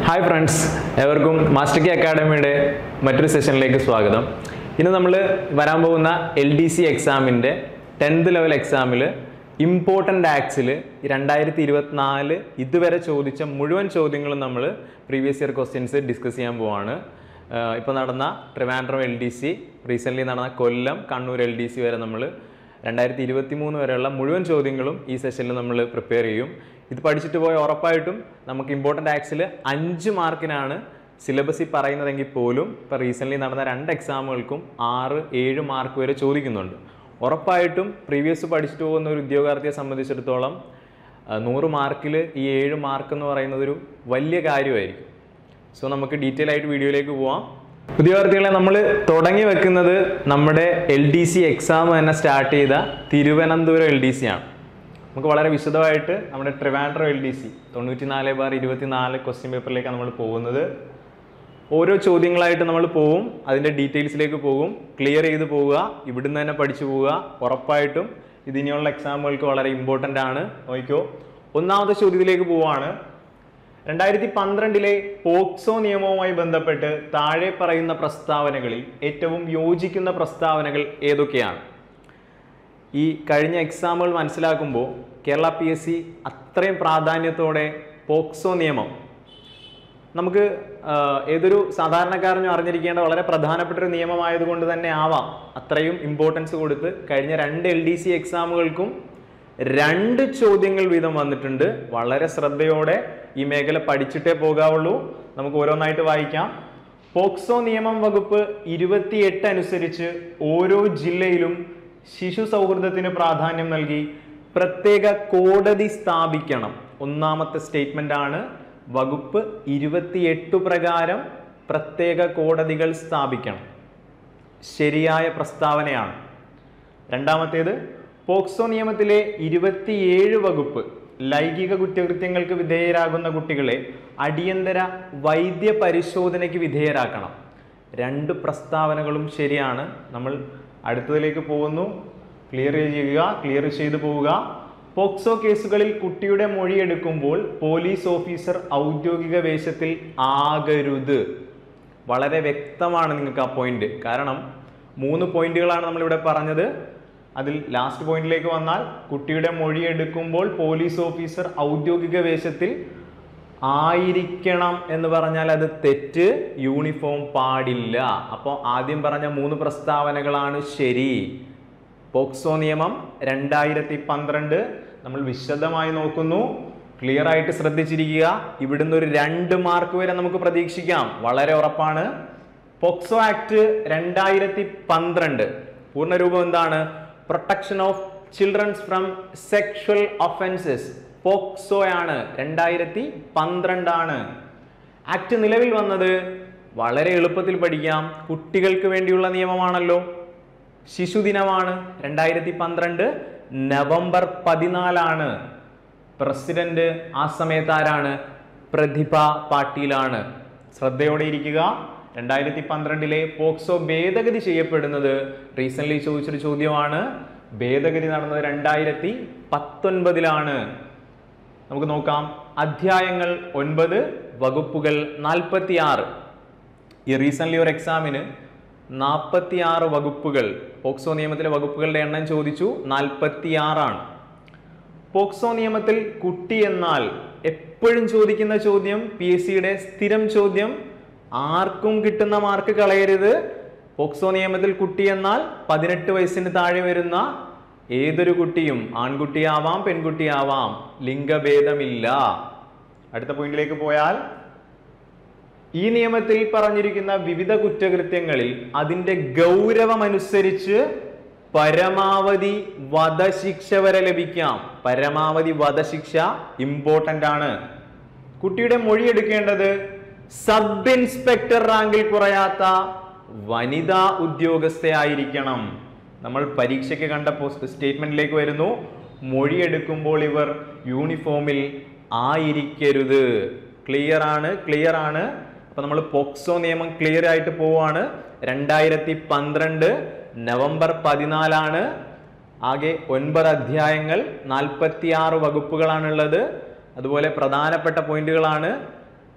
Hi friends ഏവർക്കും master K അക്കാഡമിയുടെ മറ്റൊരു സെഷനിലേക്ക് സ്വാഗതം ഇന്ന് നമ്മൾ വരാൻ പോകുന്ന എൽ ഡി സി എക്സാമിൻ്റെ ടെൻത്ത് ലെവൽ എക്സാമിൽ ഇമ്പോർട്ടൻ്റ് ആക്സിൽ രണ്ടായിരത്തി ഇരുപത്തിനാല് ഇതുവരെ ചോദിച്ച മുഴുവൻ ചോദ്യങ്ങളും നമ്മൾ പ്രീവിയസ് ഇയർ ക്വസ്റ്റ്യൻസ് ഡിസ്കസ് ചെയ്യാൻ പോവാണ് ഇപ്പോൾ നടന്ന Trivandrum L D C recently നടന്ന Kollam Kannur L D C വരെ നമ്മൾ രണ്ടായിരത്തി ഇരുപത്തി മൂന്ന് വരെയുള്ള മുഴുവൻ ചോദ്യങ്ങളും ഈ സെഷനിൽ നമ്മൾ പ്രിപ്പയർ ചെയ്യും ഇത് പഠിച്ചിട്ട് പോയ ഉറപ്പായിട്ടും നമുക്ക് ഇമ്പോർട്ടൻ്റ് ആക്സിൽ അഞ്ച് മാർക്കിനാണ് സിലബസിൽ പറയുന്നതെങ്കിൽ പോലും ഇപ്പോൾ റീസെൻ്റ്ലി നടന്ന രണ്ട് എക്സാമുകൾക്കും ആറ് ഏഴ് മാർക്ക് വരെ ചോദിക്കുന്നുണ്ട് ഉറപ്പായിട്ടും പ്രീവിയസ് പഠിച്ചിട്ട് പോകുന്ന ഒരു ഉദ്യോഗാർത്ഥിയെ സംബന്ധിച്ചിടത്തോളം ആ, നൂറ് മാർക്കിൽ ഈ ഏഴ് മാർക്ക് എന്ന് പറയുന്നത് ഒരു വലിയ കാര്യമായിരിക്കും സോ നമുക്ക് ഡീറ്റെയിൽ ആയിട്ട് വീഡിയോയിലേക്ക് പോവാം ഉദ്യോഗാർത്ഥികളെ നമ്മൾ തുടങ്ങി വെക്കുന്നത് നമ്മുടെ എൽ ഡി സി എക്സാം തന്നെ സ്റ്റാർട്ട് ചെയ്ത തിരുവനന്തപുരം എൽ ഡി സി ആണ് നമുക്ക് വളരെ വിശദമായിട്ട് നമ്മുടെ ട്രിവാൻഡ്രം എൽ ഡി സി തൊണ്ണൂറ്റി നാല് ബാർ ഇരുപത്തിനാല് ക്വസ്റ്റ്യൻ പേപ്പറിലേക്കാണ് നമ്മൾ പോകുന്നത് ഓരോ ചോദ്യങ്ങളായിട്ട് നമ്മൾ പോവും അതിൻ്റെ ഡീറ്റെയിൽസിലേക്ക് പോകും ക്ലിയർ ചെയ്ത് പോവുക ഇവിടുന്ന് തന്നെ പഠിച്ചു പോവുക ഉറപ്പായിട്ടും ഇതിനുള്ള എക്സാമുകൾക്ക് വളരെ ഇമ്പോർട്ടൻ്റ് ആണ് നോക്കിക്കോ ഒന്നാമത്തെ ചോദ്യത്തിലേക്ക് പോവാണ് രണ്ടായിരത്തി പന്ത്രണ്ടിലെ പോക്സോ നിയമവുമായി ബന്ധപ്പെട്ട് താഴെ പറയുന്ന പ്രസ്താവനകളിൽ ഏറ്റവും യോജിക്കുന്ന പ്രസ്താവനകൾ ഏതൊക്കെയാണ് ഈ കഴിഞ്ഞ എക്സാമുകൾ മനസ്സിലാക്കുമ്പോൾ കേരള പി എസ് സി അത്രയും പ്രാധാന്യത്തോടെ പോക്സോ നിയമം നമുക്ക് ആ, ഏതൊരു സാധാരണക്കാരനും അറിഞ്ഞിരിക്കേണ്ട വളരെ പ്രധാനപ്പെട്ട ഒരു നിയമമായതുകൊണ്ട് തന്നെ ആവാം അത്രയും ഇമ്പോർട്ടൻസ് കൊടുത്ത് കഴിഞ്ഞ രണ്ട് എൽ ഡി സി എക്സാമുകൾക്കും രണ്ട് ചോദ്യങ്ങൾ വീതം വന്നിട്ടുണ്ട് വളരെ ശ്രദ്ധയോടെ ഈ മേഖല പഠിച്ചിട്ടേ പോകാവുള്ളൂ നമുക്ക് ഓരോന്നായിട്ട് വായിക്കാം പോക്സോ നിയമം വകുപ്പ് ഇരുപത്തിയെട്ട് അനുസരിച്ച് ഓരോ ജില്ലയിലും ശിശു സൗഹൃദത്തിന് പ്രാധാന്യം നൽകി പ്രത്യേക കോടതി സ്ഥാപിക്കണം ഒന്നാമത്തെ സ്റ്റേറ്റ്മെന്റ് ആണ് വകുപ്പ് ഇരുപത്തിയെട്ട് പ്രകാരം പ്രത്യേക കോടതികൾ സ്ഥാപിക്കണം ശരിയായ പ്രസ്താവനയാണ് രണ്ടാമത്തേത് പോക്സോ നിയമത്തിലെ ഇരുപത്തിയേഴ് വകുപ്പ് ലൈംഗിക കുറ്റകൃത്യങ്ങൾക്ക് വിധേയരാകുന്ന കുട്ടികളെ അടിയന്തര വൈദ്യ പരിശോധനയ്ക്ക് വിധേയരാക്കണം രണ്ട് പ്രസ്താവനകളും ശരിയാണ് നമ്മൾ അടുത്തതിലേക്ക് പോകുന്നു ക്ലിയർ ചെയ്യുക ക്ലിയർ ചെയ്തു പോവുക പോക്സോ കേസുകളിൽ കുട്ടിയുടെ മൊഴിയെടുക്കുമ്പോൾ പോലീസ് ഓഫീസർ ഔദ്യോഗിക വേഷത്തിൽ ആകരുത് വളരെ വ്യക്തമാണ് നിങ്ങൾക്ക് ആ പോയിന്റ് കാരണം മൂന്ന് പോയിന്റുകളാണ് നമ്മളിവിടെ പറഞ്ഞത് അതിൽ ലാസ്റ്റ് പോയിന്റിലേക്ക് വന്നാൽ കുട്ടിയുടെ മൊഴി എടുക്കുമ്പോൾ പോലീസ് ഓഫീസർ ഔദ്യോഗിക വേഷത്തിൽ ആയിരിക്കണം എന്ന് പറഞ്ഞാൽ അത് തെറ്റ് യൂണിഫോം പാടില്ല അപ്പോൾ ആദ്യം പറഞ്ഞ മൂന്ന് പ്രസ്താവനകളാണ് ശരി പോക്സോ നിയമം രണ്ടായിരത്തി പന്ത്രണ്ട് നമ്മൾ വിശദമായി നോക്കുന്നു ക്ലിയർ ആയിട്ട് ശ്രദ്ധിച്ചിരിക്കുക ഇവിടുന്ന് ഒരു രണ്ട് മാർക്ക് വരെ നമുക്ക് പ്രതീക്ഷിക്കാം വളരെ ഉറപ്പാണ് പോക്സോ ആക്ട് രണ്ടായിരത്തി പന്ത്രണ്ട് പൂർണ്ണരൂപം എന്താണ് protection of children's from sexual offences POCSO ആണ് രണ്ടായിരത്തി പന്ത്രണ്ടാണ് ആക്ട് നിലവിൽ വന്നത് വളരെ എളുപ്പത്തിൽ പഠിക്കാം കുട്ടികൾക്ക് വേണ്ടിയുള്ള നിയമമാണല്ലോ ശിശുദിനമാണ് രണ്ടായിരത്തി പന്ത്രണ്ട് നവംബർ പതിനാലാണ് പ്രസിഡന്റ് ആ സമയത്ത് ആരാണ് പ്രതിഭ പാട്ടീലാണ് ശ്രദ്ധയോടെ ഇരിക്കുക രണ്ടായിരത്തി പന്ത്രണ്ടിലെ പോക്സോ ഭേദഗതി ചെയ്യപ്പെടുന്നത് റീസെന്റ് ചോദിച്ചൊരു ചോദ്യമാണ് ഭേദഗതി നടന്നത് രണ്ടായിരത്തി പത്തൊൻപതിലാണ് നമുക്ക് നോക്കാം അധ്യായങ്ങൾ ഒൻപത് വകുപ്പുകൾ നാൽപ്പത്തി ആറ് ഈ റീസെന്റ് ഒരു എക്സാമിന് നാൽപ്പത്തി ആറ് വകുപ്പുകൾ പോക്സോ നിയമത്തിലെ വകുപ്പുകളുടെ എണ്ണം ചോദിച്ചു നാൽപ്പത്തി ആറാണ് പോക്സോ നിയമത്തിൽ കുട്ടി എന്നാൽ എപ്പോഴും ചോദിക്കുന്ന ചോദ്യം പി എസ് സിയുടെ സ്ഥിരം ചോദ്യം ആർക്കും കിട്ടുന്ന മാർക്ക് കളയരുത് പോക്സോ നിയമത്തിൽ കുട്ടി എന്നാൽ പതിനെട്ട് വയസ്സിന് താഴെ വരുന്ന ഏതൊരു കുട്ടിയും ആൺകുട്ടിയാവാം പെൺകുട്ടിയാവാം ലിംഗഭേദമില്ല അടുത്ത പോയിന്റിലേക്ക് പോയാൽ ഈ നിയമത്തിൽ പറഞ്ഞിരിക്കുന്ന വിവിധ കുറ്റകൃത്യങ്ങളിൽ അതിന്റെ ഗൗരവമനുസരിച്ച് പരമാവധി വധശിക്ഷ വരെ ലഭിക്കാം പരമാവധി വധശിക്ഷ ഇമ്പോർട്ടന്റ് ആണ് കുട്ടിയുടെ മൊഴി എടുക്കേണ്ടത് സബ് ഇൻസ്പെക്ടർ റാങ്കിൽ കുറയാത്ത വനിതാ ഉദ്യോഗസ്ഥയായിരിക്കണം നമ്മൾ പരീക്ഷയ്ക്ക് കണ്ട പോസ്റ്റ് സ്റ്റേറ്റ്മെന്റിലേക്ക് വരുന്നു മൊഴിയെടുക്കുമ്പോൾ ഇവർ യൂണിഫോമിൽ ആയിരിക്കരുത് ക്ലിയർ ആണ് ക്ലിയർ ആണ് അപ്പൊ നമ്മൾ പോക്സോ നിയമം ക്ലിയർ ആയിട്ട് പോവാണ് രണ്ടായിരത്തി പന്ത്രണ്ട് നവംബർ പതിനാലാണ് ആകെ ഒൻപത് അധ്യായങ്ങൾ നാൽപ്പത്തി ആറ് വകുപ്പുകളാണുള്ളത് അതുപോലെ പ്രധാനപ്പെട്ട പോയിന്റുകളാണ്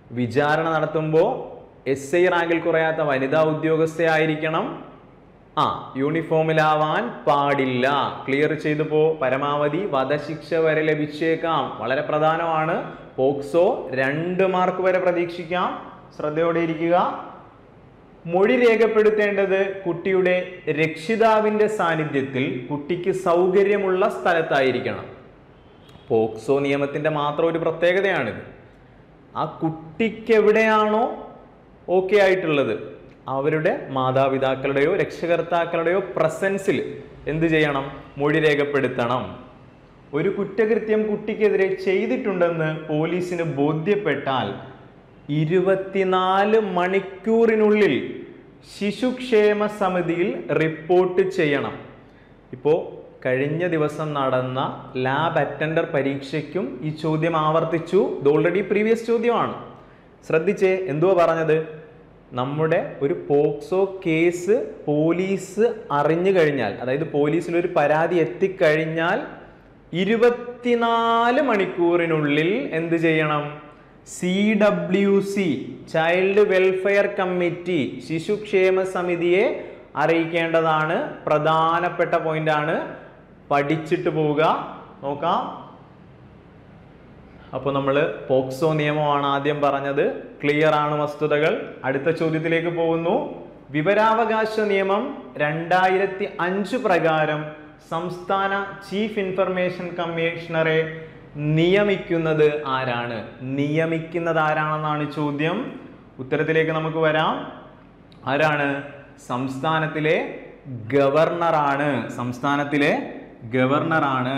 വിചാരണ നടത്തുമ്പോൾ എസ് ഐ റാങ്കിൽ കുറയാത്ത വനിതാ ഉദ്യോഗസ്ഥയായിരിക്കണം ആ യൂണിഫോമിലാവാൻ പാടില്ല ക്ലിയർ ചെയ്തു പോ പരമാവധി വധശിക്ഷ വരെ ലഭിച്ചേക്കാം വളരെ പ്രധാനമാണ് പോക്സോ രണ്ട് മാർക്ക് വരെ പ്രതീക്ഷിക്കാം ശ്രദ്ധയോടെ ഇരിക്കുക മൊഴി രേഖപ്പെടുത്തേണ്ടത് കുട്ടിയുടെ രക്ഷിതാവിന്റെ സാന്നിധ്യത്തിൽ കുട്ടിക്ക് സൗകര്യമുള്ള സ്ഥലത്തായിരിക്കണം പോക്സോ നിയമത്തിന്റെ മാത്രം ഒരു പ്രത്യേകതയാണിത് ആ കുട്ടിക്ക് എവിടെയാണോ ഓക്കെ ആയിട്ടുള്ളത് അവരുടെ മാതാപിതാക്കളുടെയോ രക്ഷകർത്താക്കളുടെയോ പ്രസൻസിൽ എന്ത് ചെയ്യണം മൊഴി രേഖപ്പെടുത്തണം ഒരു കുറ്റകൃത്യം കുട്ടിക്കെതിരെ ചെയ്തിട്ടുണ്ടെന്ന് പോലീസിന് ബോധ്യപ്പെട്ടാൽ ഇരുപത്തിനാല് മണിക്കൂറിനുള്ളിൽ ശിശുക്ഷേമ സമിതിയിൽ റിപ്പോർട്ട് ചെയ്യണം ഇപ്പോൾ കഴിഞ്ഞ ദിവസം നടന്ന ലാബ് അറ്റൻഡർ പരീക്ഷയ്ക്കും ഈ ചോദ്യം ആവർത്തിച്ചു ഇത് ഓൾറെഡി പ്രീവിയസ് ചോദ്യമാണ് ശ്രദ്ധിച്ചേ എന്തുവാ പറഞ്ഞത് നമ്മുടെ ഒരു പോക്സോ കേസ് പോലീസ് അറിഞ്ഞു കഴിഞ്ഞാൽ അതായത് പോലീസിൽ ഒരു പരാതി എത്തിക്കഴിഞ്ഞാൽ ഇരുപത്തിനാല് മണിക്കൂറിനുള്ളിൽ എന്ത് ചെയ്യണം C W C child welfare committee ശിശുക്ഷേമ സമിതിയെ അറിയിക്കേണ്ടതാണ് പ്രധാനപ്പെട്ട പോയിന്റാണ് പഠിച്ചിട്ട് പോവുക നോക്കാം അപ്പോൾ നമ്മൾ പോക്സോ നിയമമാണ് ആദ്യം പറഞ്ഞത് ക്ലിയർ ആണ് വസ്തുതകൾ അടുത്ത ചോദ്യത്തിലേക്ക് പോകുന്നു വിവരാവകാശ നിയമം രണ്ടായിരത്തി അഞ്ച് പ്രകാരം സംസ്ഥാന ചീഫ് ഇൻഫർമേഷൻ കമ്മീഷണറെ നിയമിക്കുന്നത് ആരാണ് നിയമിക്കുന്നത് ആരാണെന്നാണ് ചോദ്യം ഉത്തരത്തിലേക്ക് നമുക്ക് വരാം ആരാണ് സംസ്ഥാനത്തിലെ ഗവർണറാണ് സംസ്ഥാനത്തിലെ ഗവർണറാണ്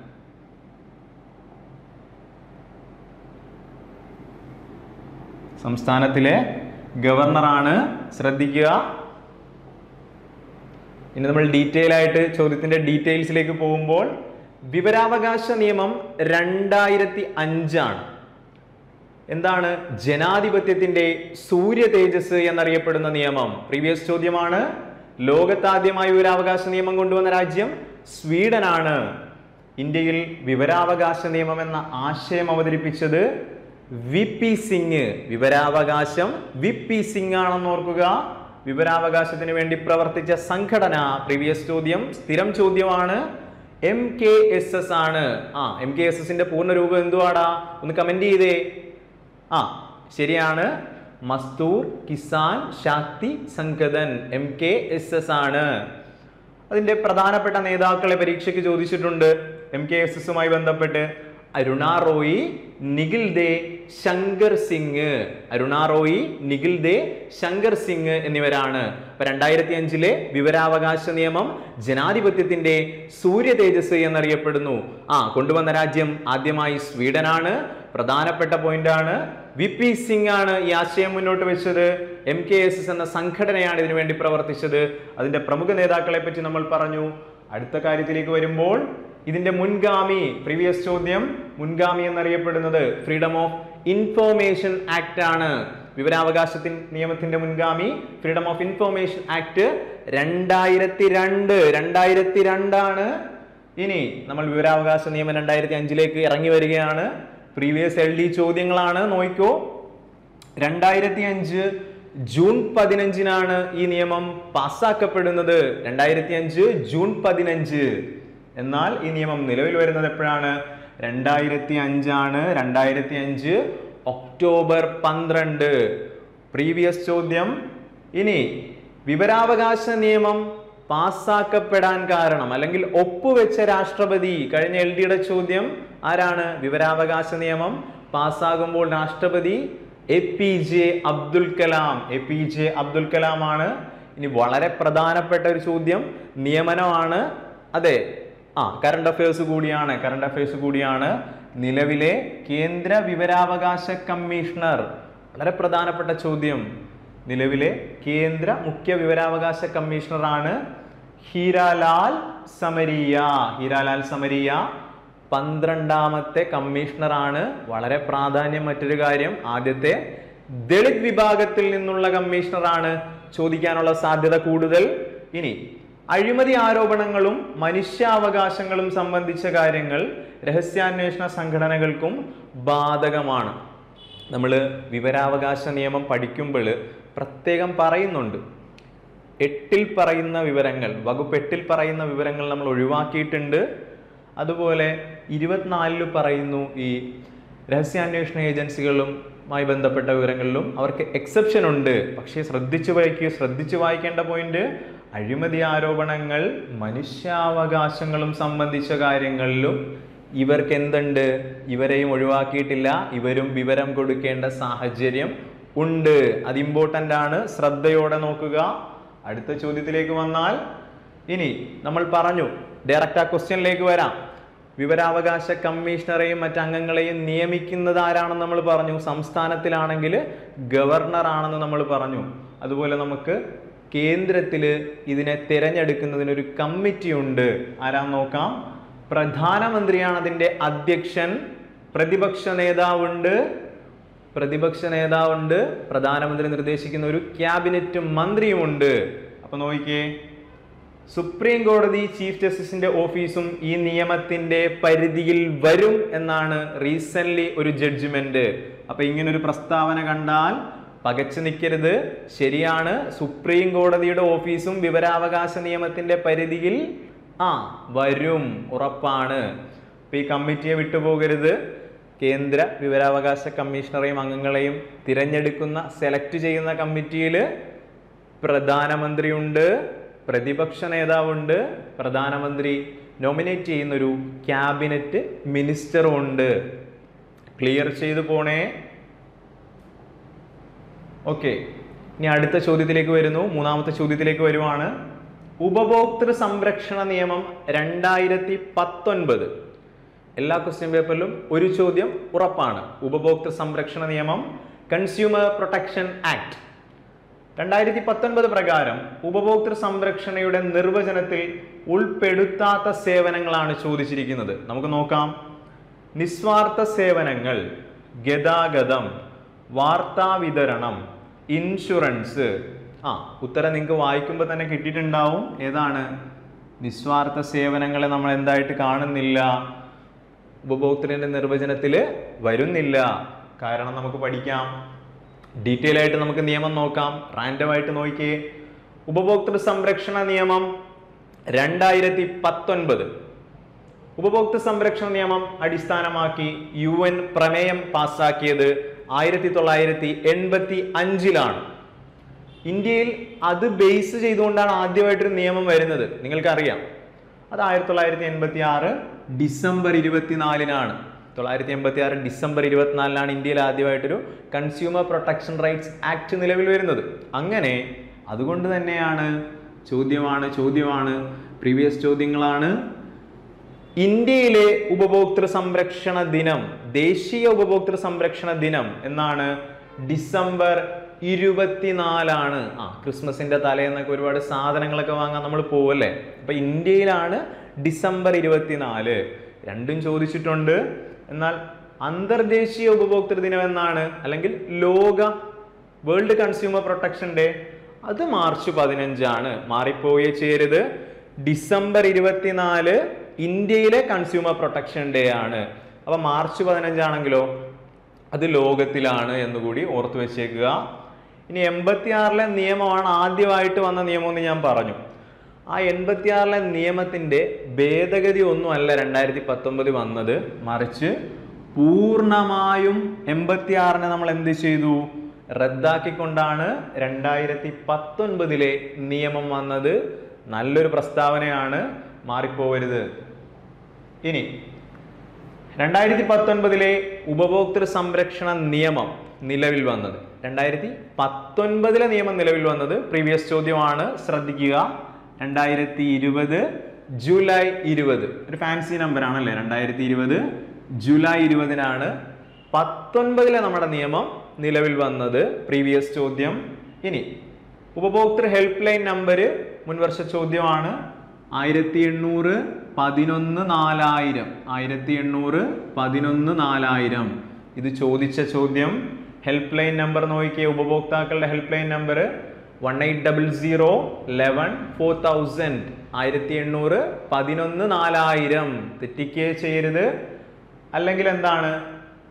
സംസ്ഥാനത്തിലെ ഗവർണറാണ് ശ്രദ്ധിക്കുക ഇനി നമ്മൾ ഡീറ്റെയിൽ ആയിട്ട് ചോദ്യത്തിന്റെ ഡീറ്റെയിൽസിലേക്ക് പോകുമ്പോൾ വിവരാവകാശ നിയമം രണ്ടായിരത്തി അഞ്ചാണ് എന്താണ് ജനാധിപത്യത്തിന്റെ സൂര്യ തേജസ് എന്നറിയപ്പെടുന്ന നിയമം പ്രീവിയസ് ചോദ്യമാണ് ലോകത്താദ്യമായി വിവരാവകാശ നിയമം കൊണ്ടുവന്ന രാജ്യം സ്വീഡനാണ് ഇന്ത്യയിൽ വിവരാവകാശ നിയമം എന്ന ആശയം അവതരിപ്പിച്ചത് വി പി സിംഗ് വിവരാവകാശം വി പി സിംഗ് ആണെന്ന് ഓർക്കുക വിവരാവകാശത്തിന് വേണ്ടി പ്രവർത്തിച്ച സംഘടന പ്രീവിയസ് ചോദ്യം സ്ഥിരം ചോദ്യമാണ് എം കെ എസ് എസ് ആണ് ആ എം കെ എസ് എസിന്റെ പൂർണ്ണരൂപം എന്തുവാടാ ഒന്ന് കമന്റ് ചെയ്തേ ആ ശരിയാണ് Mazdoor Kisan Shakti Sangathan M K S S ആണ് അതിന്റെ പ്രധാനപ്പെട്ട നേതാക്കളെ പരീക്ഷയ്ക്ക് ചോദിച്ചിട്ടുണ്ട് എം കെ എസ് എസുമായി ബന്ധപ്പെട്ട് അരുണ റോയി നിഖിൽ ദേ ശങ്കർ സിംഗ് അരുണ റോയി നിഖിൽ ദേ ശങ്കർ സിംഗ് എന്നിവരാണ് അപ്പൊ രണ്ടായിരത്തി അഞ്ചിലെ വിവരാവകാശ നിയമം ജനാധിപത്യത്തിന്റെ സൂര്യ തേജസ് എന്നറിയപ്പെടുന്നു ആ കൊണ്ടുവന്ന രാജ്യം ആദ്യമായി സ്വീഡനാണ് പ്രധാനപ്പെട്ട പോയിന്റ് ആണ് വി പി സിംഗ് ആണ് ഈ ആശയം മുന്നോട്ട് വെച്ചത് എം കെ എസ് എസ് എന്ന സംഘടനയാണ് ഇതിനു വേണ്ടി പ്രവർത്തിച്ചത് അതിന്റെ പ്രമുഖ നേതാക്കളെ പറ്റി നമ്മൾ പറഞ്ഞു അടുത്ത കാര്യത്തിലേക്ക് വരുമ്പോൾ ഇതിന്റെ മുൻഗാമി പ്രീവിയസ് ചോദ്യം മുൻഗാമി എന്നറിയപ്പെടുന്നത് ഫ്രീഡം ഓഫ് ഇൻഫോർമേഷൻ ആക്ട് ആണ് വിവരാവകാശത്തിൻ നിയമത്തിന്റെ മുൻഗാമി ഫ്രീഡം ഓഫ് ഇൻഫോർമേഷൻ ആക്ട് രണ്ടായിരത്തി രണ്ട് രണ്ടായിരത്തി രണ്ടാണ് ഇനി നമ്മൾ വിവരാവകാശ നിയമം രണ്ടായിരത്തി അഞ്ചിലേക്ക് ഇറങ്ങി വരികയാണ് പ്രീവിയസ് എൽ ഡി ചോദ്യങ്ങളാണ് നോയിക്കോ രണ്ടായിരത്തി അഞ്ച് ജൂൺ പതിനഞ്ചിനാണ് ഈ നിയമം പാസ്സാക്കപ്പെടുന്നത് രണ്ടായിരത്തി അഞ്ച് ജൂൺ പതിനഞ്ച് എന്നാൽ ഈ നിയമം നിലവിൽ വരുന്നത് എപ്പോഴാണ് രണ്ടായിരത്തി അഞ്ചാണ് രണ്ടായിരത്തി അഞ്ച് ഒക്ടോബർ പന്ത്രണ്ട് പ്രീവിയസ് ചോദ്യം ഇനി വിവരാവകാശ നിയമം പാസ്സാക്കപ്പെടാൻ കാരണം അല്ലെങ്കിൽ ഒപ്പുവെച്ച രാഷ്ട്രപതി കഴിഞ്ഞ എൽ ഡിയുടെ ചോദ്യം ആരാണ് വിവരാവകാശ നിയമം പാസ്സാകുമ്പോൾ രാഷ്ട്രപതി A P J Abdul Kalam A P J Abdul Kalam ആണ് ഇനി വളരെ പ്രധാനപ്പെട്ട ഒരു ചോദ്യം നിയമനമാണ് അതെ ആ കറണ്ട് അഫയേഴ്സ് കൂടിയാണ് കറണ്ട് അഫയേഴ്സ് കൂടിയാണ് നിലവിലെ കേന്ദ്ര വിവരാവകാശ കമ്മീഷണർ വളരെ പ്രധാനപ്പെട്ട ചോദ്യം നിലവിലെ കേന്ദ്ര മുഖ്യ വിവരാവകാശ കമ്മീഷണറാണ് ഹീരാലാൽ സമരിയ ഹീരാലാൽ സമരിയ പന്ത്രണ്ടാമത്തെ കമ്മീഷണറാണ് വളരെ പ്രാധാന്യം മറ്റൊരു കാര്യം ആദ്യത്തെ ദളിത് വിഭാഗത്തിൽ നിന്നുള്ള കമ്മീഷണറാണ് ചോദിക്കാനുള്ള സാധ്യത കൂടുതൽ ഇനി അഴിമതി ആരോപണങ്ങളും മനുഷ്യാവകാശങ്ങളും സംബന്ധിച്ച കാര്യങ്ങൾ രഹസ്യാന്വേഷണ സംഘടനകൾക്കും ബാധകമാണ് നമ്മൾ വിവരാവകാശ നിയമം പഠിക്കുമ്പോൾ പ്രത്യേകം പറയുന്നുണ്ട് എട്ടിൽ പറയുന്ന വിവരങ്ങൾ വകുപ്പ് എട്ടിൽ പറയുന്ന വിവരങ്ങൾ നമ്മൾ ഒഴിവാക്കിയിട്ടുണ്ട് അതുപോലെ ഇരുപത്തിനാലിൽ പറയുന്നു ഈ രഹസ്യാന്വേഷണ ഏജൻസികളുമായി ബന്ധപ്പെട്ട വിവരങ്ങളിലും അവർക്ക് എക്സെപ്ഷൻ ഉണ്ട് പക്ഷേ ശ്രദ്ധിച്ചു വായിക്കുക ശ്രദ്ധിച്ചു വായിക്കേണ്ട പോയിന്റ് അഴിമതി ആരോപണങ്ങൾ മനുഷ്യാവകാശങ്ങളും സംബന്ധിച്ച കാര്യങ്ങളിലും ഇവർക്ക് എന്തുണ്ട് ഇവരെയും ഒഴിവാക്കിയിട്ടില്ല ഇവരും വിവരം കൊടുക്കേണ്ട സാഹചര്യം ഉണ്ട് അത് ഇമ്പോർട്ടൻ്റ് ആണ് ശ്രദ്ധയോടെ നോക്കുക അടുത്ത ചോദ്യത്തിലേക്ക് വന്നാൽ ഇനി നമ്മൾ പറഞ്ഞു ഡയറക്റ്റ് ആ ക്വസ്റ്റ്യനിലേക്ക് വരാം വിവരാവകാശ കമ്മീഷണറെയും മറ്റ് അംഗങ്ങളെയും നിയമിക്കുന്നത് ആരാണെന്ന് നമ്മൾ പറഞ്ഞു സംസ്ഥാനത്തിലാണെങ്കിൽ ഗവർണർ ആണെന്ന് നമ്മൾ പറഞ്ഞു അതുപോലെ നമുക്ക് കേന്ദ്രത്തിൽ ഇതിനെ തിരഞ്ഞെടുക്കുന്നതിനൊരു കമ്മിറ്റി ഉണ്ട് ആരാന്ന് നോക്കാം പ്രധാനമന്ത്രിയാണ് അതിൻ്റെ അധ്യക്ഷൻ പ്രതിപക്ഷ നേതാവുണ്ട് പ്രതിപക്ഷ നേതാവുണ്ട് പ്രധാനമന്ത്രി നിർദ്ദേശിക്കുന്ന ഒരു ക്യാബിനറ്റ് മന്ത്രിയുമുണ്ട് അപ്പൊ നോക്കിക്കേ സുപ്രീം കോടതി ചീഫ് ജസ്റ്റിസിന്റെ ഓഫീസും ഈ നിയമത്തിന്റെ പരിധിയിൽ വരും എന്നാണ് റീസെന്റ് ഒരു ജഡ്ജ്മെന്റ് അപ്പൊ ഇങ്ങനൊരു പ്രസ്താവന കണ്ടാൽ പകച്ചു നിൽക്കരുത് ശരിയാണ് സുപ്രീം കോടതിയുടെ ഓഫീസും വിവരാവകാശ നിയമത്തിന്റെ പരിധിയിൽ ആ വരും ഉറപ്പാണ് അപ്പൊ ഈ കമ്മിറ്റിയെ വിട്ടുപോകരുത് കേന്ദ്ര വിവരാവകാശ കമ്മീഷണറെയും അംഗങ്ങളെയും തിരഞ്ഞെടുക്കുന്ന സെലക്ട് ചെയ്യുന്ന കമ്മിറ്റിയിൽ പ്രധാനമന്ത്രിയുണ്ട് പ്രതിപക്ഷ നേതാവുണ്ട് പ്രധാനമന്ത്രി നോമിനേറ്റ് ചെയ്യുന്നൊരു ക്യാബിനറ്റ് മിനിസ്റ്ററും ഉണ്ട് ക്ലിയർ ചെയ്തു പോണേ ഓക്കെ ഇനി അടുത്ത ചോദ്യത്തിലേക്ക് വരുന്നു മൂന്നാമത്തെ ചോദ്യത്തിലേക്ക് വരുവാണ് ഉപഭോക്തൃ സംരക്ഷണ നിയമം രണ്ടായിരത്തി പത്തൊൻപത് എല്ലാ ക്വസ്റ്റ്യൻ പേപ്പറിലും ഒരു ചോദ്യം ഉറപ്പാണ് ഉപഭോക്തൃ സംരക്ഷണ നിയമം കൺസ്യൂമർ പ്രൊട്ടക്ഷൻ ആക്ട് രണ്ടായിരത്തി പത്തൊൻപത് പ്രകാരം ഉപഭോക്തൃ സംരക്ഷണയുടെ നിർവചനത്തിൽ ഉൾപ്പെടുത്താത്ത സേവനങ്ങളാണ് ചോദിച്ചിരിക്കുന്നത് നമുക്ക് നോക്കാം നിസ്വാർത്ഥ സേവനങ്ങൾ ഗതാഗതം വാർത്താ വിതരണം ഇൻഷുറൻസ് ആ ഉത്തരം നിങ്ങൾക്ക് വായിക്കുമ്പോൾ തന്നെ കിട്ടിയിട്ടുണ്ടാവും ഏതാണ് നിസ്വാർത്ഥ സേവനങ്ങളെ നമ്മൾ എന്തായിട്ട് കാണുന്നില്ല ഉപഭോക്തൃന്റെ നിർവചനത്തിൽ വരുന്നില്ല കാരണം നമുക്ക് പഠിക്കാം ഡീറ്റെയിൽ ആയിട്ട് നമുക്ക് നിയമം നോക്കാം റാൻഡം ആയിട്ട് നോക്കിയേ ഉപഭോക്തൃ സംരക്ഷണ നിയമം രണ്ടായിരത്തി പത്തൊൻപത് ഉപഭോക്തൃ സംരക്ഷണ നിയമം അടിസ്ഥാനമാക്കി യു എൻ പ്രമേയം പാസാക്കിയത് ആയിരത്തി തൊള്ളായിരത്തി എൺപത്തി അഞ്ചിലാണ് ഇന്ത്യയിൽ അത് ബേസ് ചെയ്തുകൊണ്ടാണ് ആദ്യമായിട്ടൊരു നിയമം വരുന്നത് നിങ്ങൾക്കറിയാം അത് ആയിരത്തി തൊള്ളായിരത്തി എൺപത്തി ആറ് ഡിസംബർ ഇരുപത്തിനാലിനാണ് തൊള്ളായിരത്തി എൺപത്തി ആറ് ഡിസംബർ ഇരുപത്തിനാലിനാണ് ഇന്ത്യയിൽ ആദ്യമായിട്ടൊരു കൺസ്യൂമർ പ്രൊട്ടക്ഷൻ റൈറ്റ്സ് ആക്ട് നിലവിൽ വരുന്നത് അങ്ങനെ അതുകൊണ്ട് തന്നെയാണ് ചോദ്യമാണ് ചോദ്യമാണ് പ്രീവിയസ് ചോദ്യങ്ങളാണ് ഇന്ത്യയിലെ ഉപഭോക്തൃ സംരക്ഷണ ദിനം ദേശീയ ഉപഭോക്തൃ സംരക്ഷണ ദിനം എന്നാണ് ഡിസംബർ ഇരുപത്തിനാലാണ് ആ ക്രിസ്മസിന്റെ തലേന്നൊക്കെ ഒരുപാട് സാധനങ്ങളൊക്കെ വാങ്ങാൻ നമ്മൾ പോവല്ലേ അപ്പൊ ഇന്ത്യയിലാണ് ഡിസംബർ ഇരുപത്തിനാല് രണ്ടും ചോദിച്ചിട്ടുണ്ട് എന്നാൽ അന്തർദേശീയ ഉപഭോക്തൃ ദിനം എന്നാണ് അല്ലെങ്കിൽ ലോക വേൾഡ് കൺസ്യൂമർ പ്രൊട്ടക്ഷൻ ഡേ അത് മാർച്ച് പതിനഞ്ചാണ് മാറിപ്പോയേ ചെയ്യരുത് ഡിസംബർ ഇരുപത്തിനാല് ഇന്ത്യയിലെ കൺസ്യൂമർ പ്രൊട്ടക്ഷൻ ഡേ ആണ് അപ്പൊ മാർച്ച് പതിനഞ്ചാണെങ്കിലോ അത് ലോകത്തിലാണ് എന്നുകൂടി ഓർത്തു വെച്ചേക്കുക ഇനി എൺപത്തിയാറിലെ നിയമമാണ് ആദ്യമായിട്ട് വന്ന നിയമം എന്ന് ഞാൻ പറഞ്ഞു ആ എൺപത്തിയാറിലെ നിയമത്തിന്റെ ഭേദഗതി ഒന്നും അല്ല രണ്ടായിരത്തി പത്തൊമ്പത് വന്നത് മറിച്ച് പൂർണ്ണമായും എൺപത്തിയാറിനെ നമ്മൾ എന്ത് ചെയ്തു റദ്ദാക്കിക്കൊണ്ടാണ് രണ്ടായിരത്തി പത്തൊൻപതിലെ നിയമം വന്നത് നല്ലൊരു പ്രസ്താവനയാണ് മാറിപ്പോവരുത് ഇനി രണ്ടായിരത്തി പത്തൊൻപതിലെ ഉപഭോക്തൃ സംരക്ഷണ നിയമം നിലവിൽ വന്നത് രണ്ടായിരത്തി പത്തൊൻപതിലെ നിയമം നിലവിൽ വന്നത് പ്രീവിയസ് ചോദ്യമാണ് ശ്രദ്ധിക്കുക രണ്ടായിരത്തി ഇരുപത് ജൂലൈ ഇരുപത് ഒരു ഫാൻസി നമ്പർ ആണല്ലേ രണ്ടായിരത്തി ഇരുപത് ജൂലൈ ഇരുപതിനാണ് പത്തൊൻപതിലെ നമ്മുടെ നിയമം നിലവിൽ വന്നത് പ്രീവിയസ് ചോദ്യം ഇനി ഉപഭോക്തൃ ഹെൽപ്പ് ലൈൻ നമ്പർ മുൻവർഷ ചോദ്യമാണ് ആയിരത്തി എണ്ണൂറ് പതിനൊന്ന് നാലായിരം ആയിരത്തി എണ്ണൂറ് പതിനൊന്ന് നാലായിരം ഇത് ചോദിച്ച ചോദ്യം ഹെൽപ്പ് ലൈൻ നമ്പർ നോക്കിയ ഉപഭോക്താക്കളുടെ help line number one eight double zero eleven four thousand ആയിരത്തി എണ്ണൂറ് പതിനൊന്ന് നാലായിരം തെറ്റിക്കുകയെ ചെയ്യരുത് അല്ലെങ്കിൽ എന്താണ്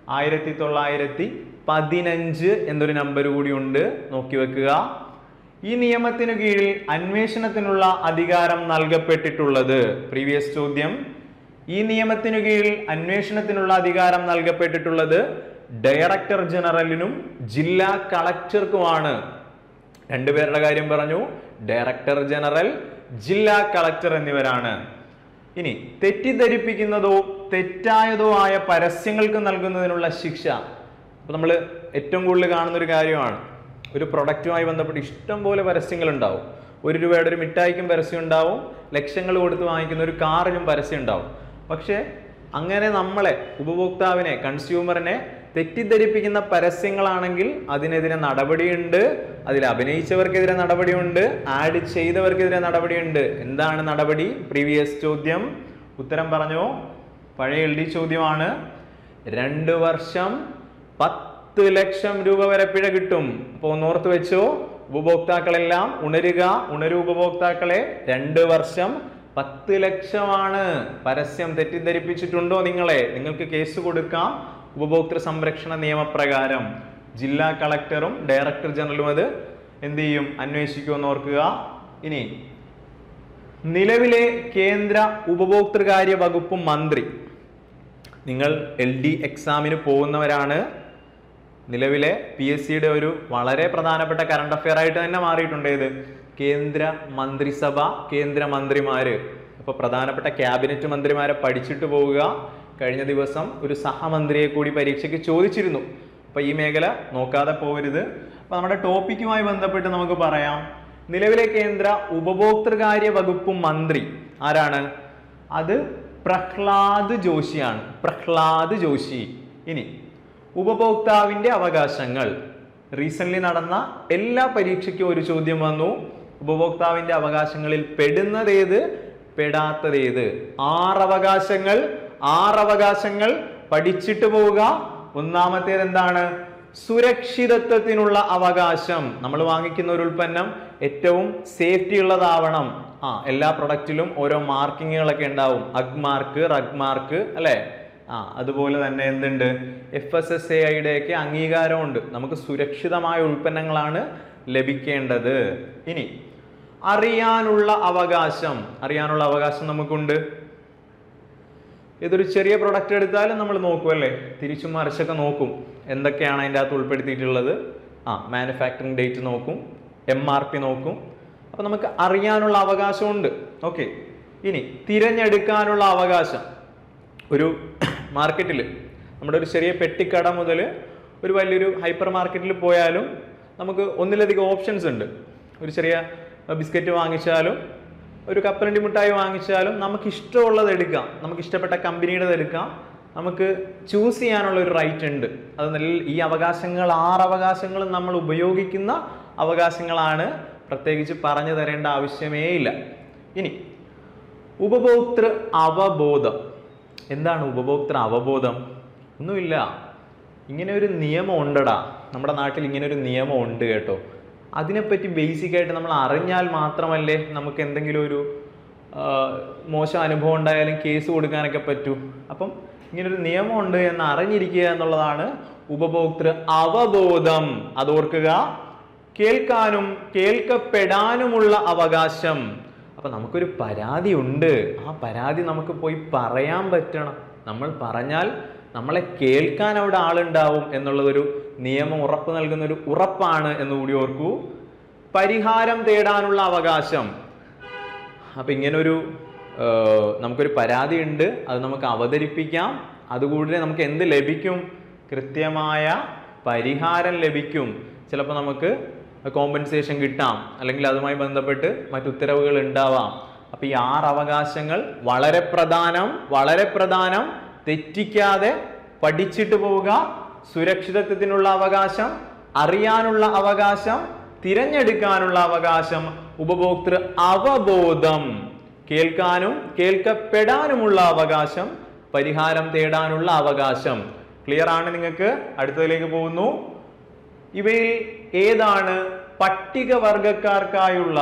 ആയിരത്തി തൊള്ളായിരത്തി പതിനഞ്ച് എന്നൊരു നമ്പർ കൂടി ഉണ്ട് നോക്കി വെക്കുക ഈ നിയമത്തിനു കീഴിൽ അന്വേഷണത്തിനുള്ള അധികാരം നൽകപ്പെട്ടിട്ടുള്ളത് പ്രീവിയസ് ചോദ്യം ഈ നിയമത്തിനു കീഴിൽ അന്വേഷണത്തിനുള്ള അധികാരം നൽകപ്പെട്ടിട്ടുള്ളത് ഡയറക്ടർ ജനറലിനും ജില്ലാ കളക്ടർക്കുമാണ് രണ്ടുപേരുടെ കാര്യം പറഞ്ഞു ഡയറക്ടർ ജനറൽ ജില്ലാ കളക്ടർ എന്നിവരാണ് ഇനി തെറ്റിദ്ധരിപ്പിക്കുന്നതോ തെറ്റായതോ ആയ പരസ്യങ്ങൾക്ക് നൽകുന്നതിനുള്ള ശിക്ഷ അപ്പൊ നമ്മൾ ഏറ്റവും കൂടുതൽ കാണുന്ന ഒരു കാര്യമാണ് ഒരു പ്രൊഡക്റ്റുമായി ബന്ധപ്പെട്ട് ഇഷ്ടം പോലെ പരസ്യങ്ങൾ ഉണ്ടാവും ഒരു രൂപയുടെ ഒരു മിഠായിക്കും പരസ്യം ഉണ്ടാവും ലക്ഷങ്ങൾ കൊടുത്ത് വാങ്ങിക്കുന്ന ഒരു കാറിനും പരസ്യം ഉണ്ടാവും പക്ഷേ അങ്ങനെ നമ്മളെ ഉപഭോക്താവിനെ കൺസ്യൂമറിനെ തെറ്റിദ്ധരിപ്പിക്കുന്ന പരസ്യങ്ങളാണെങ്കിൽ അതിനെതിരെ നടപടിയുണ്ട് അതിൽ അഭിനയിച്ചവർക്കെതിരെ നടപടിയുണ്ട് ആഡ് ചെയ്തവർക്കെതിരെ നടപടിയുണ്ട് എന്താണ് നടപടി പ്രീവിയസ് ചോദ്യം ഉത്തരം പറഞ്ഞു പഴയ എൽ ഡി ചോദ്യമാണ് രണ്ട് വർഷം പത്ത് ലക്ഷം രൂപ വരെ പിഴ കിട്ടും അപ്പോൾ ഒന്നോർത്ത് വെച്ചോ ഉപഭോക്താക്കളെല്ലാം ഉണരുക ഉണരു ഉപഭോക്താക്കളെ രണ്ട് വർഷം പത്ത് ലക്ഷമാണ് പരസ്യം തെറ്റിദ്ധരിപ്പിച്ചിട്ടുണ്ടോ നിങ്ങളെ നിങ്ങൾക്ക് കേസ് കൊടുക്കാം ഉപഭോക്തൃ സംരക്ഷണ നിയമപ്രകാരം ജില്ലാ കളക്ടറും ഡയറക്ടർ ജനറലും അത് എന്ത് ചെയ്യും അന്വേഷിക്കുമെന്ന് ഓർക്കുക ഇനി നിലവിലെ കേന്ദ്ര ഉപഭോക്തൃകാര്യ വകുപ്പ് മന്ത്രി നിങ്ങൾ എൽ ഡി എക്സാമിന് പോകുന്നവരാണ് നിലവിലെ പി എസ് സിയുടെ ഒരു വളരെ പ്രധാനപ്പെട്ട കറണ്ട് അഫെയർ ആയിട്ട് തന്നെ മാറിയിട്ടുണ്ട് ഇത് കേന്ദ്ര മന്ത്രിസഭ കേന്ദ്ര മന്ത്രിമാര് അപ്പൊ പ്രധാനപ്പെട്ട ക്യാബിനറ്റ് മന്ത്രിമാരെ പഠിച്ചിട്ട് പോവുക കഴിഞ്ഞ ദിവസം ഒരു സഹമന്ത്രിയെ കൂടി പരീക്ഷയ്ക്ക് ചോദിച്ചിരുന്നു അപ്പൊ ഈ മേഖല നോക്കാതെ പോകരുത് അപ്പൊ നമ്മുടെ ടോപ്പിക്കുമായി ബന്ധപ്പെട്ട് നമുക്ക് പറയാം നിലവിലെ കേന്ദ്ര ഉപഭോക്തൃകാര്യ വകുപ്പ് മന്ത്രി ആരാണ് അത് പ്രഹ്ലാദ് ജോഷിയാണ് പ്രഹ്ലാദ് ജോഷി ഇനി ഉപഭോക്താവിന്റെ അവകാശങ്ങൾ റീസെന്റ് നടന്ന എല്ലാ പരീക്ഷയ്ക്കും ഒരു ചോദ്യം വന്നു ഉപഭോക്താവിന്റെ അവകാശങ്ങളിൽ പെടുന്നതേത് പെടാത്തതേത് ആറവകാശങ്ങൾ ആറവകാശങ്ങൾ പഠിച്ചിട്ട് പോവുക ഒന്നാമത്തേത് എന്താണ് സുരക്ഷിതത്വത്തിനുള്ള അവകാശം നമ്മൾ വാങ്ങിക്കുന്ന ഒരു ഉൽപ്പന്നം ഏറ്റവും സേഫ്റ്റി ഉള്ളതാവണം ആ എല്ലാ പ്രൊഡക്റ്റിലും ഓരോ മാർക്കിങ്ങുകളൊക്കെ ഉണ്ടാവും അഗ് മാർക്ക് റഗ് മാർക്ക് അല്ലേ ആ അതുപോലെ തന്നെ എന്തുണ്ട് എഫ് എസ് എസ് എ ഐയുടെ ഒക്കെ അംഗീകാരമുണ്ട് നമുക്ക് സുരക്ഷിതമായ ഉൽപ്പന്നങ്ങളാണ് ലഭിക്കേണ്ടത് ഇനി അറിയാനുള്ള അവകാശം അറിയാനുള്ള അവകാശം നമുക്കുണ്ട് ഇതൊരു ചെറിയ പ്രൊഡക്റ്റ് എടുത്താലും നമ്മൾ നോക്കും അല്ലേ തിരിച്ചും മറിച്ചൊക്കെ നോക്കും എന്തൊക്കെയാണ് അതിൻ്റെ അകത്ത് ഉൾപ്പെടുത്തിയിട്ടുള്ളത് ആ മാനുഫാക്ചറിങ് ഡേറ്റ് നോക്കും എം ആർ പി നോക്കും അപ്പോൾ നമുക്ക് അറിയാനുള്ള അവകാശമുണ്ട് ഓക്കെ ഇനി തിരഞ്ഞെടുക്കാനുള്ള അവകാശം ഒരു മാർക്കറ്റിൽ നമ്മുടെ ഒരു ചെറിയ പെട്ടിക്കട മുതൽ ഒരു വലിയൊരു ഹൈപ്പർ മാർക്കറ്റിൽ പോയാലും നമുക്ക് ഒന്നിലധികം ഓപ്ഷൻസ് ഉണ്ട് ഒരു ചെറിയ ബിസ്ക്കറ്റ് വാങ്ങിച്ചാലും ഒരു കപ്പലണ്ടി മിഠായി വാങ്ങിച്ചാലും നമുക്ക് ഇഷ്ടമുള്ളത് എടുക്കാം നമുക്ക് ഇഷ്ടപ്പെട്ട കമ്പനിയുടേത് എടുക്കാം നമുക്ക് ചൂസ് ചെയ്യാനുള്ള ഒരു റൈറ്റ് ഉണ്ട് അത് നല്ല ഈ അവകാശങ്ങൾ ആറ് അവകാശങ്ങളും നമ്മൾ ഉപയോഗിക്കുന്ന അവകാശങ്ങളാണ് പ്രത്യേകിച്ച് പറഞ്ഞു തരേണ്ട ആവശ്യമേ ഇല്ല ഇനി ഉപഭോക്തൃ അവബോധം എന്താണ് ഉപഭോക്തൃ അവബോധം ഒന്നുമില്ല ഇങ്ങനെ ഒരു നിയമം ഉണ്ടടാ നമ്മുടെ നാട്ടിൽ ഇങ്ങനെ ഒരു നിയമം ഉണ്ട് കേട്ടോ അതിനെപ്പറ്റി ബേസിക് ആയിട്ട് നമ്മൾ അറിഞ്ഞാൽ മാത്രമല്ലേ നമുക്ക് എന്തെങ്കിലും ഒരു ആ, മോശം അനുഭവം ഉണ്ടായാലും കേസ് കൊടുക്കാനൊക്കെ പറ്റൂ അപ്പം ഇങ്ങനൊരു നിയമമുണ്ട് എന്ന് അറിഞ്ഞിരിക്കുക എന്നുള്ളതാണ് ഉപഭോക്തൃ അവബോധം അതോർക്കുക കേൾക്കാനും കേൾക്കപ്പെടാനുമുള്ള അവകാശം അപ്പൊ നമുക്കൊരു പരാതി ഉണ്ട് ആ പരാതി നമുക്ക് പോയി പറയാൻ പറ്റണം നമ്മൾ പറഞ്ഞാൽ നമ്മളെ കേൾക്കാൻ അവിടെ ആളുണ്ടാവും എന്നുള്ളതൊരു നിയമം ഉറപ്പ് നൽകുന്ന ഒരു ഉറപ്പാണ് എന്ന് കൂടി ഓർക്കൂ പരിഹാരം തേടാനുള്ള അവകാശം അപ്പൊ ഇങ്ങനൊരു ആ, നമുക്കൊരു പരാതി ഉണ്ട് അത് നമുക്ക് അവതരിപ്പിക്കാം അതുകൂടി നമുക്ക് എന്ത് ലഭിക്കും കൃത്യമായ പരിഹാരം ലഭിക്കും ചിലപ്പോൾ നമുക്ക് കോമ്പൻസേഷൻ കിട്ടാം അല്ലെങ്കിൽ അതുമായി ബന്ധപ്പെട്ട് മറ്റു ഉത്തരവുകൾ ഉണ്ടാവാം അപ്പൊ ഈ ആറ് അവകാശങ്ങൾ വളരെ പ്രധാനം വളരെ പ്രധാനം തെറ്റിക്കാതെ പഠിച്ചിട്ട് പോവുക സുരക്ഷിതത്വത്തിനുള്ള അവകാശം അറിയാനുള്ള അവകാശം തിരഞ്ഞെടുക്കാനുള്ള അവകാശം ഉപഭോക്തൃ അവബോധം കേൾക്കാനും കേൾക്കപ്പെടാനുമുള്ള അവകാശം പരിഹാരം തേടാനുള്ള അവകാശം ക്ലിയർ ആണ് നിങ്ങൾക്ക് അടുത്തതിലേക്ക് പോകുന്നു ഇവയിൽ ഏതാണ് പട്ടികവർഗക്കാർക്കായുള്ള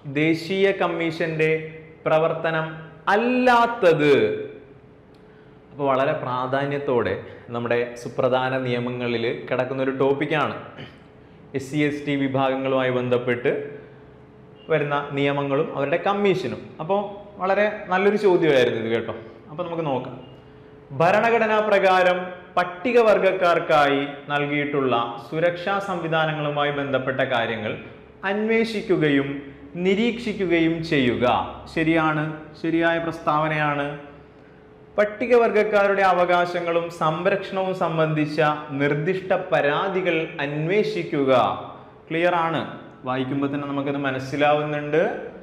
ദേശീയ കമ്മീഷന്റെ പ്രവർത്തനം അല്ലാത്തത് അപ്പോൾ വളരെ പ്രാധാന്യത്തോടെ നമ്മുടെ സുപ്രധാന നിയമങ്ങളിൽ കിടക്കുന്ന ഒരു ടോപ്പിക്കാണ് എസ് സി എസ് ടി വിഭാഗങ്ങളുമായി ബന്ധപ്പെട്ട് വരുന്ന നിയമങ്ങളും അവരുടെ കമ്മീഷനും അപ്പോൾ വളരെ നല്ലൊരു ചോദ്യമായിരുന്നു ഇത് കേട്ടോ അപ്പോൾ നമുക്ക് നോക്കാം ഭരണഘടനാ പ്രകാരം പട്ടികവർഗക്കാർക്കായി നൽകിയിട്ടുള്ള സുരക്ഷാ സംവിധാനങ്ങളുമായി ബന്ധപ്പെട്ട കാര്യങ്ങൾ അന്വേഷിക്കുകയും നിരീക്ഷിക്കുകയും ചെയ്യുക ശരിയാണ് ശരിയായ പ്രസ്താവനയാണ് പട്ടികവർഗക്കാരുടെ അവകാശങ്ങളും സംരക്ഷണവും സംബന്ധിച്ച നിർദ്ദിഷ്ട പരാതികൾ അന്വേഷിക്കുക ക്ലിയർ ആണ് വായിക്കുമ്പോൾ തന്നെ നമുക്കത് മനസ്സിലാവുന്നുണ്ട്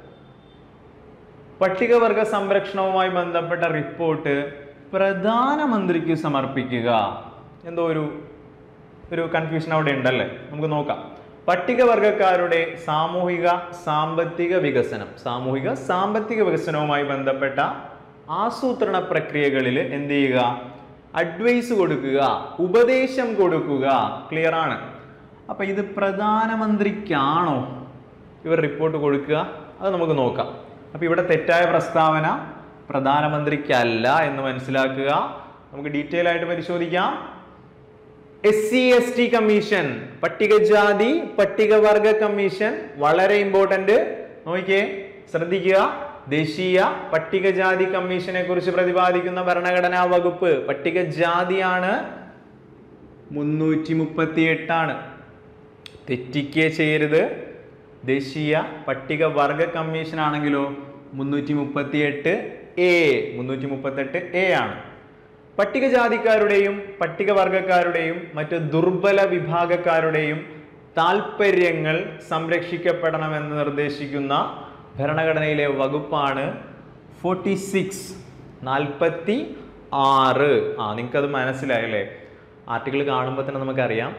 പട്ടികവർഗ സംരക്ഷണവുമായി ബന്ധപ്പെട്ട റിപ്പോർട്ട് പ്രധാനമന്ത്രിക്ക് സമർപ്പിക്കുക എന്തോ ഒരു ഒരു കൺഫ്യൂഷൻ അവിടെ ഉണ്ടല്ലേ നമുക്ക് നോക്കാം പട്ടികവർഗക്കാരുടെ സാമൂഹിക സാമ്പത്തിക വികസനം സാമൂഹിക സാമ്പത്തിക വികസനവുമായി ബന്ധപ്പെട്ട ആസൂത്രണ പ്രക്രിയകളിൽ എന്ത് ചെയ്യുക അഡ്വൈസ് കൊടുക്കുക ഉപദേശം കൊടുക്കുക ക്ലിയർ ആണ് അപ്പൊ ഇത് പ്രധാനമന്ത്രിക്കാണോ ഇവർ റിപ്പോർട്ട് കൊടുക്കുക അത് നമുക്ക് നോക്കാം അപ്പൊ ഇവിടെ തെറ്റായ പ്രസ്താവന പ്രധാനമന്ത്രിക്കല്ല എന്ന് മനസ്സിലാക്കുക നമുക്ക് ഡീറ്റെയിൽ ആയിട്ട് പരിശോധിക്കാം S C S T commission പട്ടികജാതി പട്ടികവർഗ കമ്മീഷൻ വളരെ ഇമ്പോർട്ടന്റ് നോക്കിയേ ശ്രദ്ധിക്കുക ദേശീയ പട്ടികജാതി കമ്മീഷനെ കുറിച്ച് പ്രതിപാദിക്കുന്ന ഭരണഘടനാ വകുപ്പ് പട്ടികജാതിയാണ് മുന്നൂറ്റി മുപ്പത്തി എട്ടാണ് തെറ്റിക്കേ ചെയ്യരുത് ദേശീയ പട്ടികവർഗ കമ്മീഷൻ ആണെങ്കിലോ മുന്നൂറ്റി മുപ്പത്തി എട്ട് എ മുന്നൂറ്റി മുപ്പത്തെട്ട് എ ആണ് പട്ടികജാതിക്കാരുടെയും പട്ടികവർഗക്കാരുടെയും മറ്റ് ദുർബല വിഭാഗക്കാരുടെയും താൽപ്പര്യങ്ങൾ സംരക്ഷിക്കപ്പെടണമെന്ന് നിർദ്ദേശിക്കുന്ന ഭരണഘടനയിലെ വകുപ്പാണ് ഫോർട്ടി സിക്സ് നാൽപ്പത്തി ആറ് ആ നിങ്ങൾക്കത് മനസ്സിലായല്ലേ ആർട്ടിക്കിൾ കാണുമ്പോൾ തന്നെ നമുക്കറിയാം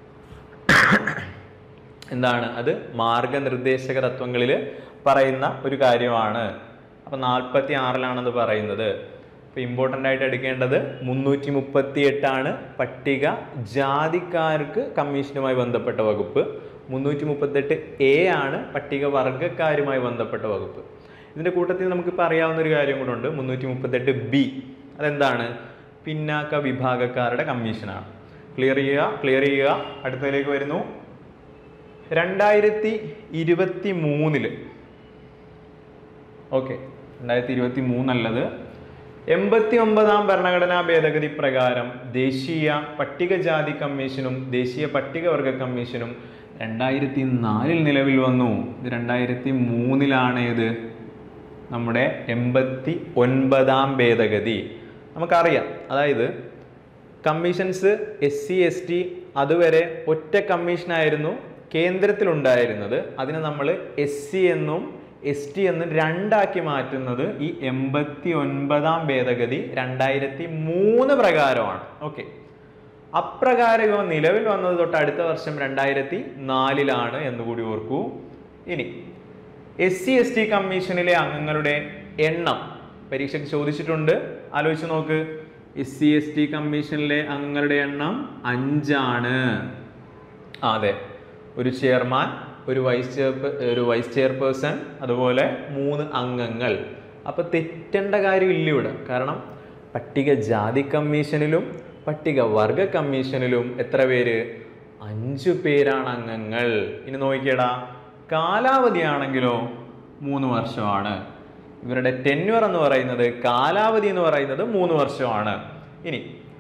എന്താണ് അത് മാർഗനിർദ്ദേശക തത്വങ്ങളിൽ പറയുന്ന ഒരു കാര്യമാണ് അപ്പം നാൽപ്പത്തി ആറിലാണെന്ന് പറയുന്നത് അപ്പോൾ ഇമ്പോർട്ടൻ്റ് ആയിട്ട് എടുക്കേണ്ടത് മുന്നൂറ്റി മുപ്പത്തി എട്ടാണ് പട്ടിക ജാതിക്കാർക്ക് കമ്മീഷനുമായി ബന്ധപ്പെട്ട വകുപ്പ് മുന്നൂറ്റി മുപ്പത്തെട്ട് എ ആണ് പട്ടിക വർഗക്കാരുമായി ബന്ധപ്പെട്ട വകുപ്പ് ഇതിൻ്റെ കൂട്ടത്തിൽ നമുക്കിപ്പോൾ അറിയാവുന്ന ഒരു കാര്യം കൂടെ ഉണ്ട് മുന്നൂറ്റി മുപ്പത്തെട്ട് ബി അതെന്താണ് പിന്നാക്ക വിഭാഗക്കാരുടെ കമ്മീഷനാണ് ക്ലിയർ ചെയ്യുക ക്ലിയർ ചെയ്യുക അടുത്തതിലേക്ക് വരുന്നു രണ്ടായിരത്തി ഇരുപത്തി മൂന്നില് ഓക്കെ രണ്ടായിരത്തി ഇരുപത്തി മൂന്നല്ലത് എൺപത്തി ഒമ്പതാം ഭരണഘടനാ ഭേദഗതി പ്രകാരം ദേശീയ പട്ടികജാതി കമ്മീഷനും ദേശീയ പട്ടികവർഗ കമ്മീഷനും രണ്ടായിരത്തി നാലിൽ നിലവിൽ വന്നു ഇത് രണ്ടായിരത്തി മൂന്നിലാണ് ഇത് നമ്മുടെ എൺപത്തി ഒൻപതാം ഭേദഗതി നമുക്കറിയാം അതായത് commissions S C S T അതുവരെ ഒറ്റ കമ്മീഷനായിരുന്നു കേന്ദ്രത്തിലുണ്ടായിരുന്നത് അതിനെ നമ്മൾ എസ് സി എന്നും എസ് ടി എന്നും രണ്ടാക്കി മാറ്റുന്നത് ഈ എൺപത്തി ഒൻപതാം ഭേദഗതി രണ്ടായിരത്തി മൂന്ന് പ്രകാരമാണ് ഓക്കെ അപ്രകാരം ഇവ നിലവിൽ വന്നത് തൊട്ട് അടുത്ത വർഷം രണ്ടായിരത്തി നാലിലാണ് എന്നുകൂടി ഓർക്കൂ ഇനി എസ് സി എസ് ടി കമ്മീഷനിലെ അംഗങ്ങളുടെ എണ്ണം പരീക്ഷയ്ക്ക് ചോദിച്ചിട്ടുണ്ട് ആലോചിച്ച് നോക്ക് എസ് സി എസ് ടി കമ്മീഷനിലെ അംഗങ്ങളുടെ എണ്ണം അഞ്ചാണ് ആ, അതെ ഒരു ചെയർമാൻ ഒരു വൈസ് ചെയർ ഒരു വൈസ് ചെയർപേഴ്സൺ അതുപോലെ മൂന്ന് അംഗങ്ങൾ അപ്പൊ തെറ്റേണ്ട കാര്യമില്ല ഇവിടെ കാരണം പട്ടിക ജാതി കമ്മീഷനിലും പട്ടിക വർഗ കമ്മീഷനിലും എത്ര പേര് അഞ്ചു പേരാണ് അംഗങ്ങൾ ഇനി നോക്കിയടാ കാലാവധിയാണെങ്കിലോ മൂന്ന് വർഷമാണ് ഇവരുടെ ടെന്യൂർ എന്ന് പറയുന്നത് കാലാവധി എന്ന് പറയുന്നത് മൂന്ന് വർഷമാണ് ഇനി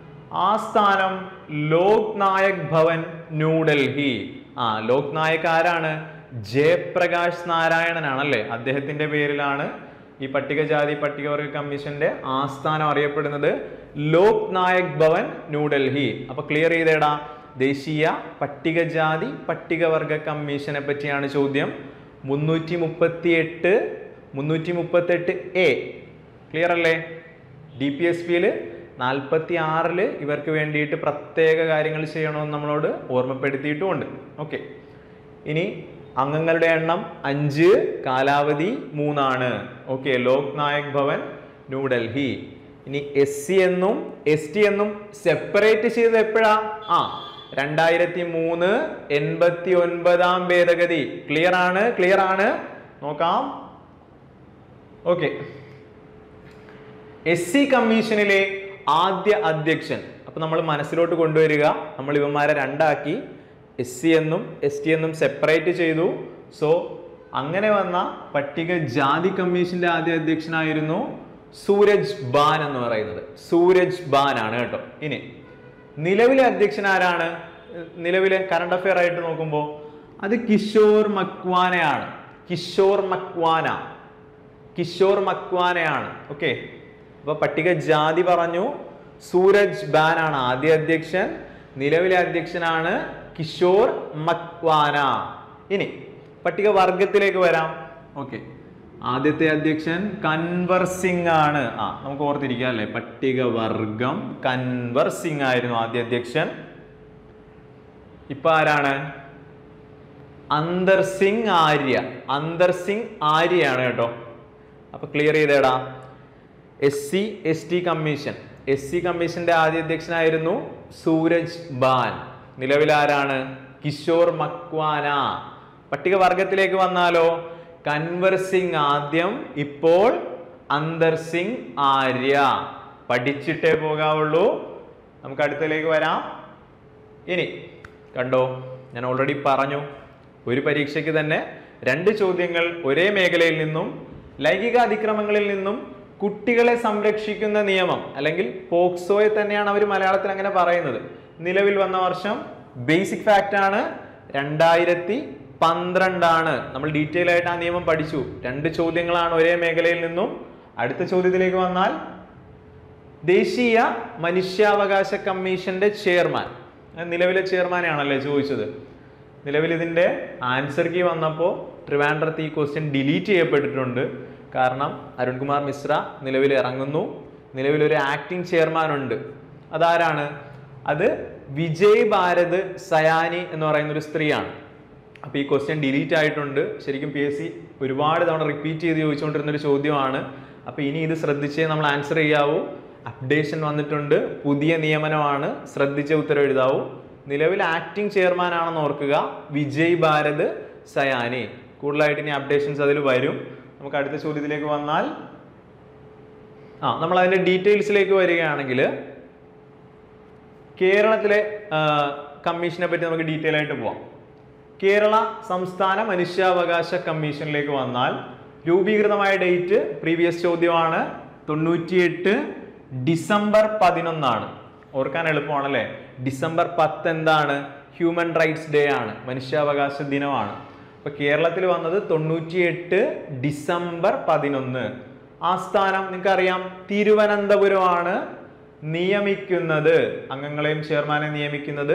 ആസ്ഥാനം ലോക് നായക് ഭവൻ ന്യൂഡൽഹി ആ ലോക് നായക് ആരാണ് ജയപ്രകാശ് നാരായണനാണല്ലേ അദ്ദേഹത്തിന്റെ പേരിലാണ് ഈ പട്ടികജാതി പട്ടികവർഗ കമ്മീഷന്റെ ആസ്ഥാനം അറിയപ്പെടുന്നത് ലോക് നായക് ഭവൻ ന്യൂഡൽഹി അപ്പൊ ക്ലിയർ ചെയ്തേടാ ദേശീയ പട്ടികജാതി പട്ടികവർഗ കമ്മീഷനെ പറ്റിയാണ് ചോദ്യം മുന്നൂറ്റി മുപ്പത്തി എട്ട് മുന്നൂറ്റി മുപ്പത്തെട്ട് എ ക്ലിയർ അല്ലേ ഡി പി എസ് പിയിൽ നാൽപ്പത്തി ആറില് ഇവർക്ക് വേണ്ടിയിട്ട് പ്രത്യേക കാര്യങ്ങൾ ചെയ്യണമെന്ന് നമ്മളോട് ഓർമ്മപ്പെടുത്തിയിട്ടുമുണ്ട് ഓക്കെ ഇനി അംഗങ്ങളുടെ എണ്ണം അഞ്ച് കാലാവധി മൂന്നാണ് ഓക്കെ ലോക് നായക് ഭവൻ ന്യൂഡൽഹി ഇനി എസ് സി എന്നും എസ് ടി എന്നും സെപ്പറേറ്റ് ചെയ്തത് എപ്പോഴാ ആ രണ്ടായിരത്തി മൂന്ന് എൺപത്തി ഒൻപതാം ഭേദഗതി ക്ലിയർ ആണ് ക്ലിയർ ആണ് നോക്കാം ഓക്കെ എസ് സി കമ്മീഷനിലെ ആദ്യ അധ്യക്ഷൻ അപ്പൊ നമ്മൾ മനസ്സിലോട്ട് കൊണ്ടുവരിക നമ്മൾ ഇവന്മാരെ രണ്ടാക്കി എസ് സി എന്നും എസ് ടി എന്നും സെപ്പറേറ്റ് ചെയ്തു സോ അങ്ങനെ വന്ന പട്ടിക ജാതി കമ്മീഷന്റെ ആദ്യ അധ്യക്ഷനായിരുന്നു സൂരജ് ബാൻ എന്ന് പറയുന്നത് സൂരജ് ബാൻ ആണ് കേട്ടോ ഇനി നിലവിലെ അധ്യക്ഷൻ ആരാണ് നിലവിലെ കറണ്ട് അഫെയർ ആയിട്ട് നോക്കുമ്പോൾ അത് കിഷോർ മക്വാനയാണ് കിഷോർ മക്വാന കിഷോർ മക്വാനയാണ് ഓക്കെ അപ്പൊ പട്ടിക ജാതി പറഞ്ഞു സൂരജ് ബാൻ ആണ് ആദ്യ അധ്യക്ഷൻ നിലവിലെ അധ്യക്ഷനാണ് കിഷോർ മക്വാന ഇനി പട്ടിക വർഗത്തിലേക്ക് വരാം ഓക്കെ ആദ്യത്തെ അധ്യക്ഷൻ കൻവർ സിംഗ് ആണ് ആ നമുക്ക് ഓർത്തിരിക്കാം അല്ലേ പട്ടിക വർഗം കൻവർ സിംഗ് ആയിരുന്നു ആദ്യ അധ്യക്ഷൻ ഇപ്പൊ ആരാണ് അന്തർ സിംഗ് ആര്യ അന്തർ സിംഗ് ആര്യയാണ് കേട്ടോ അപ്പൊ ക്ലിയർ ചെയ്തേടാ S C S T commission S C കമ്മീഷന്റെ ആദ്യ അധ്യക്ഷനായിരുന്നു സൂരജ് ബാൻ നിലവിൽ ആരാണ് കിഷോർ മക്വാന പട്ടിക വർഗത്തിലേക്ക് വന്നാലോ കൻവർ സിംഗ് ആദ്യം ഇപ്പോൾ അന്തർ സിംഗ് ആര്യ പഠിച്ചിട്ടേ പോകാവുള്ളൂ നമുക്ക് അടുത്തതിലേക്ക് വരാം ഇനി കണ്ടോ ഞാൻ ഓൾറെഡി പറഞ്ഞു ഒരു പരീക്ഷയ്ക്ക് തന്നെ രണ്ട് ചോദ്യങ്ങൾ ഒരേ മേഖലയിൽ നിന്നും ലൈംഗിക അതിക്രമങ്ങളിൽ നിന്നും കുട്ടികളെ സംരക്ഷിക്കുന്ന നിയമം അല്ലെങ്കിൽ പോക്സോയെ തന്നെയാണ് അവർ മലയാളത്തിൽ അങ്ങനെ പറയുന്നത് നിലവിൽ വന്ന വർഷം ബേസിക് ഫാക്റ്റ് ആണ് രണ്ടായിരത്തി പന്ത്രണ്ടാണ് നമ്മൾ ഡീറ്റെയിൽ ആയിട്ട് ആ നിയമം പഠിച്ചു രണ്ട് ചോദ്യങ്ങളാണ് ഒരേ മേഖലയിൽ നിന്നും അടുത്ത ചോദ്യത്തിലേക്ക് വന്നാൽ ദേശീയ മനുഷ്യാവകാശ കമ്മീഷന്റെ ചെയർമാൻ അത് നിലവിലെ ചെയർമാനെയാണല്ലേ ചോദിച്ചത് നിലവിൽ ഇതിന്റെ ആൻസർ കീ വന്നപ്പോൾ ട്രിവാൻഡ്രത്ത് ഈ ക്വസ്റ്റ്യൻ ഡിലീറ്റ് ചെയ്യപ്പെട്ടിട്ടുണ്ട് കാരണം അരുൺകുമാർ മിശ്ര നിലവിൽ ഇറങ്ങുന്നു നിലവിൽ ഒരു ആക്ടിംഗ് ചെയർമാൻ ഉണ്ട് അതാരാണ് അത് വിജയ് ഭാരത് സയാനി എന്ന് പറയുന്ന ഒരു സ്ത്രീയാണ് അപ്പോൾ ഈ ക്വസ്റ്റ്യൻ ഡിലീറ്റ് ആയിട്ടുണ്ട് ശരിക്കും പി എസ് സി ഒരുപാട് തവണ റിപ്പീറ്റ് ചെയ്ത് ചോദിച്ചുകൊണ്ടിരുന്ന ഒരു ചോദ്യമാണ് അപ്പോൾ ഇനി ഇത് ശ്രദ്ധിച്ചേ നമ്മൾ ആൻസർ ചെയ്യാവൂ അപ്ഡേഷൻ വന്നിട്ടുണ്ട് പുതിയ നിയമനമാണ് ശ്രദ്ധിച്ച ഉത്തരം എഴുതാവൂ നിലവിൽ ആക്ടിംഗ് ചെയർമാൻ ആണെന്ന് ഓർക്കുക വിജയ് ഭാരത് സയാനി കൂടുതലായിട്ട് ഇനി അപ്ഡേഷൻസ് അതിൽ വരും നമുക്ക് അടുത്ത ചോദ്യത്തിലേക്ക് വന്നാൽ ആ നമ്മൾ അതിന്റെ ഡീറ്റെയിൽസിലേക്ക് വരികയാണെങ്കിൽ കേരളത്തിലെ ആ, കമ്മീഷനെ പറ്റി നമുക്ക് ഡീറ്റെയിൽ ആയിട്ട് പോവാം കേരള സംസ്ഥാന മനുഷ്യാവകാശ കമ്മീഷനിലേക്ക് വന്നാൽ രൂപീകൃതമായ ഡേറ്റ് പ്രീവിയസ് ചോദ്യമാണ് തൊണ്ണൂറ്റിയെട്ട് ഡിസംബർ പതിനൊന്നാണ് ഓർക്കാൻ എളുപ്പമാണല്ലേ ഡിസംബർ പത്ത് എന്താണ് ഹ്യൂമൻ റൈറ്റ്സ് ഡേ ആണ് മനുഷ്യാവകാശ ദിനമാണ് അപ്പൊ കേരളത്തിൽ വന്നത് തൊണ്ണൂറ്റിയെട്ട് ഡിസംബർ പതിനൊന്ന് ആസ്ഥാനം നിങ്ങൾക്കറിയാം തിരുവനന്തപുരമാണ് നിയമിക്കുന്നത് അംഗങ്ങളെയും ചെയർമാനെ നിയമിക്കുന്നത്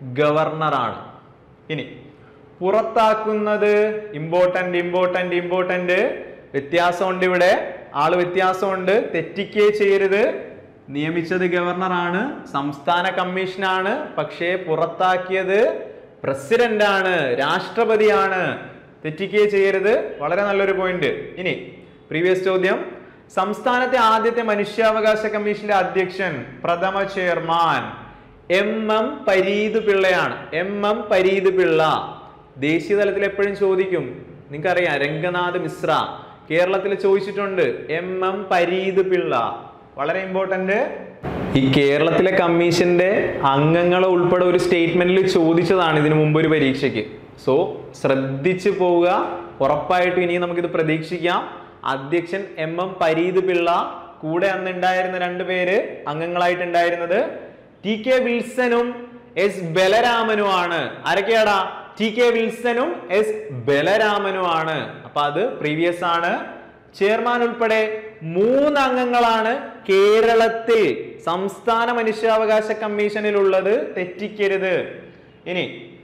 ഗവർണറാണ് ഇനി പുറത്താക്കുന്നത് ഇമ്പോർട്ടന്റ് ഇമ്പോർട്ടന്റ് ഇമ്പോർട്ടന്റ് വ്യത്യാസമുണ്ട് ഇവിടെ ആള് വ്യത്യാസമുണ്ട് തെറ്റിക്കേ ചെയ്യരുത് നിയമിച്ചത് ഗവർണറാണ് സംസ്ഥാന കമ്മീഷനാണ് പക്ഷേ പുറത്താക്കിയത് പ്രസിഡന്റ് ആണ് രാഷ്ട്രപതിയാണ് തെറ്റിക്കേ ചെയ്യരുത് വളരെ നല്ലൊരു പോയിന്റ് ഇനി പ്രീവിയസ് ചോദ്യം സംസ്ഥാനത്തെ ആദ്യത്തെ മനുഷ്യാവകാശ കമ്മീഷന്റെ അധ്യക്ഷൻ പ്രഥമ ചെയർമാൻ എം എം പരീത് പിള്ളയാണ് എം എം പരീത് പിള്ള ദേശീയ തലത്തിൽ എപ്പോഴും ചോദിക്കും നിങ്ങൾക്കറിയാം രംഗനാഥ് മിശ്ര കേരളത്തിൽ ചോദിച്ചിട്ടുണ്ട് എം എം പരീത് പിള്ള വളരെ ഇമ്പോർട്ടന്റ് ഈ കേരളത്തിലെ കമ്മീഷന്റെ അംഗങ്ങളെ ഉൾപ്പെടെ ഒരു സ്റ്റേറ്റ്മെന്റിൽ ചോദിച്ചതാണ് ഇതിനു മുമ്പ് ഒരു പരീക്ഷയ്ക്ക് സോ ശ്രദ്ധിച്ചു പോവുക ഉറപ്പായിട്ടും ഇനി നമുക്കിത് പ്രതീക്ഷിക്കാം അധ്യക്ഷൻ എം എം പരീത് പിള്ള കൂടെ അന്ന് ഉണ്ടായിരുന്ന രണ്ട് പേര് അംഗങ്ങളായിട്ടുണ്ടായിരുന്നത് ടി കെ വിൽസനും എസ് ബലരാമനുമാണ് ആരൊക്കെയാടാ ടി കെ വിൽസനും എസ് ബലരാമനുമാണ് അപ്പൊ അത് പ്രീവിയസ് ആണ് ചെയർമാൻ ഉൾപ്പെടെ മൂന്ന് അംഗങ്ങളാണ് കേരളത്തിൽ സംസ്ഥാന മനുഷ്യാവകാശ കമ്മീഷനിലുള്ളത് തെറ്റിക്കരുത് ഇനി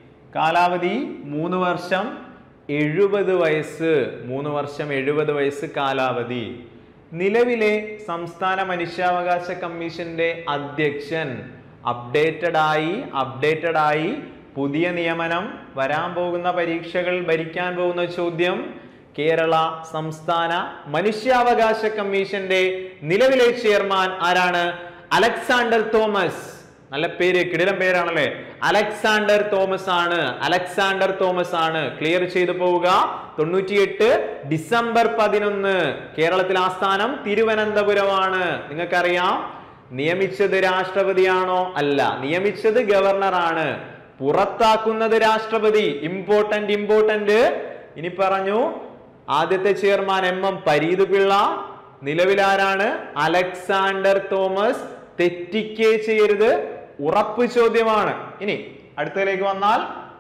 കാലാവധി മൂന്ന് വർഷം എഴുപത് വയസ്സ് മൂന്ന് വർഷം എഴുപത് വയസ്സ് കാലാവധി നിലവിലെ സംസ്ഥാന മനുഷ്യാവകാശ കമ്മീഷന്റെ അധ്യക്ഷൻ അപ്ഡേറ്റഡ് ആയി അപ്ഡേറ്റഡ് ആയി പുതിയ നിയമനം വരാൻ പോകുന്ന പരീക്ഷകൾ ഭരിക്കാൻ പോകുന്ന ചോദ്യം കേരള സംസ്ഥാന മനുഷ്യാവകാശ കമ്മീഷന്റെ നിലവിലെ ചെയർമാൻ ആരാണ് അലക്സാണ്ടർ തോമസ് നല്ല പേര് കിടിലം പേരാണല്ലേ അലക്സാണ്ടർ തോമസ് ആണ് അലക്സാണ്ടർ തോമസ് ആണ് ക്ലിയർ ചെയ്തു പോവുക തൊണ്ണൂറ്റിയെട്ട് ഡിസംബർ പതിനൊന്ന് കേരളത്തിലെ ആസ്ഥാനം തിരുവനന്തപുരമാണ് നിങ്ങൾക്കറിയാം നിയമിച്ചത് രാഷ്ട്രപതിയാണോ അല്ല നിയമിച്ചത് ഗവർണറാണ് പുറത്താക്കുന്നത് രാഷ്ട്രപതി ഇമ്പോർട്ടന്റ് ഇമ്പോർട്ടന്റ് ഇനി പറഞ്ഞു ആദ്യത്തെ chairman M M Pareeth Pillai നിലവിലാരാണ് അലക്സാണ്ടർ തോമസ് തെറ്റിക്കേ ചെയ്യരുത് ഉറപ്പ് ചോദ്യമാണ് ഇനി അടുത്തതിലേക്ക് വന്നാൽ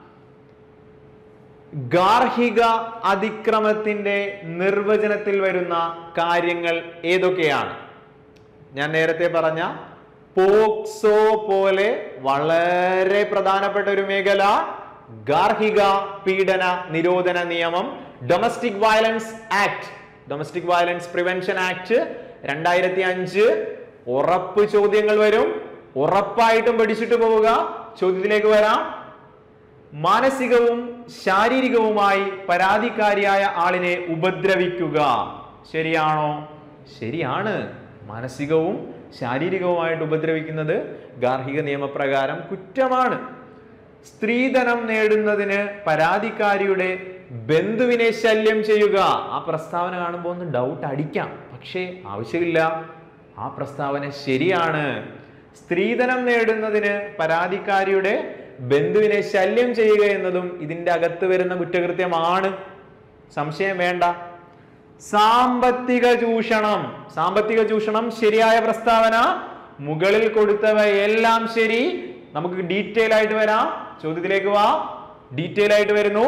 ഗാർഹിക അതിക്രമത്തിന്റെ നിർവചനത്തിൽ വരുന്ന കാര്യങ്ങൾ ഏതൊക്കെയാണ് ഞാൻ നേരത്തെ പറഞ്ഞ പോക്സോ പോലെ വളരെ പ്രധാനപ്പെട്ട ഒരു മേഖല ഗാർഹിക പീഡന നിരോധന നിയമം domestic violence act domestic violence prevention act രണ്ടായിരത്തി അഞ്ച് ഉറപ്പ് ചോദ്യങ്ങൾ വരും ഉറപ്പായിട്ടും പഠിച്ചിട്ട് പോവുക ചോദ്യത്തിലേക്ക് വരാം മാനസികവും ശാരീരികവുമായി പരാതിക്കാരിയായ ആളിനെ ഉപദ്രവിക്കുക ശരിയാണോ ശരിയാണ് മാനസികവും ശാരീരികവുമായിട്ട് ഉപദ്രവിക്കുന്നത് ഗാർഹിക നിയമപ്രകാരം കുറ്റമാണ് സ്ത്രീധനം നേടുന്നതിന് പരാതിക്കാരിയുടെ ബന്ധുവിനെ ശല്യം ചെയ്യുക ആ പ്രസ്താവന കാണുമ്പോൾ ഒന്ന് ഡൗട്ട് അടിക്കാം പക്ഷേ ആവശ്യമില്ല ആ പ്രസ്താവന ശരിയാണ് സ്ത്രീധനം നേടുന്നതിന് പരാതിക്കാരിയുടെ ബന്ധുവിനെ ശല്യം ചെയ്യുക എന്നതും ഇതിന്റെ അകത്ത് വരുന്ന കുറ്റകൃത്യമാണ് സംശയം വേണ്ട സാമ്പത്തിക ചൂഷണം സാമ്പത്തിക ചൂഷണം ശരിയായ പ്രസ്താവന മുകളിൽ കൊടുത്തവയെല്ലാം ശരി നമുക്ക് ഡീറ്റെയിൽ ആയിട്ട് വരാം ചോദ്യത്തിലേക്ക് വാ ഡീറ്റെയിൽ ആയിട്ട് വരുന്നു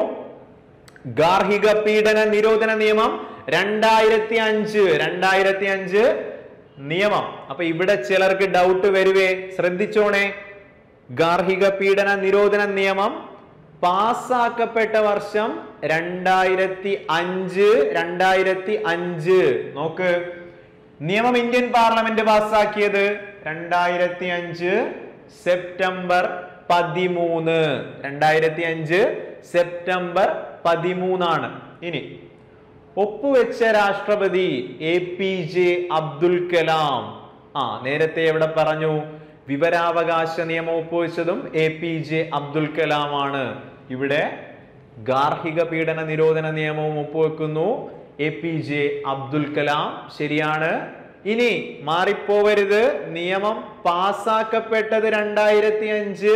ഗാർഹിക പീഡന നിരോധന നിയമം രണ്ടായിരത്തി അഞ്ച് രണ്ടായിരത്തി അഞ്ച് നിയമം അപ്പൊ ഇവിടെ ചിലർക്ക് ഡൗട്ട് വരുവേ ശ്രദ്ധിച്ചോണേ ഗാർഹിക പീഡന നിരോധന നിയമം പാസ്സാക്കപ്പെട്ട വർഷം രണ്ടായിരത്തി അഞ്ച് രണ്ടായിരത്തി അഞ്ച് നോക്ക് നിയമം ഇന്ത്യൻ പാർലമെന്റ് പാസ്സാക്കിയത് രണ്ടായിരത്തി അഞ്ച് സെപ്റ്റംബർ പതിമൂന്ന് രണ്ടായിരത്തി അഞ്ച് സെപ്റ്റംബർ പതിമൂന്നാണ് ഇനി ഒപ്പുവെച്ച രാഷ്ട്രപതി A P J Abdul Kalam ആ നേരത്തെ എവിടെ പറഞ്ഞു വിവരാവകാശ നിയമം ഒപ്പുവെച്ചതും A P J Abdul Kalam ആണ് ഇവിടെ ഗാർഹിക പീഡന നിരോധന നിയമവും ഒപ്പുവെക്കുന്നു A P J Abdul Kalam ശരിയാണ് ഇനി മാറിപ്പോവരുത് നിയമം പാസാക്കപ്പെട്ടത് രണ്ടായിരത്തി അഞ്ച്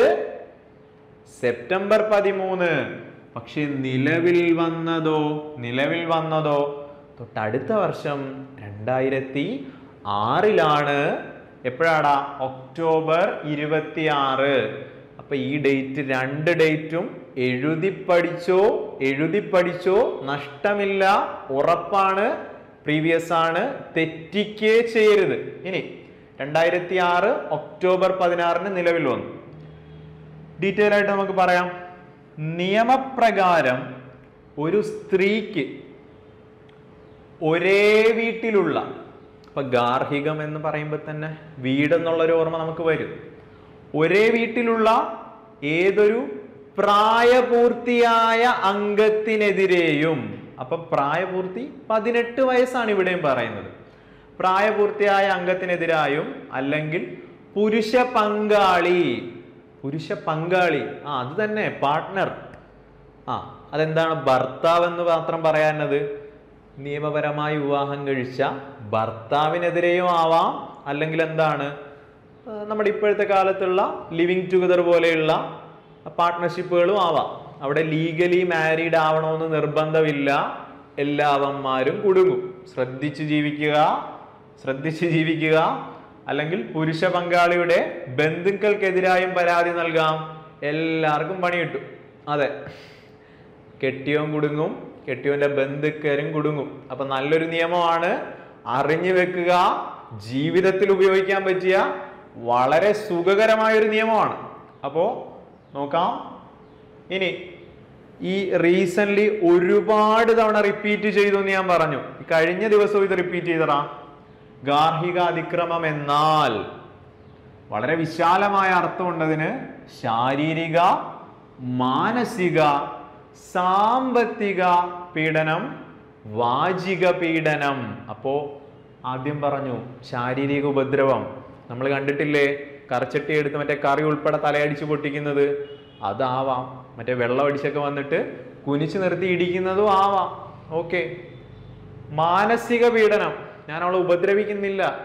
സെപ്റ്റംബർ പതിമൂന്ന് പക്ഷെ നിലവിൽ വന്നതോ നിലവിൽ വന്നതോ തൊട്ടടുത്ത വർഷം രണ്ടായിരത്തി ആറിലാണ് എപ്പോഴാടാ ഒക്ടോബർ ഇരുപത്തി ആറ് അപ്പൊ ഈ ഡേറ്റ് രണ്ട് ഡേറ്റും എഴുതി പഠിച്ചോ എഴുതി പഠിച്ചോ നഷ്ടമില്ല ഉറപ്പാണ് പ്രീവിയസ് ആണ് തെറ്റിക്കേ ചെയ്യരുത് ഇനി രണ്ടായിരത്തി ആറ് ഒക്ടോബർ പതിനാറിന് നിലവിൽ വന്നു ഡീറ്റെയിൽ ആയിട്ട് നമുക്ക് പറയാം നിയമപ്രകാരം ഒരു സ്ത്രീക്ക് ഒരേ വീട്ടിലുള്ള ഇപ്പൊ ഗാർഹികം എന്ന് പറയുമ്പോൾ തന്നെ വീടെന്നുള്ളൊരു ഓർമ്മ നമുക്ക് വരും ഒരേ വീട്ടിലുള്ള ഏതൊരു പ്രായപൂർത്തിയായ അംഗത്തിനെതിരെയും അപ്പൊ പ്രായപൂർത്തി പതിനെട്ട് വയസ്സാണ് ഇവിടെയും പറയുന്നത് പ്രായപൂർത്തിയായ അംഗത്തിനെതിരായും അല്ലെങ്കിൽ പുരുഷ പങ്കാളി പുരുഷ പങ്കാളി ആ അത് തന്നെ പാർട്ട്ണർ ആ അതെന്താണ് ഭർത്താവ് എന്ന് മാത്രം പറയാനത് നിയമപരമായി വിവാഹം കഴിച്ച ഭർത്താവിനെതിരെയും ആവാം അല്ലെങ്കിൽ എന്താണ് ആ, നമ്മുടെ ഇപ്പോഴത്തെ കാലത്തുള്ള ലിവിങ് ടുഗദർ പോലെയുള്ള പാർട്ട്ണർഷിപ്പുകളും ആവാം അവിടെ ലീഗലി മാരീഡ് ആവണമെന്ന് നിർബന്ധമില്ല എല്ലാവന്മാരും കുടുങ്ങും ശ്രദ്ധിച്ച് ജീവിക്കുക ശ്രദ്ധിച്ച് ജീവിക്കുക അല്ലെങ്കിൽ പുരുഷ പങ്കാളിയുടെ ബന്ധുക്കൾക്കെതിരായും പരാതി നൽകാം എല്ലാവർക്കും പണി കിട്ടും അതെ കെട്ടിയോൻ കുടുങ്ങും കെട്ടിയോന്റെ ബന്ധുക്കരും കുടുങ്ങും അപ്പൊ നല്ലൊരു നിയമമാണ് അറിഞ്ഞു വെക്കുക ജീവിതത്തിൽ ഉപയോഗിക്കാൻ പറ്റിയ വളരെ സുഖകരമായ ഒരു നിയമമാണ് അപ്പോ നോക്കാം ഇനി ഈ റീസെന്റ് ഒരുപാട് തവണ റിപ്പീറ്റ് ചെയ്തു എന്ന് ഞാൻ പറഞ്ഞു ഈ കഴിഞ്ഞ ദിവസവും ഇത് റിപ്പീറ്റ് ചെയ്തടാ ഗാർഹിക അതിക്രമം എന്നാൽ വളരെ വിശാലമായ അർത്ഥമുണ്ടതിന് ശാരീരിക മാനസിക സാമ്പത്തിക പീഡനം വാചിക പീഡനം അപ്പോ ആദ്യം പറഞ്ഞു ശാരീരിക ഉപദ്രവം നമ്മൾ കണ്ടിട്ടില്ലേ കറച്ചട്ടി എടുത്ത് മറ്റേ കറി ഉൾപ്പെടെ തലയടിച്ച് പൊട്ടിക്കുന്നത് അതാവാം മറ്റേ വെള്ളം അടിച്ചൊക്കെ വന്നിട്ട് കുനിച്ചു നിർത്തി ഇടിക്കുന്നതും ആവാം ഓക്കെ മാനസിക പീഡനം ഞാൻ അവളെ ഉപദ്രവിക്കുന്നില്ല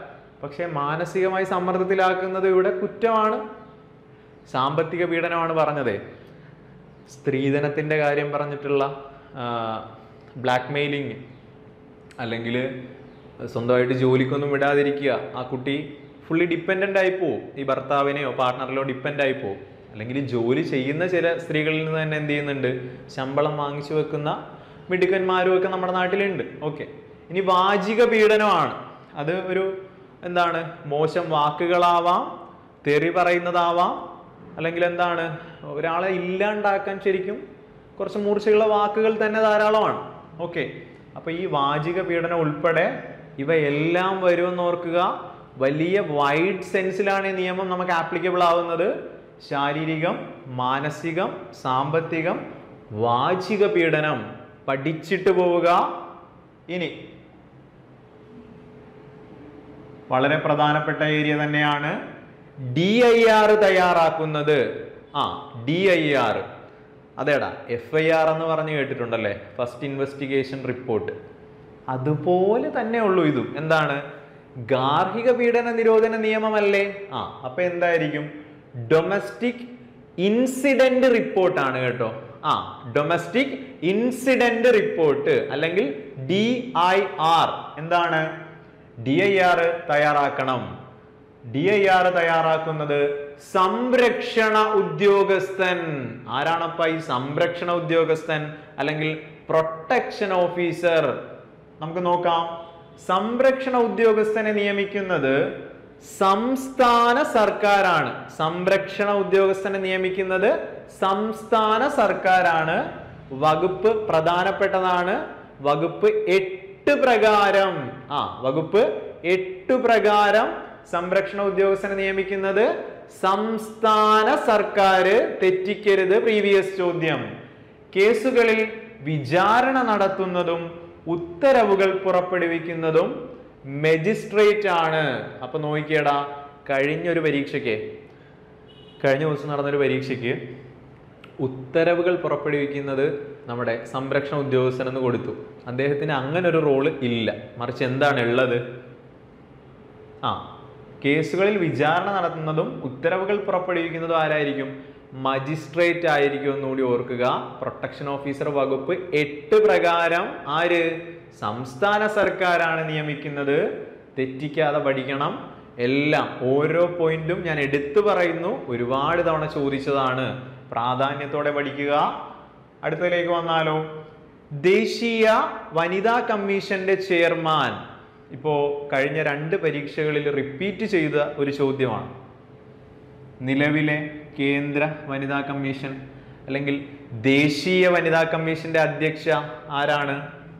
പക്ഷെ മാനസികമായി സമ്മർദ്ദത്തിലാക്കുന്നത് ഇവിടെ കുറ്റമാണ് സാമ്പത്തിക പീഡനമാണ് പറഞ്ഞത് സ്ത്രീധനത്തിൻ്റെ കാര്യം പറഞ്ഞിട്ടുള്ള ബ്ലാക്ക് മെയിലിങ് അല്ലെങ്കിൽ സ്വന്തമായിട്ട് ജോലിക്കൊന്നും വിടാതിരിക്കുക ആ കുട്ടി ഫുള്ളി ഡിപ്പെൻഡൻ്റ് ആയി പോവും ഈ ഭർത്താവിനെയോ പാർട്ട്ണറിലോ ഡിപ്പെൻഡ് ആയി പോവും അല്ലെങ്കിൽ ജോലി ചെയ്യുന്ന ചില സ്ത്രീകളിൽ നിന്ന് തന്നെ എന്ത് ചെയ്യുന്നുണ്ട് ശമ്പളം വാങ്ങിച്ചു വെക്കുന്ന മിടുക്കന്മാരും ഒക്കെ നമ്മുടെ നാട്ടിലുണ്ട് ഓക്കെ ഇനി വാചിക പീഡനമാണ് അത് ഒരു എന്താണ് മോശം വാക്കുകളാവാം തെറി പറയുന്നതാവാം അല്ലെങ്കിൽ എന്താണ് ഒരാളെ ഇല്ലാണ്ടാക്കാൻ ശരിക്കും കുറച്ച് മൂർച്ചയുള്ള വാക്കുകൾ തന്നെ ധാരാളമാണ് ഓക്കെ അപ്പൊ ഈ വാചിക പീഡനം ഉൾപ്പെടെ ഇവയെല്ലാം വരുമെന്ന് ഓർക്കുക വലിയ വൈഡ് സെൻസിലാണ് ഈ നിയമം നമുക്ക് ആപ്ലിക്കബിൾ ആവുന്നത് ശാരീരികം മാനസികം സാമ്പത്തികം വാചിക പീഡനം പഠിച്ചിട്ട് പോവുക ഇനി വളരെ പ്രധാനപ്പെട്ട ഏരിയ തന്നെയാണ് ഡി ഐ ആർ തയ്യാറാക്കുന്നത് ആ ഡി ഐ ആർ അതേടാ എഫ് ഐ ആർ എന്ന് പറഞ്ഞ് കേട്ടിട്ടുണ്ടല്ലേ ഫസ്റ്റ് ഇൻവെസ്റ്റിഗേഷൻ റിപ്പോർട്ട് അതുപോലെ തന്നെ ഉള്ളൂ ഇതും എന്താണ് ഗാർഹിക പീഡന നിരോധന നിയമമല്ലേ ആ അപ്പൊ എന്തായിരിക്കും ഡൊമസ്റ്റിക് ഇൻസിഡന്റ് റിപ്പോർട്ടാണ് കേട്ടോ ആ ഡൊമസ്റ്റിക് ഇൻസിഡന്റ് റിപ്പോർട്ട് അല്ലെങ്കിൽ ഡി ഐ ആർ എന്താണ് ഡി ഐ ആർ തയ്യാറാക്കണം ഡി ഐ ആർ തയ്യാറാക്കുന്നത് സംരക്ഷണ ഉദ്യോഗസ്ഥൻ ആരാണപ്പ ഈ സംരക്ഷണ ഉദ്യോഗസ്ഥൻ അല്ലെങ്കിൽ പ്രൊട്ടക്ഷൻ ഓഫീസർ നമുക്ക് നോക്കാം സംരക്ഷണ ഉദ്യോഗസ്ഥനെ നിയമിക്കുന്നത് സംസ്ഥാന സർക്കാരാണ് സംരക്ഷണ ഉദ്യോഗസ്ഥനെ നിയമിക്കുന്നത് സംസ്ഥാന സർക്കാരാണ് വകുപ്പ് പ്രധാനപ്പെട്ടതാണ് വകുപ്പ് എട്ട് പ്രകാരം ആ വകുപ്പ് എട്ട് പ്രകാരം സംരക്ഷണ ഉദ്യോഗസ്ഥനെ നിയമിക്കുന്നത് സംസ്ഥാന സർക്കാർ തെറ്റിക്കരുത് പ്രീവിയസ് ചോദ്യം കേസുകളിൽ വിചാരണ നടത്തുന്നതും ഉത്തരവുകൾ പുറപ്പെടുവിക്കുന്നതും മജിസ്ട്രേറ്റ് ആണ് അപ്പൊ നോക്കിയടാ കഴിഞ്ഞൊരു പരീക്ഷയ്ക്ക് കഴിഞ്ഞ ദിവസം നടന്നൊരു പരീക്ഷയ്ക്ക് ഉത്തരവുകൾ പുറപ്പെടുവിക്കുന്നത് നമ്മുടെ സംരക്ഷണ ഉദ്യോഗസ്ഥൻ എന്ന് കൊടുത്തു അദ്ദേഹത്തിന് അങ്ങനെ ഒരു റോള് ഇല്ല മറിച്ച് എന്താണ് ഉള്ളത് ആ കേസുകളിൽ വിചാരണ നടത്തുന്നതും ഉത്തരവുകൾ പുറപ്പെടുവിക്കുന്നതും ആരായിരിക്കും മജിസ്ട്രേറ്റ് ആയിരിക്കും എന്നുകൂടി ഓർക്കുക പ്രൊട്ടക്ഷൻ ഓഫീസർ വകുപ്പ് എട്ട് പ്രകാരം ആര് സംസ്ഥാന സർക്കാരാണ് നിയമിക്കുന്നത് തെറ്റിക്കാതെ പഠിക്കണം എല്ലാം ഓരോ പോയിന്റും ഞാൻ എടുത്തു പറയുന്നു ഒരുപാട് തവണ ചോദിച്ചതാണ് പ്രാധാന്യത്തോടെ പഠിക്കുക അടുത്തതിലേക്ക് വന്നാലോ ദേശീയ വനിതാ കമ്മീഷന്റെ ചെയർമാൻ ഇപ്പോ കഴിഞ്ഞ രണ്ട് പരീക്ഷകളിൽ റിപ്പീറ്റ് ചെയ്ത ഒരു ചോദ്യമാണ് നിലവിലെ കേന്ദ്ര വനിതാ കമ്മീഷൻ അല്ലെങ്കിൽ ദേശീയ വനിതാ കമ്മീഷന്റെ അധ്യക്ഷ ആരാണ്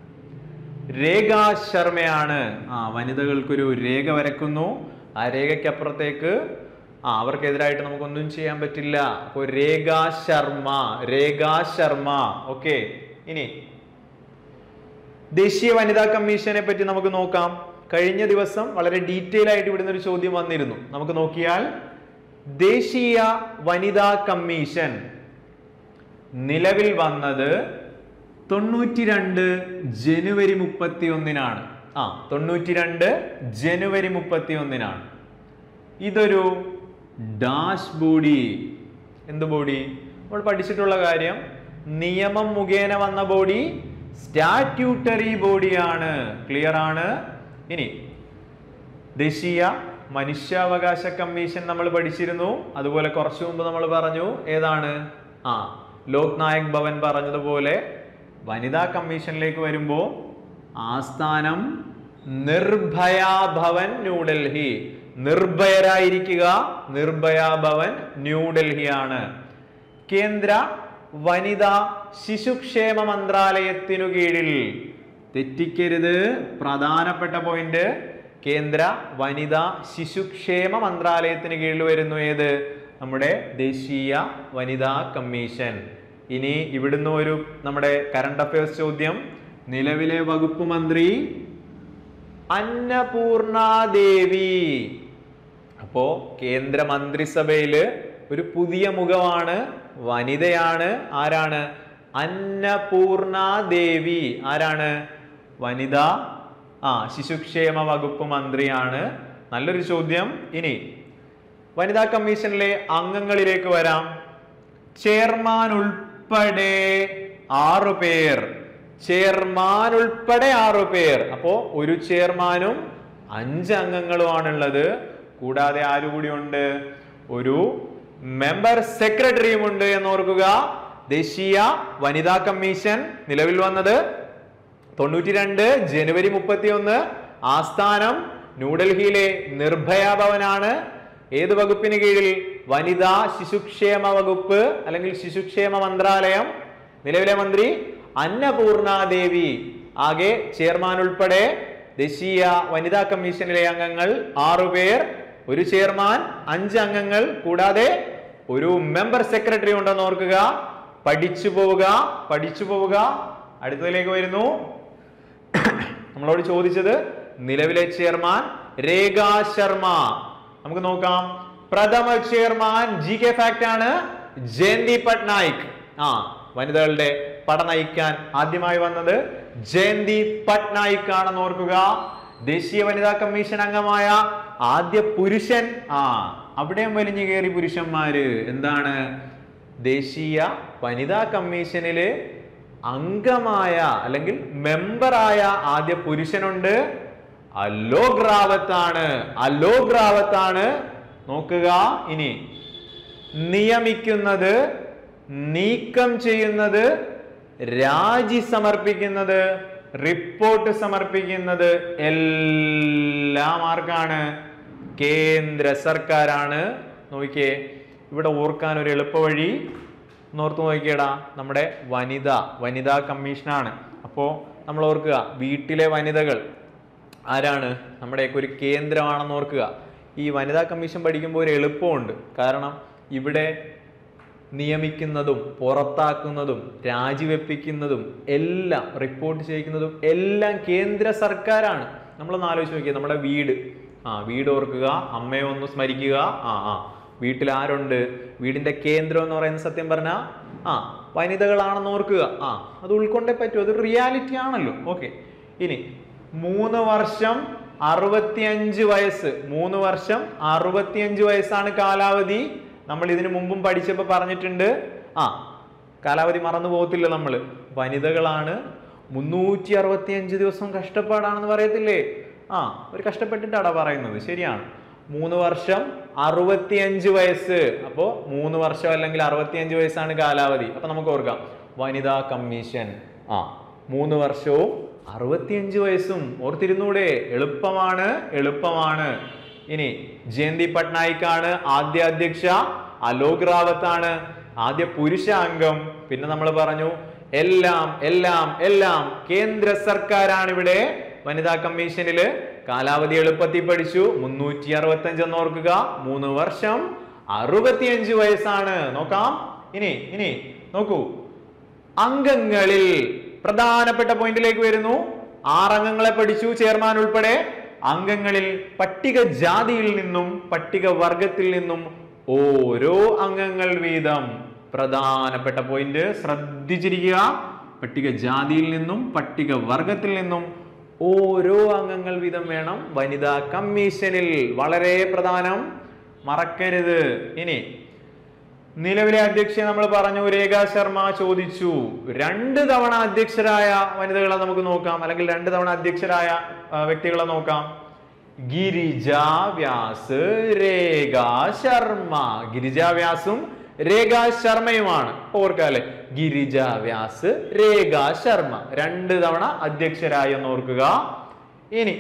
രേഖ ശർമ്മയാണ് ആ വനിതകൾക്കൊരു രേഖ വരക്കുന്നു ആ രേഖയ്ക്കപ്പുറത്തേക്ക് ആ അവർക്കെതിരായിട്ട് നമുക്കൊന്നും ചെയ്യാൻ പറ്റില്ല അപ്പോൾ രേഖ ശർമ്മ രേഖ ശർമ്മ ഓക്കെ ഇനി ദേശീയ വനിതാ കമ്മീഷനെ പറ്റി നമുക്ക് നോക്കാം കഴിഞ്ഞ ദിവസം വളരെ ഡീറ്റെയിൽ ആയിട്ട് ഇവിടുന്ന് ഒരു ചോദ്യം വന്നിരുന്നു നമുക്ക് നോക്കിയാൽ ദേശീയ വനിതാ കമ്മീഷൻ നിലവിൽ വന്നത് തൊണ്ണൂറ്റി രണ്ട് ജനുവരി മുപ്പത്തി ഒന്നിനാണ് ആ തൊണ്ണൂറ്റി രണ്ട് ജനുവരി മുപ്പത്തി ഒന്നിനാണ് ഇതൊരു ഡാഷ് ബോഡി എന്ത് ബോഡി നമ്മൾ പഠിച്ചിട്ടുള്ള കാര്യം നിയമം മുഖേന വന്ന ബോഡി സ്റ്റാറ്റ്യൂട്ടറി ബോഡിയാണ് ക്ലിയർ ആണ് ഇനി ദേശീയ മനുഷ്യാവകാശ കമ്മീഷൻ നമ്മൾ പഠിച്ചിരുന്നു അതുപോലെ കുറച്ചു മുമ്പ് നമ്മൾ പറഞ്ഞു ഏതാണ് ആ ലോക് നായക് ഭവൻ പറഞ്ഞതുപോലെ വനിതാ കമ്മീഷനിലേക്ക് വരുമ്പോൾ ആസ്ഥാനം നിർഭയ ഭവൻ ന്യൂഡൽഹി നിർഭയരായിരിക്കുക നിർഭയ ഭവൻ ന്യൂഡൽഹിയാണ് കേന്ദ്ര വനിതാ ശിശുക്ഷേമ മന്ത്രാലയത്തിനു കീഴിൽ തെറ്റിക്കരുത് പ്രധാനപ്പെട്ട പോയിന്റ് കേന്ദ്ര വനിതാ ശിശുക്ഷേമ മന്ത്രാലയത്തിന് കീഴിൽ വരുന്നു ഏത് നമ്മുടെ ദേശീയ വനിതാ കമ്മീഷൻ ഇനി ഇവിടുന്ന് ഒരു നമ്മുടെ കറണ്ട് അഫയേഴ്സ് ചോദ്യം നിലവിലെ വകുപ്പ് മന്ത്രി അന്നപൂർണാദേവി അപ്പോ കേന്ദ്ര മന്ത്രിസഭയില് ഒരു പുതിയ മുഖമാണ് വനിതയാണ് ആരാണ് അന്നപൂർണാദേവി ആരാണ് വനിത ആ ശിശുക്ഷേമ വകുപ്പ് മന്ത്രിയാണ് നല്ലൊരു ചോദ്യം ഇനി വനിതാ കമ്മീഷനിലെ അംഗങ്ങളിലേക്ക് വരാം ചെയർമാൻ ഉൾപ്പെടെ ആറു പേർ ചെയർമാൻ ഉൾപ്പെടെ ആറു പേർ അപ്പോ ഒരു ചെയർമാനും അഞ്ച് അംഗങ്ങളുമാണുള്ളത് കൂടാതെ ആരു കൂടിയുണ്ട് ഒരു മെമ്പർ സെക്രട്ടറിയും ഉണ്ട് എന്ന് ഓർക്കുക ദേശീയ വനിതാ കമ്മീഷൻ നിലവിൽ വന്നത് തൊണ്ണൂറ്റി രണ്ട് ജനുവരി മുപ്പത്തി ഒന്ന് ആസ്ഥാനം ന്യൂഡൽഹിയിലെ നിർഭയ ഭവനാണ് ഏത് വകുപ്പിന് കീഴിൽ വനിതാ ശിശുക്ഷേമ വകുപ്പ് അല്ലെങ്കിൽ ശിശുക്ഷേമ മന്ത്രാലയം നിലവിലെ മന്ത്രി അന്നപൂർണ ദേവി ആകെ ചെയർമാൻ ഉൾപ്പെടെ ദേശീയ വനിതാ കമ്മീഷനിലെ അംഗങ്ങൾ ആറുപേർ ഒരു ചെയർമാൻ അഞ്ച് അംഗങ്ങൾ കൂടാതെ ഒരു മെമ്പർ സെക്രട്ടറി ഉണ്ടെന്ന് ഓർക്കുക പഠിച്ചു പോവുക പഠിച്ചു പോവുക അടുത്തതിലേക്ക് വരുന്നു നമ്മളോട് ചോദിച്ചത് നിലവിലെ ചെയർമാൻ രേഖ ശർമ്മ നമുക്ക് നോക്കാം പ്രഥമ ചെയർമാൻ ജി കെ ഫാക്ട് ആണ് ജയന്തി പട്നായിക് ആ വനിതകളുടെ പട നയിക്കാൻ ആദ്യമായി വന്നത് ജയന്തി പട്നായിക് ആണെന്ന് ഓർക്കുക ദേശീയ വനിതാ കമ്മീഷൻ അംഗമായ ആദ്യ പുരുഷൻ ആ അവിടെയും വലിഞ്ഞു കയറി പുരുഷന്മാര് എന്താണ് ദേശീയ വനിതാ കമ്മീഷനില് അംഗമായ അല്ലെങ്കിൽ മെമ്പറായ ആദ്യ പുരുഷനുണ്ട് അലോക് റാവത്താണ് അലോക് റാവത്താണ് നോക്കുക ഇനി നിയമിക്കുന്നത് നീക്കം ചെയ്യുന്നത് രാജി സമർപ്പിക്കുന്നത് റിപ്പോർട്ട് സമർപ്പിക്കുന്നത് എല്ലാം ആർക്കാണ് കേന്ദ്ര സർക്കാരാണ് നോക്കിയേ ഇവിടെ ഓർക്കാൻ ഒരു എളുപ്പവഴി നോർത്ത് നോക്കിയടാ നമ്മുടെ വനിത വനിതാ കമ്മീഷനാണ് അപ്പോൾ നമ്മൾ ഓർക്കുക വീട്ടിലെ വനിതകൾ ആരാണ് നമ്മുടെയൊക്കെ ഒരു കേന്ദ്രമാണെന്ന് ഓർക്കുക ഈ വനിതാ കമ്മീഷൻ പഠിക്കുമ്പോൾ ഒരു എളുപ്പമുണ്ട് കാരണം ഇവിടെ നിയമിക്കുന്നതും പുറത്താക്കുന്നതും രാജിവെപ്പിക്കുന്നതും എല്ലാം റിപ്പോർട്ട് ചെയ്യിക്കുന്നതും എല്ലാം കേന്ദ്ര സർക്കാരാണ് നമ്മളൊന്ന് ആലോചിച്ച് നോക്കിയാൽ നമ്മുടെ വീട് ആ വീട് ഓർക്കുക അമ്മയെ ഒന്ന് സ്മരിക്കുക ആ ആ വീട്ടിൽ ആരുണ്ട് വീടിന്റെ കേന്ദ്രം എന്ന് പറയുന്ന സത്യം പറഞ്ഞാൽ ആ വനിതകളാണെന്ന് ഓർക്കുക ആ അത് ഉൾക്കൊണ്ടേ പറ്റൂ അത് റിയാലിറ്റി ആണല്ലോ ഓക്കെ ഇനി മൂന്ന് വർഷം അറുപത്തിയഞ്ച് വയസ്സ് മൂന്ന് വർഷം അറുപത്തിയഞ്ച് വയസ്സാണ് കാലാവധി നമ്മൾ ഇതിനു മുമ്പും പഠിച്ചപ്പോൾ പറഞ്ഞിട്ടുണ്ട് ആ കാലാവധി മറന്നു പോകത്തില്ല നമ്മൾ വനിതകളാണ് മുന്നൂറ്റി അറുപത്തിയഞ്ച് ദിവസം കഷ്ടപ്പാടാണെന്ന് പറയത്തില്ലേ ആ ഒരു കഷ്ടപ്പെട്ടിട്ടാടാ പറയുന്നത് ശരിയാണ് മൂന്ന് വർഷം അറുപത്തിയഞ്ച് വയസ്സ് അപ്പോൾ മൂന്ന് വർഷം അല്ലെങ്കിൽ അറുപത്തിയഞ്ച് വയസ്സാണ് കാലാവധി അപ്പൊ നമുക്ക് ഓർക്കാം വനിതാ കമ്മീഷൻ ആ മൂന്ന് വർഷവും അറുപത്തിയഞ്ച് വയസ്സും ഓർത്തിരുന്നൂടെ എളുപ്പമാണ് എളുപ്പമാണ് ഇനി ജയന്തി പട്നായിക് ആണ് ആദ്യ അധ്യക്ഷ അലോക് റാവത്ത് ആണ് ആദ്യ പുരുഷ അംഗം പിന്നെ നമ്മൾ പറഞ്ഞു എല്ലാം എല്ലാം എല്ലാം കേന്ദ്ര സർക്കാരാണ് ഇവിടെ വനിതാ കമ്മീഷനില് കാലാവധി എളുപ്പത്തിൽ പഠിച്ചു മുന്നൂറ്റി അറുപത്തി അഞ്ച് എന്ന് ഓർക്കുക മൂന്ന് വർഷം അറുപത്തിയഞ്ച് വയസ്സാണ് നോക്കാം ഇനി ഇനി നോക്കൂ അംഗങ്ങളിൽ പ്രധാനപ്പെട്ട പോയിന്റിലേക്ക് വരുന്നു ആറംഗങ്ങളെ പഠിച്ചു ചെയർമാൻ ഉൾപ്പെടെ അംഗങ്ങളിൽ പട്ടിക ജാതിയിൽ നിന്നും പട്ടിക വർഗത്തിൽ നിന്നും ഓരോ അംഗങ്ങൾ വീതം പ്രധാനപ്പെട്ട പോയിന്റ് ശ്രദ്ധിച്ചിരിക്കുക പട്ടിക ജാതിയിൽ നിന്നും പട്ടിക വർഗത്തിൽ നിന്നും ഓരോ അംഗങ്ങൾ വീതം വേണം വനിതാ കമ്മീഷനിൽ വളരെ പ്രധാനം മറക്കരുത് ഇനി നിലവിലെ അധ്യക്ഷ നമ്മൾ പറഞ്ഞു രേഖ ശർമ്മ ചോദിച്ചു രണ്ട് തവണ അധ്യക്ഷരായ വനിതകളെ നമുക്ക് നോക്കാം അല്ലെങ്കിൽ രണ്ട് തവണ അധ്യക്ഷരായ ആ, വ്യക്തികളെ നോക്കാം ഗിരിജ വ്യാസ് രേഖ ശർമ്മ ഗിരിജ വ്യാസും രേഖ ശർമ്മയുമാണ് ഓർക്കാല്ലേ ഗിരിജ വ്യാസ് രേഖ ശർമ്മ രണ്ട് തവണ അധ്യക്ഷരായി എന്ന് ഓർക്കുക ഇനി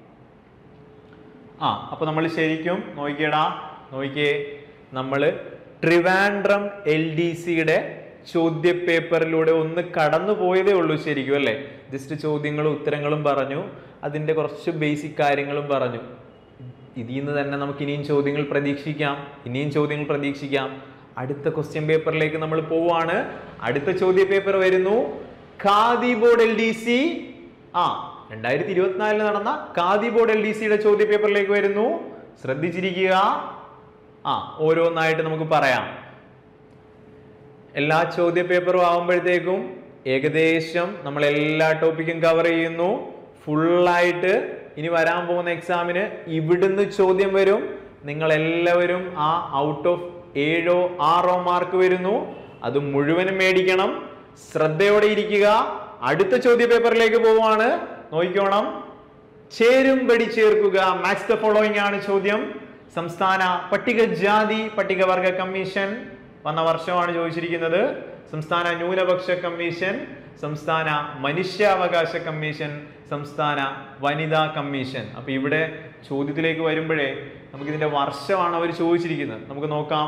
ആ അപ്പൊ നമ്മൾ ശരിക്കും നോക്കിയടാ നോക്കിയേ നമ്മൾ ട്രിവാൻഡ്രം എൽ ഡി സിയുടെ ചോദ്യ പേപ്പറിലൂടെ ഒന്ന് കടന്നു പോയതേ ഉള്ളൂ ശരിക്കും അല്ലേ ജസ്റ്റ് ചോദ്യങ്ങളും ഉത്തരങ്ങളും പറഞ്ഞു അതിന്റെ കുറച്ച് ബേസിക് കാര്യങ്ങളും പറഞ്ഞു ഇതിൽ നിന്ന് തന്നെ നമുക്ക് ഇനിയും ചോദ്യങ്ങൾ പ്രതീക്ഷിക്കാം ഇനിയും ചോദ്യങ്ങൾ പ്രതീക്ഷിക്കാം അടുത്ത ക്വസ്റ്റ്യൻ പേപ്പറിലേക്ക് നമ്മൾ പോവാണ് അടുത്ത ചോദ്യ പേപ്പർ വരുന്നു Khadi board L D C ആ രണ്ടായിരത്തി ഇരുപത്തിനാലിൽ നടന്ന ഖാദി ബോർഡ് എൽ ഡി സിയുടെ ചോദ്യ പേപ്പറിലേക്ക് വരുന്നു ശ്രദ്ധിച്ചിരിക്കുക ആ ഓരോന്നായിട്ട് നമുക്ക് പറയാം എല്ലാ ചോദ്യ പേപ്പറും ആവുമ്പോഴത്തേക്കും ഏകദേശം നമ്മൾ എല്ലാ ടോപ്പിക്കും കവർ ചെയ്യുന്നു ഫുള്ളായിട്ട് ഇനി വരാൻ പോകുന്ന എക്സാമിന് ഇവിടുന്ന് ചോദ്യം വരും നിങ്ങൾ എല്ലാവരും ആ ഔട്ട് ഓഫ് ഏഴോ ആറോ മാർക്ക് വരുന്നു അത് മുഴുവനും മേടിക്കണം ശ്രദ്ധയോടെ ഇരിക്കുക അടുത്ത ചോദ്യ പേപ്പറിലേക്ക് പോവാണ് നോക്കിക്കോണം ചേരുംപടി ചേർക്കുക മാച്ച് ദ ഫോളോയിങ് ആണ് ചോദ്യം സംസ്ഥാന പട്ടികജാതി പട്ടികവർഗ കമ്മീഷൻ വന്ന വർഷമാണ് ചോദിച്ചിരിക്കുന്നത് സംസ്ഥാന ന്യൂനപക്ഷ കമ്മീഷൻ സംസ്ഥാന മനുഷ്യാവകാശ കമ്മീഷൻ സംസ്ഥാന വനിതാ കമ്മീഷൻ അപ്പൊ ഇവിടെ ചോദ്യത്തിലേക്ക് വരുമ്പോഴേ നമുക്ക് ഇതിന്റെ വർഷമാണ് അവർ ചോദിച്ചിരിക്കുന്നത് നമുക്ക് നോക്കാം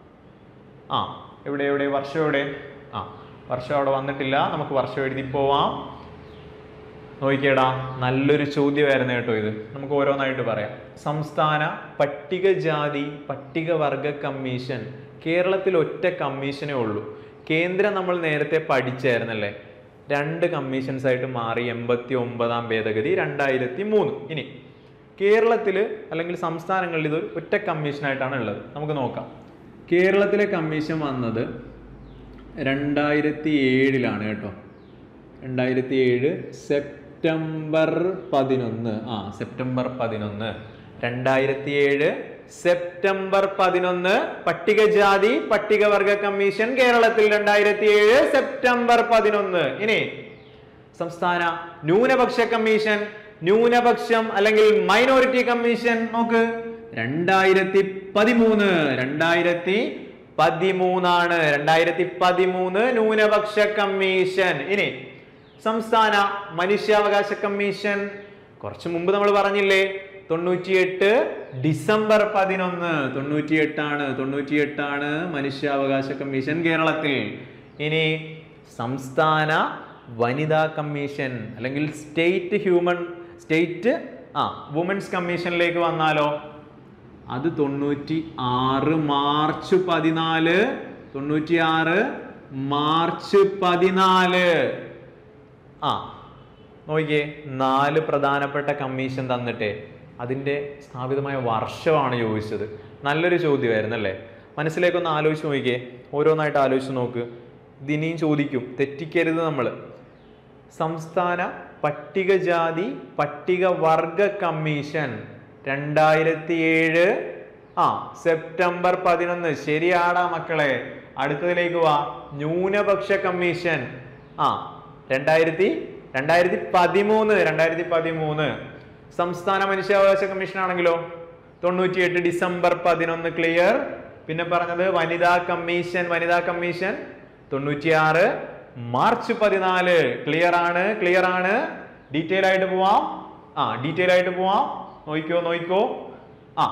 ആ എവിടെ എവിടെ വർഷം എവിടെ ആ വർഷം അവിടെ വന്നിട്ടില്ല നമുക്ക് വർഷം എഴുതി പോവാം നോക്കിക്കേടാ നല്ലൊരു ചോദ്യമായിരുന്നു കേട്ടോ ഇത് നമുക്ക് ഓരോന്നായിട്ട് പറയാം സംസ്ഥാന പട്ടികജാതി പട്ടികവർഗ കമ്മീഷൻ കേരളത്തിൽ ഒറ്റ കമ്മീഷനേ ഉള്ളൂ കേന്ദ്രം നമ്മൾ നേരത്തെ പഠിച്ചായിരുന്നല്ലേ രണ്ട് കമ്മീഷൻസ് ആയിട്ട് മാറി എൺപത്തി ഒമ്പതാം ഭേദഗതി രണ്ടായിരത്തി മൂന്ന് ഇനി കേരളത്തിൽ അല്ലെങ്കിൽ സംസ്ഥാനങ്ങളിൽ ഇത് ഒറ്റ കമ്മീഷനായിട്ടാണ് ഉള്ളത് നമുക്ക് നോക്കാം കേരളത്തിലെ കമ്മീഷൻ വന്നത് രണ്ടായിരത്തി ഏഴിലാണ് കേട്ടോ രണ്ടായിരത്തി ഏഴ് സെപ്റ്റംബർ പതിനൊന്ന് ആ സെപ്റ്റംബർ പതിനൊന്ന് രണ്ടായിരത്തി ഏഴ് സെപ്റ്റംബർ പതിനൊന്ന് പട്ടികജാതി പട്ടികവർഗ കമ്മീഷൻ കേരളത്തിൽ രണ്ടായിരത്തി ഏഴ് സെപ്റ്റംബർ പതിനൊന്ന് ഇനി സംസ്ഥാന ന്യൂനപക്ഷ കമ്മീഷൻ ന്യൂനപക്ഷം അല്ലെങ്കിൽ മൈനോറിറ്റി കമ്മീഷൻ നോക്ക് രണ്ടായിരത്തി പതിമൂന്ന് രണ്ടായിരത്തി പതിമൂന്നാണ് രണ്ടായിരത്തി പതിമൂന്ന് ന്യൂനപക്ഷ കമ്മീഷൻ ഇനി സംസ്ഥാന മനുഷ്യാവകാശ കമ്മീഷൻ കുറച്ച് മുമ്പ് നമ്മൾ പറഞ്ഞില്ലേ തൊണ്ണൂറ്റിയെട്ട് ഡിസംബർ പതിനൊന്ന് തൊണ്ണൂറ്റിയെട്ടാണ് തൊണ്ണൂറ്റിയെട്ടാണ് മനുഷ്യാവകാശ കമ്മീഷൻ കേരളത്തിൽ ഇനി സംസ്ഥാന വനിതാ കമ്മീഷൻ അല്ലെങ്കിൽ സ്റ്റേറ്റ് ഹ്യൂമൻ സ്റ്റേറ്റ് ആ വുമൻസ് കമ്മീഷനിലേക്ക് വന്നാലോ അത് തൊണ്ണൂറ്റി ആറ് മാർച്ച് പതിനാല് തൊണ്ണൂറ്റി ആറ് മാർച്ച് പതിനാല് ആ നോക്കിയേ നാല് പ്രധാനപ്പെട്ട കമ്മീഷൻ തന്നിട്ടേ അതിൻ്റെ സ്ഥാപിതമായ വർഷമാണ് ചോദിച്ചത് നല്ലൊരു ചോദ്യമായിരുന്നു അല്ലേ മനസ്സിലേക്കൊന്ന് ആലോചിച്ച് നോക്കിയേ ഓരോന്നായിട്ട് ആലോചിച്ച് നോക്ക് ഇതിനിയും ചോദിക്കും തെറ്റിക്കരുത് നമ്മൾ സംസ്ഥാന പട്ടികജാതി പട്ടികവർഗ കമ്മീഷൻ രണ്ടായിരത്തി ഏഴ് ആ സെപ്റ്റംബർ പതിനൊന്ന് ശരിയാടാ മക്കളെ അടുത്തതിലേക്ക് വാ ന്യൂനപക്ഷ കമ്മീഷൻ ആ രണ്ടായിരത്തി രണ്ടായിരത്തി പതിമൂന്ന് രണ്ടായിരത്തി പതിമൂന്ന് സംസ്ഥാന മനുഷ്യാവകാശ കമ്മീഷൻ ആണെങ്കിലോ തൊണ്ണൂറ്റിയെട്ട് ഡിസംബർ പതിനൊന്ന് ക്ലിയർ പിന്നെ പറഞ്ഞത് വനിതാ കമ്മീഷൻ വനിതാ കമ്മീഷൻ തൊണ്ണൂറ്റിയാറ് മാർച്ച് പതിനാല് ക്ലിയർ ആണ് ക്ലിയർ ആണ് ഡീറ്റെയിൽ ആയിട്ട് പോവാം ആ ഡീറ്റെയിൽ ആയിട്ട് പോവാം നോക്കിക്കോ നോക്കിക്കോ ആ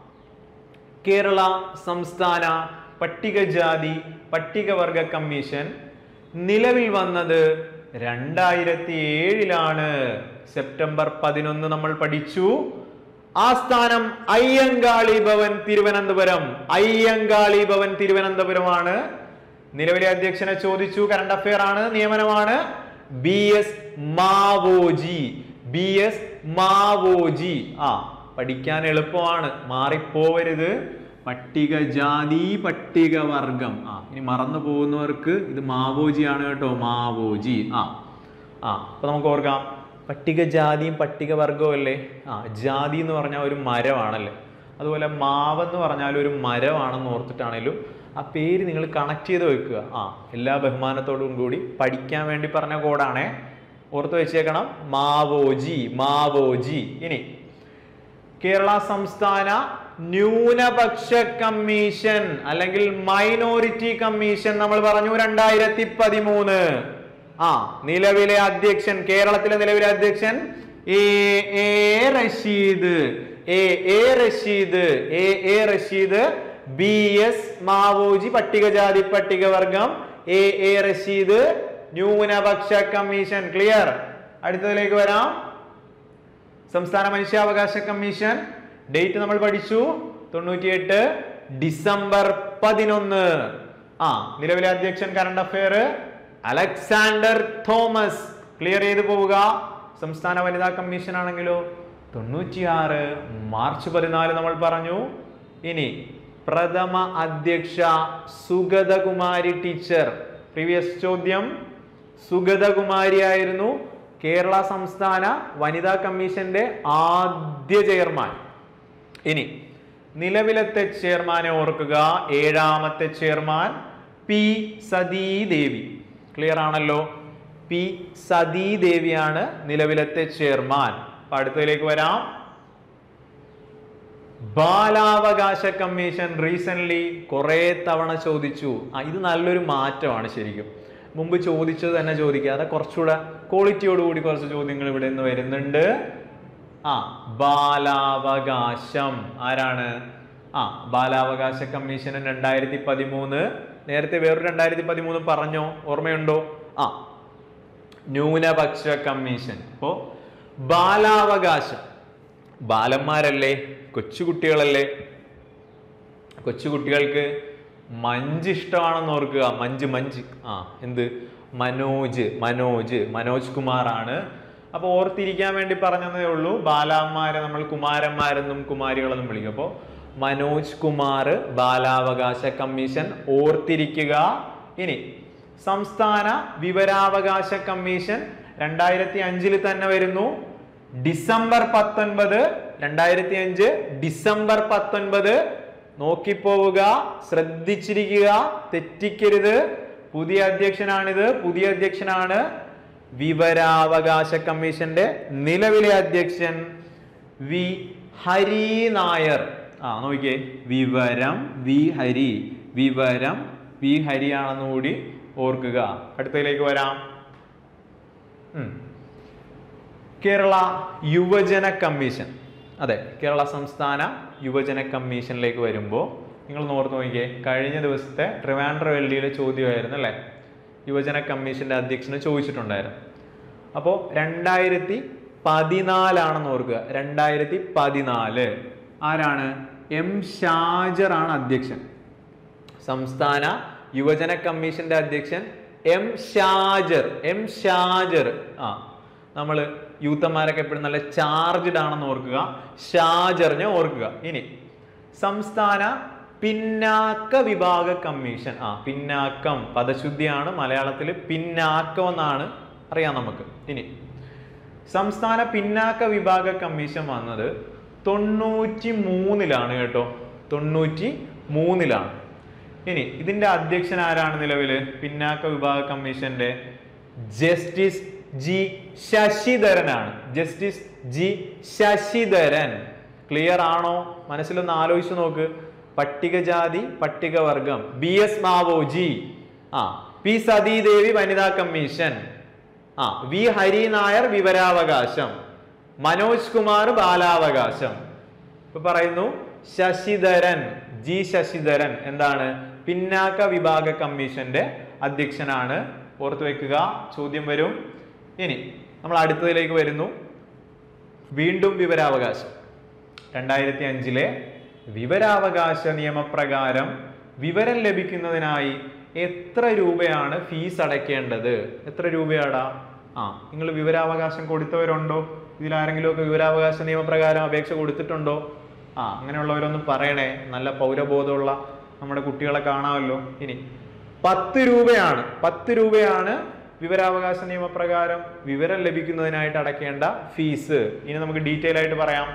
കേരള സംസ്ഥാന പട്ടികജാതി പട്ടികവർഗ കമ്മീഷൻ നിലവിൽ വന്നത് രണ്ടായിരത്തി ഏഴിലാണ് സെപ്റ്റംബർ പതിനൊന്ന് നമ്മൾ പഠിച്ചു ആസ്ഥാനം അയ്യങ്കാളി ഭവൻ തിരുവനന്തപുരം അയ്യങ്കാളി ഭവൻ തിരുവനന്തപുരമാണ് നിലവിലെ അധ്യക്ഷനെ ചോദിച്ചു കറണ്ട് അഫയർ ആണ് നിയമനമാണ് B S Mavoji B S Mavoji ആ പഠിക്കാൻ എളുപ്പമാണ് മാറിപ്പോവരുത് പട്ടികജാതി പട്ടികവർഗം ആ ഇനി മറന്നു പോകുന്നവർക്ക് ഇത് മാവോജിയാണ് കേട്ടോ മാവോജി ആ ആ അപ്പൊ നമുക്ക് ഓർക്കാം പട്ടികജാതിയും പട്ടികവർഗവും അല്ലേ ആ ജാതി എന്ന് പറഞ്ഞാൽ ഒരു മരമാണല്ലേ അതുപോലെ മാവെന്ന് പറഞ്ഞാൽ ഒരു മരമാണെന്ന് ഓർത്തിട്ടാണേലും ആ പേര് നിങ്ങൾ കണക്ട് ചെയ്ത് വെക്കുക ആ എല്ലാ ബഹുമാനത്തോടും കൂടി പഠിക്കാൻ വേണ്ടി പറഞ്ഞ കോഡാണേ ഓർത്ത് വെച്ചേക്കണം മാവോജി മാവോജി ഇനി കേരള സംസ്ഥാന ന്യൂനപക്ഷ കമ്മീഷൻ അല്ലെങ്കിൽ മൈനോറിറ്റി കമ്മീഷൻ നമ്മൾ പറഞ്ഞു രണ്ടായിരത്തി പതിമൂന്ന് ആ നിലവിലെ അധ്യക്ഷൻ കേരളത്തിലെ നിലവിലെ അധ്യക്ഷൻ A A Rasheed A A Rasheed A A Rasheed B S Mavoji പട്ടികജാതി പട്ടികവർഗം എ എ റഷീദ് ന്യൂനപക്ഷ കമ്മീഷൻ ക്ലിയർ അടുത്തതിലേക്ക് വരാം സംസ്ഥാന മനുഷ്യാവകാശ കമ്മീഷൻ ഡേറ്റ് നമ്മൾ പഠിച്ചു തൊണ്ണൂറ്റിയെട്ട് ഡിസംബർ പതിനൊന്ന് ആ നിലവിലെ അധ്യക്ഷൻ current affair Alexander Thomas clear ചെയ്ത് പോവുക സംസ്ഥാന വനിതാ കമ്മീഷൻ ആണെങ്കിലോ തൊണ്ണൂറ്റിയാറ് മാർച്ച് പതിനാല് നമ്മൾ പറഞ്ഞു ഇനി പ്രഥമ അധ്യക്ഷ സുഗതകുമാരി ടീച്ചർ പ്രീവിയസ് ചോദ്യം സുഗതകുമാരി ആയിരുന്നു കേരള സംസ്ഥാന വനിതാ കമ്മീഷന്റെ ആദ്യ ചെയർമാൻ ഇനി നിലവിലത്തെ ചെയർമാനെ ഓർക്കുക ഏഴാമത്തെ ചെയർമാൻ പി സതീദേവി ക്ലിയർ ആണല്ലോ പി സതീദേവിയാണ് നിലവിലത്തെ ചെയർമാൻ അപ്പൊ അടുത്തതിലേക്ക് വരാം ബാലാവകാശ കമ്മീഷൻ റീസെന്റ് കുറെ തവണ ചോദിച്ചു ആ ഇത് നല്ലൊരു മാറ്റമാണ് ശരിക്കും മുമ്പ് ചോദിച്ചത് തന്നെ ചോദിക്കാതെ കുറച്ചുകൂടെ ക്വാളിറ്റിയോടുകൂടി കുറച്ച് ചോദ്യങ്ങൾ ഇവിടെ നിന്ന് വരുന്നുണ്ട് ആ ബാലാവകാശം ആരാണ് ആ ബാലാവകാശ കമ്മീഷൻ രണ്ടായിരത്തി പതിമൂന്ന് നേരത്തെ വേറൊരു രണ്ടായിരത്തി പതിമൂന്ന് പറഞ്ഞോ ഓർമ്മയുണ്ടോ ആ ന്യൂനപക്ഷ കമ്മീഷൻ അപ്പോ ബാലാവകാശം ബാലന്മാരല്ലേ കൊച്ചുകുട്ടികളല്ലേ കൊച്ചുകുട്ടികൾക്ക് മഞ്ച് ഇഷ്ടമാണെന്ന് ഓർക്കുക മഞ്ച് മഞ്ച് ആ എന്ത് മനോജ് മനോജ് മനോജ് കുമാറാണ് അപ്പൊ ഓർത്തിരിക്കാൻ വേണ്ടി പറഞ്ഞതേ ഉള്ളൂ ബാലന്മാരെ നമ്മൾ കുമാരന്മാരെന്നും കുമാരികളെന്നും വിളിക്കും അപ്പോൾ മനോജ് കുമാർ ബാലാവകാശ കമ്മീഷൻ ഓർത്തിരിക്കുക ഇനി സംസ്ഥാന വിവരാവകാശ കമ്മീഷൻ രണ്ടായിരത്തി അഞ്ചിൽ തന്നെ വരുന്നു ഡിസംബർ പത്തൊൻപത് രണ്ടായിരത്തി അഞ്ച് ഡിസംബർ പത്തൊൻപത് നോക്കിപ്പോവുക ശ്രദ്ധിച്ചിരിക്കുക തെറ്റിക്കരുത് പുതിയ അധ്യക്ഷനാണിത് പുതിയ അധ്യക്ഷനാണ് വിവരാവകാശ കമ്മീഷന്റെ നിലവിലെ അധ്യക്ഷൻ വി ഹരി നായർ ആ നോക്കിയേ വിവരം വി ഹരി വിവരം വി ഹരിയാണെന്ന് കൂടി ഓർക്കുക അടുത്തതിലേക്ക് വരാം ഉം. കേരള യുവജന കമ്മീഷൻ അതെ കേരള സംസ്ഥാന യുവജന കമ്മീഷനിലേക്ക് വരുമ്പോൾ നിങ്ങൾ ഓർത്ത് നോക്കിയേ കഴിഞ്ഞ ദിവസത്തെ ട്രിവാൻഡ്രം എൽ ഡിയിലെ ചോദ്യമായിരുന്നു അല്ലേ യുവജന കമ്മീഷന്റെ അധ്യക്ഷന് ചോദിച്ചിട്ടുണ്ടായിരുന്നു അപ്പോൾ രണ്ടായിരത്തി പതിനാലാണെന്ന് ഓർക്കുക രണ്ടായിരത്തി പതിനാല് ആരാണ് എം ഷാജർ ആണ് അധ്യക്ഷൻ സംസ്ഥാന യുവജന കമ്മീഷന്റെ അധ്യക്ഷൻ എം ഷാജർ എം ഷാജർ ആ നമ്മൾ യൂത്തന്മാരൊക്കെ എപ്പോഴും നല്ല ചാർജ്ഡ് ആണെന്ന് ഓർക്കുക ഷാജറിനെ ഓർക്കുക ഇനി സംസ്ഥാന പിന്നാക്ക വിഭാഗ കമ്മീഷൻ ആ പിന്നാക്കം പദശുദ്ധിയാണ് മലയാളത്തിൽ പിന്നാക്കം എന്നാണ് അറിയാം നമുക്ക് ഇനി സംസ്ഥാന പിന്നാക്ക വിഭാഗ കമ്മീഷൻ വന്നത് തൊണ്ണൂറ്റി മൂന്നിലാണ് കേട്ടോ തൊണ്ണൂറ്റി മൂന്നിലാണ് ഇനി ഇതിന്റെ അധ്യക്ഷൻ ആരാണ് നിലവില് പിന്നാക്ക വിഭാഗ കമ്മീഷന്റെ ജസ്റ്റിസ് ജി ശശിധരനാണ് ജസ്റ്റിസ് ജി ശശിധരൻ ക്ലിയർ ആണോ മനസ്സിലൊന്ന് ആലോചിച്ച് നോക്ക് പട്ടികജാതി പട്ടികവർഗം ബി എസ് മാവോജി ആ പി സതീദേവി വനിതാ കമ്മീഷൻ ആ വി ഹരി നായർ വിവരാവകാശം മനോജ് കുമാർ ബാലാവകാശം ഇപ്പൊ പറയുന്നു ശശിധരൻ ജി ശശിധരൻ എന്താണ് പിന്നാക്ക വിഭാഗ കമ്മീഷന്റെ അധ്യക്ഷനാണ് ഓർത്തു വെക്കുക ചോദ്യം വരും ഇനി നമ്മൾ അടുത്തതിലേക്ക് വരുന്നു വീണ്ടും വിവരാവകാശം രണ്ടായിരത്തി അഞ്ചിലെ വിവരാവകാശ നിയമപ്രകാരം വിവരം ലഭിക്കുന്നതിനായി എത്ര രൂപയാണ് ഫീസ് അടയ്ക്കേണ്ടത് എത്ര രൂപയാടാ ആ നിങ്ങൾ വിവരാവകാശം കൊടുത്തവരുണ്ടോ ഇതിൽ ആരെങ്കിലും ഒക്കെ വിവരാവകാശ നിയമപ്രകാരം അപേക്ഷ കൊടുത്തിട്ടുണ്ടോ ആ അങ്ങനെയുള്ളവരൊന്നും പറയണേ നല്ല പൗരബോധമുള്ള നമ്മുടെ കുട്ടികളെ കാണാമല്ലോ ഇനി പത്ത് രൂപയാണ് പത്ത് രൂപയാണ് വിവരാവകാശ നിയമപ്രകാരം വിവരം ലഭിക്കുന്നതിനായിട്ട് അടയ്ക്കേണ്ട ഫീസ് ഇനി നമുക്ക് ഡീറ്റെയിൽ ആയിട്ട് പറയാം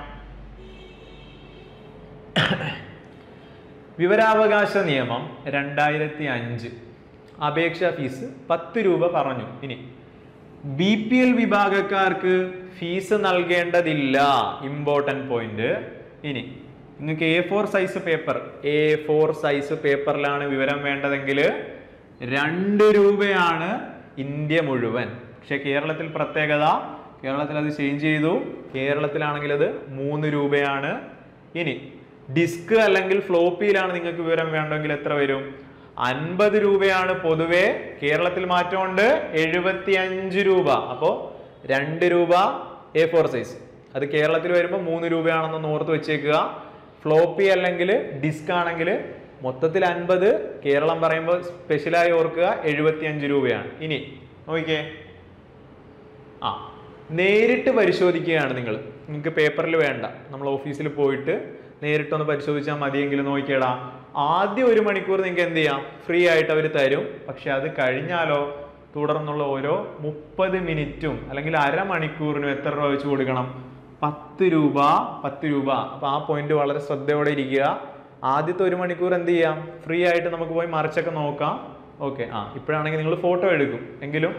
വിവരാവകാശ നിയമം രണ്ടായിരത്തി അഞ്ച് അപേക്ഷാ ഫീസ് പത്ത് രൂപ പറഞ്ഞു ഇനി ബി പി എൽ വിഭാഗക്കാർക്ക് ഫീസ് നൽകേണ്ടതില്ല ഇമ്പോർട്ടൻറ്റ് പോയിന്റ് ഇനി നിങ്ങൾക്ക് A four size paper A four size പേപ്പറിലാണ് വിവരം വേണ്ടതെങ്കിൽ രണ്ട് രൂപയാണ് ഇന്ത്യ മുഴുവൻ പക്ഷെ കേരളത്തിൽ പ്രത്യേകത കേരളത്തിൽ അത് ചേഞ്ച് ചെയ്തു കേരളത്തിലാണെങ്കിൽ അത് മൂന്ന് രൂപയാണ് ഇനി ഡിസ്ക് അല്ലെങ്കിൽ ഫ്ലോപ്പിയിലാണ് നിങ്ങൾക്ക് വിവരം വേണ്ടെങ്കിൽ എത്ര വരും അൻപത് രൂപയാണ് പൊതുവെ കേരളത്തിൽ മാറ്റമുണ്ട് എഴുപത്തി അഞ്ച് രൂപ അപ്പോ രണ്ട് രൂപ എ ഫോർ സൈസ് അത് കേരളത്തിൽ വരുമ്പോൾ മൂന്ന് രൂപയാണെന്നൊന്ന് ഓർത്ത് വെച്ചേക്കുക ഫ്ലോപ്പി അല്ലെങ്കിൽ ഡിസ്ക് ആണെങ്കിൽ മൊത്തത്തിൽ അൻപത് കേരളം പറയുമ്പോൾ സ്പെഷ്യലായി ഓർക്കുക എഴുപത്തി അഞ്ച് രൂപയാണ് ഇനി നോക്കിക്കേ ആ നേരിട്ട് പരിശോധിക്കുകയാണ് നിങ്ങൾ നിങ്ങൾക്ക് പേപ്പറിൽ വേണ്ട നമ്മൾ ഓഫീസിൽ പോയിട്ട് നേരിട്ടൊന്ന് പരിശോധിച്ചാൽ മതിയെങ്കിൽ നോക്കിയടാ ആദ്യം ഒരു മണിക്കൂർ നിങ്ങൾക്ക് എന്ത് ചെയ്യാം ഫ്രീ ആയിട്ട് അവർ തരും പക്ഷെ അത് കഴിഞ്ഞാലോ തുടർന്നുള്ള ഓരോ മുപ്പത് മിനിറ്റും അല്ലെങ്കിൽ അരമണിക്കൂറിനും എത്ര രൂപ വെച്ച് കൊടുക്കണം പത്ത് രൂപ പത്ത് രൂപ അപ്പൊ ആ പോയിന്റ് വളരെ ശ്രദ്ധയോടെ ഇരിക്കുക ആദ്യത്തെ ഒരു മണിക്കൂർ എന്ത് ചെയ്യാം ഫ്രീ ആയിട്ട് നമുക്ക് പോയി മറിച്ചൊക്കെ നോക്കാം ഓക്കെ ആ ഇപ്പോഴാണെങ്കിൽ നിങ്ങൾ ഫോട്ടോ എടുക്കും എങ്കിലും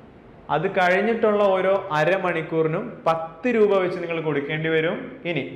അത് കഴിഞ്ഞിട്ടുള്ള ഓരോ അരമണിക്കൂറിനും പത്ത് രൂപ വെച്ച് നിങ്ങൾ കൊടുക്കേണ്ടി വരും ഇനി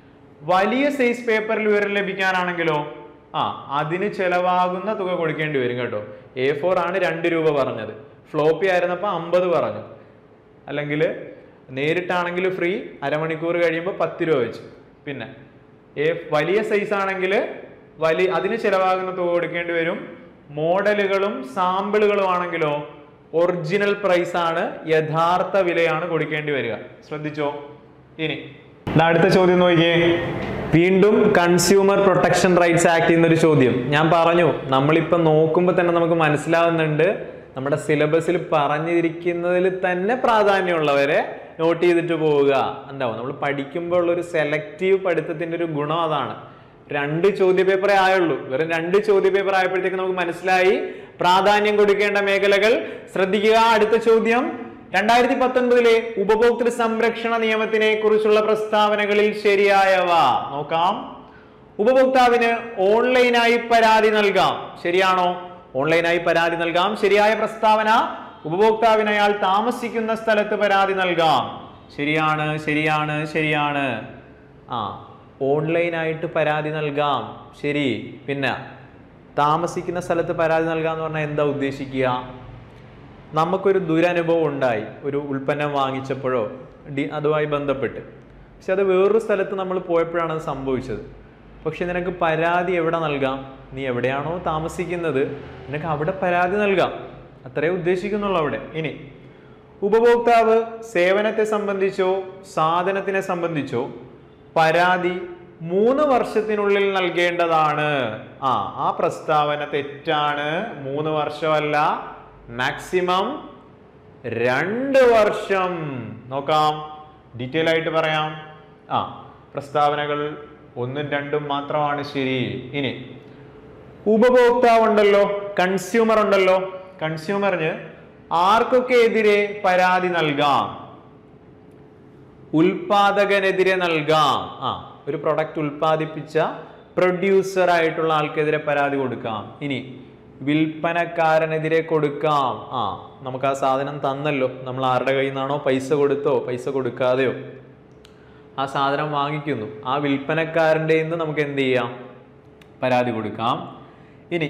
വലിയ സൈസ് പേപ്പറിൽ വിവരം ലഭിക്കാനാണെങ്കിലോ ആ അതിന് ചെലവാകുന്ന തുക കൊടുക്കേണ്ടി വരും കേട്ടോ എ ഫോർ ആണ് രണ്ട് രൂപ പറഞ്ഞത് ഫ്ലോപ്പി ആയിരുന്നപ്പോൾ അമ്പത് പറഞ്ഞു അല്ലെങ്കിൽ നേരിട്ടാണെങ്കിൽ ഫ്രീ അരമണിക്കൂർ കഴിയുമ്പോൾ പത്ത് രൂപ വെച്ച് പിന്നെ എ വലിയ സൈസ് ആണെങ്കിൽ വലിയ അതിന് ചെലവാകുന്ന തുക കൊടുക്കേണ്ടി വരും മോഡലുകളും സാമ്പിളുകളും ആണെങ്കിലോ ഒറിജിനൽ പ്രൈസ് ആണ് യഥാർത്ഥ വിലയാണ് കൊടുക്കേണ്ടി വരിക ശ്രദ്ധിച്ചോ ഇനി ദാ അടുത്ത ചോദ്യം നോക്കിയേ വീണ്ടും കൺസ്യൂമർ പ്രൊട്ടക്ഷൻ റൈറ്റ്സ് ആക്ട് എന്നൊരു ചോദ്യം ഞാൻ പറഞ്ഞു നമ്മളിപ്പോ നോക്കുമ്പോൾ തന്നെ നമുക്ക് മനസ്സിലാവുന്നുണ്ട് നമ്മുടെ സിലബസിൽ പറഞ്ഞിരിക്കുന്നതിൽ തന്നെ പ്രാധാന്യമുള്ളവരെ നോട്ട് ചെയ്തിട്ട് പോവുക എന്താവും നമ്മൾ പഠിക്കുമ്പോൾ ഉള്ള ഒരു സെലക്റ്റീവ് പഠിത്തത്തിന്റെ ഒരു ഗുണം അതാണ് രണ്ട് ചോദ്യ പേപ്പറേ ആയുള്ളൂ വെറും രണ്ട് ചോദ്യ പേപ്പർ ആയപ്പോഴത്തേക്ക് നമുക്ക് മനസ്സിലായി പ്രാധാന്യം കൊടുക്കേണ്ട മേഖലകൾ ശ്രദ്ധിക്കുക അടുത്ത ചോദ്യം രണ്ടായിരത്തി പത്തൊൻപതിലെ ഉപഭോക്തൃ സംരക്ഷണ നിയമത്തിനെ കുറിച്ചുള്ള പ്രസ്താവനകളിൽ ശരിയായവ നോക്കാം ഉപഭോക്താവിന് ഓൺലൈനായി പരാതി നൽകാം ശരിയാണോ ഓൺലൈനായി പരാതി നൽകാം ശരിയായ പ്രസ്താവന ഉപഭോക്താവിന് അയാൾ താമസിക്കുന്ന സ്ഥലത്ത് പരാതി നൽകാം ശരിയാണ് ശരിയാണ് ശരിയാണ് ആ ഓൺലൈനായിട്ട് പരാതി നൽകാം ശരി പിന്നെ താമസിക്കുന്ന സ്ഥലത്ത് പരാതി നൽകാം എന്ന് പറഞ്ഞാൽ എന്താ ഉദ്ദേശിക്കുക നമുക്കൊരു ദുരനുഭവം ഉണ്ടായി ഒരു ഉൽപ്പന്നം വാങ്ങിച്ചപ്പോഴോ ഡി അതുമായി ബന്ധപ്പെട്ട് പക്ഷെ അത് വേറൊരു സ്ഥലത്ത് നമ്മൾ പോയപ്പോഴാണ് അത് സംഭവിച്ചത് പക്ഷെ നിനക്ക് പരാതി എവിടെ നൽകാം നീ എവിടെയാണോ താമസിക്കുന്നത് നിനക്ക് അവിടെ പരാതി നൽകാം അത്രേ ഉദ്ദേശിക്കുന്നുള്ളൂ അവിടെ ഇനി ഉപഭോക്താവ് സേവനത്തെ സംബന്ധിച്ചോ സാധനത്തിനെ സംബന്ധിച്ചോ പരാതി മൂന്ന് വർഷത്തിനുള്ളിൽ നൽകേണ്ടതാണ് ആ ആ പ്രസ്താവന തെറ്റാണ് മൂന്ന് വർഷമല്ല മാക്സിമം രണ്ട് വർഷം നോക്കാം ഡീറ്റെയിൽ ആയിട്ട് പറയാം ആ പ്രസ്താവനകൾ ഒന്നും രണ്ടും മാത്രമാണ് ശരി ഇനി ഉപഭോക്താവ് ഉണ്ടല്ലോ കൺസ്യൂമർ ഉണ്ടല്ലോ കൺസ്യൂമറിന് ആർക്കൊക്കെ എതിരെ പരാതി നൽകാം ഉൽപാദകനെതിരെ നൽകാം ആ ഒരു പ്രൊഡക്റ്റ് ഉൽപ്പാദിപ്പിച്ച പ്രൊഡ്യൂസർ ആയിട്ടുള്ള ആൾക്കെതിരെ പരാതി കൊടുക്കാം ഇനി വിൽപ്പനക്കാരനെതിരെ കൊടുക്കാം ആ നമുക്ക് ആ സാധനം തന്നല്ലോ നമ്മൾ ആരുടെ കയ്യിൽ നിന്നാണോ പൈസ കൊടുത്തോ പൈസ കൊടുക്കാതെയോ ആ സാധനം വാങ്ങിക്കുന്നു ആ വിൽപ്പനക്കാരൻ്റെ നിന്ന് നമുക്ക് എന്ത് ചെയ്യാം പരാതി കൊടുക്കാം ഇനി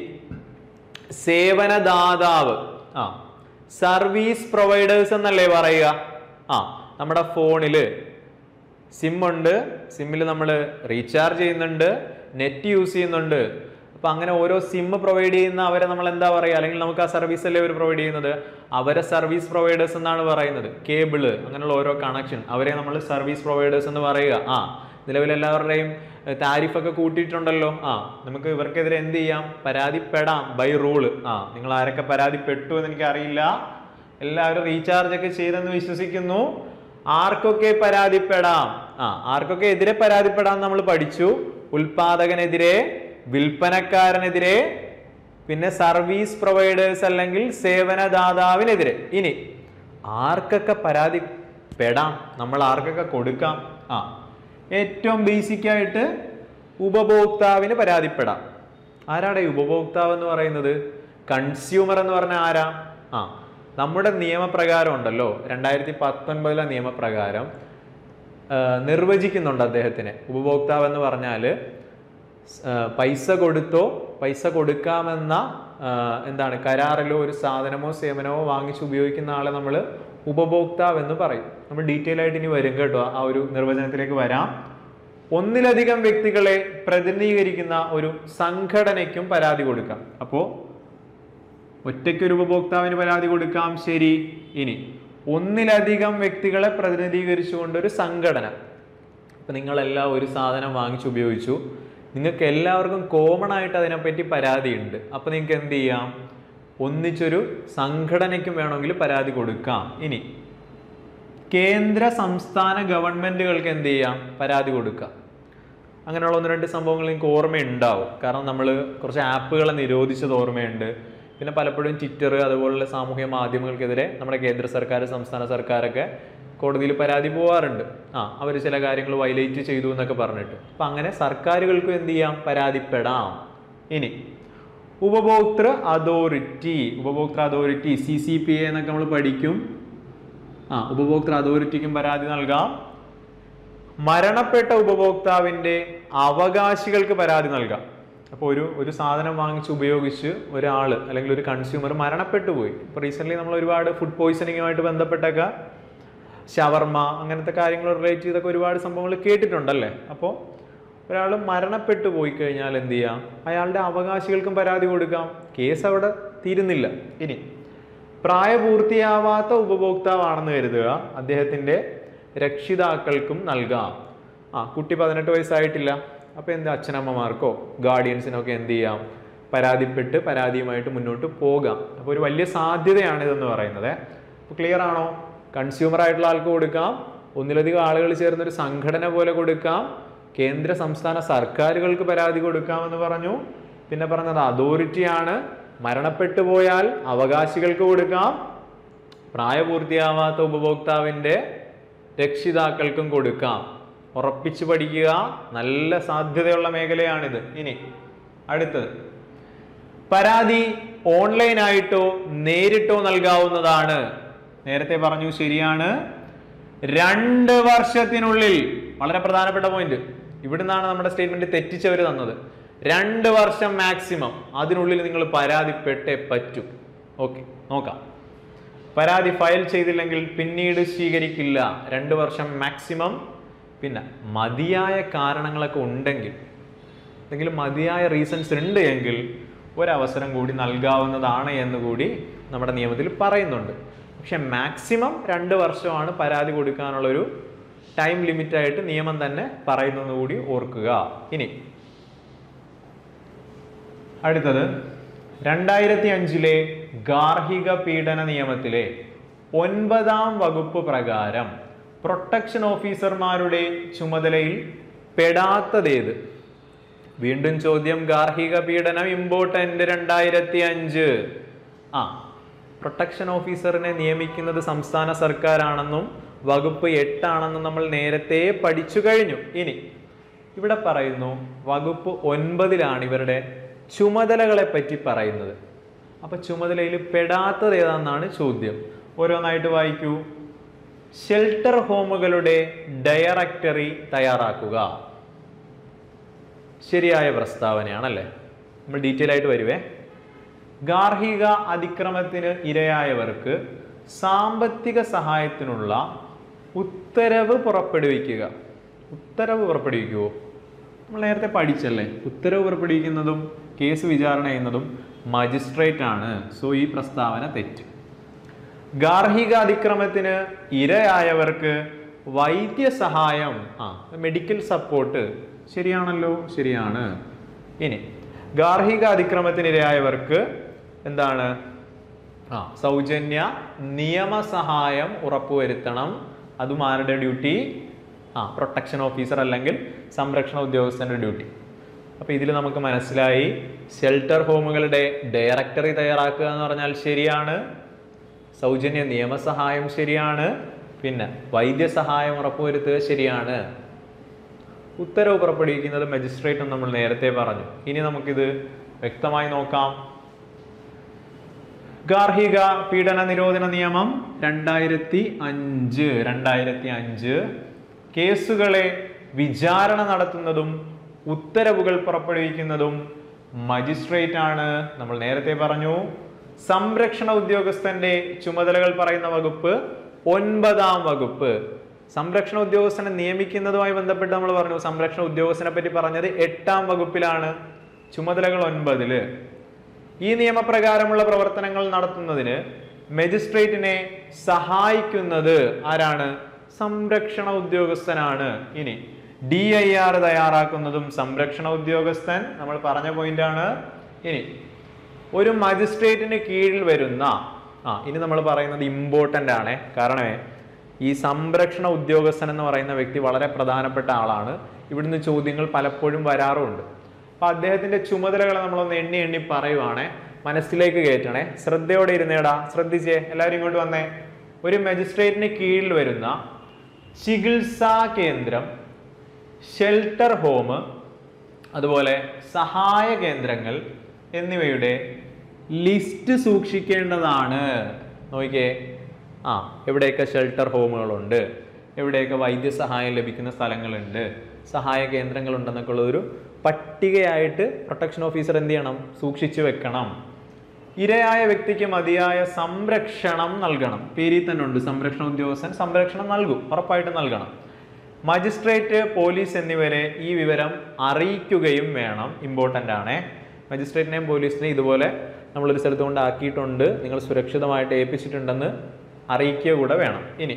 സേവനദാതാവ് ആ സർവീസ് പ്രൊവൈഡേഴ്സ് എന്നല്ലേ പറയുക ആ നമ്മുടെ ഫോണിൽ സിം ഉണ്ട് സിമ്മിൽ നമ്മൾ റീചാർജ് ചെയ്യുന്നുണ്ട് നെറ്റ് യൂസ് ചെയ്യുന്നുണ്ട് അപ്പൊ അങ്ങനെ ഓരോ സിം പ്രൊവൈഡ് ചെയ്യുന്ന അവരെ നമ്മൾ എന്താ പറയുക അല്ലെങ്കിൽ നമുക്ക് ആ സർവീസ് അല്ലേ അവർ പ്രൊവൈഡ് ചെയ്യുന്നത് അവരെ സർവീസ് പ്രൊവൈഡേഴ്സ് എന്നാണ് പറയുന്നത് കേബിള് അങ്ങനെയുള്ള ഓരോ കണക്ഷൻ അവരെ നമ്മൾ സർവീസ് പ്രൊവൈഡേഴ്സ് എന്ന് പറയുക ആ നിലവിൽ എല്ലാവരുടെയും താരിഫ് ഒക്കെ കൂട്ടിയിട്ടുണ്ടല്ലോ ആ നമുക്ക് ഇവർക്കെതിരെ എന്ത് ചെയ്യാം പരാതിപ്പെടാം ബൈ റൂള് ആ നിങ്ങൾ ആരൊക്കെ പരാതിപ്പെട്ടു എന്ന് എനിക്ക് അറിയില്ല എല്ലാവരും റീചാർജ് ഒക്കെ ചെയ്തെന്ന് വിശ്വസിക്കുന്നു ആർക്കൊക്കെ പരാതിപ്പെടാം ആ ആർക്കൊക്കെ എതിരെ പരാതിപ്പെടാം നമ്മൾ പഠിച്ചു ഉൽപാദകനെതിരെ വിൽപ്പനക്കാരനെതിരെ പിന്നെ സർവീസ് പ്രൊവൈഡേഴ്സ് അല്ലെങ്കിൽ സേവനദാതാവിനെതിരെ ഇനി ആർക്കൊക്കെ പരാതിപ്പെടാം നമ്മൾ ആർക്കൊക്കെ കൊടുക്കാം ആ ഏറ്റവും ബേസിക് ആയിട്ട് ഉപഭോക്താവിന് പരാതിപ്പെടാം ആരാടെ ഈ ഉപഭോക്താവ് എന്ന് പറയുന്നത് കൺസ്യൂമർ എന്ന് പറഞ്ഞാൽ ആരാ ആ നമ്മുടെ നിയമപ്രകാരം ഉണ്ടല്ലോ രണ്ടായിരത്തി പത്തൊൻപതിലെ നിയമപ്രകാരം ആ, നിർവചിക്കുന്നുണ്ട് അദ്ദേഹത്തിനെ ഉപഭോക്താവ് എന്ന് പറഞ്ഞാൽ പൈസ കൊടുത്തോ പൈസ കൊടുക്കാമെന്ന ആ, എന്താണ് കരാറിലോ ഒരു സാധനമോ സേവനമോ വാങ്ങിച്ച് ഉപയോഗിക്കുന്ന ആളെ നമ്മൾ ഉപഭോക്താവ് എന്ന് പറയും നമ്മൾ ഡീറ്റെയിൽ ആയിട്ട് ഇനി വരും കേട്ടോ ആ ഒരു നിർവചനത്തിലേക്ക് വരാം ഒന്നിലധികം വ്യക്തികളെ പ്രതിനിധീകരിക്കുന്ന ഒരു സംഘടനയ്ക്കും പരാതി കൊടുക്കാം അപ്പോൾ ഒറ്റയ്ക്കൊരു ഉപഭോക്താവിന് പരാതി കൊടുക്കാം ശരി ഇനി ഒന്നിലധികം വ്യക്തികളെ പ്രതിനിധീകരിച്ചുകൊണ്ട് ഒരു സംഘടന ഇപ്പം നിങ്ങളെല്ലാം ഒരു സാധനം വാങ്ങിച്ച് ഉപയോഗിച്ചു നിങ്ങൾക്ക് എല്ലാവർക്കും കോമൺ ആയിട്ട് അതിനെപ്പറ്റി പരാതിയുണ്ട് അപ്പോൾ നിങ്ങൾക്ക് എന്ത് ചെയ്യാം ഒന്നിച്ചൊരു സംഘടനയ്ക്കും വേണമെങ്കിൽ പരാതി കൊടുക്കാം ഇനി കേന്ദ്ര സംസ്ഥാന ഗവൺമെന്റുകൾക്ക് എന്ത് ചെയ്യാം പരാതി കൊടുക്കാം അങ്ങനെയുള്ള ഒന്ന് രണ്ട് സംഭവങ്ങൾ നിങ്ങൾക്ക് ഓർമ്മയുണ്ടാവും കാരണം നമ്മൾ കുറച്ച് ആപ്പുകളെ നിരോധിച്ചത് ഓർമ്മയുണ്ട് പിന്നെ പലപ്പോഴും ട്വിറ്റർ അതുപോലുള്ള സാമൂഹ്യ മാധ്യമങ്ങൾക്കെതിരെ നമ്മുടെ കേന്ദ്ര സർക്കാർ സംസ്ഥാന സർക്കാരൊക്കെ കോടതിയിൽ പരാതി പോവാറുണ്ട് ആ അവർ ചില കാര്യങ്ങൾ വയലേറ്റ് ചെയ്തു എന്നൊക്കെ പറഞ്ഞിട്ട് അപ്പം അങ്ങനെ സർക്കാരുകൾക്കും എന്ത് ചെയ്യാം പരാതിപ്പെടാം ഇനി ഉപഭോക്തൃ അതോറിറ്റി ഉപഭോക്തൃ authority C C P A എന്നൊക്കെ നമ്മൾ പഠിക്കും ആ ഉപഭോക്തൃ അതോറിറ്റിക്കും പരാതി നൽകാം മരണപ്പെട്ട ഉപഭോക്താവിൻ്റെ അവകാശികൾക്ക് പരാതി നൽകാം അപ്പോൾ ഒരു ഒരു സാധനം വാങ്ങിച്ച് ഉപയോഗിച്ച് ഒരാൾ അല്ലെങ്കിൽ ഒരു കൺസ്യൂമർ മരണപ്പെട്ടു പോയി ഇപ്പോൾ റീസെൻ്റ്ലി നമ്മൾ ഒരുപാട് ഫുഡ് പോയിസണിങ്ങുമായിട്ട് ബന്ധപ്പെട്ടൊക്കെ ഷവർമ അങ്ങനത്തെ കാര്യങ്ങൾ റിലേറ്റ് ചെയ്തൊക്കെ ഒരുപാട് സംഭവങ്ങൾ കേട്ടിട്ടുണ്ടല്ലേ അപ്പോൾ ഒരാൾ മരണപ്പെട്ടു പോയി കഴിഞ്ഞാൽ എന്ത് ചെയ്യാം അയാളുടെ അവകാശികൾക്കും പരാതി കൊടുക്കാം കേസ് അവിടെ തീരുന്നില്ല ഇനി പ്രായപൂർത്തിയാവാത്ത ഉപഭോക്താവാണെന്ന് കരുതുക അദ്ദേഹത്തിൻ്റെ രക്ഷിതാക്കൾക്കും നൽകാം ആ കുട്ടി പതിനെട്ട് വയസ്സായിട്ടില്ല അപ്പോൾ എന്ത് അച്ഛനമ്മമാർക്കോ ഗാർഡിയൻസിനോ ഒക്കെ എന്ത് ചെയ്യാം പരാതിപ്പെട്ട് പരാതിയുമായിട്ട് മുന്നോട്ട് പോകാം അപ്പോൾ ഒരു വലിയ സാധ്യതയാണ് ഇതെന്ന് പറയുന്നത് അപ്പോൾ ക്ലിയർ ആണോ കൺസ്യൂമർ ആയിട്ടുള്ള ആൾക്ക് കൊടുക്കാം ഒന്നിലധികം ആളുകൾ ചേർന്ന് ഒരു സംഘടന പോലെ കൊടുക്കാം കേന്ദ്ര സംസ്ഥാന സർക്കാരുകൾക്ക് പരാതി കൊടുക്കാമെന്ന് പറഞ്ഞു പിന്നെ പറഞ്ഞത് അതോറിറ്റിയാണ് മരണപ്പെട്ടു പോയാൽ അവകാശികൾക്ക് കൊടുക്കാം പ്രായപൂർത്തിയാവാത്ത ഉപഭോക്താവിൻ്റെ രക്ഷിതാക്കൾക്കും കൊടുക്കാം ഉറപ്പിച്ചു പഠിക്കുക നല്ല സാധ്യതയുള്ള മേഖലയാണിത് ഇനി അടുത്തത് പരാതി ഓൺലൈനായിട്ടോ നേരിട്ടോ നൽകാവുന്നതാണ് നേരത്തെ പറഞ്ഞു ശരിയാണ് രണ്ട് വർഷത്തിനുള്ളിൽ വളരെ പ്രധാനപ്പെട്ട പോയിന്റ് ഇവിടുന്നാണ് നമ്മുടെ സ്റ്റേറ്റ്മെന്റ് തെറ്റിച്ചവർ തന്നത് രണ്ട് വർഷം മാക്സിമം അതിനുള്ളിൽ നിങ്ങൾ പരാതിപ്പെട്ടേ പറ്റൂ ഓക്കെ നോക്കാം പരാതി ഫയൽ ചെയ്തില്ലെങ്കിൽ പിന്നീട് സ്വീകരിക്കില്ല രണ്ട് വർഷം മാക്സിമം പിന്നെ മതിയായ കാരണങ്ങളൊക്കെ ഉണ്ടെങ്കിൽ എന്തെങ്കിലും മതിയായ റീസൺസ് ഉണ്ട് എങ്കിൽ ഒരവസരം കൂടി നൽകാവുന്നതാണ് എന്ന് കൂടി നമ്മുടെ നിയമത്തിൽ പറയുന്നുണ്ട് പക്ഷെ മാക്സിമം രണ്ട് വർഷമാണ് പരാതി കൊടുക്കാനുള്ളൊരു ടൈം ലിമിറ്റായിട്ട് നിയമം തന്നെ പറയുന്നത് കൂടി ഓർക്കുക ഇനി അടുത്തത് രണ്ടായിരത്തി അഞ്ചിലെ ഗാർഹിക പീഡന നിയമത്തിലെ ഒൻപതാം വകുപ്പ് പ്രകാരം പ്രൊട്ടക്ഷൻ ഓഫീസർമാരുടെ ചുമതലയിൽ പെടാത്തതേത് വീണ്ടും ചോദ്യം ഗാർഹിക പീഡനം ഇമ്പോർട്ടന്റ് രണ്ടായിരത്തി അഞ്ച് ആ പ്രൊട്ടക്ഷൻ ഓഫീസറിനെ നിയമിക്കുന്നത് സംസ്ഥാന സർക്കാരാണെന്നും വകുപ്പ് എട്ടാണെന്നും നമ്മൾ നേരത്തെ പഠിച്ചു കഴിഞ്ഞു ഇനി ഇവിടെ പറയുന്നു വകുപ്പ് ഒൻപതിലാണ് ഇവരുടെ ചുമതലകളെ പറ്റി പറയുന്നത് അപ്പൊ ചുമതലയിൽ പെടാത്തത് ഏതാണെന്നാണ് ചോദ്യം ഓരോന്നായിട്ട് വായിക്കൂ ഷെൽട്ടർ ഹോമുകളുടെ ഡയറക്ടറി തയ്യാറാക്കുക ശരിയായ പ്രസ്താവനയാണല്ലേ നമ്മൾ ഡീറ്റെയിൽ ആയിട്ട് വരുവേ ഗാർഹിക അതിക്രമത്തിന് ഇരയായവർക്ക് സാമ്പത്തിക സഹായത്തിനുള്ള ഉത്തരവ് പുറപ്പെടുവിക്കുക ഉത്തരവ് പുറപ്പെടുവിക്കുവോ നമ്മൾ നേരത്തെ പഠിച്ചല്ലേ ഉത്തരവ് പുറപ്പെടുവിക്കുന്നതും കേസ് വിചാരണ ചെയ്യുന്നതും മജിസ്ട്രേറ്റ് ആണ് സോ ഈ പ്രസ്താവന തെറ്റ് ഗാർഹിക അതിക്രമത്തിന് ഇരയായവർക്ക് വൈദ്യസഹായം ആ മെഡിക്കൽ സപ്പോർട്ട് ശരിയാണല്ലോ ശരിയാണ് ഇനി ഗാർഹിക അതിക്രമത്തിന് ഇരയായവർക്ക് എന്താണ് ആ സൗജന്യ നിയമസഹായം ഉറപ്പുവരുത്തണം അതും ആരുടെ ഡ്യൂട്ടി ആ പ്രൊട്ടക്ഷൻ ഓഫീസർ അല്ലെങ്കിൽ സംരക്ഷണ ഉദ്യോഗസ്ഥന്റെ ഡ്യൂട്ടി അപ്പോൾ ഇതിൽ നമുക്ക് മനസ്സിലായി ഷെൽട്ടർ ഹോമുകളുടെ ഡയറക്ടറി തയ്യാറാക്കുക എന്ന് പറഞ്ഞാൽ ശരിയാണ് സൗജന്യ നിയമസഹായം ശരിയാണ് പിന്നെ വൈദ്യസഹായം ഉറപ്പുവരുത്തുക ശരിയാണ് ഉത്തരവ് പുറപ്പെടുവിക്കുന്നത് മജിസ്ട്രേറ്റ് നമ്മൾ നേരത്തെ പറഞ്ഞു ഇനി നമുക്കിത് വ്യക്തമായി നോക്കാം ഗാർഹിക പീഡന നിരോധന നിയമം രണ്ടായിരത്തി അഞ്ച് രണ്ടായിരത്തി അഞ്ച് കേസുകളെ വിചാരണ നടത്തുന്നതും ഉത്തരവുകൾ പുറപ്പെടുവിക്കുന്നതും മജിസ്ട്രേറ്റ് ആണ് നമ്മൾ നേരത്തെ പറഞ്ഞു സംരക്ഷണ ഉദ്യോഗസ്ഥന്റെ ചുമതലകൾ പറയുന്ന വകുപ്പ് ഒൻപതാം വകുപ്പ് സംരക്ഷണ ഉദ്യോഗസ്ഥനെ നിയമിക്കുന്നതുമായി ബന്ധപ്പെട്ട് നമ്മൾ പറഞ്ഞു സംരക്ഷണ ഉദ്യോഗസ്ഥനെ പറ്റി പറഞ്ഞത് എട്ടാം വകുപ്പിലാണ് ചുമതലകൾ ഒൻപതില് ഈ നിയമപ്രകാരമുള്ള പ്രവർത്തനങ്ങൾ നടത്തുന്നതിന് മജിസ്ട്രേറ്റിനെ സഹായിക്കുന്നത് ആരാണ് സംരക്ഷണ ഉദ്യോഗസ്ഥനാണ് ഇനി ഡി ഐ ആർ തയ്യാറാക്കുന്നതും സംരക്ഷണ ഉദ്യോഗസ്ഥൻ നമ്മൾ പറഞ്ഞ പോയിന്റ് ആണ് ഇനി ഒരു മജിസ്ട്രേറ്റിന് കീഴിൽ വരുന്ന ആ ഇനി നമ്മൾ പറയുന്നത് ഇമ്പോർട്ടൻ്റ് ആണ് കാരണമേ ഈ സംരക്ഷണ ഉദ്യോഗസ്ഥൻ എന്ന് പറയുന്ന വ്യക്തി വളരെ പ്രധാനപ്പെട്ട ആളാണ് ഇവിടുന്ന് ചോദ്യങ്ങൾ പലപ്പോഴും വരാറുമുണ്ട് അപ്പൊ അദ്ദേഹത്തിന്റെ ചുമതലകളെ നമ്മളൊന്ന് എണ്ണി എണ്ണി പറയുവാണേ മനസ്സിലേക്ക് കയറ്റണേ ശ്രദ്ധയോടെ ഇരുന്നേടാ ശ്രദ്ധിച്ചേ എല്ലാവരും ഇങ്ങോട്ട് വന്നേ ഒരു മജിസ്ട്രേറ്റിന് കീഴിൽ വരുന്ന ചികിത്സാ കേന്ദ്രം ഷെൽട്ടർ ഹോം അതുപോലെ സഹായ കേന്ദ്രങ്ങൾ എന്നിവയുടെ ലിസ്റ്റ് സൂക്ഷിക്കേണ്ടതാണ് നോക്കിയേ ആ എവിടെയൊക്കെ ഷെൽട്ടർ ഹോമുകളുണ്ട് എവിടെയൊക്കെ വൈദ്യസഹായം ലഭിക്കുന്ന സ്ഥലങ്ങളുണ്ട് സഹായ കേന്ദ്രങ്ങളുണ്ടെന്നൊക്കെ ഉള്ള ഒരു പട്ടികയായിട്ട് പ്രൊട്ടക്ഷൻ ഓഫീസർ എന്ത് ചെയ്യണം സൂക്ഷിച്ചു വെക്കണം ഇരയായ വ്യക്തിക്ക് മതിയായ സംരക്ഷണം നൽകണം പേരിൽ തന്നെ ഉണ്ട് സംരക്ഷണ ഉദ്യോഗസ്ഥൻ സംരക്ഷണം നൽകും ഉറപ്പായിട്ട് നൽകണം മജിസ്ട്രേറ്റ് പോലീസ് എന്നിവരെ ഈ വിവരം അറിയിക്കുകയും വേണം ഇമ്പോർട്ടൻ്റ് ആണ് മജിസ്ട്രേറ്റിനെയും പോലീസിനെയും ഇതുപോലെ നമ്മളൊരു സ്ഥലത്ത് കൊണ്ടാക്കിയിട്ടുണ്ട് നിങ്ങൾ സുരക്ഷിതമായിട്ട് ഏൽപ്പിച്ചിട്ടുണ്ടെന്ന് അറിയിക്കുക കൂടെ വേണം ഇനി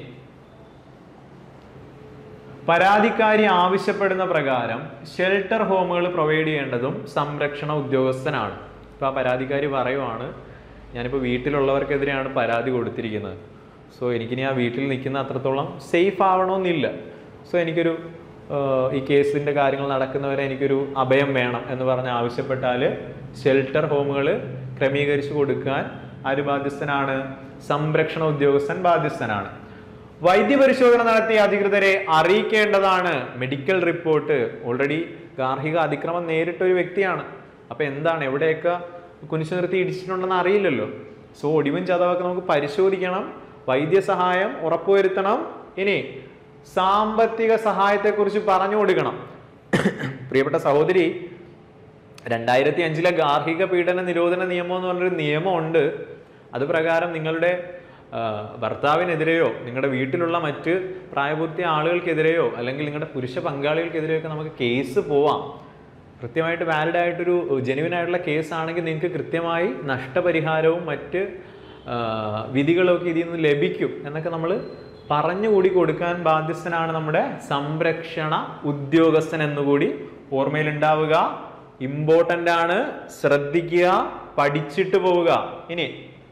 പരാതിക്കാരി ആവശ്യപ്പെടുന്ന പ്രകാരം ഷെൽട്ടർ ഹോമുകൾ പ്രൊവൈഡ് ചെയ്യേണ്ടതും സംരക്ഷണ ഉദ്യോഗസ്ഥനാണ് ഇപ്പോൾ ആ പരാതിക്കാരി പറയുവാണ് ഞാനിപ്പോൾ വീട്ടിലുള്ളവർക്കെതിരെയാണ് പരാതി കൊടുത്തിരിക്കുന്നത് സോ എനിക്കിനി ആ വീട്ടിൽ നിൽക്കുന്ന അത്രത്തോളം സേഫ് ആവണമെന്നില്ല സോ എനിക്കൊരു ആഹ്, ഈ കേസിൻ്റെ കാര്യങ്ങൾ നടക്കുന്നവരെ എനിക്കൊരു അഭയം വേണം എന്ന് പറഞ്ഞ് ആവശ്യപ്പെട്ടാൽ ഷെൽട്ടർ ഹോമുകൾ ക്രമീകരിച്ചു കൊടുക്കാൻ ആര് ബാധ്യസ്ഥനാണ് സംരക്ഷണ ഉദ്യോഗസ്ഥൻ ബാധ്യസ്ഥനാണ് വൈദ്യപരിശോധന നടത്തിയ അധികൃതരെ അറിയിക്കേണ്ടതാണ് മെഡിക്കൽ റിപ്പോർട്ട് ഓൾറെഡി ഗാർഹിക അതിക്രമം നേരിട്ട ഒരു വ്യക്തിയാണ് അപ്പൊ എന്താണ് എവിടെയൊക്കെ കുനിച്ചു നിർത്തി ഇടിച്ചിട്ടുണ്ടെന്ന് അറിയില്ലല്ലോ സോ ഒടിവും ചതവൊക്കെ നമുക്ക് പരിശോധിക്കണം വൈദ്യസഹായം ഉറപ്പുവരുത്തണം ഇനി സാമ്പത്തിക സഹായത്തെക്കുറിച്ച് പറഞ്ഞു കൊടുക്കണം പ്രിയപ്പെട്ട സഹോദരി രണ്ടായിരത്തി അഞ്ചിലെ ഗാർഹിക പീഡന നിരോധന നിയമം എന്ന് പറഞ്ഞൊരു നിയമമുണ്ട് അത് പ്രകാരം നിങ്ങളുടെ ആ, ഭർത്താവിനെതിരെയോ നിങ്ങളുടെ വീട്ടിലുള്ള മറ്റ് പ്രായപൂർത്തിയ ആളുകൾക്കെതിരെയോ അല്ലെങ്കിൽ നിങ്ങളുടെ പുരുഷ പങ്കാളികൾക്കെതിരെയോ ഒക്കെ നമുക്ക് കേസ് പോവാം കൃത്യമായിട്ട് വാലിഡ് ആയിട്ടൊരു ജെനുവിൻ ആയിട്ടുള്ള കേസ് ആണെങ്കിൽ നിങ്ങൾക്ക് കൃത്യമായി നഷ്ടപരിഹാരവും മറ്റ് ആ, വിധികളൊക്കെ ഇതിൽ നിന്ന് ലഭിക്കും എന്നൊക്കെ നമ്മൾ പറഞ്ഞുകൂടി കൊടുക്കാൻ ബാധ്യസ്ഥനാണ് നമ്മുടെ സംരക്ഷണ ഉദ്യോഗസ്ഥൻ എന്നുകൂടി ഓർമ്മയിലുണ്ടാവുക ഇമ്പോർട്ടൻ്റ് ആണ് ശ്രദ്ധിക്കുക പഠിച്ചിട്ട് പോവുക ഇനി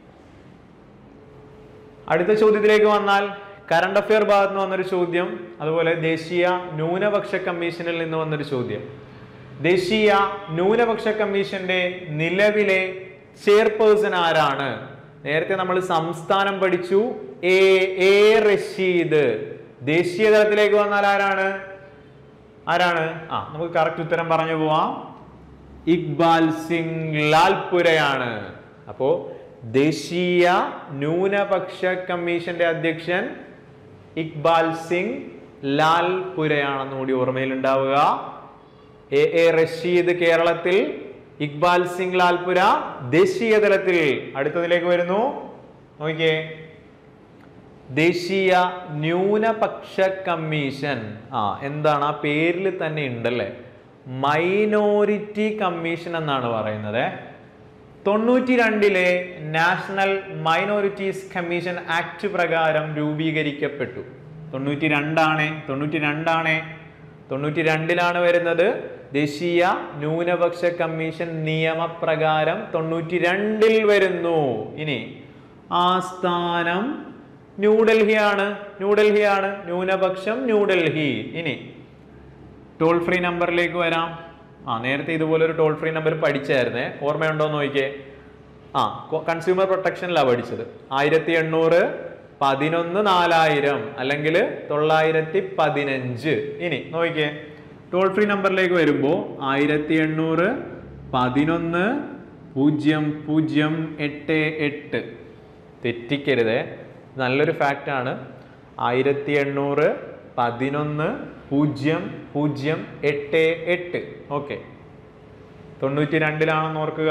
അടുത്ത ചോദ്യത്തിലേക്ക് വന്നാൽ കറണ്ട് അഫെയർ ഭാഗത്ത് നിന്ന് വന്നൊരു ചോദ്യം അതുപോലെ ദേശീയ ന്യൂനപക്ഷ കമ്മീഷനിൽ നിന്ന് വന്നൊരു ചോദ്യം ദേശീയ ന്യൂനപക്ഷ കമ്മീഷന്റെ നിലവിലെ ചെയർപേഴ്സൺ ആരാണ് നേരത്തെ നമ്മൾ സംസ്ഥാനം പഠിച്ചു എ എ റഷീദ് ദേശീയ തലത്തിലേക്ക് വന്നാൽ ആരാണ് ആരാണ് ആ നമുക്ക് കറക്റ്റ് ഉത്തരം പറഞ്ഞു പോവാം ഇക്ബാൽ സിംഗ് ലാൽപുരയാണ് അപ്പോ ദേശീയ ന്യൂനപക്ഷ കമ്മീഷന്റെ അധ്യക്ഷൻ ഇക്ബാൽ സിംഗ് ലാൽപുരയാണെന്ന് കൂടി ഓർമ്മയിലുണ്ടാവുക എ എ റഷീദ് കേരളത്തിൽ ഇക്ബാൽ സിംഗ് ലാൽപുര ദേശീയ തലത്തിൽ അടുത്തതിലേക്ക് വരുന്നു നോക്കിയേ ദേശീയ ന്യൂനപക്ഷ കമ്മീഷൻ ആ എന്താണ് ആ പേരിൽ തന്നെ ഉണ്ടല്ലേ മൈനോറിറ്റി കമ്മീഷൻ എന്നാണ് പറയുന്നത് തൊണ്ണൂറ്റി രണ്ടിലെ നാഷണൽ മൈനോറിറ്റീസ് കമ്മീഷൻ ആക്ട് പ്രകാരം രൂപീകരിക്കപ്പെട്ടു തൊണ്ണൂറ്റി രണ്ടാണ് തൊണ്ണൂറ്റി രണ്ടാണ് തൊണ്ണൂറ്റി രണ്ടിലാണ് വരുന്നത് ദേശീയ ന്യൂനപക്ഷ കമ്മീഷൻ നിയമപ്രകാരം തൊണ്ണൂറ്റി രണ്ടിൽ വരുന്നു ഇനി ആസ്ഥാനം ന്യൂഡൽഹിയാണ് ന്യൂഡൽഹിയാണ് ന്യൂനപക്ഷം ന്യൂഡൽഹി ഇനി ടോൾ ഫ്രീ നമ്പറിലേക്ക് വരാം ആ നേരത്തെ ഇതുപോലെ ഒരു ടോൾ ഫ്രീ നമ്പർ പഠിച്ചായിരുന്നേ ഓർമ്മയുണ്ടോ എന്ന് നോക്കിയേ ആ കൺസ്യൂമർ പ്രൊട്ടക്ഷനിലാണ് പഠിച്ചത് ആയിരത്തി എണ്ണൂറ് പതിനൊന്ന് നാലായിരം അല്ലെങ്കിൽ തൊള്ളായിരത്തി പതിനഞ്ച് ഇനി നോക്കിയേ ടോൾ ഫ്രീ നമ്പറിലേക്ക് വരുമ്പോൾ ആയിരത്തി എണ്ണൂറ് പതിനൊന്ന് പൂജ്യം പൂജ്യം എട്ട് എട്ട് തെറ്റിക്കരുതേ നല്ലൊരു ഫാക്റ്റാണ് ആയിരത്തി എണ്ണൂറ് പതിനൊന്ന് പൂജ്യം പൂജ്യം എട്ട് എട്ട് ഓക്കെ തൊണ്ണൂറ്റി രണ്ടിലാണെന്ന് ഓർക്കുക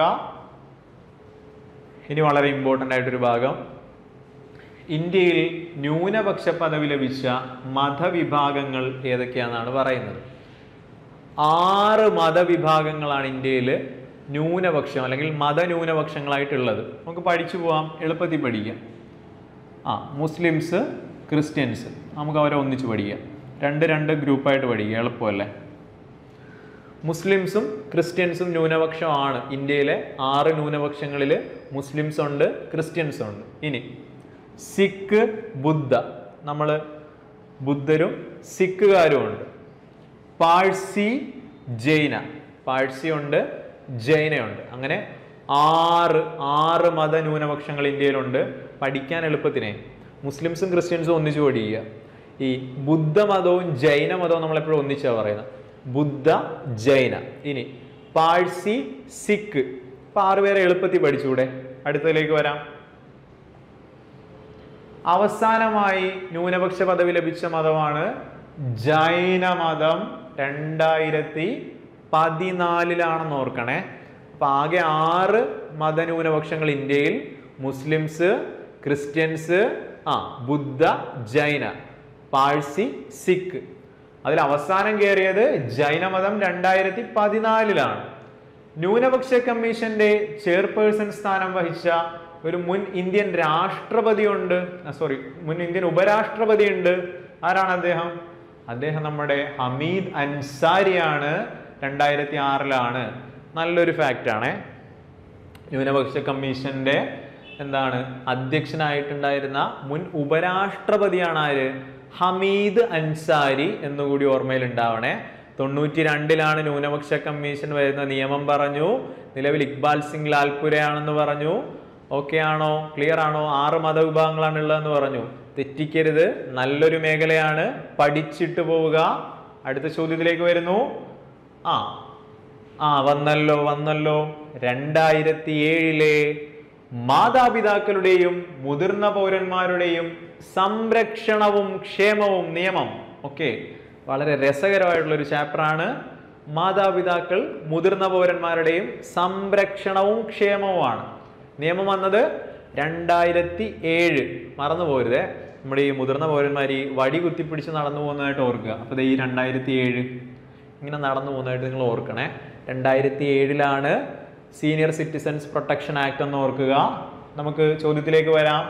ഇനി വളരെ ഇമ്പോർട്ടൻ്റ് ആയിട്ടൊരു ഭാഗം ഇന്ത്യയിൽ ന്യൂനപക്ഷ പദവി ലഭിച്ച മതവിഭാഗങ്ങൾ ഏതൊക്കെയാണെന്നാണ് പറയുന്നത് ആറ് മതവിഭാഗങ്ങളാണ് ഇന്ത്യയിൽ ന്യൂനപക്ഷം അല്ലെങ്കിൽ മതന്യൂനപക്ഷങ്ങളായിട്ടുള്ളത് നമുക്ക് പഠിച്ചു പോവാം എളുപ്പത്തിൽ പഠിക്കാം ആ മുസ്ലിംസ് ക്രിസ്ത്യൻസ് നമുക്ക് അവരെ ഒന്നിച്ച് പഠിക്കാം രണ്ട് രണ്ട് ഗ്രൂപ്പായിട്ട് പഠിക്കുക എളുപ്പമല്ലേ മുസ്ലിംസും ക്രിസ്ത്യൻസും ന്യൂനപക്ഷമാണ് ഇന്ത്യയിലെ ആറ് ന്യൂനപക്ഷങ്ങളിൽ മുസ്ലിംസ് ഉണ്ട് ക്രിസ്ത്യൻസ് ഉണ്ട് ഇനി സിഖ് ബുദ്ധ നമ്മൾ ബുദ്ധരും സിഖുകാരും ഉണ്ട് പാഴ്സി ജൈന പാഴ്സി ഉണ്ട് ജൈനയുണ്ട് അങ്ങനെ ആറ് ആറ് മത ന്യൂനപക്ഷങ്ങൾ ഇന്ത്യയിലുണ്ട് പഠിക്കാൻ എളുപ്പത്തിനെ മുസ്ലിംസും ക്രിസ്ത്യൻസും ഒന്നിച്ചു പഠിക്കുക ഈ ബുദ്ധമതവും ജൈനമതവും നമ്മളെപ്പോഴും ഒന്നിച്ചാണ് പറയുന്നത് ബുദ്ധ ജൈന ഇനി പാഴ്സി സിഖ് ഇപ്പൊ ആറുപേരെ എളുപ്പത്തിൽ പഠിച്ചുകൂടെ അടുത്തതിലേക്ക് വരാം അവസാനമായി ന്യൂനപക്ഷ പദവി ലഭിച്ച മതമാണ് ജൈനമതം രണ്ടായിരത്തി പതിനാലിലാണെന്ന് ഓർക്കണേ അപ്പൊ ആകെ ആറ് മതന്യൂനപക്ഷങ്ങൾ ഇന്ത്യയിൽ മുസ്ലിംസ് ക്രിസ്ത്യൻസ് ആ ബുദ്ധ ജൈന പാഴ്സി സിഖ് അതിൽ അവസാനം കയറിയത് ജൈനമതം രണ്ടായിരത്തി പതിനാലിലാണ് ന്യൂനപക്ഷ കമ്മീഷന്റെ ചെയർപേഴ്സൺ സ്ഥാനം വഹിച്ച ഒരു മുൻ ഇന്ത്യൻ രാഷ്ട്രപതി ഉണ്ട് സോറി മുൻ ഇന്ത്യൻ ഉപരാഷ്ട്രപതി ഉണ്ട് ആരാണ് അദ്ദേഹം അദ്ദേഹം നമ്മുടെ ഹമീദ് അൻസാരിയാണ് രണ്ടായിരത്തി ആറിലാണ് നല്ലൊരു ഫാക്റ്റ് ആണേ ന്യൂനപക്ഷ കമ്മീഷന്റെ എന്താണ് അധ്യക്ഷനായിട്ടുണ്ടായിരുന്ന മുൻ ഉപരാഷ്ട്രപതിയാണ് ആര് ഹമീദ് അൻസാരി എന്നുകൂടി ഓർമ്മയിൽ ഉണ്ടാവണേ തൊണ്ണൂറ്റി രണ്ടിലാണ് ന്യൂനപക്ഷ കമ്മീഷൻ വരുന്ന നിയമം പറഞ്ഞു നിലവിൽ ഇക്ബാൽ സിംഗ് ലാൽപുരയാണെന്ന് പറഞ്ഞു ഓക്കെ ആണോ ക്ലിയർ ആണോ ആറ് മതവിഭാഗങ്ങളാണ് ഉള്ളതെന്ന് പറഞ്ഞു തെറ്റിക്കരുത് നല്ലൊരു മേഖലയാണ് പഠിച്ചിട്ട് പോവുക അടുത്ത ചോദ്യത്തിലേക്ക് വരുന്നു ആ ആ വന്നല്ലോ വന്നല്ലോ രണ്ടായിരത്തി ഏഴിലെ മാതാപിതാക്കളുടെയും മുതിർന്ന പൗരന്മാരുടെയും സംരക്ഷണവും ക്ഷേമവും നിയമം ഓക്കെ വളരെ രസകരമായിട്ടുള്ള ഒരു ചാപ്റ്ററാണ് മാതാപിതാക്കൾ മുതിർന്ന പൗരന്മാരുടെയും സംരക്ഷണവും ക്ഷേമവുമാണ് നിയമം വന്നത് രണ്ടായിരത്തി ഏഴ് മറന്നു പോരുതേ നമ്മുടെ ഈ മുതിർന്ന പൗരന്മാർ ഈ വടി കുത്തിപ്പിടിച്ച് നടന്നു പോകുന്നതായിട്ട് ഓർക്കുക അപ്പോൾ ദേ ഈ രണ്ടായിരത്തി ഏഴ് ഇങ്ങനെ നടന്നു പോകുന്നതായിട്ട് നിങ്ങൾ ഓർക്കണേ രണ്ടായിരത്തി ഏഴിലാണ് സീനിയർ സിറ്റിസൺസ് പ്രൊട്ടക്ഷൻ ആക്ട് എന്ന് ഓർക്കുക നമുക്ക് ചോദ്യത്തിലേക്ക് വരാം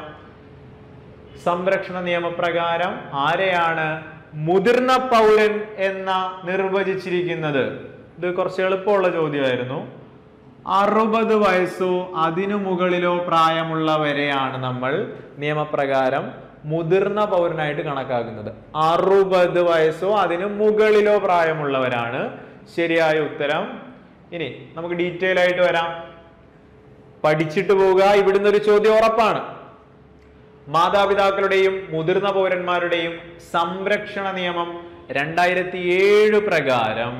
സംരക്ഷണ നിയമപ്രകാരം ആരെയാണ് മുതിർന്ന പൗരൻ എന്ന നിർവചിച്ചിരിക്കുന്നത് ഇത് കുറച്ച് എളുപ്പമുള്ള ചോദ്യമായിരുന്നു അറുപത് വയസ്സോ അതിനു മുകളിലോ പ്രായമുള്ളവരെയാണ് നമ്മൾ നിയമപ്രകാരം മുതിർന്ന പൗരനായിട്ട് കണക്കാക്കുന്നത് അറുപത് വയസ്സോ അതിനു മുകളിലോ പ്രായമുള്ളവരാണ് ശരിയായ ഉത്തരം ഇനി നമുക്ക് ഡീറ്റെയിൽ ആയിട്ട് വരാം പഠിച്ചിട്ട് പോവുക ഇവിടുന്ന് ഒരു ചോദ്യം ഉറപ്പാണ് മാതാപിതാക്കളുടെയും മുതിർന്ന പൗരന്മാരുടെയും സംരക്ഷണ നിയമം രണ്ടായിരത്തി ഏഴ് പ്രകാരം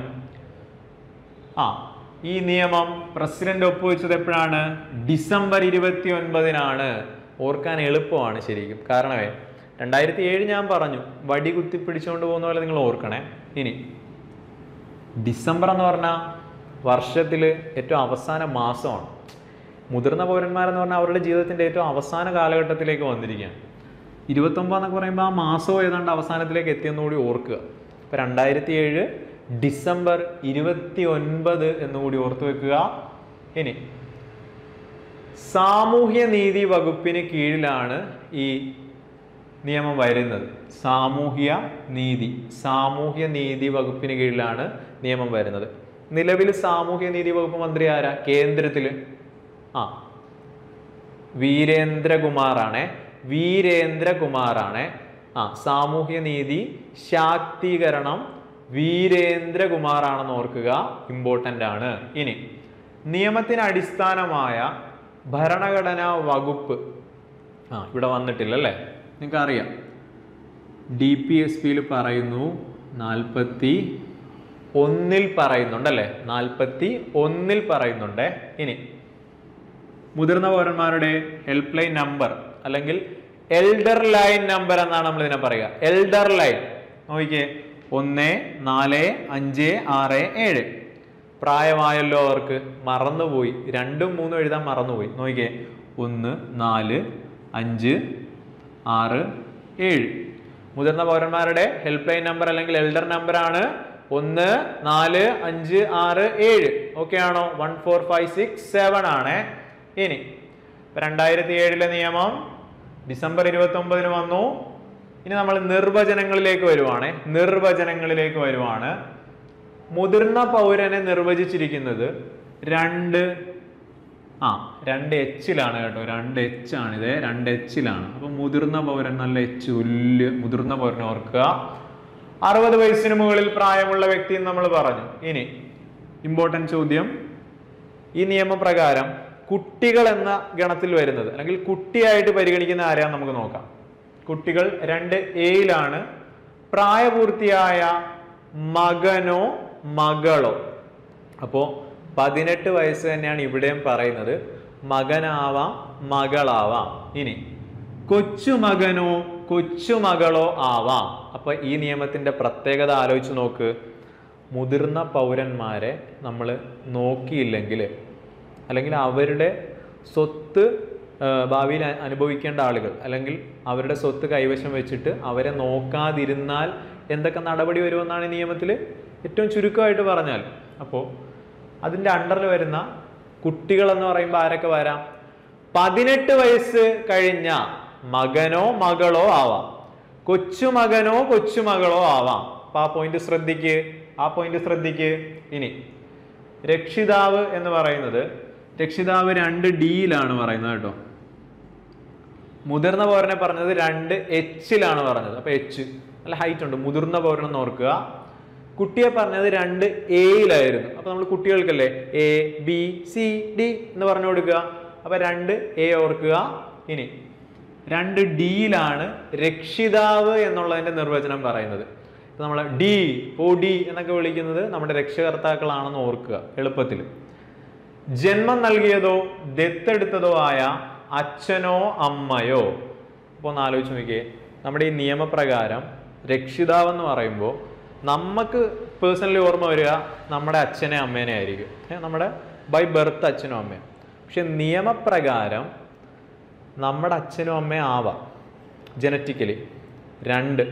ആ ഈ നിയമം പ്രസിഡന്റ് ഒപ്പുവെച്ചത് എപ്പോഴാണ് ഡിസംബർ ഇരുപത്തി ഒൻപതിനാണ് ഓർക്കാൻ എളുപ്പമാണ് ശരിക്കും കാരണമേ രണ്ടായിരത്തി ഏഴ് ഞാൻ പറഞ്ഞു വടി കുത്തി പിടിച്ചുകൊണ്ട് പോകുന്ന പോലെ നിങ്ങൾ ഓർക്കണേ ഇനി ഡിസംബർ എന്ന് പറഞ്ഞാൽ വർഷത്തിൽ ഏറ്റവും അവസാന മാസമാണ് മുതിർന്ന പൗരന്മാരെന്ന് പറഞ്ഞാൽ അവരുടെ ജീവിതത്തിൻ്റെ ഏറ്റവും അവസാന കാലഘട്ടത്തിലേക്ക് വന്നിരിക്കുകയാണ് ഇരുപത്തൊമ്പത് എന്നൊക്കെ പറയുമ്പോൾ ആ മാസവും ഏതാണ്ട് അവസാനത്തിലേക്ക് എത്തിയെന്നുകൂടി ഓർക്കുക ഇപ്പം രണ്ടായിരത്തി ഏഴ് ഡിസംബർ ഇരുപത്തി ഒൻപത് എന്നുകൂടി ഓർത്തു വെക്കുക ഇനി സാമൂഹ്യ നീതി വകുപ്പിന് കീഴിലാണ് ഈ നിയമം വരുന്നത് സാമൂഹ്യ നീതി സാമൂഹ്യ നീതി വകുപ്പിന് കീഴിലാണ് നിയമം വരുന്നത് നിലവിൽ സാമൂഹ്യ നീതി വകുപ്പ് മന്ത്രി ആരാ കേന്ദ്രത്തിൽ ആ വീരേന്ദ്രകുമാറാണ് വീരേന്ദ്രകുമാറാണ് ആ സാമൂഹ്യ നീതി ശാക്തീകരണം വീരേന്ദ്രകുമാറാണെന്ന് ഓർക്കുക ഇമ്പോർട്ടൻ്റ് ആണ് ഇനി നിയമത്തിന് അടിസ്ഥാനമായ ഭരണഘടനാ വകുപ്പ് ആ ഇവിടെ വന്നിട്ടില്ല അല്ലേ നിങ്ങൾക്ക് അറിയാം ഡി പി എസ് പിയിൽ പറയുന്നു നാൽപ്പത്തി ഒന്നിൽ പറയുന്നുണ്ടല്ലേ നാൽപ്പത്തി ഒന്നിൽ പറയുന്നുണ്ട് ഇനി മുതിർന്ന പൗരന്മാരുടെ ഹെൽപ്പ് ലൈൻ നമ്പർ അല്ലെങ്കിൽ എൽഡർ ലൈൻ നമ്പർ എന്നാണ് നമ്മൾ ഇതിനെ പറയുക എൽഡർ ലൈൻ നോക്കിക്കേ ഒന്ന് നാല് അഞ്ച് ആറ് ഏഴ് പ്രായമായല്ലോ അവർക്ക് മറന്നുപോയി രണ്ടും മൂന്നും എഴുതാൻ മറന്നുപോയി നോക്കിക്കേ ഒന്ന് നാല് അഞ്ച് ആറ് ഏഴ് മുതിർന്ന പൗരന്മാരുടെ ഹെൽപ്പ് ലൈൻ നമ്പർ അല്ലെങ്കിൽ എൽഡർ നമ്പർ ആണ് ഒന്ന് നാല് അഞ്ച് ആറ് ഏഴ് ഓക്കെ ആണോ one four five six seven ആണ് ഇനി രണ്ടായിരത്തി ഏഴിലെ നിയമം ഡിസംബർ ഇരുപത്തി ഒമ്പതിന് വന്നു ഇനി നമ്മൾ നിർവചനങ്ങളിലേക്ക് വരുവാണ് നിർവചനങ്ങളിലേക്ക് വരുവാണ് മുതിർന്ന പൗരനെ നിർവചിച്ചിരിക്കുന്നത് രണ്ട് ആ രണ്ട് എച്ചിലാണ് കേട്ടോ രണ്ട് എച്ച് ആണ് ഇത് രണ്ട് എച്ചിലാണ് അപ്പൊ മുതിർന്ന പൗരൻ നല്ല എച്ച് ഉല്ല് മുതിർന്ന പൗരനെ ഓർക്കുക അറുപത് വയസ്സിന് മുകളിൽ പ്രായമുള്ള വ്യക്തി എന്ന് നമ്മൾ പറഞ്ഞു ഇനി ഇമ്പോർട്ടൻറ്റ് ചോദ്യം ഈ നിയമപ്രകാരം കുട്ടികൾ എന്ന ഗണത്തിൽ വരുന്നത് അല്ലെങ്കിൽ കുട്ടിയായിട്ട് പരിഗണിക്കുന്ന ആരെയാന്ന് നമുക്ക് നോക്കാം കുട്ടികൾ രണ്ട് എയിലാണ് പ്രായപൂർത്തിയായ മകനോ മകളോ അപ്പോൾ പതിനെട്ട് വയസ്സ് തന്നെയാണ് ഇവിടെയും പറയുന്നത് മകനാവാം മകളാവാം ഇനി കൊച്ചുമകനോ കൊച്ചുമകളോ ആവാം അപ്പൊ ഈ നിയമത്തിന്റെ പ്രത്യേകത ആലോചിച്ച് നോക്ക് മുതിർന്ന പൗരന്മാരെ നമ്മൾ നോക്കിയില്ലെങ്കിൽ അല്ലെങ്കിൽ അവരുടെ സ്വത്ത് ആ, ഭാവിയിൽ അ- അനുഭവിക്കേണ്ട ആളുകൾ അല്ലെങ്കിൽ അവരുടെ സ്വത്ത് കൈവശം വെച്ചിട്ട് അവരെ നോക്കാതിരുന്നാൽ എന്തൊക്കെ നടപടി വരുമെന്നാണ് ഈ നിയമത്തിൽ ഏറ്റവും ചുരുക്കമായിട്ട് പറഞ്ഞാൽ അപ്പോൾ അതിൻ്റെ അണ്ടറിൽ വരുന്ന കുട്ടികൾ എന്ന് പറയുമ്പോൾ ആരൊക്കെ വരാം പതിനെട്ട് വയസ്സ് കഴിഞ്ഞ മകനോ മകളോ ആവാം കൊച്ചുമകനോ കൊച്ചുമകളോ ആവാം അപ്പൊ ആ പോയിന്റ് ശ്രദ്ധിക്ക് ആ പോയിന്റ് ശ്രദ്ധിക്ക് ഇനി രക്ഷിതാവ് എന്ന് പറയുന്നത് രക്ഷിതാവ് രണ്ട് ഡിയിലാണ് പറയുന്നത് കേട്ടോ മുതിർന്ന പൗരനെ പറഞ്ഞത് രണ്ട് എച്ചിലാണ് പറഞ്ഞത് അപ്പൊ എച്ച് നല്ല ഹൈറ്റ് ഉണ്ട് മുതിർന്ന പൗരൻ എന്ന് ഓർക്കുക കുട്ടിയെ പറഞ്ഞത് രണ്ട് എയിലായിരുന്നു അപ്പൊ നമ്മൾ കുട്ടികൾക്കല്ലേ എ ബി സി ഡി എന്ന് പറഞ്ഞു കൊടുക്കുക അപ്പൊ രണ്ട് എ ഓർക്കുക ഇനി രണ്ട് ഡിയിലാണ് രക്ഷിതാവ് എന്നുള്ളതിന്റെ നിർവചനം പറയുന്നത് ഇപ്പൊ നമ്മൾ ഡി ഓ ഡി എന്നൊക്കെ വിളിക്കുന്നത് നമ്മുടെ രക്ഷകർത്താക്കളാണെന്ന് ഓർക്കുക എളുപ്പത്തിൽ ജന്മം നൽകിയതോ ദത്തെടുത്തതോ ആയ അച്ഛനോ അമ്മയോ അപ്പോൾ ഒന്ന് ആലോചിച്ച് നോക്കിയേ നമ്മുടെ ഈ നിയമപ്രകാരം രക്ഷിതാവ് എന്ന് പറയുമ്പോൾ നമുക്ക് പേഴ്സണലി ഓർമ്മ വരിക നമ്മുടെ അച്ഛനെ അമ്മേനെ ആയിരിക്കും ഏ, നമ്മുടെ ബൈ ബർത്ത് അച്ഛനും അമ്മയും പക്ഷെ നിയമപ്രകാരം നമ്മുടെ അച്ഛനും അമ്മയും ആവാം ജനറ്റിക്കലി രണ്ട്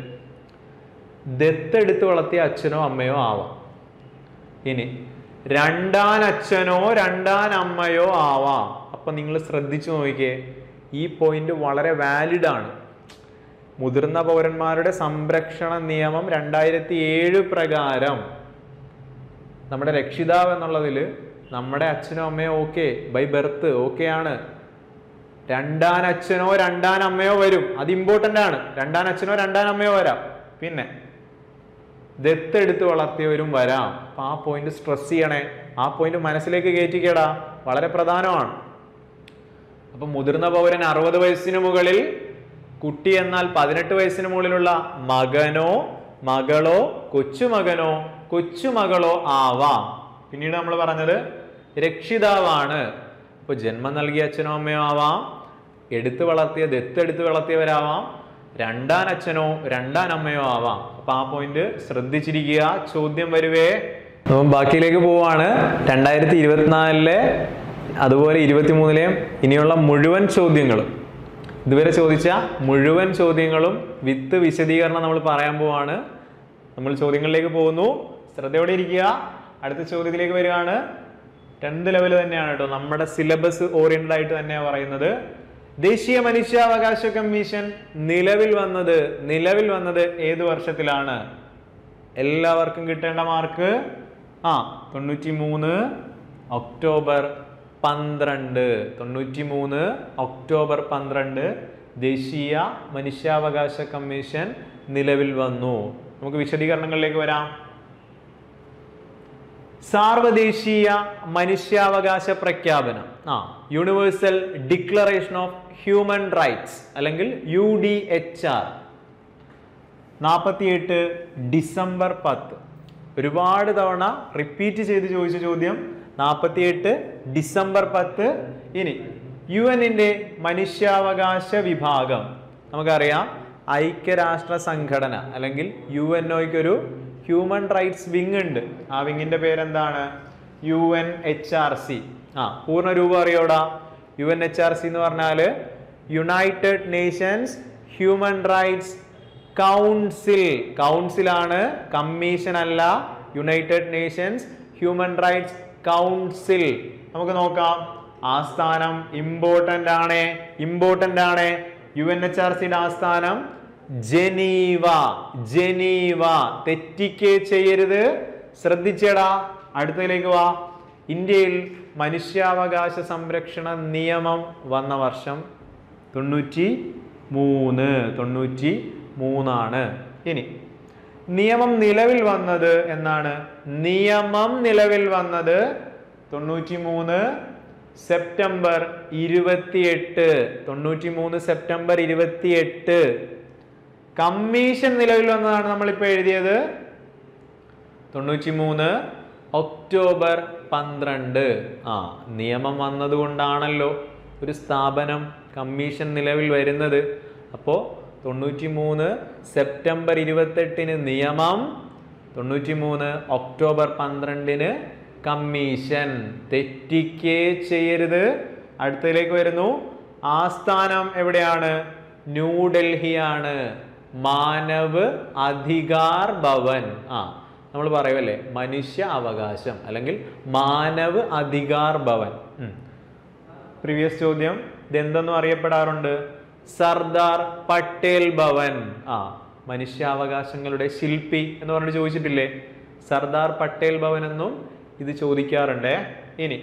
ദത്തെടുത്ത് വളർത്തിയ അച്ഛനോ അമ്മയോ ആവാം ഇനി രണ്ടാൻ അച്ഛനോ രണ്ടാൻ അമ്മയോ ആവാം അപ്പൊ നിങ്ങൾ ശ്രദ്ധിച്ചു നോക്കിയേ ഈ പോയിന്റ് വളരെ വാലിഡ് ആണ് മുതിർന്ന പൗരന്മാരുടെ സംരക്ഷണ നിയമം രണ്ടായിരത്തി ഏഴ് പ്രകാരം നമ്മുടെ രക്ഷിതാവ് എന്നുള്ളതിൽ നമ്മുടെ അച്ഛനോ അമ്മയോ ഓക്കെ ബൈ ബർത്ത് ഓക്കെ ആണ് രണ്ടാൻ അച്ഛനോ രണ്ടാൻ അമ്മയോ വരും അത് ഇമ്പോർട്ടൻ്റ് ആണ് രണ്ടാൻ അച്ഛനോ രണ്ടാൻ അമ്മയോ വരാം പിന്നെ ദത്തെടുത്ത് വളർത്തിയവരും വരാം അപ്പൊ ആ പോയിന്റ് സ്ട്രെസ് ചെയ്യണേ ആ പോയിന്റ് മനസ്സിലേക്ക് കയറ്റിക്കേടാ വളരെ പ്രധാനമാണ് അപ്പൊ മുതിർന്ന പൗരൻ അറുപത് വയസ്സിന് മുകളിൽ കുട്ടി എന്നാൽ പതിനെട്ട് വയസ്സിന് മുകളിലുള്ള മകനോ മകളോ കൊച്ചുമകനോ കൊച്ചുമകളോ ആവാം പിന്നീട് നമ്മൾ പറഞ്ഞത് രക്ഷിതാവാണ് ഇപ്പൊ ജന്മം നൽകിയ അച്ഛനോ അമ്മയോ ആവാം എടുത്തു വളർത്തിയ ദത്തെടുത്ത് വളർത്തിയവരാവാം രണ്ടാൻ അച്ഛനോ രണ്ടാൻ അമ്മയോ ആവാം അപ്പൊ ആ പോയിന്റ് ശ്രദ്ധിച്ചിരിക്കുക ചോദ്യം വരുവേ അപ്പം ബാക്കിയിലേക്ക് പോവാണ് രണ്ടായിരത്തി ഇരുപത്തിനാലിലെ അതുപോലെ ഇരുപത്തിമൂന്നിലെയും ഇനിയുള്ള മുഴുവൻ ചോദ്യങ്ങളും ഇതുവരെ ചോദിച്ച മുഴുവൻ ചോദ്യങ്ങളും വിത്ത് വിശദീകരണം നമ്മൾ പറയാൻ പോവാണ് നമ്മൾ ചോദ്യങ്ങളിലേക്ക് പോകുന്നു ശ്രദ്ധയോടെ ഇരിക്കുക അടുത്ത ചോദ്യത്തിലേക്ക് വരികയാണ് ടെൻത്ത് ലെവൽ തന്നെയാണ് കേട്ടോ നമ്മുടെ സിലബസ് ഓറിയന്റഡ് ആയിട്ട് തന്നെയാണ് പറയുന്നത് ദേശീയ മനുഷ്യാവകാശ കമ്മീഷൻ നിലവിൽ വന്നത് നിലവിൽ വന്നത് ഏത് വർഷത്തിലാണ് എല്ലാവർക്കും കിട്ടേണ്ട മാർക്ക് ആ തൊണ്ണൂറ്റി മൂന്ന് ഒക്ടോബർ പന്ത്രണ്ട് തൊണ്ണൂറ്റി മൂന്ന് ഒക്ടോബർ പന്ത്രണ്ട് ദേശീയ മനുഷ്യാവകാശ കമ്മീഷൻ നിലവിൽ വന്നു നമുക്ക് വിശദീകരണങ്ങളിലേക്ക് വരാം സാർവദേശീയ മനുഷ്യാവകാശ പ്രഖ്യാപനം ആ universal declaration of human rights അല്ലെങ്കിൽ യു ഡി എച്ച് ആർ നാൽപ്പത്തിയെട്ട് ഡിസംബർ പത്ത് ഒരുപാട് തവണ റിപ്പീറ്റ് ചെയ്ത് ചോദിച്ച ചോദ്യം നാൽപ്പത്തിയെട്ട് ഡിസംബർ പത്ത് ഇനി യു എന്നിൻ്റെ മനുഷ്യാവകാശ വിഭാഗം നമുക്കറിയാം ഐക്യരാഷ്ട്ര സംഘടന അല്ലെങ്കിൽ യു എൻ ഒയ്ക്കൊരു ഹ്യൂമൻ റൈറ്റ്സ് വിങ് ഉണ്ട് ആ വിങ്ങിന്റെ പേരെന്താണ് U N H R C ആ പൂർണ്ണ രൂപം അറിയോടാ U N H R C എന്ന് പറഞ്ഞാൽ United Nations human rights council കൗൺസിലാണ് കമ്മീഷൻ അല്ല United Nations human rights council നമുക്ക് നോക്കാം ആസ്ഥാനം ഇമ്പോർട്ടന്റ് ആണ് ഇമ്പോർട്ടന്റ് ആണ് യു എൻ എച്ച് ആർ സിയുടെ ആസ്ഥാനം ജനീവ ജനീവ തെറ്റിക്കേ ചെയ്യരുത് ശ്രദ്ധിച്ചേടാ അടുത്തതിലേക്ക് വാ ഇന്ത്യയിൽ മനുഷ്യാവകാശ സംരക്ഷണ നിയമം വന്ന വർഷം തൊണ്ണൂറ്റി മൂന്ന് തൊണ്ണൂറ്റി മൂന്നാണ് ഇനി നിയമം നിലവിൽ വന്നത് എന്നാണ് നിയമം നിലവിൽ വന്നത് തൊണ്ണൂറ്റി മൂന്ന് സെപ്റ്റംബർ ഇരുപത്തിയെട്ട് തൊണ്ണൂറ്റി മൂന്ന് സെപ്റ്റംബർ ഇരുപത്തിയെട്ട് കമ്മീഷൻ നിലവിൽ വന്നതാണ് നമ്മളിപ്പോൾ എഴുതിയത് തൊണ്ണൂറ്റി മൂന്ന് ഒക്ടോബർ പന്ത്രണ്ട് ആ നിയമം വന്നതുകൊണ്ടാണല്ലോ ഒരു സ്ഥാപനം കമ്മീഷൻ നിലവിൽ വരുന്നത് അപ്പോൾ തൊണ്ണൂറ്റി മൂന്ന് സെപ്റ്റംബർ ഇരുപത്തെട്ടിന് നിയമം തൊണ്ണൂറ്റി മൂന്ന് ഒക്ടോബർ പന്ത്രണ്ടിന് കമ്മീഷൻ തെറ്റിക്കേ ചെയ്യരുത് അടുത്തതിലേക്ക് വരുന്നു ആസ്ഥാനം എവിടെയാണ് ന്യൂഡൽഹിയാണ് മാനവ് അധികാർ ഭവൻ ആ നമ്മൾ പറയുമല്ലേ മനുഷ്യ അവകാശം അല്ലെങ്കിൽ മാനവ് അധികാർ ഭവൻ പ്രീവിയസ് ചോദ്യം ഇതെന്തെന്നും അറിയപ്പെടാറുണ്ട് സർദാർ പട്ടേൽ ഭവൻ ആ മനുഷ്യാവകാശങ്ങളുടെ ശില്പി എന്ന് പറഞ്ഞിട്ട് ചോദിച്ചിട്ടില്ലേ സർദാർ പട്ടേൽ ഭവൻ എന്നും ഇത് ചോദിക്കാറുണ്ടേ ഇനി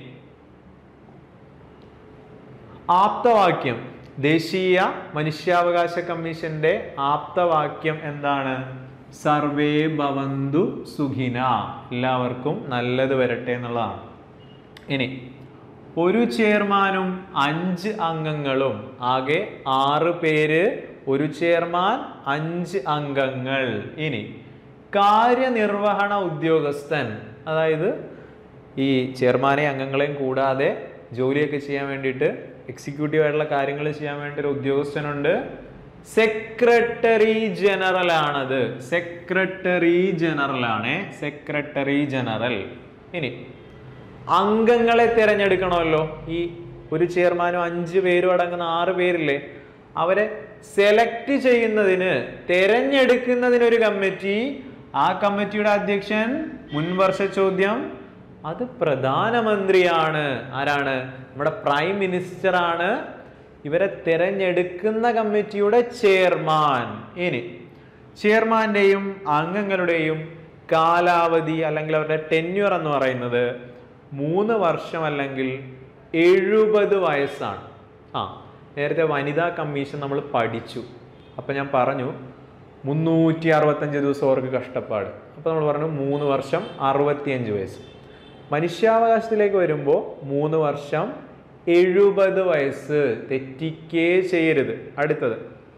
ആപ്തവാക്യം ദേശീയ മനുഷ്യാവകാശ കമ്മീഷന്റെ ആപ്തവാക്യം എന്താണ് സർവേ ഭവന്തു സുഖിന എല്ലാവർക്കും നല്ലത് വരട്ടെ എന്നുള്ളതാണ് ഇനി ഒരു ചെയർമാനും അഞ്ച് അംഗങ്ങളും ആകെ ആറ് പേര് ഒരു ചെയർമാൻ അഞ്ച് അംഗങ്ങൾ ഇനി കാര്യനിർവഹണ ഉദ്യോഗസ്ഥൻ അതായത് ഈ ചെയർമാനെ അംഗങ്ങളെയും കൂടാതെ ജോലിയൊക്കെ ചെയ്യാൻ വേണ്ടിയിട്ട് എക്സിക്യൂട്ടീവ് ആയിട്ടുള്ള കാര്യങ്ങൾ ചെയ്യാൻ വേണ്ടി ഒരു ഉദ്യോഗസ്ഥനുണ്ട് സെക്രട്ടറി ജനറൽ ആണത് സെക്രട്ടറി ജനറൽ ആണ് സെക്രട്ടറി ജനറൽ ഇനി അംഗങ്ങളെ തിരഞ്ഞെടുക്കണമല്ലോ ഈ ഒരു ചെയർമാനും അഞ്ച് പേരും അടങ്ങുന്ന ആറ് പേരില്ലേ അവരെ സെലക്ട് ചെയ്യുന്നതിന് തിരഞ്ഞെടുക്കുന്നതിന് ഒരു കമ്മിറ്റി ആ കമ്മിറ്റിയുടെ അധ്യക്ഷൻ മുൻവർഷ ചോദ്യം അത് പ്രധാനമന്ത്രിയാണ് ആരാണ് നമ്മുടെ പ്രൈം മിനിസ്റ്റർ ആണ് ഇവരെ തിരഞ്ഞെടുക്കുന്ന കമ്മിറ്റിയുടെ ചെയർമാൻ ഇനി ചെയർമാന്റെയും അംഗങ്ങളുടെയും കാലാവധി അല്ലെങ്കിൽ അവരുടെ ടെന്യൂർ എന്ന് പറയുന്നത് മൂന്ന് വർഷം അല്ലെങ്കിൽ എഴുപത് വയസ്സാണ് ആ നേരത്തെ വനിതാ കമ്മീഷൻ നമ്മൾ പഠിച്ചു അപ്പം ഞാൻ പറഞ്ഞു മുന്നൂറ്റി അറുപത്തഞ്ച് ദിവസം അവർക്ക് കഷ്ടപ്പാട് അപ്പോൾ നമ്മൾ പറഞ്ഞു മൂന്ന് വർഷം അറുപത്തിയഞ്ച് വയസ്സ് മനുഷ്യാവകാശത്തിലേക്ക് വരുമ്പോൾ മൂന്ന് വർഷം എഴുപത് വയസ്സ് തെറ്റിക്കേ ചെയ്യരുത് അടുത്തത്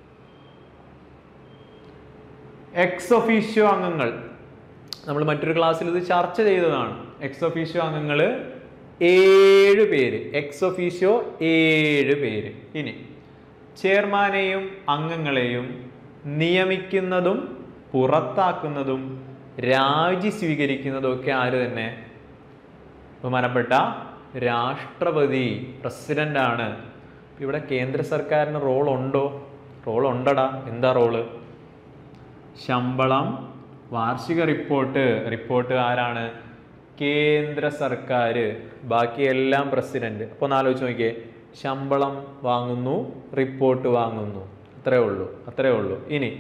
എക്സ് ഒഫീഷ്യോ അംഗങ്ങൾ നമ്മൾ മറ്റൊരു ക്ലാസ്സിൽ ഇത് ചർച്ച ചെയ്തതാണ് എക്സ് ഒഫീഷ്യോ അംഗങ്ങൾ ഏഴ് പേര് എക്സ് ഒഫീഷ്യോ ഏഴ് പേര് ഇനി ചെയർമാനെയും അംഗങ്ങളെയും നിയമിക്കുന്നതും പുറത്താക്കുന്നതും രാജി സ്വീകരിക്കുന്നതും ഒക്കെ ആര് തന്നെ ബഹുമാനപ്പെട്ട രാഷ്ട്രപതി പ്രസിഡന്റ് ആണ് ഇവിടെ കേന്ദ്ര സർക്കാരിന് റോൾ ഉണ്ടോ റോൾ ഉണ്ടടാ എന്താ റോള് ശമ്പളം വാർഷിക റിപ്പോർട്ട് റിപ്പോർട്ട് ആരാണ് കേന്ദ്ര സർക്കാർ ബാക്കിയെല്ലാം പ്രസിഡന്റ് അപ്പോൾ ഒന്ന് ആലോചിച്ച് നോക്കിയേ ശമ്പളം വാങ്ങുന്നു റിപ്പോർട്ട് വാങ്ങുന്നു അത്രേ ഉള്ളൂ അത്രേ ഉള്ളൂ ഇനി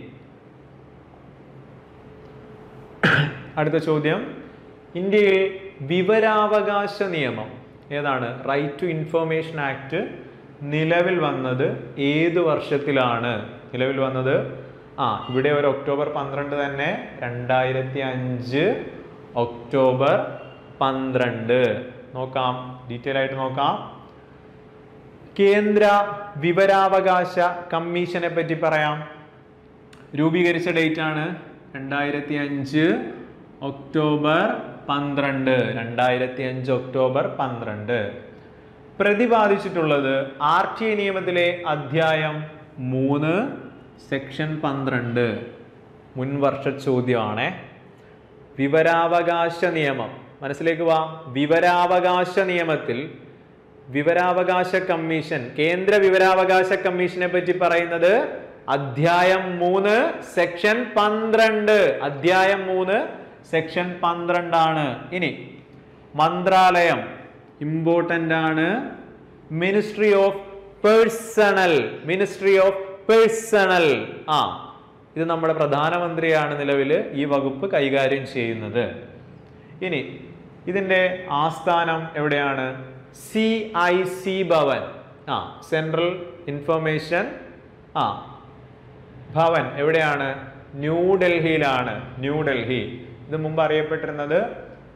അടുത്ത ചോദ്യം ഇന്ത്യയിൽ വിവരാവകാശ നിയമം ഏതാണ് റൈറ്റ് ടു ഇൻഫർമേഷൻ ആക്ട് നിലവിൽ വന്നത് ഏത് വർഷത്തിലാണ് നിലവിൽ വന്നത് ആ ഇവിടെ ഒരു ഒക്ടോബർ പന്ത്രണ്ട് തന്നെ രണ്ടായിരത്തി അഞ്ച് ഒക്ടോബർ പന്ത്രണ്ട് നോക്കാം ഡീറ്റെയിൽ ആയിട്ട് നോക്കാം കേന്ദ്ര വിവരാവകാശ കമ്മീഷനെ പറ്റി പറയാം രൂപീകരിച്ച ഡേറ്റ് ആണ് രണ്ടായിരത്തി അഞ്ച് ഒക്ടോബർ പന്ത്രണ്ട് രണ്ടായിരത്തി അഞ്ച് ഒക്ടോബർ പന്ത്രണ്ട് പ്രതിപാദിച്ചിട്ടുള്ളത് ആർ ടി ഐ നിയമത്തിലെ അധ്യായം മൂന്ന് സെക്ഷൻ പന്ത്രണ്ട് മുൻവർഷ ചോദ്യമാണേ വിവരാവകാശ നിയമം മനസ്സിലേക്ക് വാ വിവരാവകാശ നിയമത്തിൽ വിവരാവകാശ കമ്മീഷൻ കേന്ദ്ര വിവരാവകാശ കമ്മീഷനെ പറ്റി പറയുന്നത് അധ്യായം മൂന്ന് സെക്ഷൻ പന്ത്രണ്ട് അധ്യായം മൂന്ന് സെക്ഷൻ പന്ത്രണ്ടാണ് ഇനി മന്ത്രാലയം ഇമ്പോർട്ടൻ്റ് ആണ് ministry of personnel ministry of personnel ആ ഇത് നമ്മുടെ പ്രധാനമന്ത്രിയാണ് നിലവിൽ ഈ വകുപ്പ് കൈകാര്യം ചെയ്യുന്നത് ഇനി ഇതിൻ്റെ ആസ്ഥാനം എവിടെയാണ് സി ഐ സി ഭവൻ ആ സെൻട്രൽ ഇൻഫർമേഷൻ ആ ഭവൻ എവിടെയാണ് ന്യൂഡൽഹിയിലാണ് ന്യൂഡൽഹി ഇത് മുമ്പ് അറിയപ്പെട്ടിരുന്നത്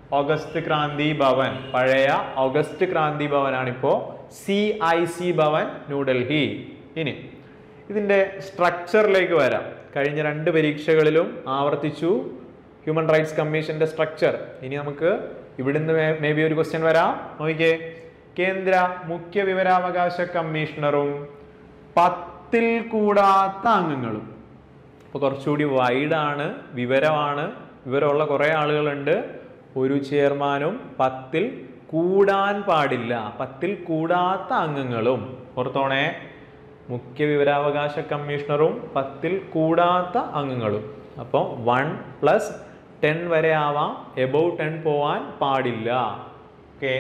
ഓഗസ്റ്റ് ക്രാന്തി ഭവൻ പഴയ ഓഗസ്റ്റ് ക്രാന്തി ഭവനാണ് ഇപ്പോൾ C I C Bhavan New Delhi ഇനി ഇതിൻ്റെ സ്ട്രക്ചറിലേക്ക് വരാം കഴിഞ്ഞ രണ്ട് പരീക്ഷകളിലും ആവർത്തിച്ചു ഹ്യൂമൻ റൈറ്റ്സ് കമ്മീഷന്റെ സ്ട്രക്ചർ ഇനി നമുക്ക് ഇവിടുന്ന് മേ ബി ഒരു ക്വസ്റ്റ്യൻ വരാം നോക്കിക്കേ കേന്ദ്ര മുഖ്യ വിവരാവകാശ കമ്മീഷണറും പത്തിൽ കൂടാത്ത അംഗങ്ങളും അപ്പോൾ കുറച്ചുകൂടി വൈഡാണ് വിവരമാണ് വിവരമുള്ള കുറേ ആളുകളുണ്ട് ഒരു ചെയർമാനും പത്തിൽ കൂടാൻ പാടില്ല പത്തിൽ കൂടാത്ത അംഗങ്ങളും ഓർത്തോണേ മുഖ്യ വിവരാവകാശ കമ്മീഷണറും പത്തിൽ കൂടാത്ത അംഗങ്ങളും അപ്പോൾ വൺ പ്ലസ് ടെൻ വരെ ആവാം എബവ് ടെൻ പോവാൻ പാടില്ല ഓക്കെ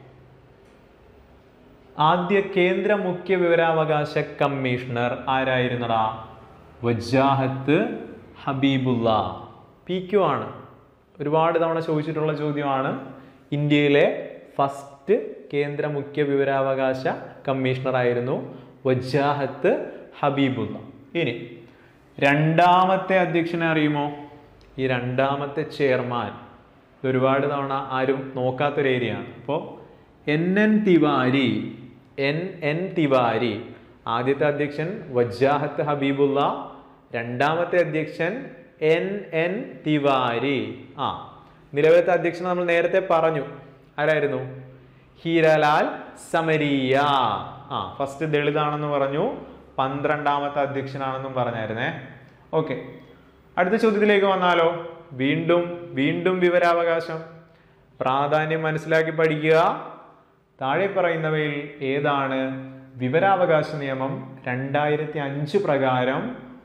ആദ്യ കേന്ദ്ര മുഖ്യ വിവരാവകാശ കമ്മീഷണർ ആരായിരുന്നടാ വജാഹത്ത് ഹബീബുള്ള പി ക്യു ആണ് ഒരുപാട് തവണ ചോദിച്ചിട്ടുള്ള ചോദ്യമാണ് ഇന്ത്യയിലെ ഫസ്റ്റ് കേന്ദ്ര മുഖ്യ വിവരാവകാശ കമ്മീഷണർ ആയിരുന്നു വജാഹത്ത് ഹബീബുള്ള ഇനി രണ്ടാമത്തെ അധ്യക്ഷനെ അറിയുമോ ഈ രണ്ടാമത്തെ ചെയർമാൻ ഇത് ഒരുപാട് തവണ ആരും നോക്കാത്തൊരു ഏരിയ ആണ് അപ്പോൾ N N Tiwari N N Tiwari ആദ്യത്തെ അധ്യക്ഷൻ വജാഹത്ത് ഹബീബുള്ള രണ്ടാമത്തെ അധ്യക്ഷൻ എൻ എൻ തിവാരി ആ നിലവിലത്തെ അധ്യക്ഷൻ നമ്മൾ നേരത്തെ പറഞ്ഞു ആരായിരുന്നു ഹീരലാൽ സമരിയ ആ ഫസ്റ്റ് ദളിതാണെന്ന് പറഞ്ഞു പന്ത്രണ്ടാമത്തെ അധ്യക്ഷനാണെന്നും പറഞ്ഞായിരുന്നേ ഓക്കെ അടുത്ത ചോദ്യത്തിലേക്ക് വന്നാലോ വീണ്ടും വീണ്ടും വിവരാവകാശം പ്രാധാന്യം മനസ്സിലാക്കി പഠിക്കുക താഴെ പറയുന്നവയിൽ ഏതാണ് വിവരാവകാശ നിയമം രണ്ടായിരത്തി അഞ്ച് പ്രകാരം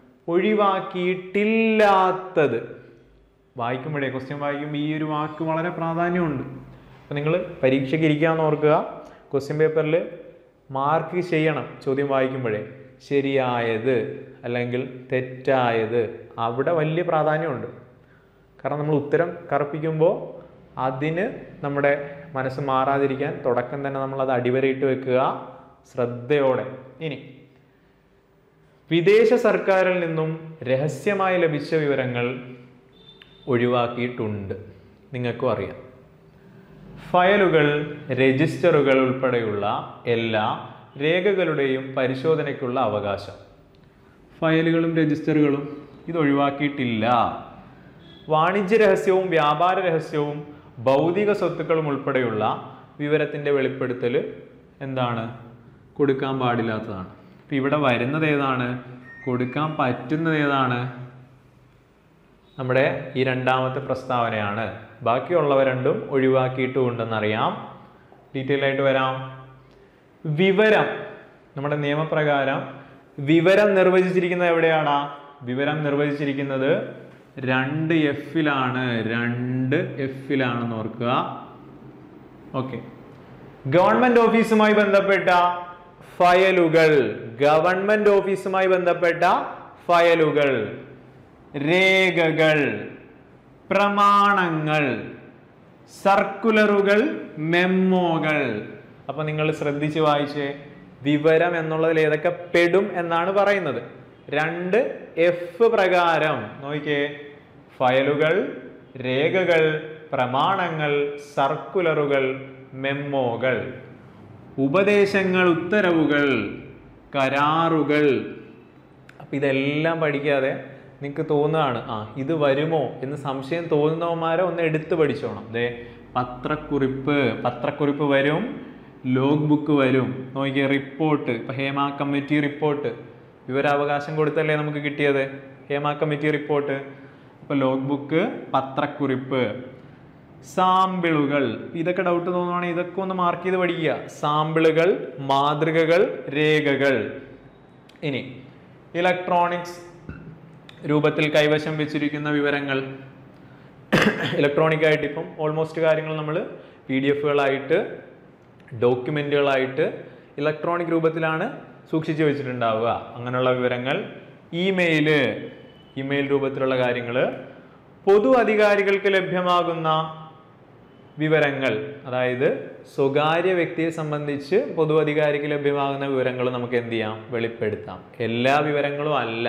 ഒഴിവാക്കിയിട്ടില്ലാത്തത് വായിക്കുമ്പോഴേ ക്വസ്റ്റ്യൻ വായിക്കുമ്പോൾ ഈ ഒരു വാക്ക് വളരെ പ്രാധാന്യമുണ്ട് അപ്പോൾ നിങ്ങൾ പരീക്ഷയ്ക്ക് ഇരിക്കാമെന്ന് ഓർക്കുക ക്വസ്റ്റ്യൻ പേപ്പറിൽ മാർക്ക് ചെയ്യണം ചോദ്യം വായിക്കുമ്പോഴേ ശരിയായത് അല്ലെങ്കിൽ തെറ്റായത് അവിടെ വലിയ പ്രാധാന്യമുണ്ട് കാരണം നമ്മൾ ഉത്തരം കറുപ്പിക്കുമ്പോൾ അതിന് നമ്മുടെ മനസ്സ് മാറാതിരിക്കാൻ തുടക്കം തന്നെ നമ്മൾ അത് അടിവരയിട്ട് വെക്കുക ശ്രദ്ധയോടെ ഇനി വിദേശ സർക്കാരിൽ നിന്നും രഹസ്യമായി ലഭിച്ച വിവരങ്ങൾ ഒഴിവാക്കിയിട്ടുണ്ട് നിങ്ങൾക്കും അറിയാം ഫയലുകൾ രജിസ്റ്ററുകൾ ഉൾപ്പെടെയുള്ള എല്ലാ രേഖകളുടെയും പരിശോധനയ്ക്കുള്ള അവകാശം ഫയലുകളും രജിസ്റ്ററുകളും ഇത് ഒഴിവാക്കിയിട്ടില്ല വാണിജ്യ രഹസ്യവും വ്യാപാര രഹസ്യവും ഭൗതിക സ്വത്തുക്കളും ഉൾപ്പെടെയുള്ള വിവരത്തിൻ്റെ വെളിപ്പെടുത്തൽ എന്താണ് കൊടുക്കാൻ പാടില്ലാത്തതാണ് ഇപ്പം ഇവിടെ വരുന്നത് ഏതാണ് കൊടുക്കാൻ പറ്റുന്നത് ഏതാണ് നമ്മുടെ ഈ രണ്ടാമത്തെ പ്രസ്താവനയാണ് ബാക്കിയുള്ളവ രണ്ടും ഒഴിവാക്കിയിട്ടുണ്ടെന്നറിയാം ഡീറ്റെയിൽ ആയിട്ട് വരാം വിവരം നമ്മുടെ നിയമപ്രകാരം വിവരം നിർവചിച്ചിരിക്കുന്നത് എവിടെയാണ് വിവരം നിർവചിച്ചിരിക്കുന്നത് രണ്ട് എഫിലാണ് രണ്ട് എഫിലാണെന്ന് ഓർക്കുക ഓക്കെ ഗവൺമെന്റ് ഓഫീസുമായി ബന്ധപ്പെട്ട ഫയലുകൾ ഗവൺമെന്റ് ഓഫീസുമായി ബന്ധപ്പെട്ട ഫയലുകൾ രേഖകൾ പ്രമാണങ്ങൾ സർക്കുലറുകൾ മെമ്മോകൾ അപ്പൊ നിങ്ങൾ ശ്രദ്ധിച്ച് വായിച്ചേ വിവരം എന്നുള്ളതിൽ ഏതൊക്കെ പെടും എന്നാണ് പറയുന്നത് രണ്ട് എഫ് പ്രകാരം നോക്കിക്കേ ഫയലുകൾ രേഖകൾ പ്രമാണങ്ങൾ സർക്കുലറുകൾ മെമ്മോകൾ ഉപദേശങ്ങൾ ഉത്തരവുകൾ കരാറുകൾ അപ്പം ഇതെല്ലാം പഠിക്കാതെ നിങ്ങൾക്ക് തോന്നുകയാണ് ആ ഇത് വരുമോ എന്ന് സംശയം തോന്നുന്നവന്മാരെ ഒന്ന് എടുത്തു പഠിച്ചോണം ദേ പത്രക്കുറിപ്പ് പത്രക്കുറിപ്പ് വരും ലോഗ് ബുക്ക് വരും നോക്കിയ റിപ്പോർട്ട് ഇപ്പം ഹേമ കമ്മിറ്റി റിപ്പോർട്ട് വിവരാവകാശം കൊടുത്തല്ലേ നമുക്ക് കിട്ടിയത് ഹേമ കമ്മിറ്റി റിപ്പോർട്ട് അപ്പോൾ ലോഗ് ബുക്ക് പത്രക്കുറിപ്പ് സാമ്പിളുകൾ ഇതൊക്കെ ഡൗട്ട് തോന്നുവാണെങ്കിൽ ഇതൊക്കെ ഒന്ന് മാർക്ക് ചെയ്ത് പഠിക്കുക സാമ്പിളുകൾ മാതൃകകൾ രേഖകൾ ഇനി ഇലക്ട്രോണിക്സ് രൂപത്തിൽ കൈവശം വെച്ചിരിക്കുന്ന വിവരങ്ങൾ ഇലക്ട്രോണിക് ആയിട്ട് ഇപ്പം ഓൾമോസ്റ്റ് കാര്യങ്ങൾ നമ്മൾ പി ഡി എഫുകളായിട്ട് ഡോക്യുമെൻറ്റുകളായിട്ട് ഇലക്ട്രോണിക് രൂപത്തിലാണ് സൂക്ഷിച്ചു വെച്ചിട്ടുണ്ടാവുക അങ്ങനെയുള്ള വിവരങ്ങൾ ഇമെയില് ഇമെയിൽ രൂപത്തിലുള്ള കാര്യങ്ങൾ പൊതു അധികാരികൾക്ക് ലഭ്യമാകുന്ന വിവരങ്ങൾ അതായത് സ്വകാര്യ വ്യക്തിയെ സംബന്ധിച്ച് പൊതു അധികാരിക്ക് ലഭ്യമാകുന്ന വിവരങ്ങൾ നമുക്ക് എന്ത് ചെയ്യാം വെളിപ്പെടുത്താം എല്ലാ വിവരങ്ങളും അല്ല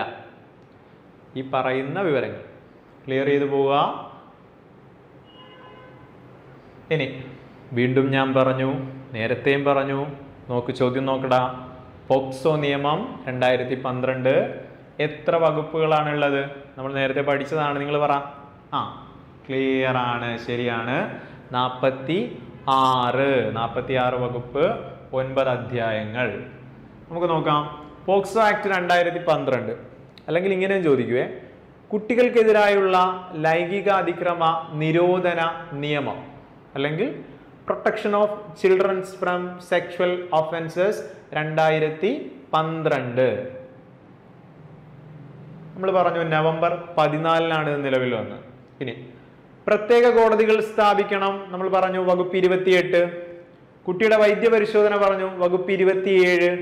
ഈ പറയുന്ന വിവരങ്ങൾ ക്ലിയർ ചെയ്തു പോവുക ഇനി വീണ്ടും ഞാൻ പറഞ്ഞു നേരത്തെയും പറഞ്ഞു നോക്ക് ചോദ്യം നോക്കടാ പോക്സോ നിയമം രണ്ടായിരത്തി പന്ത്രണ്ട് എത്ര വകുപ്പുകളാണുള്ളത് നമ്മൾ നേരത്തെ പഠിച്ചതാണ് നിങ്ങൾ പറ ആ ക്ലിയർ ആണ് ശരിയാണ് നാൽപ്പത്തി ആറ് നാൽപ്പത്തി ആറ് വകുപ്പ് ഒൻപത് അധ്യായങ്ങൾ നമുക്ക് നോക്കാം പോക്സോ ആക്ട് രണ്ടായിരത്തി പന്ത്രണ്ട് അല്ലെങ്കിൽ ഇങ്ങനെയും ചോദിക്കുവേ കുട്ടികൾക്കെതിരായുള്ള ലൈംഗിക അതിക്രമ നിരോധന നിയമം അല്ലെങ്കിൽ protection of children's from sexual offences രണ്ടായിരത്തി പന്ത്രണ്ട് നമ്മൾ പറഞ്ഞു നവംബർ പതിനാലിനാണ് ഇത് നിലവിൽ വന്നത് ഇനി പ്രത്യേക കോടതികൾ സ്ഥാപിക്കണം നമ്മൾ പറഞ്ഞു വകുപ്പ് ഇരുപത്തിയെട്ട് കുട്ടിയുടെ വൈദ്യപരിശോധന പറഞ്ഞു വകുപ്പ് ഇരുപത്തിയേഴ്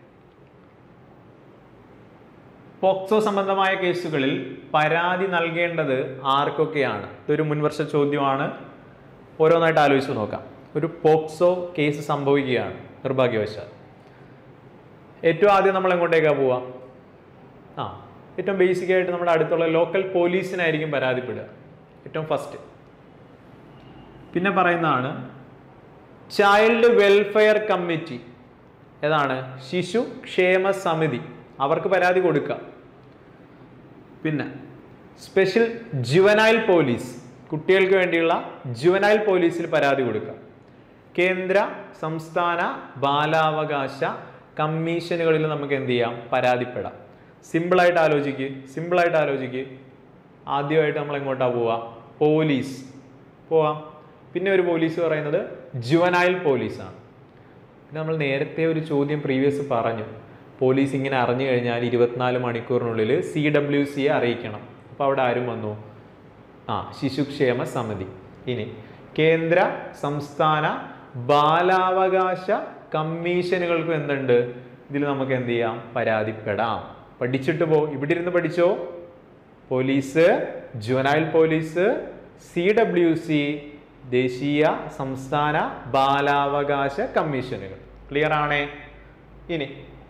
പോക്സോ സംബന്ധമായ കേസുകളിൽ പരാതി നൽകേണ്ടത് ആർക്കൊക്കെയാണ് ഇതൊരു മുൻവർഷ ചോദ്യമാണ് ഓരോന്നായിട്ട് ആലോചിച്ച് നോക്കാം ഒരു പോക്സോ കേസ് സംഭവിക്കുകയാണ് നിർഭാഗ്യവശാൽ ഏറ്റവും ആദ്യം നമ്മൾ എങ്ങോട്ടേക്കാ പോവാ ആ ഏറ്റവും ബേസിക് ആയിട്ട് നമ്മുടെ അടുത്തുള്ള ലോക്കൽ പോലീസിനായിരിക്കും പരാതിപ്പെടുക ഏറ്റവും ഫസ്റ്റ് പിന്നെ പറയുന്നതാണ് ചൈൽഡ് വെൽഫെയർ കമ്മിറ്റി ഏതാണ് ശിശു ക്ഷേമ സമിതി അവർക്ക് പരാതി കൊടുക്കാം പിന്നെ സ്പെഷ്യൽ ജുവനൈൽ പോലീസ് കുട്ടികൾക്ക് വേണ്ടിയുള്ള ജുവനൈൽ പോലീസിൽ പരാതി കൊടുക്കാം കേന്ദ്ര സംസ്ഥാന ബാലാവകാശ കമ്മീഷനുകളിൽ നമുക്ക് എന്ത് ചെയ്യാം പരാതിപ്പെടാം സിമ്പിളായിട്ട് ആലോചിക്ക് സിമ്പിളായിട്ട് ആലോചിക്ക് ആദ്യമായിട്ട് നമ്മൾ എങ്ങോട്ടാ പോവാ പോലീസ് പോവാം പിന്നെ ഒരു പോലീസ് പറയുന്നത് ജുവനൈൽ പോലീസാണ് പിന്നെ നമ്മൾ നേരത്തെ ഒരു ചോദ്യം പ്രീവിയസ് പറഞ്ഞു പോലീസ് ഇങ്ങനെ അറിഞ്ഞു കഴിഞ്ഞാൽ ഇരുപത്തിനാല് മണിക്കൂറിനുള്ളിൽ സി ഡബ്ല്യു സിയെ അറിയിക്കണം അപ്പോൾ അവിടെ ആരും വന്നു ആ ശിശുക്ഷേമ സമിതി ഇനി കേന്ദ്ര സംസ്ഥാന ബാലാവകാശ കമ്മീഷനുകൾക്കും എന്തുണ്ട് ഇതിൽ നമുക്ക് എന്ത് ചെയ്യാം പരാതിപ്പെടാം പഠിച്ചിട്ട് പോ ഇവിടെ ഇരുന്ന് പഠിച്ചോ police juvenile police C W C ദേശീയ സംസ്ഥാന ബാലാവകാശ കമ്മീഷനുകൾ ക്ലിയർ ആണേ ഇനി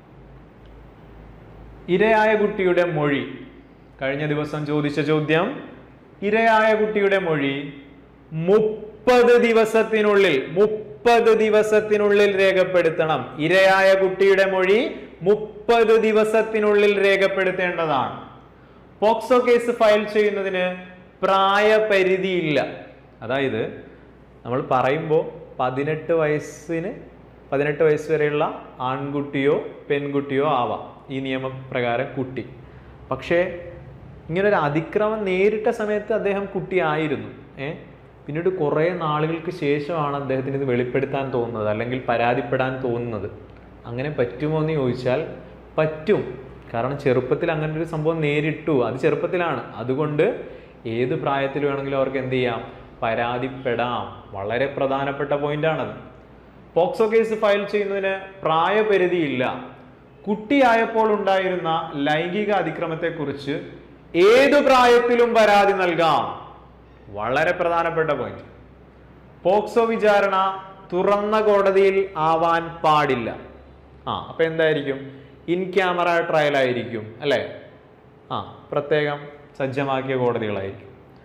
ഇരയായ കുട്ടിയുടെ മൊഴി കഴിഞ്ഞ ദിവസം ചോദിച്ച ചോദ്യം ഇരയായ കുട്ടിയുടെ മൊഴി മുപ്പത് ദിവസത്തിനുള്ളിൽ മുപ്പത് ദിവസത്തിനുള്ളിൽ രേഖപ്പെടുത്തണം ഇരയായ കുട്ടിയുടെ മൊഴി മുപ്പത് ദിവസത്തിനുള്ളിൽ രേഖപ്പെടുത്തേണ്ടതാണ് പോക്സോ കേസ് ഫയൽ ചെയ്യുന്നതിന് പ്രായപരിധിയില്ല അതായത് നമ്മൾ പറയുമ്പോൾ പതിനെട്ട് വയസ്സിന് പതിനെട്ട് വയസ്സ് വരെയുള്ള ആൺകുട്ടിയോ പെൺകുട്ടിയോ ആവാം ഈ നിയമപ്രകാരം കുട്ടി പക്ഷേ ഇങ്ങനൊരു അതിക്രമം നേരിട്ട സമയത്ത് അദ്ദേഹം കുട്ടിയായിരുന്നു ഏ പിന്നീട് കുറേ നാളുകൾക്ക് ശേഷമാണ് അദ്ദേഹത്തിന് ഇത് വെളിപ്പെടുത്താൻ തോന്നുന്നത് അല്ലെങ്കിൽ പരാതിപ്പെടാൻ തോന്നുന്നത് അങ്ങനെ പറ്റുമോ എന്ന് ചോദിച്ചാൽ പറ്റും കാരണം ചെറുപ്പത്തിൽ അങ്ങനെ ഒരു സംഭവം നേരിട്ടു അത് ചെറുപ്പത്തിലാണ് അതുകൊണ്ട് ഏത് പ്രായത്തിൽ വേണമെങ്കിലും അവർക്ക് എന്ത് ചെയ്യാം പരാതിപ്പെടാം വളരെ പ്രധാനപ്പെട്ട പോയിന്റാണത് പോക്സോ കേസ് ഫയൽ ചെയ്യുന്നതിന് പ്രായപരിധിയില്ല കുട്ടിയായപ്പോൾ ഉണ്ടായിരുന്ന ലൈംഗിക അതിക്രമത്തെക്കുറിച്ച് ഏതു പ്രായത്തിലും പരാതി നൽകാം വളരെ പ്രധാനപ്പെട്ട പോയിന്റ് പോക്സോ വിചാരണ തുറന്ന കോടതിയിൽ ആവാൻ പാടില്ല ആ അപ്പൊ എന്തായിരിക്കും ഇൻ ക്യാമറ ട്രയൽ ആയിരിക്കും അല്ലേ ആ പ്രത്യേകം സജ്ജമാക്കിയ കോടതികളായിരിക്കും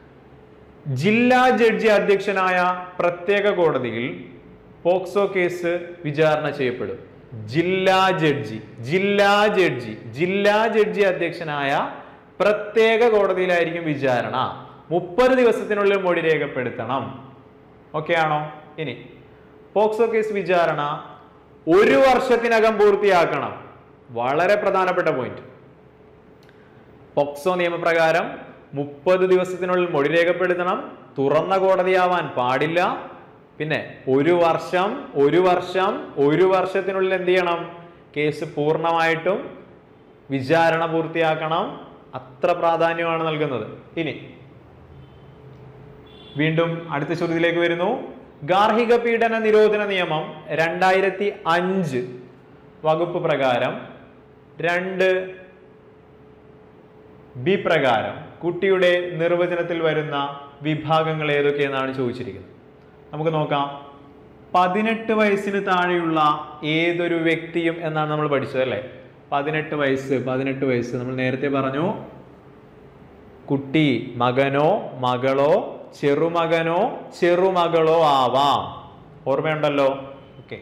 ജില്ലാ ജഡ്ജി അധ്യക്ഷനായ പ്രത്യേക കോടതിയിൽ പോക്സോ കേസ് വിചാരണ ചെയ്യപ്പെടും ജില്ലാ ജഡ്ജി ജില്ലാ ജഡ്ജി ജില്ലാ ജഡ്ജി അധ്യക്ഷനായ പ്രത്യേക കോടതിയിലായിരിക്കും വിചാരണ മുപ്പത് ദിവസത്തിനുള്ളിൽ മൊഴി രേഖപ്പെടുത്തണം ഓക്കെ ആണോ ഇനി പോക്സോ കേസ് വിചാരണ ഒരു വർഷത്തിനകം പൂർത്തിയാക്കണം വളരെ പ്രധാനപ്പെട്ട പോയിന്റ് പോക്സോ നിയമപ്രകാരം മുപ്പത് ദിവസത്തിനുള്ളിൽ മൊഴി രേഖപ്പെടുത്തണം തുറന്ന കോടതിയാവാൻ പാടില്ല പിന്നെ ഒരു വർഷം ഒരു വർഷം ഒരു വർഷത്തിനുള്ളിൽ എന്ത് ചെയ്യണം കേസ് പൂർണ്ണമായിട്ടും വിചാരണ പൂർത്തിയാക്കണം അത്ര പ്രാധാന്യമാണ് നൽകുന്നത് ഇനി വീണ്ടും അടുത്ത ചോദ്യത്തിലേക്ക് വരുന്നു ഗാർഹിക പീഡന നിരോധന നിയമം രണ്ടായിരത്തി അഞ്ച് വകുപ്പ് പ്രകാരം രണ്ട് ബി പ്രകാരം കുട്ടിയുടെ നിർവചനത്തിൽ വരുന്ന വിഭാഗങ്ങൾ ഏതൊക്കെയെന്നാണ് ചോദിച്ചിരിക്കുന്നത് നമുക്ക് നോക്കാം പതിനെട്ട് വയസ്സിന് താഴെയുള്ള ഏതൊരു വ്യക്തിയും എന്നാണ് നമ്മൾ പഠിച്ചത് അല്ലേ പതിനെട്ട് വയസ്സ് പതിനെട്ട് വയസ്സ് നമ്മൾ നേരത്തെ പറഞ്ഞു കുട്ടി മകനോ മകളോ ചെറുമകനോ ചെറുമകളോ ആവാം ഓർമ്മയുണ്ടല്ലോ ഓക്കെ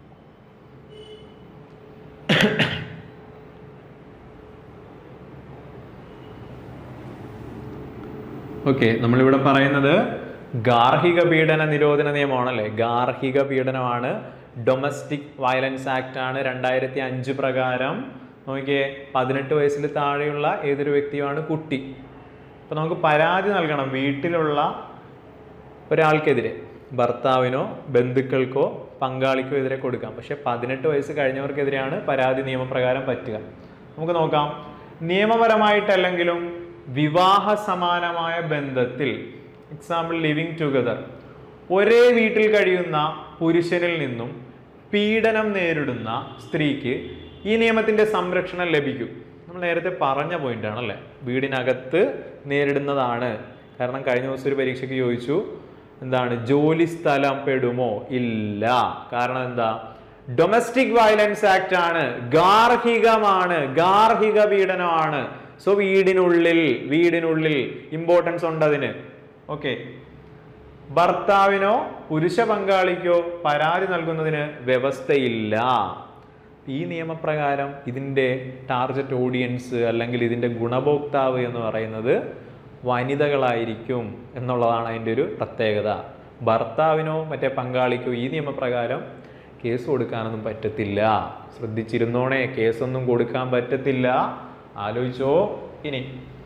ഓക്കെ നമ്മളിവിടെ പറയുന്നത് ഗാർഹിക പീഡന നിരോധന നിയമമാണല്ലേ ഗാർഹിക പീഡനമാണ് ഡൊമസ്റ്റിക് വയലൻസ് ആക്ട് ആണ് രണ്ടായിരത്തി അഞ്ച് പ്രകാരം നോക്കിയേ പതിനെട്ട് വയസ്സിൽ താഴെയുള്ള ഏതൊരു വ്യക്തിയുമാണ് കുട്ടി അപ്പൊ നമുക്ക് പരാതി നൽകണം വീട്ടിലുള്ള ഒരാൾക്കെതിരെ ഭർത്താവിനോ ബന്ധുക്കൾക്കോ പങ്കാളിക്കോ എതിരെ കൊടുക്കാം പക്ഷെ പതിനെട്ട് വയസ്സ് കഴിഞ്ഞവർക്കെതിരെയാണ് പരാതി നിയമപ്രകാരം പറ്റുക നമുക്ക് നോക്കാം നിയമപരമായിട്ടല്ലെങ്കിലും വിവാഹ സമാനമായ ബന്ധത്തിൽ എക്സാമ്പിൾ ലിവിങ് ടുഗദർ ഒരേ വീട്ടിൽ കഴിയുന്ന പുരുഷനിൽ നിന്നും പീഡനം നേരിടുന്ന സ്ത്രീക്ക് ഈ നിയമത്തിന്റെ സംരക്ഷണം ലഭിക്കും നമ്മൾ നേരത്തെ പറഞ്ഞ പോയിന്റ് ആണല്ലേ വീടിനകത്ത് നേരിടുന്നതാണ് കാരണം കഴിഞ്ഞ ദിവസം ഒരു പരീക്ഷയ്ക്ക് ചോദിച്ചു എന്താണ് ജോലി സ്ഥലം പെടുമോ ഇല്ല കാരണം എന്താ ഡൊമസ്റ്റിക് വയലൻസ് ആക്ട് ആണ് ഗാർഹികമാണ് ഗാർഹിക പീഡനമാണ് സോ വീടിനുള്ളിൽ വീടിനുള്ളിൽ ഇമ്പോർട്ടൻസ് ഉണ്ട് അതിന് ഓക്കെ ഭർത്താവിനോ പുരുഷ പങ്കാളിക്കോ പരാതി നൽകുന്നതിന് വ്യവസ്ഥയില്ല ഈ നിയമപ്രകാരം ഇതിൻ്റെ ടാർഗറ്റ് ഓഡിയൻസ് അല്ലെങ്കിൽ ഇതിൻ്റെ ഗുണഭോക്താവ് എന്ന് പറയുന്നത് വനിതകളായിരിക്കും എന്നുള്ളതാണ് അതിൻ്റെ ഒരു പ്രത്യേകത ഭർത്താവിനോ മറ്റേ പങ്കാളിക്കോ ഈ നിയമപ്രകാരം കേസ് കൊടുക്കാനൊന്നും പറ്റത്തില്ല ശ്രദ്ധിച്ചിരുന്നോണേ കേസൊന്നും കൊടുക്കാൻ പറ്റത്തില്ല ആലോചിച്ചോ ഇനി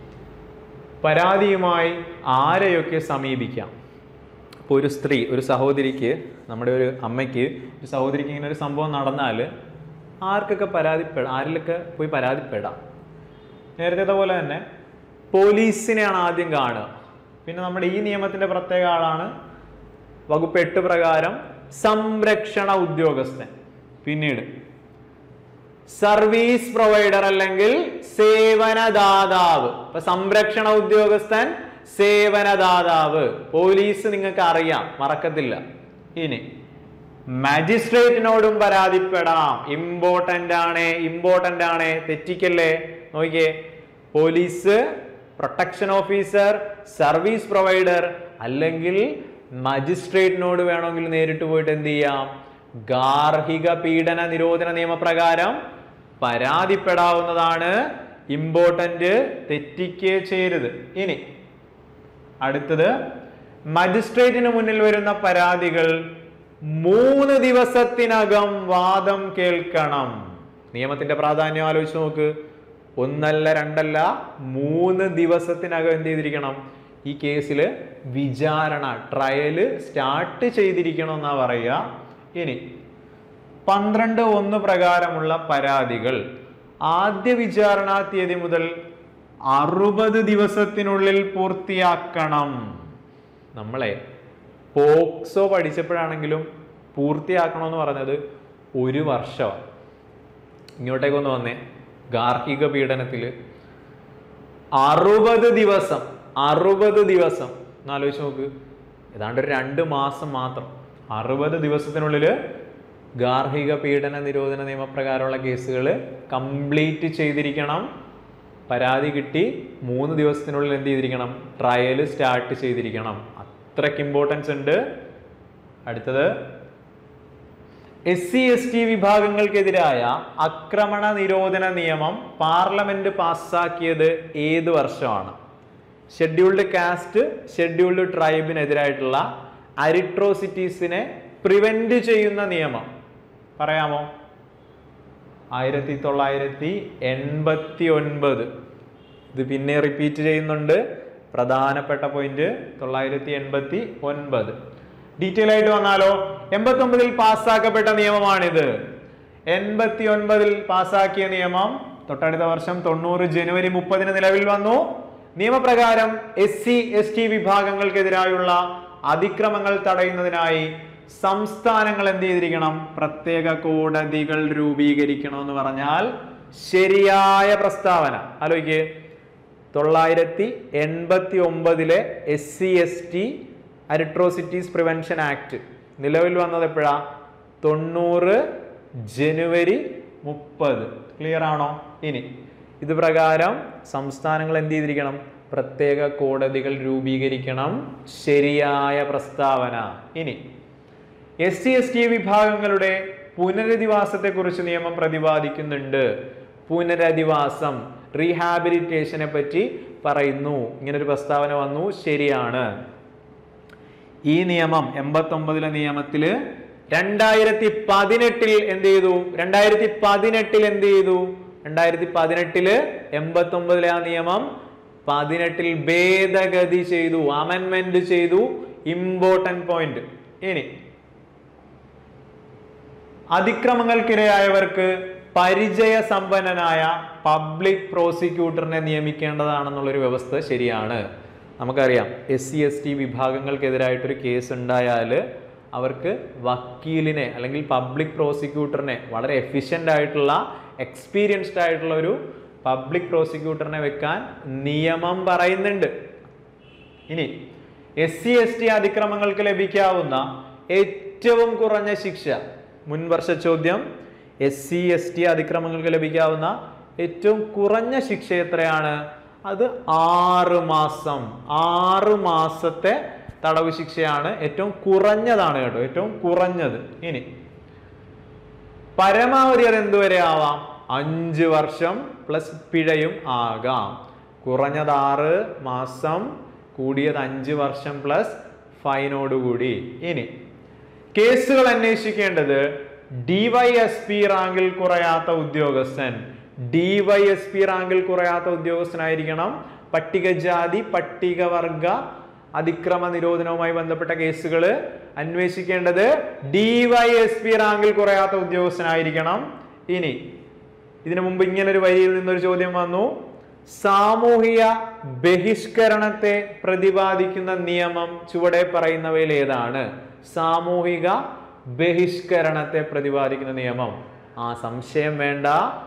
പരാതിയുമായി ആരെയൊക്കെ സമീപിക്കാം ഇപ്പോൾ ഒരു സ്ത്രീ ഒരു സഹോദരിക്ക് നമ്മുടെ ഒരു അമ്മയ്ക്ക് ഒരു സഹോദരിക്ക് ഇങ്ങനെ ഒരു സംഭവം നടന്നാൽ ആർക്കൊക്കെ പരാതിപ്പെടാം ആരിലൊക്കെ പോയി പരാതിപ്പെടാം നേരത്തെ പോലെ തന്നെ പോലീസിനെയാണ് ആദ്യം കാണുക പിന്നെ നമ്മുടെ ഈ നിയമത്തിന്റെ പ്രത്യേക ആളാണ് വകുപ്പ് എട്ട് പ്രകാരം സംരക്ഷണ ഉദ്യോഗസ്ഥൻ പിന്നീട് സർവീസ് പ്രൊവൈഡർ അല്ലെങ്കിൽ സേവനദാതാവ് ഇപ്പൊ സംരക്ഷണ ഉദ്യോഗസ്ഥൻ സേവനദാതാവ് പോലീസ് നിങ്ങൾക്ക് അറിയാം മറക്കത്തില്ല ഇനി മജിസ്ട്രേറ്റിനോടും പരാതിപ്പെടാം ഇമ്പോർട്ടന്റ് ആണ് ഇമ്പോർട്ടന്റ് ആണ് തെറ്റിക്കല്ലേ നോക്കിയേ police protection officer service provider അല്ലെങ്കിൽ മജിസ്ട്രേറ്റിനോട് വേണമെങ്കിൽ നേരിട്ട് പോയിട്ട് എന്ത് ചെയ്യാം ഗാർഹിക പീഡന നിരോധന നിയമപ്രകാരം പരാതിപ്പെടാവുന്നതാണ് ഇമ്പോർട്ടന്റ് തെറ്റിക്കേ ചെയ്യരുത് ഇനി അടുത്തത് മജിസ്ട്രേറ്റിന് മുന്നിൽ വരുന്ന പരാതികൾ മൂന്ന് ദിവസത്തിനകം വാദം കേൾക്കണം നിയമത്തിന്റെ പ്രാധാന്യം ആലോചിച്ച് നോക്ക് ഒന്നല്ല രണ്ടല്ല മൂന്ന് ദിവസത്തിനകം എന്ത് ചെയ്തിരിക്കണം ഈ കേസിൽ വിചാരണ ട്രയല് സ്റ്റാർട്ട് ചെയ്തിരിക്കണം എന്നാ പറയുക ഇനി പന്ത്രണ്ട് ഒന്ന് പ്രകാരമുള്ള പരാതികൾ ആദ്യ വിചാരണ തീയതി മുതൽ അറുപത് ദിവസത്തിനുള്ളിൽ പൂർത്തിയാക്കണം നമ്മളെ പോക്സോ പഠിച്ചപ്പോഴാണെങ്കിലും പൂർത്തിയാക്കണമെന്ന് പറഞ്ഞത് ഒരു വർഷമാണ് ഇങ്ങോട്ടേക്കൊന്ന് വന്നേ ഗാർഹിക പീഡനത്തിൽ അറുപത് ദിവസം അറുപത് ദിവസം ഒന്ന് ആലോചിച്ച് നോക്ക് ഏതാണ്ട് ഒരു രണ്ട് മാസം മാത്രം അറുപത് ദിവസത്തിനുള്ളിൽ ഗാർഹിക പീഡന നിരോധന നിയമപ്രകാരമുള്ള കേസുകൾ കംപ്ലീറ്റ് ചെയ്തിരിക്കണം പരാതി കിട്ടി മൂന്ന് ദിവസത്തിനുള്ളിൽ എന്ത് ചെയ്തിരിക്കണം ട്രയൽ സ്റ്റാർട്ട് ചെയ്തിരിക്കണം അത്രയ്ക്ക് ഇമ്പോർട്ടൻസ് ഉണ്ട് അടുത്തത് എസ് സി എസ് ടി വിഭാഗങ്ങൾക്കെതിരായ ആക്രമണ നിരോധന നിയമം പാർലമെന്റ് പാസ്സാക്കിയത് ഏത് വർഷമാണ് ഷെഡ്യൂൾഡ് കാസ്റ്റ് ഷെഡ്യൂൾഡ് ട്രൈബിനെതിരായിട്ടുള്ള അരിട്രോസിറ്റീസിനെ പ്രിവെന്റ് ചെയ്യുന്ന നിയമം പറയാമോ ആയിരത്തി തൊള്ളായിരത്തി എൺപത്തി ഒൻപത് ഇത് പിന്നെ റിപ്പീറ്റ് ചെയ്യുന്നുണ്ട് പ്രധാനപ്പെട്ട പോയിന്റ് തൊള്ളായിരത്തി എൺപത്തി ഒൻപത് ഡീറ്റെയിൽ ആയിട്ട് വന്നാലോ എൺപത്തി ഒമ്പതിൽ പാസ്സാക്കപ്പെട്ട നിയമമാണിത് എൺപത്തി ഒൻപതിൽ പാസ്സാക്കിയ നിയമം തൊട്ടടുത്ത വർഷം തൊണ്ണൂറ് ജനുവരി മുപ്പതിന് നിലവിൽ വന്നു നിയമപ്രകാരം എസ് സി എസ് ടി വിഭാഗങ്ങൾക്കെതിരായുള്ള അതിക്രമങ്ങൾ തടയുന്നതിനായി സംസ്ഥാനങ്ങൾ എന്ത് ചെയ്തിരിക്കണം പ്രത്യേക കോടതികൾ രൂപീകരിക്കണം എന്ന് പറഞ്ഞാൽ ശരിയായ പ്രസ്താവന ആലോചിക്കേ തൊള്ളായിരത്തി എൺപത്തി ഒമ്പതിലെ S C S T atrocities prevention act നിലവിൽ വന്നത് എപ്പോഴാ തൊണ്ണൂറ് ജനുവരി മുപ്പത് ക്ലിയർ ആണോ ഇനി ഇത് പ്രകാരം സംസ്ഥാനങ്ങൾ എന്ത് ചെയ്തിരിക്കണം പ്രത്യേക കോടതികൾ രൂപീകരിക്കണം ശരിയായ പ്രസ്താവന ഇനി എസ് സി എസ് ടി വിഭാഗങ്ങളുടെ പുനരധിവാസത്തെക്കുറിച്ച് നിയമം പ്രതിപാദിക്കുന്നുണ്ട് പുനരധിവാസം റീഹാബിലിറ്റേഷനെ പറ്റി പറയുന്നു ഇങ്ങനൊരു പ്രസ്താവന വന്നു ശരിയാണ് ഈ നിയമം എൺപത്തി ഒമ്പതിലെ നിയമത്തില് രണ്ടായിരത്തി പതിനെട്ടിൽ എന്ത് ചെയ്തു രണ്ടായിരത്തി പതിനെട്ടിൽ എന്ത് ചെയ്തു രണ്ടായിരത്തി പതിനെട്ടില് എൺപത്തി ഒമ്പതിലെ ആ നിയമം പതിനെട്ടിൽ ഭേദഗതി ചെയ്തു അമെൻമെന്റ് ചെയ്തു ഇമ്പോർട്ടന്റ് പോയിന്റ് ഇനി അതിക്രമങ്ങൾക്കിരയായവർക്ക് പരിചയസമ്പന്നനായ പബ്ലിക് പ്രോസിക്യൂട്ടറിനെ നിയമിക്കേണ്ടതാണെന്നുള്ളൊരു വ്യവസ്ഥ ശരിയാണ് നമുക്കറിയാം എസ് സി എസ് ടി വിഭാഗങ്ങൾക്കെതിരായിട്ടൊരു കേസ് ഉണ്ടായാൽ അവർക്ക് വക്കീലിനെ അല്ലെങ്കിൽ പബ്ലിക് പ്രോസിക്യൂട്ടറിനെ വളരെ എഫിഷ്യൻ്റ് ആയിട്ടുള്ള എക്സ്പീരിയൻസ്ഡ് ആയിട്ടുള്ള ഒരു പബ്ലിക് പ്രോസിക്യൂട്ടറിനെ വെക്കാൻ നിയമം പറയുന്നുണ്ട് ഇനി എസ് സി എസ് ടി അതിക്രമങ്ങൾക്ക് ലഭിക്കാവുന്ന ഏറ്റവും കുറഞ്ഞ ശിക്ഷ മുൻ വർഷ ചോദ്യം എസ് സി എസ് ടി അതിക്രമങ്ങൾക്ക് ലഭിക്കാവുന്ന ഏറ്റവും കുറഞ്ഞ ശിക്ഷ എത്രയാണ് അത് ആറ് മാസം ആറ് മാസത്തെ തടവ് ശിക്ഷയാണ് ഏറ്റവും കുറഞ്ഞതാണ് കേട്ടോ ഏറ്റവും കുറഞ്ഞത് ഇനി പരമാവധി അത് എന്തുവരെ ആവാം അഞ്ച് വർഷം പ്ലസ് പിഴയും ആകാം കുറഞ്ഞത് ആറ് മാസം കൂടിയത് അഞ്ച് വർഷം പ്ലസ് ഫൈനോടുകൂടി ഇനി കേസുകൾ അന്വേഷിക്കേണ്ടത് ഡിവൈഎസ്പി റാങ്കിൽ കുറയാത്ത ഉദ്യോഗസ്ഥൻ ഡിവൈഎസ്പി റാങ്കിൽ കുറയാത്ത ഉദ്യോഗസ്ഥനായിരിക്കണം പട്ടികജാതി പട്ടികവർഗ അതിക്രമ നിരോധനവുമായി ബന്ധപ്പെട്ട കേസുകൾ അന്വേഷിക്കേണ്ടത് ഡിവൈഎസ്പി റാങ്കിൽ കുറയാത്ത ഉദ്യോഗസ്ഥനായിരിക്കണം ഇനി ഇതിനു മുമ്പ് ഇങ്ങനെ ഒരു വരിയിൽ നിന്നൊരു ചോദ്യം വന്നു സാമൂഹിക ബഹിഷ്കരണത്തെ പ്രതിപാദിക്കുന്ന നിയമം ചുവടെ പറയുന്നവയിൽ ഏതാണ് സാമൂഹിക ബഹിഷ്കരണത്തെ പ്രതിപാദിക്കുന്ന നിയമം ആ സംശയം വേണ്ട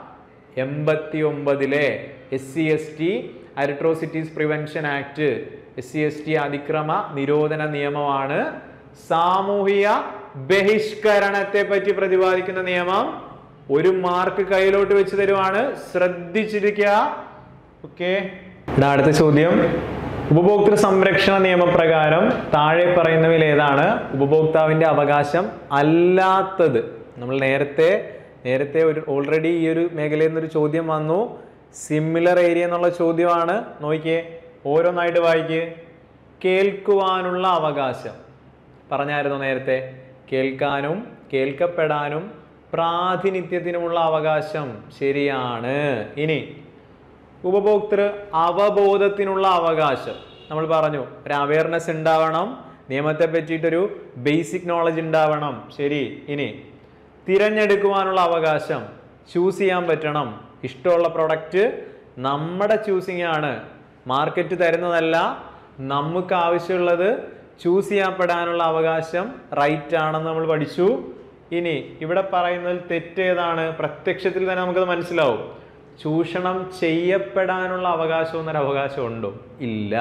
എൺപത്തി ഒമ്പതിലെ S C S T atrocities prevention act S C S T അതിക്രമ നിരോധന നിയമമാണ് സാമൂഹിക ബഹിഷ്കരണത്തെ പറ്റി പ്രതിപാദിക്കുന്ന നിയമം ഒരു മാർക്ക് കയ്യിലോട്ട് വെച്ച് തരുവാണ് ശ്രദ്ധിച്ചിരിക്കുക ഓക്കെ ഇവിടെ അടുത്ത ചോദ്യം ഉപഭോക്തൃ സംരക്ഷണ നിയമപ്രകാരം താഴെ പറയുന്നവയിൽ ഏതാണ് ഉപഭോക്താവിന്റെ അവകാശം അല്ലാത്തത് നമ്മൾ നേരത്തെ നേരത്തെ ഒരു ഓൾറെഡി ഈ ഒരു മേഖലയിൽ നിന്നൊരു ചോദ്യം വന്നു സിമിലർ ഏരിയ എന്നുള്ള ചോദ്യമാണ് നോക്കിയേ ഓരോന്നായിട്ട് വായിക്ക് കേൾക്കുവാനുള്ള അവകാശം പറഞ്ഞായിരുന്നു നേരത്തെ കേൾക്കാനും കേൾക്കപ്പെടാനും പ്രാതിനിധ്യത്തിനുമുള്ള അവകാശം ശരിയാണ് ഇനി ഉപഭോക്തൃ അവബോധത്തിനുള്ള അവകാശം നമ്മൾ പറഞ്ഞു ഒരു അവയർനെസ് ഉണ്ടാവണം നിയമത്തെ പറ്റിയിട്ടൊരു ബേസിക് നോളജ് ഉണ്ടാവണം ശരി ഇനി തിരഞ്ഞെടുക്കുവാനുള്ള അവകാശം ചൂസ് ചെയ്യാൻ പറ്റണം ഇഷ്ടമുള്ള പ്രൊഡക്റ്റ് നമ്മുടെ ചൂസിങ് ആണ് മാർക്കറ്റ് തരുന്നതല്ല നമുക്ക് ആവശ്യമുള്ളത് ചൂസ് ചെയ്യാപ്പെടാനുള്ള അവകാശം റൈറ്റ് ആണെന്ന് നമ്മൾ പഠിച്ചു ഇനി ഇവിടെ പറയുന്നതിൽ തെറ്റ് ഏതാണ് പ്രത്യക്ഷത്തിൽ തന്നെ നമുക്കത് മനസ്സിലാവും ചൂഷണം ചെയ്യപ്പെടാനുള്ള അവകാശം എന്നൊരു അവകാശം ഉണ്ടോ ഇല്ല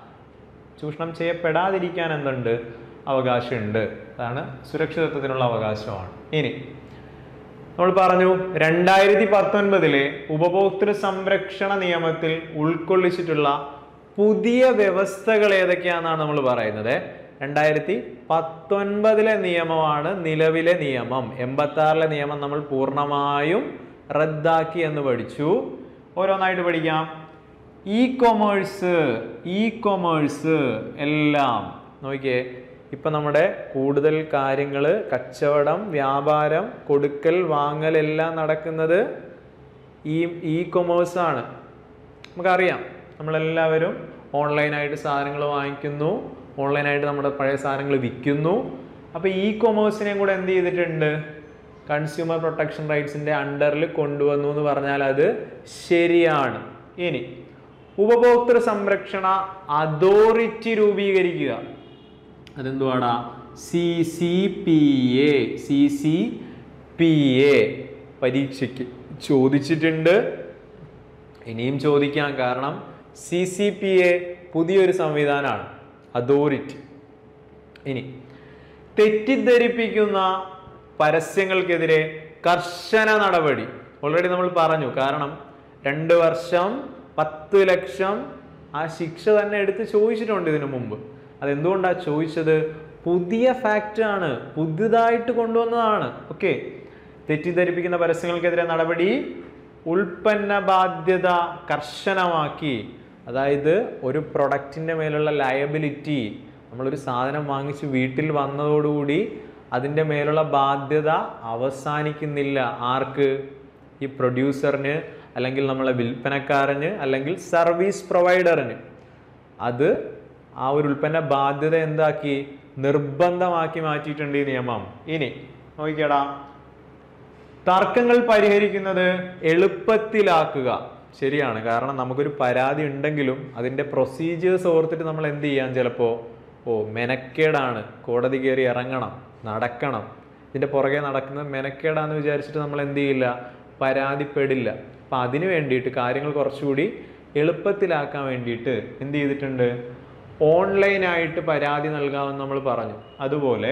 ചൂഷണം ചെയ്യപ്പെടാതിരിക്കാൻ എന്തുണ്ട് അവകാശമുണ്ട് അതാണ് സുരക്ഷിതത്വത്തിനുള്ള അവകാശമാണ് ഇനി നമ്മൾ പറഞ്ഞു രണ്ടായിരത്തി പത്തൊൻപതിലെ ഉപഭോക്തൃ സംരക്ഷണ നിയമത്തിൽ ഉൾക്കൊള്ളിച്ചിട്ടുള്ള പുതിയ വ്യവസ്ഥകൾ ഏതൊക്കെയാണെന്നാണ് നമ്മൾ പറയുന്നത് രണ്ടായിരത്തി പത്തൊൻപതിലെ നിയമമാണ് നിലവിലെ നിയമം എൺപത്തി ആറിലെ നിയമം നമ്മൾ പൂർണ്ണമായും റദ്ദാക്കി എന്ന് പഠിച്ചു ഓരോന്നായിട്ട് പഠിക്കാം ഇ കൊമേഴ്സ് ഇ കൊമേഴ്സ് എല്ലാം നോക്കിയേ ഇപ്പൊ നമ്മുടെ കൂടുതൽ കാര്യങ്ങൾ കച്ചവടം വ്യാപാരം കൊടുക്കൽ വാങ്ങൽ എല്ലാം നടക്കുന്നത് ഈ ഇ കൊമേഴ്സ് ആണ് നമുക്കറിയാം നമ്മളെല്ലാവരും ഓൺലൈനായിട്ട് സാധനങ്ങൾ വാങ്ങിക്കുന്നു ഓൺലൈനായിട്ട് നമ്മുടെ പഴയ സാധനങ്ങൾ വിൽക്കുന്നു അപ്പോൾ ഇ കൊമേഴ്സിനെയും കൂടെ എന്ത് ചെയ്തിട്ടുണ്ട് കൺസ്യൂമർ പ്രൊട്ടക്ഷൻ റൈറ്റ്സിൻ്റെ അണ്ടറിൽ കൊണ്ടുവന്നു എന്ന് പറഞ്ഞാൽ അത് ശരിയാണ് ഇനി ഉപഭോക്തൃ സംരക്ഷണ അതോറിറ്റി രൂപീകരിക്കുക അതെന്തുവാടാ C C P A C C P A പരീക്ഷയ്ക്ക് ചോദിച്ചിട്ടുണ്ട് ഇനിയും ചോദിക്കാം കാരണം സി സി പി എ പുതിയൊരു സംവിധാനമാണ് അതോറിറ്റി ഇനി തെറ്റിദ്ധരിപ്പിക്കുന്ന പരസ്യങ്ങൾക്കെതിരെ കർശന നടപടി ഓൾറെഡി നമ്മൾ പറഞ്ഞു കാരണം രണ്ട് വർഷം പത്ത് ലക്ഷം ആ ശിക്ഷ തന്നെ എടുത്ത് ചോദിച്ചിട്ടുണ്ട് ഇതിനു മുമ്പ് അതെന്തുകൊണ്ടാണ് ചോദിച്ചത് പുതിയ ഫാക്റ്റ് ആണ് പുതുതായിട്ട് കൊണ്ടുവന്നതാണ് ഓക്കെ തെറ്റിദ്ധരിപ്പിക്കുന്ന പരസ്യങ്ങൾക്കെതിരെ നടപടി ഉൽപ്പന്ന ബാധ്യത കർശനമാക്കി അതായത് ഒരു പ്രൊഡക്റ്റിൻ്റെ മേലുള്ള ലയബിലിറ്റി നമ്മളൊരു സാധനം വാങ്ങിച്ച് വീട്ടിൽ വന്നതോടുകൂടി അതിൻ്റെ മേലുള്ള ബാധ്യത അവസാനിക്കുന്നില്ല ആർക്ക് ഈ പ്രൊഡ്യൂസറിന് അല്ലെങ്കിൽ നമ്മളെ വിൽപ്പനക്കാരന് അല്ലെങ്കിൽ സർവീസ് പ്രൊവൈഡറിന് അത് ആ ഒരു ഉൽപ്പന്ന ബാധ്യത എന്താക്കി നിർബന്ധമാക്കി മാറ്റിയിട്ടുണ്ട് ഈ നിയമം ഇനി നോക്കിക്കടാ തർക്കങ്ങൾ പരിഹരിക്കുന്നത് എളുപ്പത്തിലാക്കുക ശരിയാണ് കാരണം നമുക്കൊരു പരാതി ഉണ്ടെങ്കിലും അതിൻ്റെ പ്രൊസീജിയേഴ്സ് ഓർത്തിട്ട് നമ്മൾ എന്ത് ചെയ്യാം ചിലപ്പോൾ ഓ മെനക്കേടാണ് കോടതി കയറി ഇറങ്ങണം നടക്കണം ഇതിൻ്റെ പുറകെ നടക്കുന്നത് മെനക്കേടാന്ന് വിചാരിച്ചിട്ട് നമ്മൾ എന്ത് ചെയ്യില്ല പരാതിപ്പെടില്ല അപ്പം അതിന് വേണ്ടിയിട്ട് കാര്യങ്ങൾ കുറച്ചുകൂടി എളുപ്പത്തിലാക്കാൻ വേണ്ടിയിട്ട് എന്ത് ചെയ്തിട്ടുണ്ട് ഓൺലൈനായിട്ട് പരാതി നൽകാമെന്ന് നമ്മൾ പറഞ്ഞു അതുപോലെ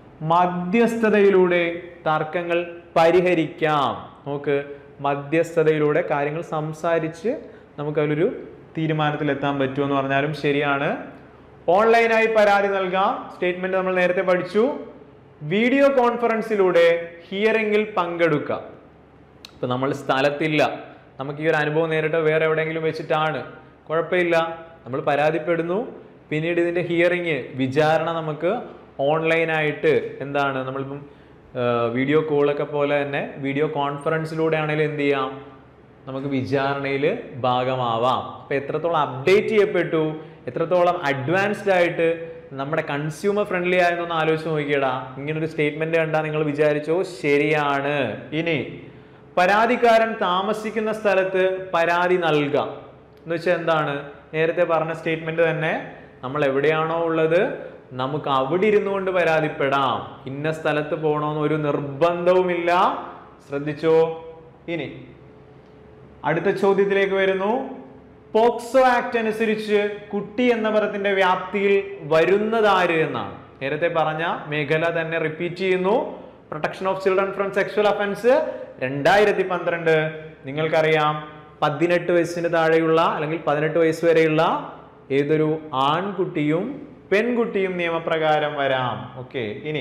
മധ്യസ്ഥതയിലൂടെ തർക്കങ്ങൾ പരിഹരിക്കാം നമുക്ക് മധ്യസ്ഥതയിലൂടെ കാര്യങ്ങൾ സംസാരിച്ച് നമുക്ക് അതിലൊരു തീരുമാനത്തിലെത്താൻ പറ്റുമെന്ന് പറഞ്ഞാലും ശരിയാണ് ഓൺലൈനായി പരാതി നൽകാം സ്റ്റേറ്റ്മെന്റ് നമ്മൾ നേരത്തെ പഠിച്ചു വീഡിയോ കോൺഫറൻസിലൂടെ ഹിയറിംഗിൽ പങ്കെടുക്കാം ഇപ്പം നമ്മൾ സ്ഥലത്തില്ല നമുക്ക് ഈ ഒരു അനുഭവം നേരിട്ട് വേറെ എവിടെയെങ്കിലും വെച്ചിട്ടാണ് കുഴപ്പമില്ല നമ്മൾ പരാതിപ്പെടുന്നു പിന്നീട് ഇതിൻ്റെ ഹിയറിങ് വിചാരണ നമുക്ക് ഓൺലൈനായിട്ട് എന്താണ് നമ്മളിപ്പം വീഡിയോ കോളൊക്കെ പോലെ തന്നെ വീഡിയോ കോൺഫറൻസിലൂടെ ആണെങ്കിലും എന്ത് ചെയ്യാം നമുക്ക് വിചാരണയിൽ ഭാഗമാവാം അപ്പം എത്രത്തോളം അപ്ഡേറ്റ് ചെയ്യപ്പെട്ടു എത്രത്തോളം അഡ്വാൻസ്ഡ് ആയിട്ട് നമ്മുടെ കൺസ്യൂമർ ഫ്രണ്ട്ലി ആയെന്നൊന്ന് ആലോചിച്ച് നോക്കിയടാ ഇങ്ങനൊരു സ്റ്റേറ്റ്മെന്റ് കണ്ടാൽ നിങ്ങൾ വിചാരിച്ചോ ശരിയാണ് ഇനി പരാതിക്കാരൻ താമസിക്കുന്ന സ്ഥലത്ത് പരാതി നൽകാം എന്ന് വെച്ചാൽ എന്താണ് നേരത്തെ പറഞ്ഞ സ്റ്റേറ്റ്മെന്റ് തന്നെ നമ്മൾ എവിടെയാണോ ഉള്ളത് നമുക്ക് അവിടെ ഇരുന്നു കൊണ്ട് പരാതിപ്പെടാം ഇന്ന സ്ഥലത്ത് പോകണമെന്ന് ഒരു നിർബന്ധവുമില്ല ശ്രദ്ധിച്ചോ ഇനി അടുത്ത ചോദ്യത്തിലേക്ക് വരുന്നു പോക്സോ ആക്ട് അനുസരിച്ച് കുട്ടി എന്ന പദത്തിന്റെ വ്യാപ്തിയിൽ വരുന്നതാര് എന്നാണ് നേരത്തെ പറഞ്ഞ മേഖല തന്നെ റിപ്പീറ്റ് ചെയ്യുന്നു protection of children from sexual offence രണ്ടായിരത്തി പന്ത്രണ്ട് നിങ്ങൾക്കറിയാം പതിനെട്ട് വയസ്സിന് താഴെയുള്ള അല്ലെങ്കിൽ പതിനെട്ട് വയസ്സ് വരെയുള്ള ഏതൊരു ആൺകുട്ടിയും പെൺകുട്ടിയും നിയമപ്രകാരം വരാം ഓക്കെ ഇനി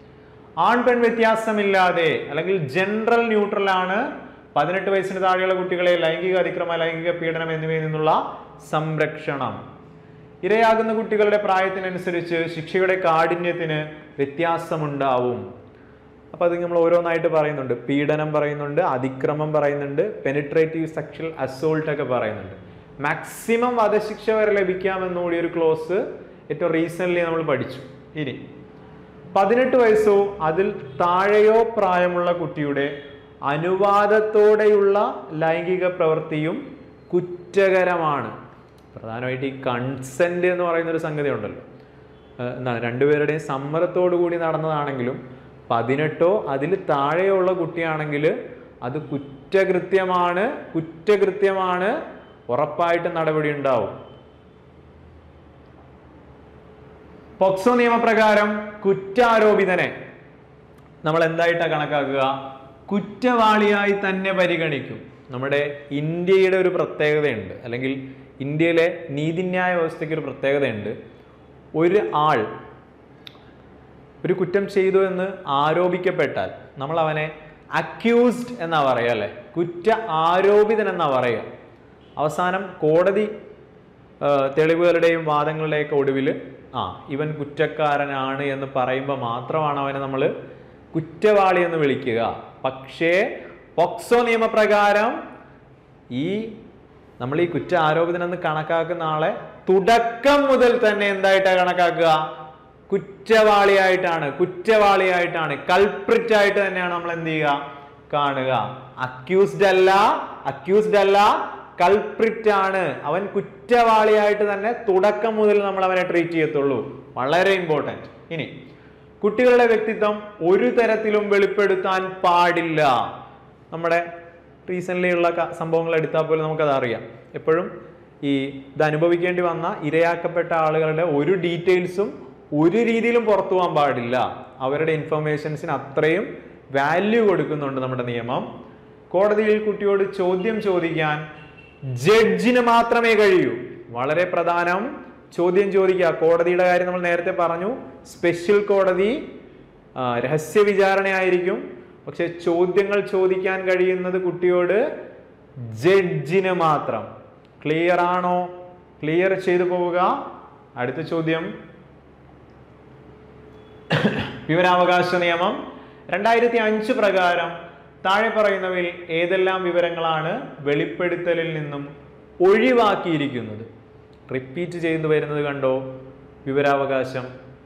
ആൺ പെൺ വ്യത്യാസമില്ലാതെ അല്ലെങ്കിൽ ജനറൽ ന്യൂട്രൽ ആണ് പതിനെട്ട് വയസ്സിന് താഴെയുള്ള കുട്ടികളെ ലൈംഗിക അതിക്രമ ലൈംഗിക പീഡനം എന്നിവയിൽ നിന്നുള്ള സംരക്ഷണം ഇരയാകുന്ന കുട്ടികളുടെ പ്രായത്തിനനുസരിച്ച് ശിക്ഷയുടെ കാഠിന്യത്തിന് വ്യത്യാസമുണ്ടാവും അപ്പൊ അത് നമ്മൾ ഓരോന്നായിട്ട് പറയുന്നുണ്ട് പീഡനം പറയുന്നുണ്ട് അതിക്രമം പറയുന്നുണ്ട് പെനിട്രേറ്റീവ് സെക്ഷൽ അസോൾട്ട് ഒക്കെ പറയുന്നുണ്ട് മാക്സിമം വധശിക്ഷ വരെ ലഭിക്കാമെന്നുകൂടി ഒരു ക്ലോസ് ഏറ്റവും റീസെന്റ് നമ്മൾ പഠിച്ചു ഇനി പതിനെട്ട് വയസ്സോ അതിൽ താഴെയോ പ്രായമുള്ള കുട്ടിയുടെ അനുവാദത്തോടെയുള്ള ലൈംഗിക പ്രവൃത്തിയും കുറ്റകരമാണ് പ്രധാനമായിട്ട് ഈ കൺസെന്റ് എന്ന് പറയുന്ന ഒരു സംഗതി ഉണ്ടല്ലോ ഏഹ് എന്താണ് രണ്ടുപേരുടെയും സമ്മതത്തോടു കൂടി നടന്നതാണെങ്കിലും പതിനെട്ടോ അതിൽ താഴെയോ ഉള്ള കുട്ടിയാണെങ്കിൽ അത് കുറ്റകൃത്യമാണ് കുറ്റകൃത്യമാണ് ഉറപ്പായിട്ടും നടപടി ഉണ്ടാവും പോക്സോ നിയമപ്രകാരം കുറ്റാരോപിതനെ നമ്മൾ എന്തായിട്ടാണ് കണക്കാക്കുക കുറ്റവാളിയായി തന്നെ പരിഗണിക്കും നമ്മുടെ ഇന്ത്യയുടെ ഒരു പ്രത്യേകതയുണ്ട് അല്ലെങ്കിൽ ഇന്ത്യയിലെ നീതിന്യായ വ്യവസ്ഥയ്ക്ക് ഒരു പ്രത്യേകതയുണ്ട് ഒരു ആൾ ഒരു കുറ്റം ചെയ്തു എന്ന് ആരോപിക്കപ്പെട്ടാൽ നമ്മൾ അവനെ അക്യൂസ്ഡ് എന്നാ പറയുക അല്ലെ കുറ്റ ആരോപിതൻ എന്നാ പറയുക അവസാനം കോടതി ആ, തെളിവുകളുടെയും വാദങ്ങളുടെയൊക്കെ ഒടുവിൽ ആ ഇവൻ കുറ്റക്കാരനാണ് എന്ന് പറയുമ്പോൾ മാത്രമാണ് അവനെ നമ്മൾ കുറ്റവാളി എന്ന് വിളിക്കുക പക്ഷേ പോക്സോ നിയമപ്രകാരം ഈ നമ്മൾ ഈ കുറ്റ ആരോപിതനെന്ന് കണക്കാക്കുന്ന ആളെ തുടക്കം മുതൽ തന്നെ എന്തായിട്ടാണ് കണക്കാക്കുക കുറ്റവാളിയായിട്ടാണ് കുറ്റവാളിയായിട്ടാണ് കൾപ്രിറ്റ് ആയിട്ട് തന്നെയാണ് നമ്മൾ എന്ത് ചെയ്യുക കാണുക അക്യൂസ്ഡ് അല്ല അക്യൂസ്ഡ് അല്ല കൾപ്രിറ്റ് ആണ് അവൻ കുറ്റവാളിയായിട്ട് തന്നെ തുടക്കം മുതൽ നമ്മൾ അവനെ ട്രീറ്റ് ചെയ്യത്തുള്ളൂ വളരെ ഇമ്പോർട്ടൻറ്റ് ഇനി കുട്ടികളുടെ വ്യക്തിത്വം ഒരു തരത്തിലും വെളിപ്പെടുത്താൻ പാടില്ല നമ്മുടെ റീസെൻ്റ്ലി ഉള്ള ക- സംഭവങ്ങൾ എടുത്താൽ പോലും നമുക്കത് അറിയാം എപ്പോഴും ഈ ഇത് അനുഭവിക്കേണ്ടി വന്ന ഇരയാക്കപ്പെട്ട ആളുകളുടെ ഒരു ഡീറ്റെയിൽസും ഒരു രീതിയിലും പുറത്തു പോകാൻ പാടില്ല അവരുടെ ഇൻഫർമേഷൻസിന് അത്രയും വാല്യൂ കൊടുക്കുന്നുണ്ട് നമ്മുടെ നിയമം കോടതിയിൽ കുട്ടിയോട് ചോദ്യം ചോദിക്കാൻ ജഡ്ജിന് മാത്രമേ കഴിയൂ വളരെ പ്രധാനം ചോദ്യം ചോദിക്കുക കോടതിയുടെ കാര്യം നമ്മൾ നേരത്തെ പറഞ്ഞു സ്പെഷ്യൽ കോടതി ആ, രഹസ്യ വിചാരണയായിരിക്കും പക്ഷെ ചോദ്യങ്ങൾ ചോദിക്കാൻ കഴിയുന്നത് കുട്ടിയോട് ജഡ്ജിന് മാത്രം ക്ലിയർ ആണോ ക്ലിയർ ചെയ്തു പോവുക അടുത്ത ചോദ്യം വിവരാവകാശ നിയമം രണ്ടായിരത്തി അഞ്ച് പ്രകാരം താഴെ പറയുന്നവയിൽ ഏതെല്ലാം വിവരങ്ങളാണ് വെളിപ്പെടുത്തലിൽ നിന്നും ഒഴിവാക്കിയിരിക്കുന്നത് റിപ്പീറ്റ് ചെയ്തു വരുന്നത് കണ്ടോ വിവരാവകാശം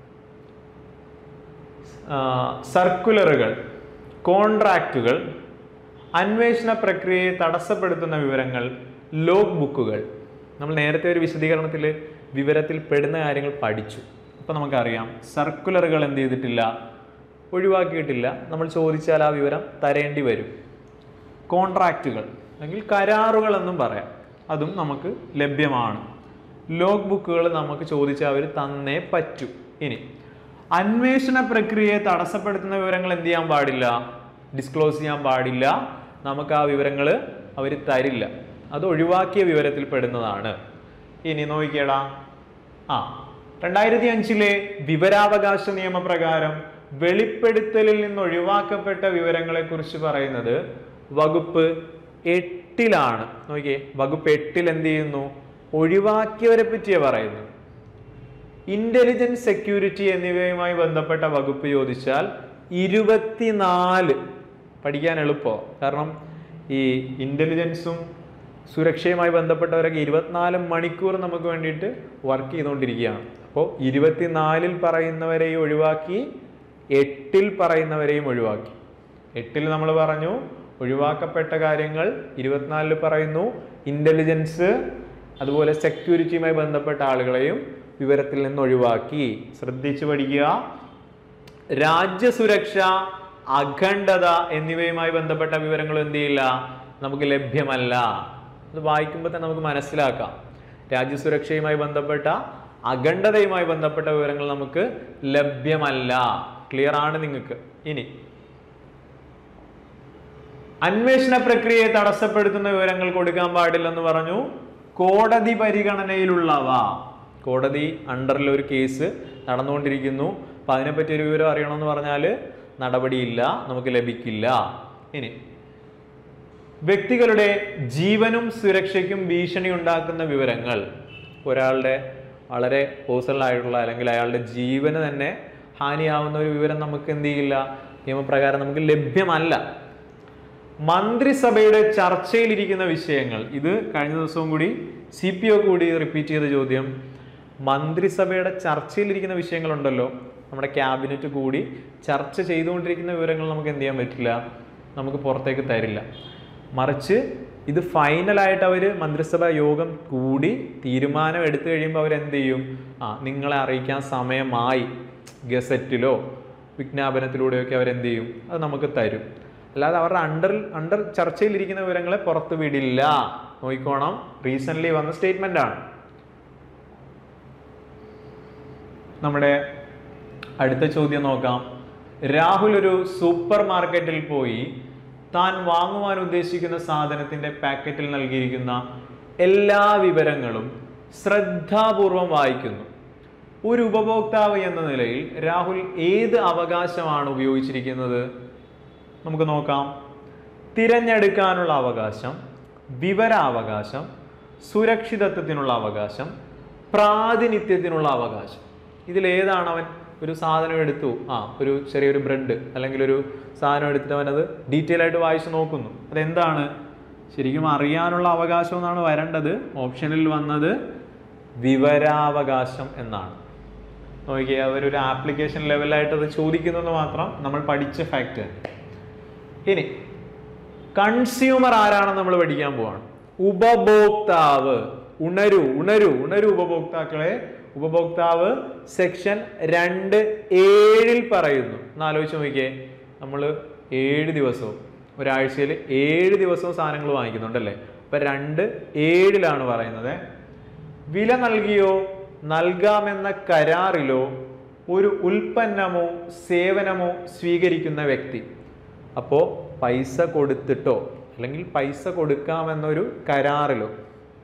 ആ, സർക്കുലറുകൾ കോൺട്രാക്റ്റുകൾ അന്വേഷണ പ്രക്രിയയെ തടസ്സപ്പെടുത്തുന്ന വിവരങ്ങൾ ലോഗ് ബുക്കുകൾ നമ്മൾ നേരത്തെ ഒരു വിശദീകരണത്തിൽ വിവരത്തിൽ പെടുന്ന കാര്യങ്ങൾ പഠിച്ചു അപ്പോൾ നമുക്കറിയാം സർക്കുലറുകൾ എന്ത് ചെയ്തിട്ടില്ല ഒഴിവാക്കിയിട്ടില്ല നമ്മൾ ചോദിച്ചാൽ ആ വിവരം തരേണ്ടി വരും കോൺട്രാക്റ്റുകൾ അല്ലെങ്കിൽ കരാറുകൾ എന്നും പറയാം അതും നമുക്ക് ലഭ്യമാണ് ലോഗ് ബുക്കുകൾ നമുക്ക് ചോദിച്ചാൽ അവർ തന്നേ പറ്റൂ ഇനി അന്വേഷണ പ്രക്രിയയെ തടസ്സപ്പെടുത്തുന്ന വിവരങ്ങൾ എന്ത് ചെയ്യാൻ പാടില്ല ഡിസ്ക്ലോസ് ചെയ്യാൻ പാടില്ല നമുക്ക് ആ വിവരങ്ങൾ അവർ തരില്ല അത് ഒഴിവാക്കിയ വിവരത്തിൽ പെടുന്നതാണ് ഇനി നോക്കിക്കേടാ ആ രണ്ടായിരത്തി അഞ്ചിലെ വിവരാവകാശ നിയമപ്രകാരം വെളിപ്പെടുത്തലിൽ നിന്ന് ഒഴിവാക്കപ്പെട്ട വിവരങ്ങളെ കുറിച്ച് പറയുന്നത് വകുപ്പ് എട്ടിലാണ് നോക്കിയേ വകുപ്പ് എട്ടിൽ എന്ത് ചെയ്യുന്നു ഒഴിവാക്കിയവരെ പറ്റിയേ പറയുന്നു ഇന്റലിജൻസ് സെക്യൂരിറ്റി എന്നിവയുമായി ബന്ധപ്പെട്ട വകുപ്പ് ചോദിച്ചാൽ ഇരുപത്തിനാല് പഠിക്കാൻ എളുപ്പമോ കാരണം ഈ ഇന്റലിജൻസും സുരക്ഷയുമായി ബന്ധപ്പെട്ടവരൊക്കെ ഇരുപത്തിനാല് മണിക്കൂർ നമുക്ക് വേണ്ടിയിട്ട് വർക്ക് ചെയ്തുകൊണ്ടിരിക്കുകയാണ് അപ്പോൾ ഇരുപത്തിനാലിൽ പറയുന്നവരെയും ഒഴിവാക്കി എട്ടിൽ പറയുന്നവരെയും ഒഴിവാക്കി എട്ടിൽ നമ്മൾ പറഞ്ഞു ഒഴിവാക്കപ്പെട്ട കാര്യങ്ങൾ ഇരുപത്തിനാലിൽ പറയുന്നു ഇന്റലിജൻസ് അതുപോലെ സെക്യൂരിറ്റിയുമായി ബന്ധപ്പെട്ട ആളുകളെയും വിവരത്തിൽ നിന്ന് ഒഴിവാക്കി ശ്രദ്ധിച്ചു പഠിക്കുക രാജ്യസുരക്ഷ അഖണ്ഡത എന്നിവയുമായി ബന്ധപ്പെട്ട വിവരങ്ങൾ എന്ത് ചെയ്യില്ല നമുക്ക് ലഭ്യമല്ല അത് വായിക്കുമ്പോൾ തന്നെ നമുക്ക് മനസ്സിലാക്കാം രാജ്യസുരക്ഷയുമായി ബന്ധപ്പെട്ട അഖണ്ഡതയുമായി ബന്ധപ്പെട്ട വിവരങ്ങൾ നമുക്ക് ലഭ്യമല്ല ക്ലിയർ ആണ് നിങ്ങൾക്ക് ഇനി അന്വേഷണ പ്രക്രിയയെ തടസ്സപ്പെടുത്തുന്ന വിവരങ്ങൾ കൊടുക്കാൻ പാടില്ലെന്ന് പറഞ്ഞു കോടതി പരിഗണനയിലുള്ളവ കോടതി അണ്ടറിൽ ഒരു കേസ് നടന്നുകൊണ്ടിരിക്കുന്നു അപ്പൊ അതിനെപ്പറ്റി ഒരു വിവരം അറിയണമെന്ന് പറഞ്ഞാൽ നടപടിയില്ല നമുക്ക് ലഭിക്കില്ല ഇനി വ്യക്തികളുടെ ജീവനും സുരക്ഷയ്ക്കും ഭീഷണി ഉണ്ടാക്കുന്ന വിവരങ്ങൾ ഒരാളുടെ വളരെ പേഴ്സണൽ ആയിട്ടുള്ള അല്ലെങ്കിൽ അയാളുടെ ജീവന് തന്നെ ഹാനിയാവുന്ന ഒരു വിവരം നമുക്ക് എന്ത് ചെയ്യില്ല നിയമപ്രകാരം നമുക്ക് ലഭ്യമല്ല മന്ത്രിസഭയുടെ ചർച്ചയിലിരിക്കുന്ന വിഷയങ്ങൾ ഇത് കഴിഞ്ഞ ദിവസവും കൂടി സി പി ഒ കൂടി റിപ്പീറ്റ് ചെയ്ത ചോദ്യം മന്ത്രിസഭയുടെ ചർച്ചയിലിരിക്കുന്ന വിഷയങ്ങളുണ്ടല്ലോ നമ്മുടെ ക്യാബിനറ്റ് കൂടി ചർച്ച ചെയ്തുകൊണ്ടിരിക്കുന്ന വിവരങ്ങൾ നമുക്ക് എന്ത് ചെയ്യാൻ പറ്റില്ല നമുക്ക് പുറത്തേക്ക് തരില്ല മറിച്ച് ഇത് ഫൈനലായിട്ട് അവർ മന്ത്രിസഭ യോഗം കൂടി തീരുമാനം എടുത്തു കഴിയുമ്പോൾ അവർ എന്ത് ചെയ്യും ആ നിങ്ങളെ അറിയിക്കാൻ സമയമായി ഗസറ്റിലോ വിജ്ഞാപനത്തിലൂടെയൊക്കെ അവരെന്ത് ചെയ്യും അത് നമുക്ക് തരും അല്ലാതെ അവരുടെ അണ്ടർ അണ്ടർ ചർച്ചയിലിരിക്കുന്ന വിവരങ്ങളെ പുറത്തു വിടില്ല നോക്കിക്കോണം റീസെന്റ് വന്ന സ്റ്റേറ്റ്മെന്റ് ആണ് നമ്മുടെ അടുത്ത ചോദ്യം നോക്കാം രാഹുൽ ഒരു സൂപ്പർ മാർക്കറ്റിൽ പോയി താൻ വാങ്ങുവാൻ ഉദ്ദേശിക്കുന്ന സാധനത്തിന്റെ പാക്കറ്റിൽ നൽകിയിരിക്കുന്ന എല്ലാ വിവരങ്ങളും ശ്രദ്ധാപൂർവം വായിക്കുന്നു ഒരു ഉപഭോക്താവ് എന്ന നിലയിൽ രാഹുൽ ഏത് അവകാശമാണ് ഉപയോഗിച്ചിരിക്കുന്നത് നമുക്ക് നോക്കാം തിരഞ്ഞെടുക്കാനുള്ള അവകാശം വിവരാവകാശം സുരക്ഷിതത്വത്തിനുള്ള അവകാശം പ്രാതിനിധ്യത്തിനുള്ള അവകാശം ഇതിലേതാണ് അവൻ ഒരു സാധനം എടുത്തു ആ ഒരു ചെറിയൊരു ബ്രെഡ് അല്ലെങ്കിൽ ഒരു സാധനം എടുത്തിട്ട് അവൻ അത് ഡീറ്റെയിൽ ആയിട്ട് വായിച്ചു നോക്കുന്നു അതെന്താണ് ശരിക്കും അറിയാനുള്ള അവകാശം എന്നാണ് വരേണ്ടത് ഓപ്ഷനിൽ വന്നത് വിവരാവകാശം എന്നാണ് നോക്കിയേ അവരൊരു ആപ്ലിക്കേഷൻ ലെവലായിട്ട് അത് ചോദിക്കുന്നത് മാത്രം നമ്മൾ പഠിച്ച ഫാക്റ്റ് ഇനി കൺസ്യൂമർ ആരാണെന്ന് നമ്മൾ പഠിക്കാൻ പോവാണ് ഉപഭോക്താവ് ഉണരൂ ഉണരൂ ഉണരൂ ഉപഭോക്താക്കളെ ഉപഭോക്താവ് സെക്ഷൻ രണ്ട് ഏഴിൽ പറയുന്നു ഒന്ന് ആലോചിച്ച് നോക്കിയേ നമ്മൾ ഏഴ് ദിവസവും ഒരാഴ്ചയിൽ ഏഴ് ദിവസവും സാധനങ്ങൾ വാങ്ങിക്കുന്നുണ്ടല്ലേ അപ്പൊ രണ്ട് ഏഴിലാണ് പറയുന്നത് വില നൽകിയോ നൽകാമെന്ന കരാറിലോ ഒരു ഉൽപ്പന്നമോ സേവനമോ സ്വീകരിക്കുന്ന വ്യക്തി അപ്പോൾ പൈസ കൊടുത്തിട്ടോ അല്ലെങ്കിൽ പൈസ കൊടുക്കാമെന്നൊരു കരാറിലോ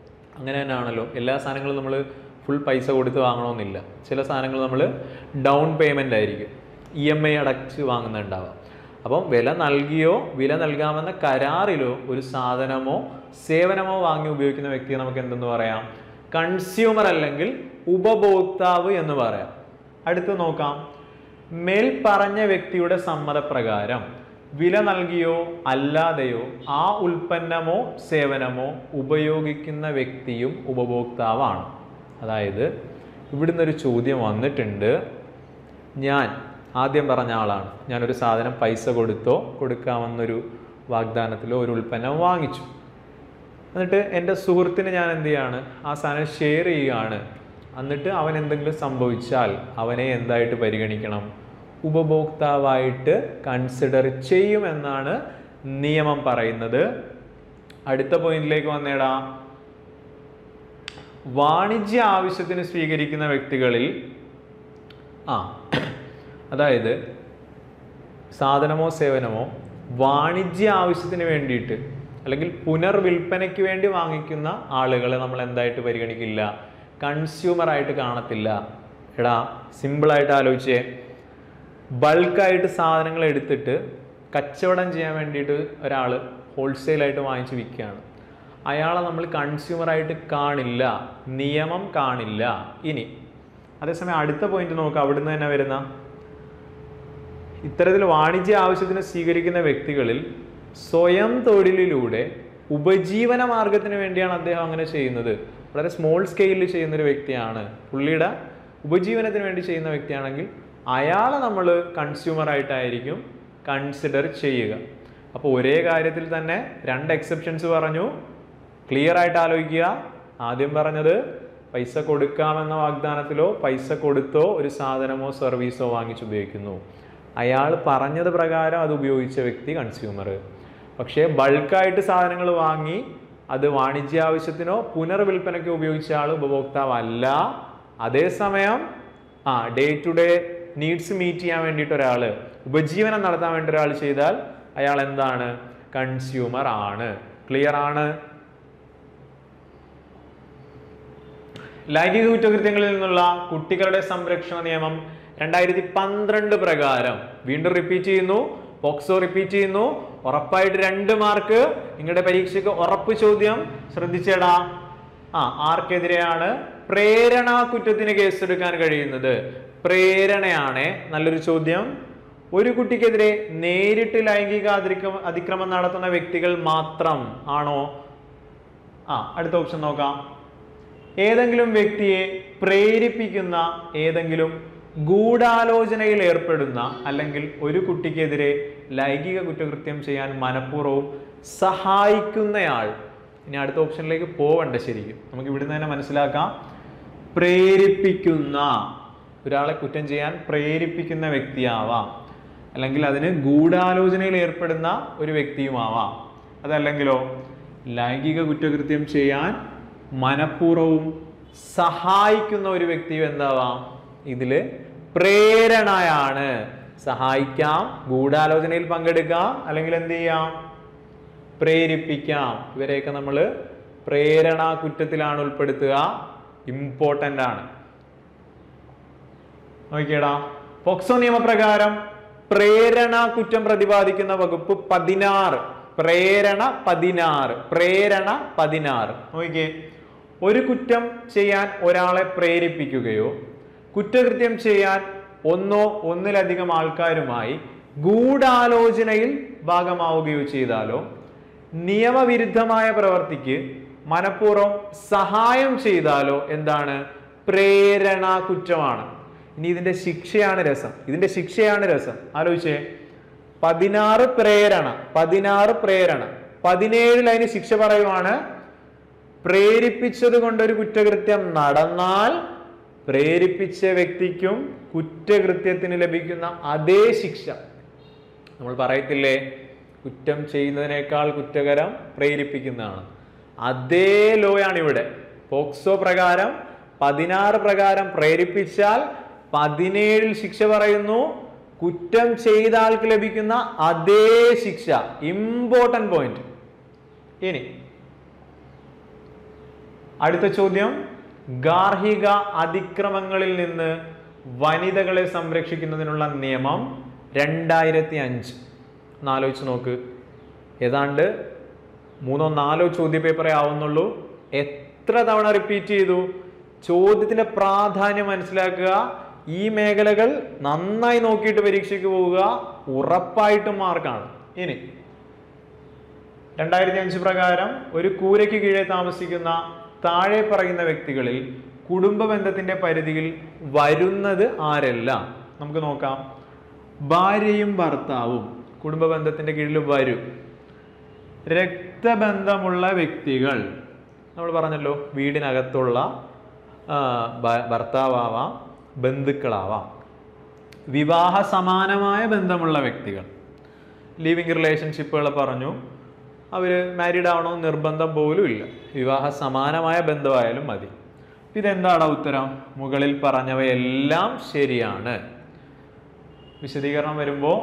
അങ്ങനെ തന്നെയാണല്ലോ എല്ലാ സാധനങ്ങളും നമ്മൾ ഫുൾ പൈസ കൊടുത്ത് വാങ്ങണമെന്നില്ല ചില സാധനങ്ങൾ നമ്മൾ ഡൗൺ പേയ്മെൻ്റ് ആയിരിക്കും ഇ എം ഐ അടച്ച് വാങ്ങുന്നുണ്ടാവാം അപ്പം വില നൽകിയോ വില നൽകാമെന്ന കരാറിലോ ഒരു സാധനമോ സേവനമോ വാങ്ങി ഉപയോഗിക്കുന്ന വ്യക്തിയെ നമുക്ക് എന്തെന്ന് പറയാം കൺസ്യൂമർ അല്ലെങ്കിൽ ഉപഭോക്താവ് എന്ന് പറയാം അടുത്ത് നോക്കാം മേൽ പറഞ്ഞ വ്യക്തിയുടെ സമ്മതപ്രകാരം വില നൽകിയോ അല്ലാതെയോ ആ ഉൽപ്പന്നമോ സേവനമോ ഉപയോഗിക്കുന്ന വ്യക്തിയും ഉപഭോക്താവാണ് അതായത് ഇവിടുന്ന് ഒരു ചോദ്യം വന്നിട്ടുണ്ട് ഞാൻ ആദ്യം പറഞ്ഞ ആളാണ് ഞാനൊരു സാധനം പൈസ കൊടുത്തോ കൊടുക്കാമെന്നൊരു വാഗ്ദാനത്തിലോ ഒരു ഉൽപ്പന്നം വാങ്ങിച്ചു എന്നിട്ട് എൻ്റെ സുഹൃത്തിന് ഞാൻ എന്ത് ചെയ്യാണ് ആ സാധനം ഷെയർ ചെയ്യുകയാണ് എന്നിട്ട് അവൻ എന്തെങ്കിലും സംഭവിച്ചാൽ അവനെ എന്തായിട്ട് പരിഗണിക്കണം ഉപഭോക്താവായിട്ട് കൺസിഡർ ചെയ്യുമെന്നാണ് നിയമം പറയുന്നത് അടുത്ത പോയിന്റിലേക്ക് വന്നേടാ വാണിജ്യ ആവശ്യത്തിന് സ്വീകരിക്കുന്ന വ്യക്തികളിൽ ആ അതായത് സാധനമോ സേവനമോ വാണിജ്യ ആവശ്യത്തിന് വേണ്ടിയിട്ട് അല്ലെങ്കിൽ പുനർവിൽപ്പനയ്ക്ക് വേണ്ടി വാങ്ങിക്കുന്ന ആളുകളെ നമ്മൾ എന്തായിട്ട് പരിഗണിക്കില്ല കൺസ്യൂമറായിട്ട് കാണത്തില്ല എടാ സിമ്പിളായിട്ട് ആലോചിച്ചേ ബൾക്കായിട്ട് സാധനങ്ങൾ എടുത്തിട്ട് കച്ചവടം ചെയ്യാൻ വേണ്ടിയിട്ട് ഒരാൾ ഹോൾസെയിലായിട്ട് വാങ്ങിച്ച് വിൽക്കുകയാണ് അയാളെ നമ്മൾ കൺസ്യൂമറായിട്ട് കാണില്ല നിയമം കാണില്ല ഇനി അതേസമയം അടുത്ത പോയിന്റ് നോക്കാം അവിടുന്ന് തന്നെ വരുന്ന ഇത്തരത്തിൽ വാണിജ്യ ആവശ്യത്തിന് സ്വീകരിക്കുന്ന വ്യക്തികളിൽ സ്വയം തൊഴിലിലൂടെ ഉപജീവന മാർഗത്തിന് വേണ്ടിയാണ് അദ്ദേഹം അങ്ങനെ ചെയ്യുന്നത് വളരെ സ്മോൾ സ്കെയിലിൽ ചെയ്യുന്ന ഒരു വ്യക്തിയാണ് പുള്ളിയുടെ ഉപജീവനത്തിന് വേണ്ടി ചെയ്യുന്ന വ്യക്തിയാണെങ്കിൽ അയാളെ നമ്മൾ കൺസ്യൂമറായിട്ടായിരിക്കും കൺസിഡർ ചെയ്യുക അപ്പോൾ ഒരേ കാര്യത്തിൽ തന്നെ രണ്ട് എക്സെപ്ഷൻസ് പറഞ്ഞു ക്ലിയർ ആയിട്ട് ആലോചിക്കുക ആദ്യം പറഞ്ഞത് പൈസ കൊടുക്കാമെന്ന വാഗ്ദാനത്തിലോ പൈസ കൊടുത്തോ ഒരു സാധനമോ സർവീസോ വാങ്ങിച്ചുപയോഗിക്കുന്നു അയാൾ പറഞ്ഞത് പ്രകാരം അത് ഉപയോഗിച്ച വ്യക്തി കൺസ്യൂമർ പക്ഷേ ബൾക്കായിട്ട് സാധനങ്ങൾ വാങ്ങി അത് വാണിജ്യ ആവശ്യത്തിനോ പുനർവിൽപ്പനയ്ക്കോ ഉപയോഗിച്ച ആൾ ഉപഭോക്താവല്ല അതേസമയം ആ day to day needs meet ചെയ്യാൻ വേണ്ടിയിട്ട് ഒരാൾ ഉപജീവനം നടത്താൻ വേണ്ടി ഒരാൾ ചെയ്താൽ അയാൾ എന്താണ് കൺസ്യൂമർ ആണ് ക്ലിയർ ആണ് ലൈംഗിക കുറ്റകൃത്യങ്ങളിൽ നിന്നുള്ള കുട്ടികളുടെ സംരക്ഷണ നിയമം രണ്ടായിരത്തി പന്ത്രണ്ട് പ്രകാരം വീണ്ടും റിപ്പീറ്റ് ചെയ്യുന്നു പോക്സോ റിപ്പീറ്റ് ചെയ്യുന്നു ഉറപ്പായിട്ട് രണ്ട് മാർക്ക് നിങ്ങളുടെ പരീക്ഷയ്ക്ക് ഉറപ്പ് ചോദ്യം ശ്രദ്ധിച്ചേടാ ആ ആർക്കെതിരെയാണ് പ്രേരണ കുറ്റത്തിന് കേസെടുക്കാൻ കഴിയുന്നത് പ്രേരണയാണ് നല്ലൊരു ചോദ്യം ഒരു കുട്ടിക്കെതിരെ നേരിട്ട് ലൈംഗിക അതിക്രമ അതിക്രമം നടത്തുന്ന വ്യക്തികൾ മാത്രം ആണോ ആ അടുത്ത ഓപ്ഷൻ നോക്കാം ഏതെങ്കിലും വ്യക്തിയെ പ്രേരിപ്പിക്കുന്ന ഏതെങ്കിലും ഗൂഢാലോചനയിൽ ഏർപ്പെടുന്ന അല്ലെങ്കിൽ ഒരു കുട്ടിക്കെതിരെ ലൈംഗിക കുറ്റകൃത്യം ചെയ്യാൻ മനഃപൂർവ്വം സഹായിക്കുന്നയാൾ ഇനി അടുത്ത ഓപ്ഷനിലേക്ക് പോവണ്ട ശരിക്കും നമുക്ക് ഇവിടുന്ന് തന്നെ മനസ്സിലാക്കാം പ്രേരിപ്പിക്കുന്ന ഒരാളെ കുറ്റം ചെയ്യാൻ പ്രേരിപ്പിക്കുന്ന വ്യക്തിയാവാം അല്ലെങ്കിൽ അതിന് ഗൂഢാലോചനയിൽ ഏർപ്പെടുന്ന ഒരു വ്യക്തിയുമാവാം അതല്ലെങ്കിലോ ലൈംഗിക കുറ്റകൃത്യം ചെയ്യാൻ മനഃപൂർവ്വവും സഹായിക്കുന്ന ഒരു വ്യക്തിയും എന്താവാം ഇതില് പ്രേരണയാണ് സഹായിക്കാം ഗൂഢാലോചനയിൽ പങ്കെടുക്കാം അല്ലെങ്കിൽ എന്ത് ചെയ്യാം പ്രേരിപ്പിക്കാം ഇവരെയൊക്കെ നമ്മൾ പ്രേരണ കുറ്റത്തിലാണ് ഉൾപ്പെടുത്തുക ഇമ്പോർട്ടൻ്റ് ആണ് നോക്കിയടാ പോക്സോ നിയമപ്രകാരം പ്രേരണ കുറ്റം പ്രതിപാദിക്കുന്ന വകുപ്പ് പതിനാറ് പ്രേരണ പതിനാറ് പ്രേരണ പതിനാറ് നോക്കിയേ ഒരു കുറ്റം ചെയ്യാൻ ഒരാളെ പ്രേരിപ്പിക്കുകയോ കുറ്റകൃത്യം ചെയ്യാൻ ഒന്നോ ഒന്നിലധികം ആൾക്കാരുമായി ഗൂഢാലോചനയിൽ ഭാഗമാവുകയോ ചെയ്താലോ നിയമവിരുദ്ധമായ പ്രവർത്തിക്ക് മനഃപൂർവ്വം സഹായം ചെയ്താലോ എന്താണ് പ്രേരണ കുറ്റമാണ് ഇനി ഇതിന്റെ ശിക്ഷയാണ് രസം ഇതിന്റെ ശിക്ഷയാണ് രസം ആലോചിച്ചേ പതിനാറ് പ്രേരണ പതിനാറ് പ്രേരണ പതിനേഴിൽ അതിന് ശിക്ഷ പറയുവാണ് പ്രേരിപ്പിച്ചത് കൊണ്ടൊരു കുറ്റകൃത്യം നടന്നാൽ പ്രേരിപ്പിച്ച വ്യക്തിക്കും കുറ്റകൃത്യത്തിന് ലഭിക്കുന്ന അതേ ശിക്ഷ നമ്മൾ പറയത്തില്ലേ കുറ്റം ചെയ്യുന്നതിനേക്കാൾ കുറ്റകരം പ്രേരിപ്പിക്കുന്നതാണ് അതേ ലോയാണ് ഇവിടെ പോക്സോ പ്രകാരം പതിനാറ് പ്രകാരം പ്രേരിപ്പിച്ചാൽ പതിനേഴിൽ ശിക്ഷ പറയുന്നു കുറ്റം ചെയ്ത ആൾക്ക് ലഭിക്കുന്ന അതേ ശിക്ഷ ഇമ്പോർട്ടൻ്റ് പോയിന്റ് ഇനി അടുത്ത ചോദ്യം ഗാർഹിക അതിക്രമങ്ങളിൽ നിന്ന് വനിതകളെ സംരക്ഷിക്കുന്നതിനുള്ള നിയമം രണ്ടായിരത്തി അഞ്ച് എന്നാലോചിച്ച് നോക്ക് ഏതാണ്ട് മൂന്നോ നാലോ ചോദ്യ പേപ്പറേ ആവുന്നുള്ളൂ എത്ര തവണ റിപ്പീറ്റ് ചെയ്തു ചോദ്യത്തിന്റെ പ്രാധാന്യം മനസ്സിലാക്കുക ഈ മേഖലകൾ നന്നായി നോക്കിയിട്ട് പരീക്ഷയ്ക്ക് പോവുക ഉറപ്പായിട്ടും മാർക്കാണ് ഇനി രണ്ടായിരത്തി അഞ്ച് പ്രകാരം ഒരു കൂരയ്ക്ക് കീഴെ താമസിക്കുന്ന താഴെ പറയുന്ന വ്യക്തികളിൽ കുടുംബ ബന്ധത്തിന്റെ പരിധിയിൽ വരുന്നത് ആരെല്ലാം നമുക്ക് നോക്കാം ഭാര്യയും ഭർത്താവും കുടുംബ ബന്ധത്തിന്റെ കീഴിൽ വരും രക്തബന്ധമുള്ള വ്യക്തികൾ നമ്മൾ പറഞ്ഞല്ലോ വീടിനകത്തുള്ള ആ, ഭ- ഭർത്താവാവാം ബന്ധുക്കളാവാം വിവാഹ സമാനമായ ബന്ധമുള്ള വ്യക്തികൾ ലിവിങ് റിലേഷൻഷിപ്പുകൾ പറഞ്ഞു അവർ മാരീഡ് ആവണമെന്ന് നിർബന്ധം പോലും ഇല്ല വിവാഹ സമാനമായ ബന്ധമായാലും മതി ഇതെന്താണ് ഉത്തരം മുകളിൽ പറഞ്ഞവയെല്ലാം ശരിയാണ് വിശദീകരണം വരുമ്പോൾ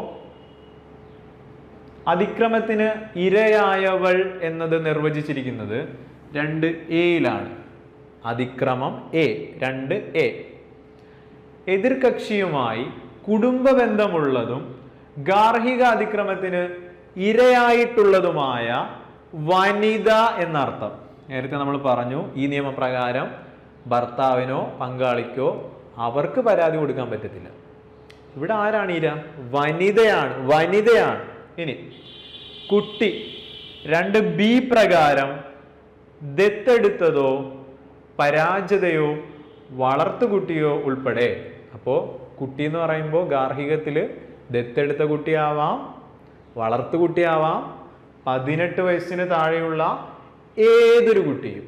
അതിക്രമത്തിന് ഇരയായവൾ എന്നത് നിർവചിച്ചിരിക്കുന്നത് രണ്ട് എയിലാണ് അതിക്രമം എ രണ്ട് എ എതിർകക്ഷിയുമായി കുടുംബ ബന്ധമുള്ളതും ഗാർഹിക അതിക്രമത്തിന് ഇരയായിട്ടുള്ളതുമായ വനിത എന്നർത്ഥം നേരത്തെ നമ്മൾ പറഞ്ഞു ഈ നിയമപ്രകാരം ഭർത്താവിനോ പങ്കാളിക്കോ അവർക്ക് പരാതി കൊടുക്കാൻ പറ്റത്തില്ല ഇവിടെ ആരാണ് ഇര വനിതയാണ് വനിതയാണ് ഇനി കുട്ടി രണ്ട് ബി പ്രകാരം ദത്തെടുത്തതോ പരാജതയോ വളർത്തുകുട്ടിയോ ഉൾപ്പെടെ അപ്പോൾ കുട്ടി എന്ന് പറയുമ്പോൾ ഗാർഹികത്തിൽ ദത്തെടുത്ത കുട്ടിയാവാം വളർത്തുകുട്ടിയാവാം പതിനെട്ട് വയസ്സിന് താഴെയുള്ള ഏതൊരു കുട്ടിയും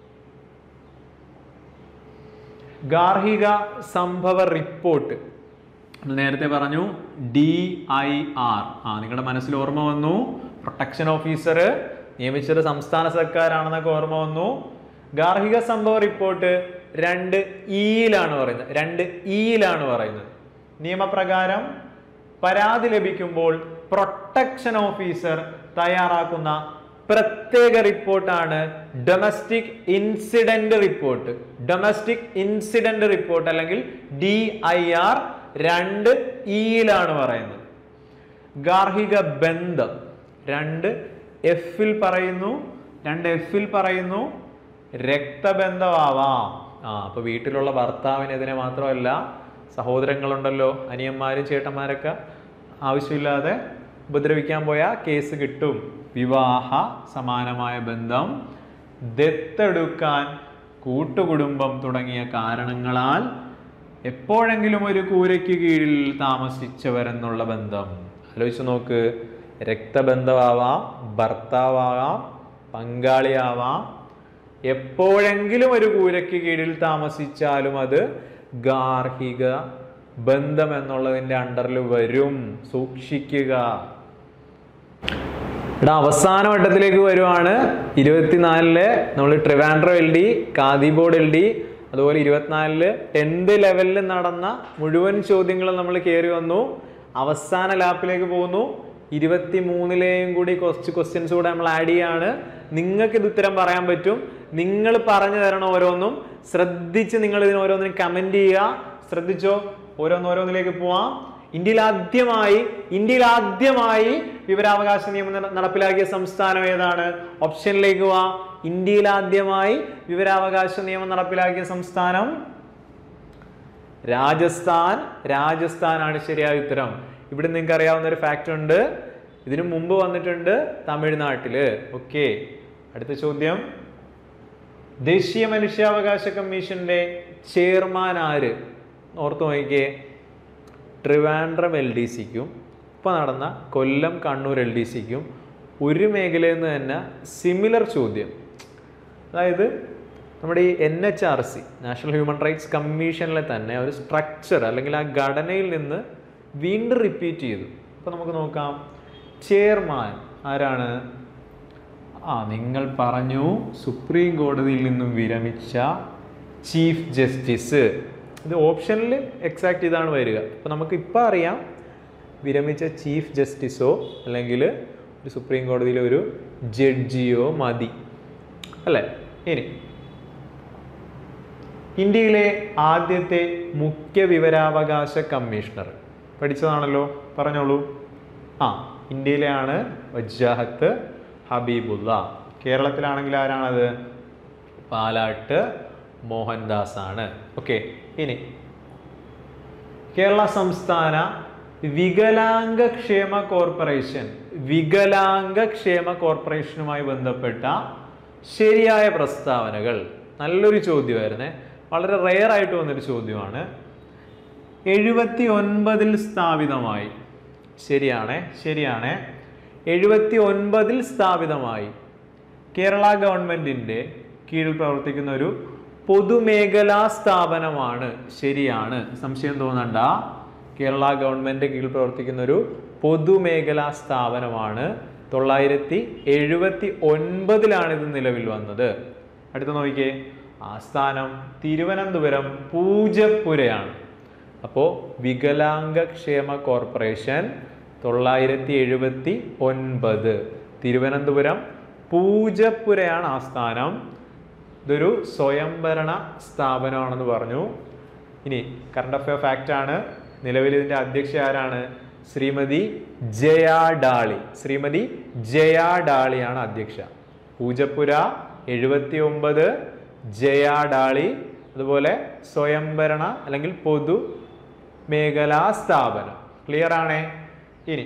ഗാർഹിക സംഭവ റിപ്പോർട്ട് നമ്മൾ നേരത്തെ പറഞ്ഞു ഡി ഐ ആർ ആ നിങ്ങളുടെ മനസ്സിൽ ഓർമ്മ വന്നു പ്രൊട്ടക്ഷൻ ഓഫീസർ നിയമിച്ചത് സംസ്ഥാന സർക്കാരാണെന്നൊക്കെ ഓർമ്മ വന്നു ഗാർഹിക സംഭവ റിപ്പോർട്ട് രണ്ട് ഇയിലാണ് പറയുന്നത് രണ്ട് ഇയിലാണ് പറയുന്നത് നിയമപ്രകാരം പരാതി ലഭിക്കുമ്പോൾ പ്രൊട്ടക്ഷൻ ഓഫീസർ തയ്യാറാക്കുന്ന പ്രത്യേക റിപ്പോർട്ടാണ് domestic incident report domestic incident report അല്ലെങ്കിൽ ഡി ഐ ആർ രണ്ട് ഇയിലാണ് പറയുന്നത് ഗാർഹിക ബന്ധം രണ്ട് എഫിൽ പറയുന്നു രണ്ട് എഫിൽ പറയുന്നു രക്തബന്ധമാവാം ആ അപ്പൊ വീട്ടിലുള്ള ഭർത്താവിനെതിരെ മാത്രമല്ല സഹോദരങ്ങളുണ്ടല്ലോ അനിയന്മാരും ചേട്ടന്മാരൊക്കെ ആവശ്യമില്ലാതെ ഉപദ്രവിക്കാൻ പോയാൽ കേസ് കിട്ടും വിവാഹ സമാനമായ ബന്ധം ദത്തെടുക്കാൻ കൂട്ടുകുടുംബം തുടങ്ങിയ കാരണങ്ങളാൽ എപ്പോഴെങ്കിലും ഒരു കൂരയ്ക്ക് കീഴിൽ താമസിച്ചവരെന്നുള്ള ബന്ധം ആലോചിച്ച് നോക്ക് രക്തബന്ധമാവാം ഭർത്താവാകാം പങ്കാളിയാവാം എപ്പോഴെങ്കിലും ഒരു കൂരയ്ക്ക് കീഴിൽ താമസിച്ചാലും അത് ഗാർഹിക ബന്ധം എന്നുള്ളതിൻ്റെ അണ്ടറിൽ വരും സൂക്ഷിക്കുക ഇവിടെ അവസാന വട്ടത്തിലേക്ക് വരുവാണ് ഇരുപത്തിനാലില് നമ്മൾ Trivandrum L D Khadi board L D അതുപോലെ ഇരുപത്തിനാലില് ടെൻത്ത് ലെവലിൽ നടന്ന മുഴുവൻ ചോദ്യങ്ങളും നമ്മൾ കയറി വന്നു അവസാന ലാപ്പിലേക്ക് പോകുന്നു ഇരുപത്തി മൂന്നിലെയും കൂടി കുറച്ച് ക്വസ്റ്റ്യൻസ് കൂടെ നമ്മൾ ആഡ് ചെയ്യാണ് നിങ്ങൾക്ക് ഇത് ഉത്തരം പറയാൻ പറ്റും നിങ്ങൾ പറഞ്ഞു തരണം ഓരോന്നും ശ്രദ്ധിച്ച് നിങ്ങൾ ഇതിന് ഓരോന്നിനും കമന്റ് ചെയ്യുക ശ്രദ്ധിച്ചോ ഓരോന്നോരോന്നിലേക്ക് പോവാം ഇന്ത്യയിൽ ആദ്യമായി ഇന്ത്യയിൽ ആദ്യമായി വിവരാവകാശ നിയമം നട- നടപ്പിലാക്കിയ സംസ്ഥാനം ഏതാണ് ഓപ്ഷനിലേക്ക് പോവാ ഇന്ത്യയിൽ ആദ്യമായി വിവരാവകാശ നിയമം നടപ്പിലാക്കിയ സംസ്ഥാനം രാജസ്ഥാൻ രാജസ്ഥാനാണ് ശരിയായ ഉത്തരം ഇവിടെ നിങ്ങൾക്ക് അറിയാവുന്ന ഒരു ഫാക്ട് ഉണ്ട് ഇതിനു മുമ്പ് വന്നിട്ടുണ്ട് തമിഴ്നാട്ടില് ഓക്കെ അടുത്ത ചോദ്യം ദേശീയ മനുഷ്യാവകാശ കമ്മീഷന്റെ ചെയർമാൻ ആര് ഓർത്തു നോക്കിക്കേ ട്രിവാൻഡ്രം എൽ ഡി സിക്കും ഇപ്പോൾ നടന്ന കൊല്ലം കണ്ണൂർ എൽ ഡി സിക്കും ഒരു മേഖലയിൽ നിന്ന് തന്നെ സിമിലർ ചോദ്യം അതായത് നമ്മുടെ ഈ N H R C national human rights കമ്മീഷനിലെ തന്നെ ഒരു സ്ട്രക്ചർ അല്ലെങ്കിൽ ആ ഘടനയിൽ നിന്ന് വീണ്ടും റിപ്പീറ്റ് ചെയ്തു അപ്പോൾ നമുക്ക് നോക്കാം ചെയർമാൻ ആരാണ് ആ നിങ്ങൾ പറഞ്ഞു സുപ്രീം കോടതിയിൽ നിന്നും വിരമിച്ച ചീഫ് ജസ്റ്റിസ് ഇത് ഓപ്ഷനിൽ എക്സാക്ട് ഇതാണ് വരിക അപ്പോൾ നമുക്ക് ഇപ്പോൾ അറിയാം വിരമിച്ച ചീഫ് ജസ്റ്റിസോ അല്ലെങ്കിൽ ഒരു സുപ്രീം കോടതിയിലെ ഒരു ജഡ്ജിയോ മതി അല്ലേ ഇനി ഇന്ത്യയിലെ ആദ്യത്തെ മുഖ്യ വിവരാവകാശ കമ്മീഷണർ പഠിച്ചതാണല്ലോ പറഞ്ഞോളൂ ആ ഇന്ത്യയിലെയാണ് വജാഹത്ത് ഹബീബുള്ള കേരളത്തിലാണെങ്കിൽ ആരാണത് പാലാട്ട് മോഹൻദാസ് ആണ് ഓക്കെ ഇനി കേരള സംസ്ഥാന വികലാംഗ ക്ഷേമ കോർപ്പറേഷൻ വികലാംഗ ക്ഷേമ കോർപ്പറേഷനുമായി ബന്ധപ്പെട്ട ശരിയായ പ്രസ്താവനകൾ നല്ലൊരു ചോദ്യമായിരുന്നേ വളരെ റെയർ ആയിട്ട് വന്നൊരു ചോദ്യമാണ് എഴുപത്തി ഒൻപതിൽ സ്ഥാപിതമായി ശരിയാണേ ശരിയാണേ എഴുപത്തി ഒൻപതിൽ സ്ഥാപിതമായി കേരള ഗവൺമെന്റിന്റെ കീഴിൽ പ്രവർത്തിക്കുന്ന ഒരു പൊതുമേഖലാ സ്ഥാപനമാണ് ശരിയാണ് സംശയം തോന്നണ്ട കേരള ഗവൺമെന്റ് കീഴിൽ പ്രവർത്തിക്കുന്ന ഒരു പൊതുമേഖലാ സ്ഥാപനമാണ് തൊള്ളായിരത്തി എഴുപത്തി ഒൻപതിലാണ് ഇത് നിലവിൽ വന്നത് അടുത്ത നോക്കിക്കേ ആസ്ഥാനം തിരുവനന്തപുരം പൂജപ്പുരയാണ് അപ്പോൾ വികലാംഗ ക്ഷേമ കോർപ്പറേഷൻ തൊള്ളായിരത്തി എഴുപത്തി ഒൻപത് തിരുവനന്തപുരം പൂജപ്പുരയാണ് ആസ്ഥാനം ഇതൊരു സ്വയംഭരണ സ്ഥാപനമാണെന്ന് പറഞ്ഞു ഇനി കറണ്ട് അഫയർ ഫാക്റ്റ് ആണ് നിലവിൽ ഇതിന്റെ അധ്യക്ഷ ആരാണ് ശ്രീമതി ജയാ ഡാളി ശ്രീമതി ജയാ ഡാളിയാണ് അധ്യക്ഷ പൂജപ്പുര എഴുപത്തി ഒമ്പത് ജയാ ഡാളി അതുപോലെ സ്വയംഭരണ അല്ലെങ്കിൽ പൊതു മേഖലാ സ്ഥാപനം ക്ലിയർ ആണേ ഇനി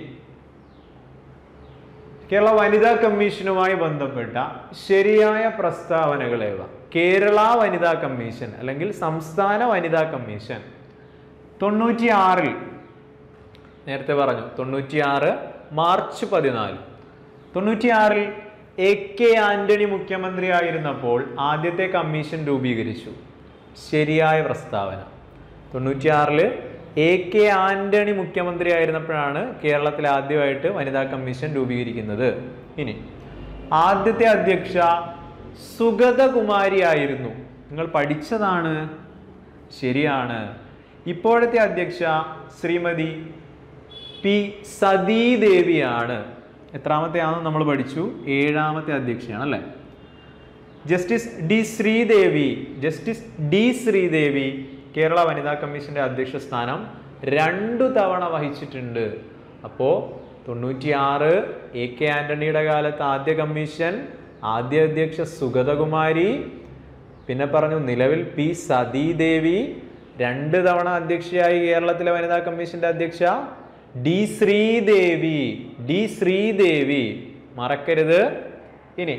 കേരള വനിതാ കമ്മീഷനുമായി ബന്ധപ്പെട്ട ശരിയായ പ്രസ്താവനകൾ ഏവ കേരള വനിതാ കമ്മീഷൻ അല്ലെങ്കിൽ സംസ്ഥാന വനിതാ കമ്മീഷൻ തൊണ്ണൂറ്റി ആറിൽ നേരത്തെ പറഞ്ഞു തൊണ്ണൂറ്റിയാറ് മാർച്ച് പതിനാല് തൊണ്ണൂറ്റിയാറിൽ എ കെ ആന്റണി മുഖ്യമന്ത്രി ആയിരുന്നപ്പോൾ ആദ്യത്തെ കമ്മീഷൻ രൂപീകരിച്ചു ശരിയായ പ്രസ്താവന തൊണ്ണൂറ്റിയാറില് എ കെ ആന്റണി മുഖ്യമന്ത്രി ആയിരുന്നപ്പോഴാണ് കേരളത്തിൽ ആദ്യമായിട്ട് വനിതാ കമ്മീഷൻ രൂപീകരിക്കുന്നത് ഇനി ആദ്യത്തെ അധ്യക്ഷ സുഗതകുമാരി ആയിരുന്നു നിങ്ങൾ പഠിച്ചതാണ് ശരിയാണ് ഇപ്പോഴത്തെ അധ്യക്ഷ ശ്രീമതി പി സതീദേവിയാണ് എത്രാമത്തെ ആണെന്ന് നമ്മൾ പഠിച്ചു ഏഴാമത്തെ അധ്യക്ഷയാണ് അല്ലേ justice D Sridevi justice D Sridevi Kerala വനിതാ കമ്മീഷന്റെ അധ്യക്ഷ സ്ഥാനം രണ്ടു തവണ വഹിച്ചിട്ടുണ്ട് അപ്പോൾ തൊണ്ണൂറ്റിയാറ് എ കെ ആന്റണിയുടെ കാലത്ത് ആദ്യ കമ്മീഷൻ ആദ്യ അധ്യക്ഷ സുഗതകുമാരി പിന്നെ പറഞ്ഞു നിലവിൽ പി സതീദേവി രണ്ട് തവണ അധ്യക്ഷയായി കേരളത്തിലെ വനിതാ കമ്മീഷന്റെ അധ്യക്ഷ ഡി ശ്രീദേവി ഡി ശ്രീദേവി മറക്കരുത് ഇനി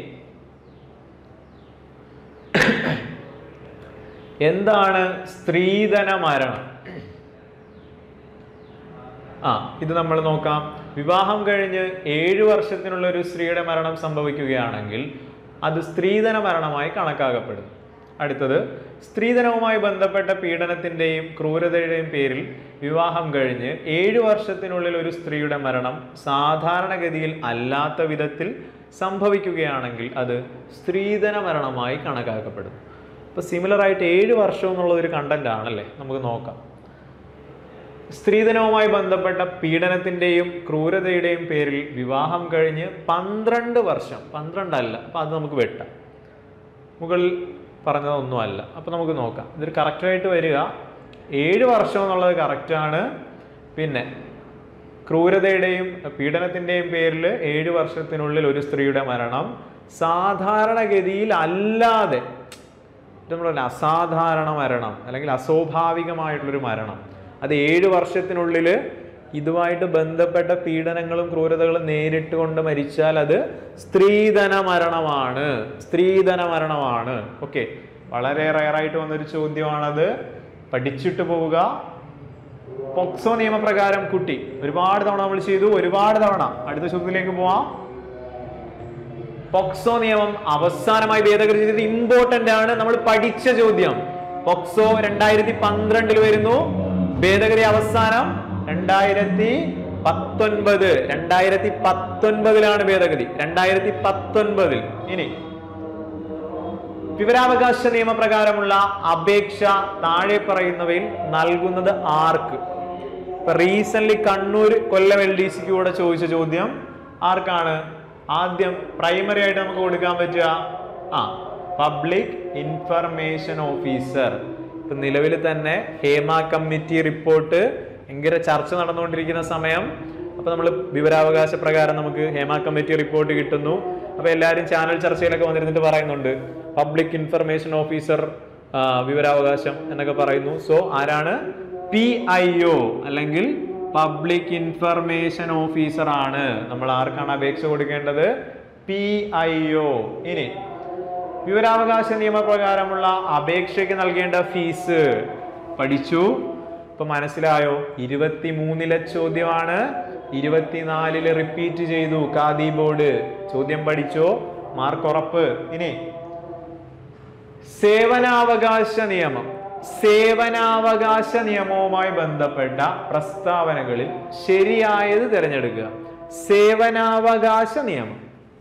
എന്താണ് സ്ത്രീധന മരണം ആ ഇത് നമ്മൾ നോക്കാം വിവാഹം കഴിഞ്ഞ് ഏഴു വർഷത്തിനുള്ള ഒരു സ്ത്രീയുടെ മരണം സംഭവിക്കുകയാണെങ്കിൽ അത് സ്ത്രീധന മരണമായി കണക്കാക്കപ്പെടും അടുത്തത് സ്ത്രീധനവുമായി ബന്ധപ്പെട്ട പീഡനത്തിന്റെയും ക്രൂരതയുടെയും പേരിൽ വിവാഹം കഴിഞ്ഞ് ഏഴു വർഷത്തിനുള്ളിൽ ഒരു സ്ത്രീയുടെ മരണം സാധാരണഗതിയിൽ അല്ലാത്ത വിധത്തിൽ സംഭവിക്കുകയാണെങ്കിൽ അത് സ്ത്രീധന മരണമായി കണക്കാക്കപ്പെടും ഇപ്പൊ സിമിലർ ആയിട്ട് ഏഴ് വർഷം എന്നുള്ള ഒരു കണ്ടന്റ് ആണല്ലേ നമുക്ക് നോക്കാം സ്ത്രീധനവുമായി ബന്ധപ്പെട്ട പീഡനത്തിന്റെയും ക്രൂരതയുടെയും പേരിൽ വിവാഹം കഴിഞ്ഞ് പന്ത്രണ്ട് വർഷം പന്ത്രണ്ടല്ല അപ്പൊ അത് നമുക്ക് വെട്ടാം മുകളിൽ പറഞ്ഞതൊന്നും അല്ല അപ്പൊ നമുക്ക് നോക്കാം ഇതൊരു കറക്റ്റായിട്ട് വരിക ഏഴ് വർഷം എന്നുള്ളത് കറക്റ്റാണ് പിന്നെ ക്രൂരതയുടെയും പീഡനത്തിന്റെയും പേരിൽ ഏഴ് വർഷത്തിനുള്ളിൽ ഒരു സ്ത്രീയുടെ മരണം സാധാരണഗതിയിൽ അല്ലാതെ ഇത് നമ്മൾ പറഞ്ഞ അസാധാരണ മരണം അല്ലെങ്കിൽ അസ്വാഭാവികമായിട്ടുള്ളൊരു മരണം അത് ഏഴ് വർഷത്തിനുള്ളിൽ ഇതുമായിട്ട് ബന്ധപ്പെട്ട പീഡനങ്ങളും ക്രൂരതകളും നേരിട്ട് കൊണ്ട് മരിച്ചാൽ അത് സ്ത്രീധന മരണമാണ് സ്ത്രീധന മരണമാണ് ഓക്കെ വളരെ റയറായിട്ട് വന്നൊരു ചോദ്യമാണത് പഠിച്ചിട്ട് പോവുക പോക്സോ നിയമപ്രകാരം കുട്ടി ഒരുപാട് തവണ നമ്മൾ ചെയ്തു ഒരുപാട് തവണ അടുത്ത ചോദ്യത്തിലേക്ക് പോവാം പോക്സോ നിയമം അവസാനമായി ഭേദഗതി ചെയ്തത് ഇമ്പോർട്ടന്റ് ആണ് നമ്മൾ പഠിച്ച ചോദ്യം പോക്സോ രണ്ടായിരത്തി പന്ത്രണ്ടിൽ വരുന്നു ഭേദഗതി അവസാനം രണ്ടായിരത്തി പത്തൊൻപത് രണ്ടായിരത്തി പത്തൊൻപതിലാണ് ഭേദഗതി രണ്ടായിരത്തി പത്തൊൻപതിൽ ഇനി വിവരാവകാശ നിയമപ്രകാരമുള്ള അപേക്ഷ താഴെ പറയുന്നവയിൽ നൽകുന്നത് ആർക്ക് ഇപ്പൊ recent Kannur Kollam L D സിക്ക് കൂടെ ചോദിച്ച ചോദ്യം ആർക്കാണ് ആദ്യം പ്രൈമറി ആയിട്ട് നമുക്ക് കൊടുക്കാൻ പറ്റുക ആ പബ്ലിക് ഇൻഫർമേഷൻ ഓഫീസർ ഇപ്പൊ നിലവിൽ തന്നെ ഹേമ കമ്മിറ്റി റിപ്പോർട്ട് ഭയങ്കര ചർച്ച നടന്നുകൊണ്ടിരിക്കുന്ന സമയം അപ്പൊ നമ്മൾ വിവരാവകാശ പ്രകാരം നമുക്ക് ഹേമ കമ്മിറ്റി റിപ്പോർട്ട് കിട്ടുന്നു അപ്പൊ എല്ലാവരും ചാനൽ ചർച്ചയിലൊക്കെ വന്നിരുന്നിട്ട് പറയുന്നുണ്ട് പബ്ലിക് ഇൻഫർമേഷൻ ഓഫീസർ വിവരാവകാശം എന്നൊക്കെ പറയുന്നു സോ ആരാണ് പി ഐ ഒ അല്ലെങ്കിൽ പബ്ലിക് ഇൻഫർമേഷൻ ഓഫീസർ ആണ് നമ്മൾ ആർക്കാണ് അപേക്ഷ കൊടുക്കേണ്ടത് പി ഐ ഒ ഇനി വിവരാവകാശ നിയമപ്രകാരമുള്ള അപേക്ഷയ്ക്ക് നൽകേണ്ട ഫീസ് പഠിച്ചു ഇപ്പൊ മനസ്സിലായോ ഇരുപത്തി മൂന്നിലെ ചോദ്യമാണ് ഇരുപത്തിനാലില് റിപ്പീറ്റ് ചെയ്തു കാദി ബോർഡ് ചോദ്യം പഠിച്ചോ മാർക്ക് ഉറപ്പ് ഇനി സേവനാവകാശ നിയമം സേവനാവകാശ നിയമവുമായി ബന്ധപ്പെട്ട പ്രസ്താവനകളിൽ ശരിയായത് തിരഞ്ഞെടുക്കുക സേവനാവകാശ നിയമം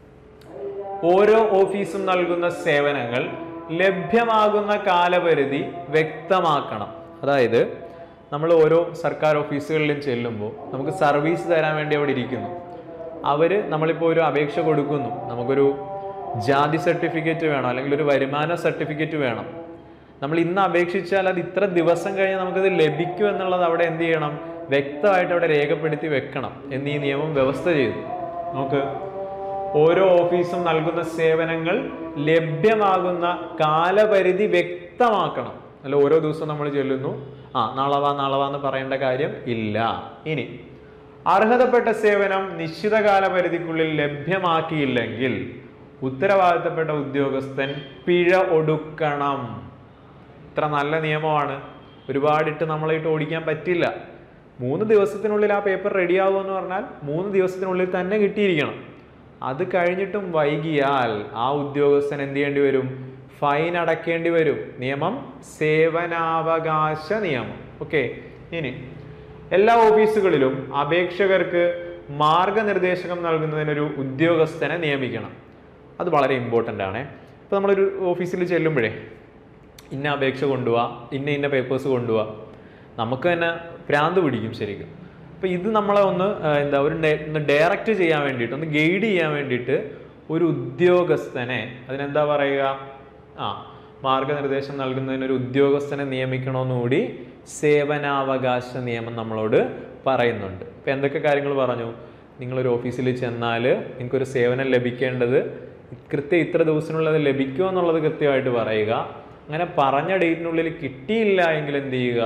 ഓരോ ഓഫീസും നൽകുന്ന സേവനങ്ങൾ ലഭ്യമാകുന്ന കാലപരിധി വ്യക്തമാക്കണം അതായത് നമ്മൾ ഓരോ സർക്കാർ ഓഫീസുകളിലും ചെല്ലുമ്പോൾ നമുക്ക് സർവീസ് തരാൻ വേണ്ടി അവിടെ ഇരിക്കുന്നു അവർ നമ്മളിപ്പോൾ ഒരു അപേക്ഷ കൊടുക്കുന്നു നമുക്കൊരു ജാതി സർട്ടിഫിക്കറ്റ് വേണം അല്ലെങ്കിൽ ഒരു വരുമാന സർട്ടിഫിക്കറ്റ് വേണം നമ്മൾ ഇന്ന് അപേക്ഷിച്ചാൽ അത് ഇത്ര ദിവസം കഴിഞ്ഞ് നമുക്കത് ലഭിക്കും എന്നുള്ളത് അവിടെ എന്ത് ചെയ്യണം വ്യക്തമായിട്ട് അവിടെ രേഖപ്പെടുത്തി വെക്കണം എന്ന് ഈ നിയമം വ്യവസ്ഥ ചെയ്തു നോക്ക് ഓരോ ഓഫീസും നൽകുന്ന സേവനങ്ങൾ ലഭ്യമാകുന്ന കാലപരിധി വ്യക്തമാക്കണം അല്ല ഓരോ ദിവസവും നമ്മൾ ചെല്ലുന്നു ആ നാളെ വാ നാളെ വാ എന്ന് പറയേണ്ട കാര്യം ഇല്ല ഇനി അർഹതപ്പെട്ട സേവനം നിശ്ചിത കാലപരിധിക്കുള്ളിൽ ലഭ്യമാക്കിയില്ലെങ്കിൽ ഉത്തരവാദിത്തപ്പെട്ട ഉദ്യോഗസ്ഥൻ പിഴ ഒടുക്കണം ഇത്ര നല്ല നിയമമാണ് ഒരുപാടിട്ട് നമ്മളായിട്ട് ഓടിക്കാൻ പറ്റില്ല മൂന്ന് ദിവസത്തിനുള്ളിൽ ആ പേപ്പർ റെഡിയാവുക എന്ന് പറഞ്ഞാൽ മൂന്ന് ദിവസത്തിനുള്ളിൽ തന്നെ കിട്ടിയിരിക്കണം അത് കഴിഞ്ഞിട്ടും വൈകിയാൽ ആ ഉദ്യോഗസ്ഥൻ എന്ത് ചെയ്യേണ്ടി വരും ഫൈൻ അടക്കേണ്ടി വരും നിയമം സേവനാവകാശ നിയമം ഓക്കെ ഇനി എല്ലാ ഓഫീസുകളിലും അപേക്ഷകർക്ക് മാർഗനിർദ്ദേശകം നൽകുന്നതിനൊരു ഉദ്യോഗസ്ഥനെ നിയമിക്കണം അത് വളരെ ഇമ്പോർട്ടൻ്റ് ആണ് ഇപ്പോൾ നമ്മളൊരു ഓഫീസിൽ ചെല്ലുമ്പോഴേ ഇന്ന അപേക്ഷ കൊണ്ടുപോവാ ഇന്ന ഇന്ന പേപ്പേഴ്സ് കൊണ്ടുപോവാ നമുക്ക് തന്നെ ഭ്രാന്ത് പിടിക്കും ശരിക്കും അപ്പോൾ ഇത് നമ്മളെ ഒന്ന് ആ, എന്താ ഒരു ഡെ- ഒന്ന് ഡയറക്റ്റ് ചെയ്യാൻ വേണ്ടിയിട്ട് ഒന്ന് ഗൈഡ് ചെയ്യാൻ വേണ്ടിയിട്ട് ഒരു ഉദ്യോഗസ്ഥനെ അതിനെന്താ പറയുക ആ മാർഗനിർദ്ദേശം നൽകുന്നതിന് ഒരു ഉദ്യോഗസ്ഥനെ നിയമിക്കണമെന്നുകൂടി സേവനാവകാശ നിയമം നമ്മളോട് പറയുന്നുണ്ട് ഇപ്പം എന്തൊക്കെ കാര്യങ്ങൾ പറഞ്ഞു നിങ്ങളൊരു ഓഫീസിൽ ചെന്നാൽ നിങ്ങൾക്കൊരു സേവനം ലഭിക്കേണ്ടത് കൃത്യം ഇത്ര ദിവസത്തിനുള്ളത് ലഭിക്കുമോ എന്നുള്ളത് കൃത്യമായിട്ട് പറയുക അങ്ങനെ പറഞ്ഞ ഡേറ്റിനുള്ളിൽ കിട്ടിയില്ല എങ്കിൽ എന്ത് ചെയ്യുക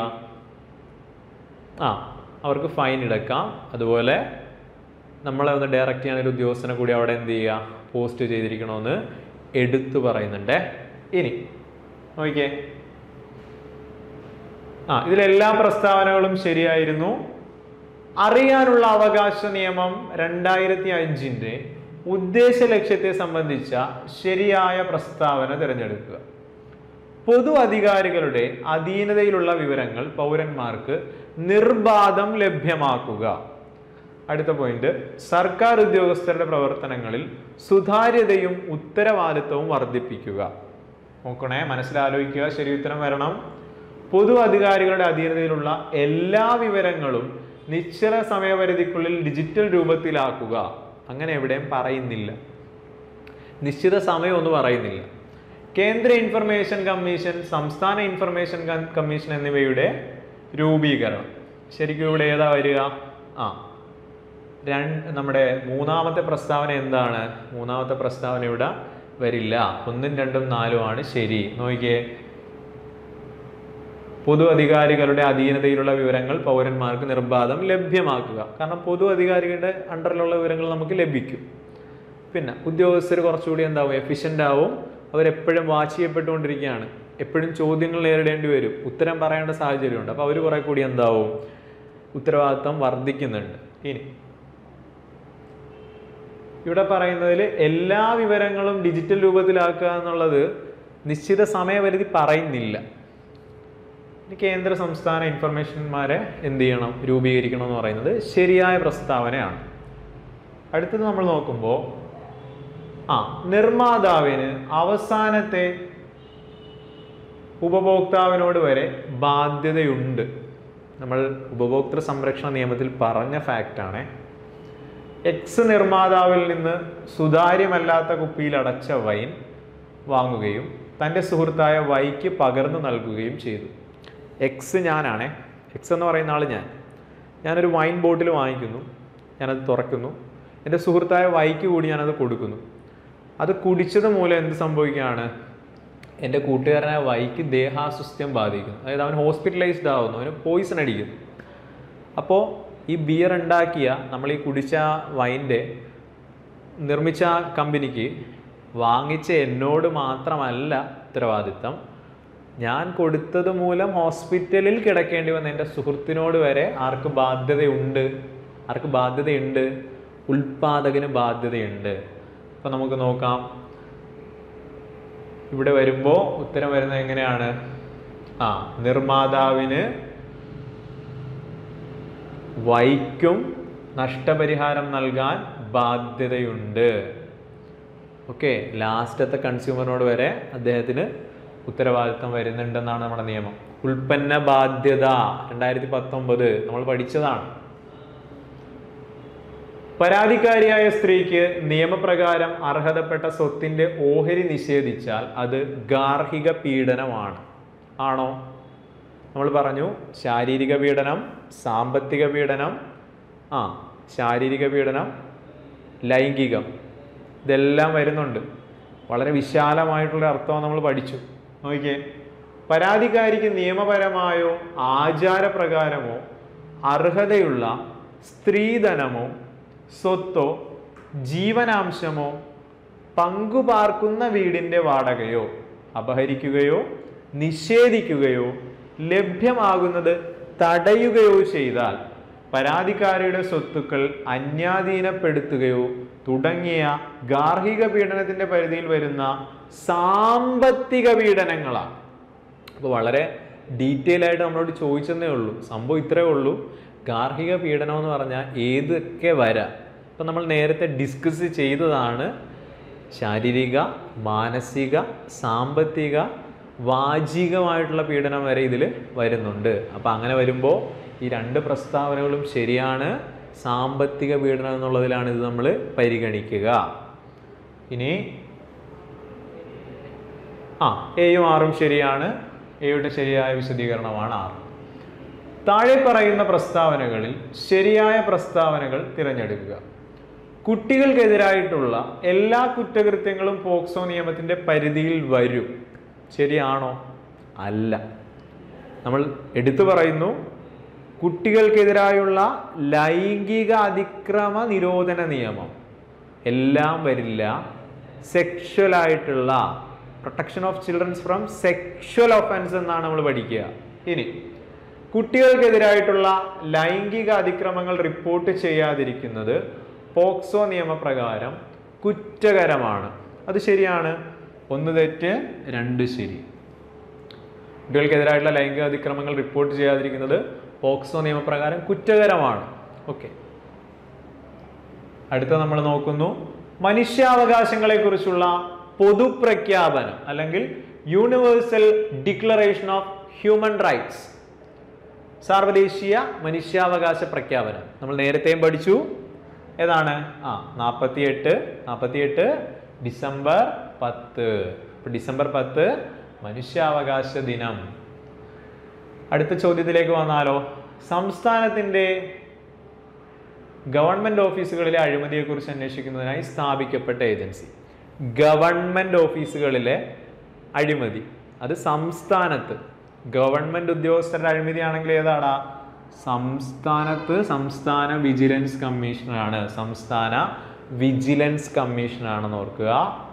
ആ അവർക്ക് ഫൈൻ ഇടക്കാം അതുപോലെ നമ്മളെ ഒന്ന് ഡയറക്റ്റ് ചെയ്യാൻ ഒരു ഉദ്യോഗസ്ഥനെ കൂടി അവിടെ എന്ത് ചെയ്യുക പോസ്റ്റ് ചെയ്തിരിക്കണമെന്ന് എടുത്തു പറയുന്നുണ്ട് ഇനി നോക്കിയേ ആ ഇതിലെല്ലാ പ്രസ്താവനകളും ശരിയായിരുന്നു അറിയാനുള്ള അവകാശ നിയമം രണ്ടായിരത്തി അഞ്ചിൻ്റെ ഉദ്ദേശ ലക്ഷ്യത്തെ സംബന്ധിച്ച ശരിയായ പ്രസ്താവന തിരഞ്ഞെടുക്കുക പൊതു അധികാരികളുടെ അധീനതയിലുള്ള വിവരങ്ങൾ പൗരന്മാർക്ക് നിർബാധം ലഭ്യമാക്കുക അടുത്ത പോയിന്റ് സർക്കാർ ഉദ്യോഗസ്ഥരുടെ പ്രവർത്തനങ്ങളിൽ സുതാര്യതയും ഉത്തരവാദിത്വവും വർദ്ധിപ്പിക്കുക നോക്കണേ മനസ്സിലാലോചിക്കുക ശരി ഉത്തരം വരണം പൊതു അധികാരികളുടെ അധീനതയിലുള്ള എല്ലാ വിവരങ്ങളും നിശ്ചല സമയപരിധിക്കുള്ളിൽ ഡിജിറ്റൽ രൂപത്തിലാക്കുക അങ്ങനെ എവിടെയും പറയുന്നില്ല നിശ്ചിത സമയം ഒന്നും പറയുന്നില്ല കേന്ദ്ര ഇൻഫർമേഷൻ കമ്മീഷൻ സംസ്ഥാന ഇൻഫർമേഷൻ കം- കമ്മീഷൻ എന്നിവയുടെ രൂപീകരണം ശരിക്കും ഇവിടെ ഏതാ വരിക ആ രണ്ട് നമ്മുടെ മൂന്നാമത്തെ പ്രസ്താവന എന്താണ് മൂന്നാമത്തെ പ്രസ്താവന ഇവിടെ വരില്ല ഒന്നും രണ്ടും നാലും ആണ് ശരി നോക്കിയേ പൊതു അധികാരികളുടെ അധീനതയിലുള്ള വിവരങ്ങൾ പൗരന്മാർക്ക് നിർബാധം ലഭ്യമാക്കുക കാരണം പൊതു അധികാരികളുടെ അണ്ടറിലുള്ള വിവരങ്ങൾ നമുക്ക് ലഭിക്കും പിന്നെ ഉദ്യോഗസ്ഥർ കുറച്ചുകൂടി എന്താവും എഫിഷ്യൻ്റ് ആവും അവരെപ്പോഴും വാച്ച് ചെയ്യപ്പെട്ടുകൊണ്ടിരിക്കുകയാണ് എപ്പോഴും ചോദ്യങ്ങൾ നേരിടേണ്ടി വരും ഉത്തരം പറയേണ്ട സാഹചര്യമുണ്ട് അപ്പോൾ അവർ കുറെ കൂടി എന്താവും ഉത്തരവാദിത്വം വർദ്ധിക്കുന്നുണ്ട് ഇനി ഇവിടെ പറയുന്നതിൽ എല്ലാ വിവരങ്ങളും ഡിജിറ്റൽ രൂപത്തിലാക്കുക എന്നുള്ളത് നിശ്ചിത സമയപരിധി പറയുന്നില്ല ഇനി കേന്ദ്ര സംസ്ഥാന ഇൻഫർമേഷന്മാരെ എന്ത് ചെയ്യണം രൂപീകരിക്കണം എന്ന് പറയുന്നത് ശരിയായ പ്രസ്താവനയാണ് അടുത്തത് നമ്മൾ നോക്കുമ്പോൾ ആ നിർമ്മാതാവിന് അവസാനത്തെ ഉപഭോക്താവിനോട് വരെ ബാധ്യതയുണ്ട് നമ്മൾ ഉപഭോക്തൃ സംരക്ഷണ നിയമത്തിൽ പറഞ്ഞ ഫാക്റ്റാണ് എക്സ് നിർമ്മാതാവിൽ നിന്ന് സുതാര്യമല്ലാത്ത കുപ്പിയിൽ അടച്ച വൈൻ വാങ്ങുകയും തൻ്റെ സുഹൃത്തായ വൈക്ക് പകർന്നു നൽകുകയും ചെയ്തു എക്സ് ഞാനാണേ എക്സ് എന്ന് പറയുന്ന ആൾ ഞാൻ ഞാനൊരു വൈൻ ബോട്ടിൽ വാങ്ങിക്കുന്നു ഞാനത് തുറക്കുന്നു എൻ്റെ സുഹൃത്തായ വൈക്ക് കൂടി ഞാനത് കൊടുക്കുന്നു അത് കുടിച്ചത് മൂലം എന്ത് സംഭവിക്കുകയാണ് എൻ്റെ കൂട്ടുകാരനായ വൈക്ക് ദേഹാസ്വസ്ഥ്യം ബാധിക്കുന്നു അതായത് അവൻ ഹോസ്പിറ്റലൈസ്ഡ് ആവുന്നു അവന് പോയിസൺ അടിക്കുന്നു അപ്പോൾ ഈ ബിയർ ഉണ്ടാക്കിയ നമ്മൾ ഈ കുടിച്ച വൈൻ്റെ നിർമ്മിച്ച കമ്പനിക്ക് വാങ്ങിച്ച എന്നോട് മാത്രമല്ല ഉത്തരവാദിത്തം ഞാൻ കൊടുത്തത് മൂലം ഹോസ്പിറ്റലിൽ കിടക്കേണ്ടി വന്ന എൻ്റെ സുഹൃത്തിനോട് വരെ ആർക്ക് ബാധ്യതയുണ്ട് ആർക്ക് ബാധ്യതയുണ്ട് ഉൽപാദകന് ബാധ്യതയുണ്ട് അപ്പം നമുക്ക് നോക്കാം ഇവിടെ വരുമ്പോൾ ഉത്തരം വരുന്നത് എങ്ങനെയാണ് ആ നിർമ്മാതാവിന് വൈക്കും നഷ്ടപരിഹാരം നൽകാൻ ബാധ്യതയുണ്ട് ഓക്കെ ലാസ്റ്റത്തെ കൺസ്യൂമറിനോട് വരെ അദ്ദേഹത്തിന് ഉത്തരവാദിത്തം വരുന്നുണ്ടെന്നാണ് നമ്മുടെ നിയമം ഉൽപ്പന്ന ബാധ്യത രണ്ടായിരത്തി പത്തൊമ്പത് നമ്മൾ പഠിച്ചതാണ് പരാതിക്കാരിയായ സ്ത്രീക്ക് നിയമപ്രകാരം അർഹതപ്പെട്ട സ്വത്തിന്റെ ഓഹരി നിഷേധിച്ചാൽ അത് ഗാർഹിക പീഡനമാണ് ആണോ നമ്മൾ പറഞ്ഞു ശാരീരിക പീഡനം സാമ്പത്തിക പീഡനം ആ ശാരീരിക പീഡനം ലൈംഗികം ഇതെല്ലാം വരുന്നുണ്ട് വളരെ വിശാലമായിട്ടുള്ള അർത്ഥം നമ്മൾ പഠിച്ചു നോക്കിയേ പരാതിക്കാരിക്ക് നിയമപരമായോ ആചാരപ്രകാരമോ അർഹതയുള്ള സ്ത്രീധനമോ സ്വത്തോ ജീവനാംശമോ പങ്കുപാർക്കുന്ന വീടിൻ്റെ വാടകയോ അപഹരിക്കുകയോ നിഷേധിക്കുകയോ ലഭ്യമാകുന്നത് തടയുകയോ ചെയ്താൽ പരാതിക്കാരിയുടെ സ്വത്തുക്കൾ അന്യാധീനപ്പെടുത്തുകയോ തുടങ്ങിയ ഗാർഹിക പീഡനത്തിന്റെ പരിധിയിൽ വരുന്ന സാമ്പത്തിക പീഡനങ്ങളാണ് അപ്പോൾ വളരെ ഡീറ്റെയിൽ ആയിട്ട് നമ്മളോട് ചോദിച്ചെന്നേ ഉള്ളൂ സംഭവം ഇത്രയേ ഉള്ളൂ ഗാർഹിക പീഡനം എന്ന് പറഞ്ഞാൽ ഏതൊക്കെ വരാം ഇപ്പം നമ്മൾ നേരത്തെ ഡിസ്കസ് ചെയ്തതാണ് ശാരീരിക മാനസിക സാമ്പത്തിക വാചികമായിട്ടുള്ള പീഡനം വരെ ഇതിൽ വരുന്നുണ്ട് അപ്പം അങ്ങനെ വരുമ്പോൾ ഈ രണ്ട് പ്രസ്താവനകളും ശരിയാണ് സാമ്പത്തിക പീഡനം എന്നുള്ളതിലാണ് ഇത് നമ്മൾ പരിഗണിക്കുക ഇനി ആ എയും ആറും ശരിയാണ് എയുടെ ശരിയായ വിശദീകരണമാണ് ആറ് താഴെ പറയുന്ന പ്രസ്താവനകളിൽ ശരിയായ പ്രസ്താവനകൾ തിരഞ്ഞെടുക്കുക കുട്ടികൾക്കെതിരായിട്ടുള്ള എല്ലാ കുറ്റകൃത്യങ്ങളും പോക്സോ നിയമത്തിന്റെ പരിധിയിൽ വരും ശരിയാണോ അല്ല നമ്മൾ എടുത്തു പറയുന്നു കുട്ടികൾക്കെതിരായുള്ള ലൈംഗിക അതിക്രമ നിരോധന നിയമം എല്ലാം വരില്ല സെക്ഷൽ ആയിട്ടുള്ള protection of children's from sexual offence എന്നാണ് നമ്മൾ പഠിക്കുക ഇനി കുട്ടികൾക്കെതിരായിട്ടുള്ള ലൈംഗിക അതിക്രമങ്ങൾ റിപ്പോർട്ട് ചെയ്യാതിരിക്കുന്നത് പോക്സോ നിയമപ്രകാരം കുറ്റകരമാണ് അത് ശരിയാണ് ഒന്ന് തെറ്റ് രണ്ട് ശരി കുട്ടികൾക്കെതിരായിട്ടുള്ള ലൈംഗിക അതിക്രമങ്ങൾ റിപ്പോർട്ട് ചെയ്യാതിരിക്കുന്നത് പോക്സോ നിയമപ്രകാരം കുറ്റകരമാണ് ഓക്കെ അടുത്ത നമ്മൾ നോക്കുന്നു മനുഷ്യാവകാശങ്ങളെ കുറിച്ചുള്ള പൊതുപ്രഖ്യാപനം അല്ലെങ്കിൽ universal declaration of human rights സാർവദേശീയ മനുഷ്യാവകാശ പ്രഖ്യാപനം നമ്മൾ നേരത്തെയും പഠിച്ചു ഏതാണ് ആ നാൽപ്പത്തിയെട്ട് നാൽപ്പത്തിയെട്ട് ഡിസംബർ പത്ത് ഇപ്പൊ ഡിസംബർ പത്ത് മനുഷ്യാവകാശ ദിനം അടുത്ത ചോദ്യത്തിലേക്ക് വന്നാലോ സംസ്ഥാനത്തിന്റെ ഗവൺമെന്റ് ഓഫീസുകളിലെ അഴിമതിയെക്കുറിച്ച് അന്വേഷിക്കുന്നതിനായി സ്ഥാപിക്കപ്പെട്ട ഏജൻസി ഗവൺമെന്റ് ഓഫീസുകളിലെ അഴിമതി അത് സംസ്ഥാനത്ത് ഗവൺമെന്റ് ഉദ്യോഗസ്ഥരുടെ അഴിമതി ആണെങ്കിൽ ഏതാടാ സംസ്ഥാനത്ത് സംസ്ഥാന വിജിലൻസ് കമ്മീഷനാണ് സംസ്ഥാന വിജിലൻസ് കമ്മീഷനാണെന്ന് ഓർക്കുക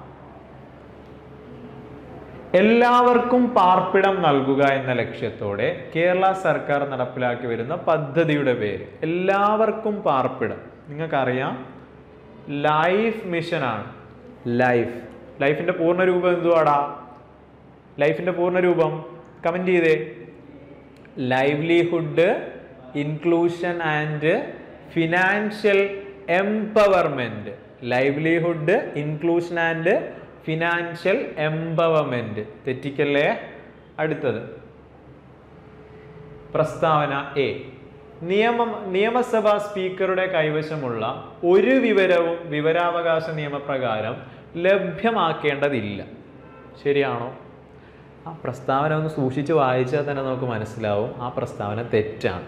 എല്ലാവർക്കും പാർപ്പിടം നൽകുക എന്ന ലക്ഷ്യത്തോടെ കേരള സർക്കാർ നടപ്പിലാക്കി വരുന്ന പദ്ധതിയുടെ പേര് എല്ലാവർക്കും പാർപ്പിടം നിങ്ങൾക്കറിയാം ലൈഫ് മിഷനാണ് ലൈഫ് ലൈഫിന്റെ പൂർണ്ണ രൂപം എന്തുവാടാ ലൈഫിന്റെ പൂർണ്ണ രൂപം കമന്റ് ചെയ്തേ livelihood inclusion and financial empowerment livelihood inclusion and financial empowerment തെറ്റിക്കല്ലേ അടുത്തത് പ്രസ്താവന എ നിയമം നിയമസഭാ സ്പീക്കറുടെ കൈവശമുള്ള ഒരു വിവരവും വിവരാവകാശ നിയമപ്രകാരം ലഭ്യമാക്കേണ്ടതില്ല ശരിയാണോ ആ പ്രസ്താവന ഒന്ന് സൂക്ഷിച്ച് വായിച്ചാൽ തന്നെ നമുക്ക് മനസ്സിലാവും ആ പ്രസ്താവന തെറ്റാണ്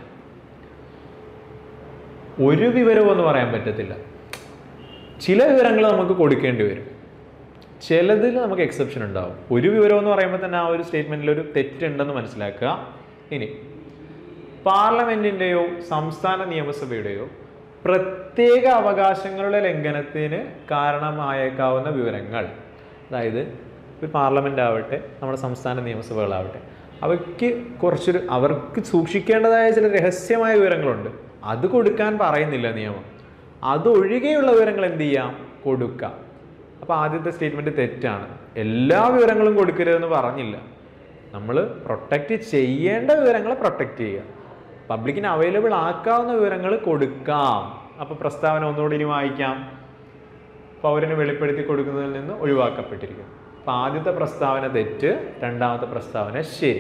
ഒരു വിവരവും എന്ന് പറയാൻ പറ്റത്തില്ല ചില വിവരങ്ങൾ നമുക്ക് കൊടുക്കേണ്ടി വരും ചിലതിൽ നമുക്ക് എക്സെപ്ഷൻ ഉണ്ടാവും ഒരു വിവരം എന്ന് പറയുമ്പോൾ തന്നെ ആ ഒരു സ്റ്റേറ്റ്മെൻറ്റിൽ ഒരു തെറ്റുണ്ടെന്ന് മനസ്സിലാക്കുക ഇനി പാർലമെന്റിന്റെയോ സംസ്ഥാന നിയമസഭയുടെയോ പ്രത്യേക അവകാശങ്ങളുടെ ലംഘനത്തിന് കാരണമായേക്കാവുന്ന വിവരങ്ങൾ അതായത് ഒരു പാർലമെന്റ് ആവട്ടെ നമ്മുടെ സംസ്ഥാന നിയമസഭകളാവട്ടെ അവയ്ക്ക് കുറച്ചൊരു അവർക്ക് സൂക്ഷിക്കേണ്ടതായ ചില രഹസ്യമായ വിവരങ്ങളുണ്ട് അത് കൊടുക്കാൻ പറയുന്നില്ല നിയമം അതൊഴികെയുള്ള വിവരങ്ങൾ എന്ത് ചെയ്യാം കൊടുക്കാം അപ്പോൾ ആദ്യത്തെ സ്റ്റേറ്റ്മെന്റ് തെറ്റാണ് എല്ലാ വിവരങ്ങളും കൊടുക്കരുതെന്ന് പറഞ്ഞില്ല നമ്മൾ പ്രൊട്ടക്റ്റ് ചെയ്യേണ്ട വിവരങ്ങളെ പ്രൊട്ടക്റ്റ് ചെയ്യുക പബ്ലിക്കിന് അവൈലബിൾ ആക്കാവുന്ന വിവരങ്ങൾ കൊടുക്കാം അപ്പോൾ പ്രസ്താവന ഒന്നുകൂടി ഇനി വായിക്കാം പൗരന് വെളിപ്പെടുത്തി കൊടുക്കുന്നതിൽ നിന്ന് ഒഴിവാക്കപ്പെട്ടിരിക്കും അപ്പം ആദ്യത്തെ പ്രസ്താവന തെറ്റ് രണ്ടാമത്തെ പ്രസ്താവന ശരി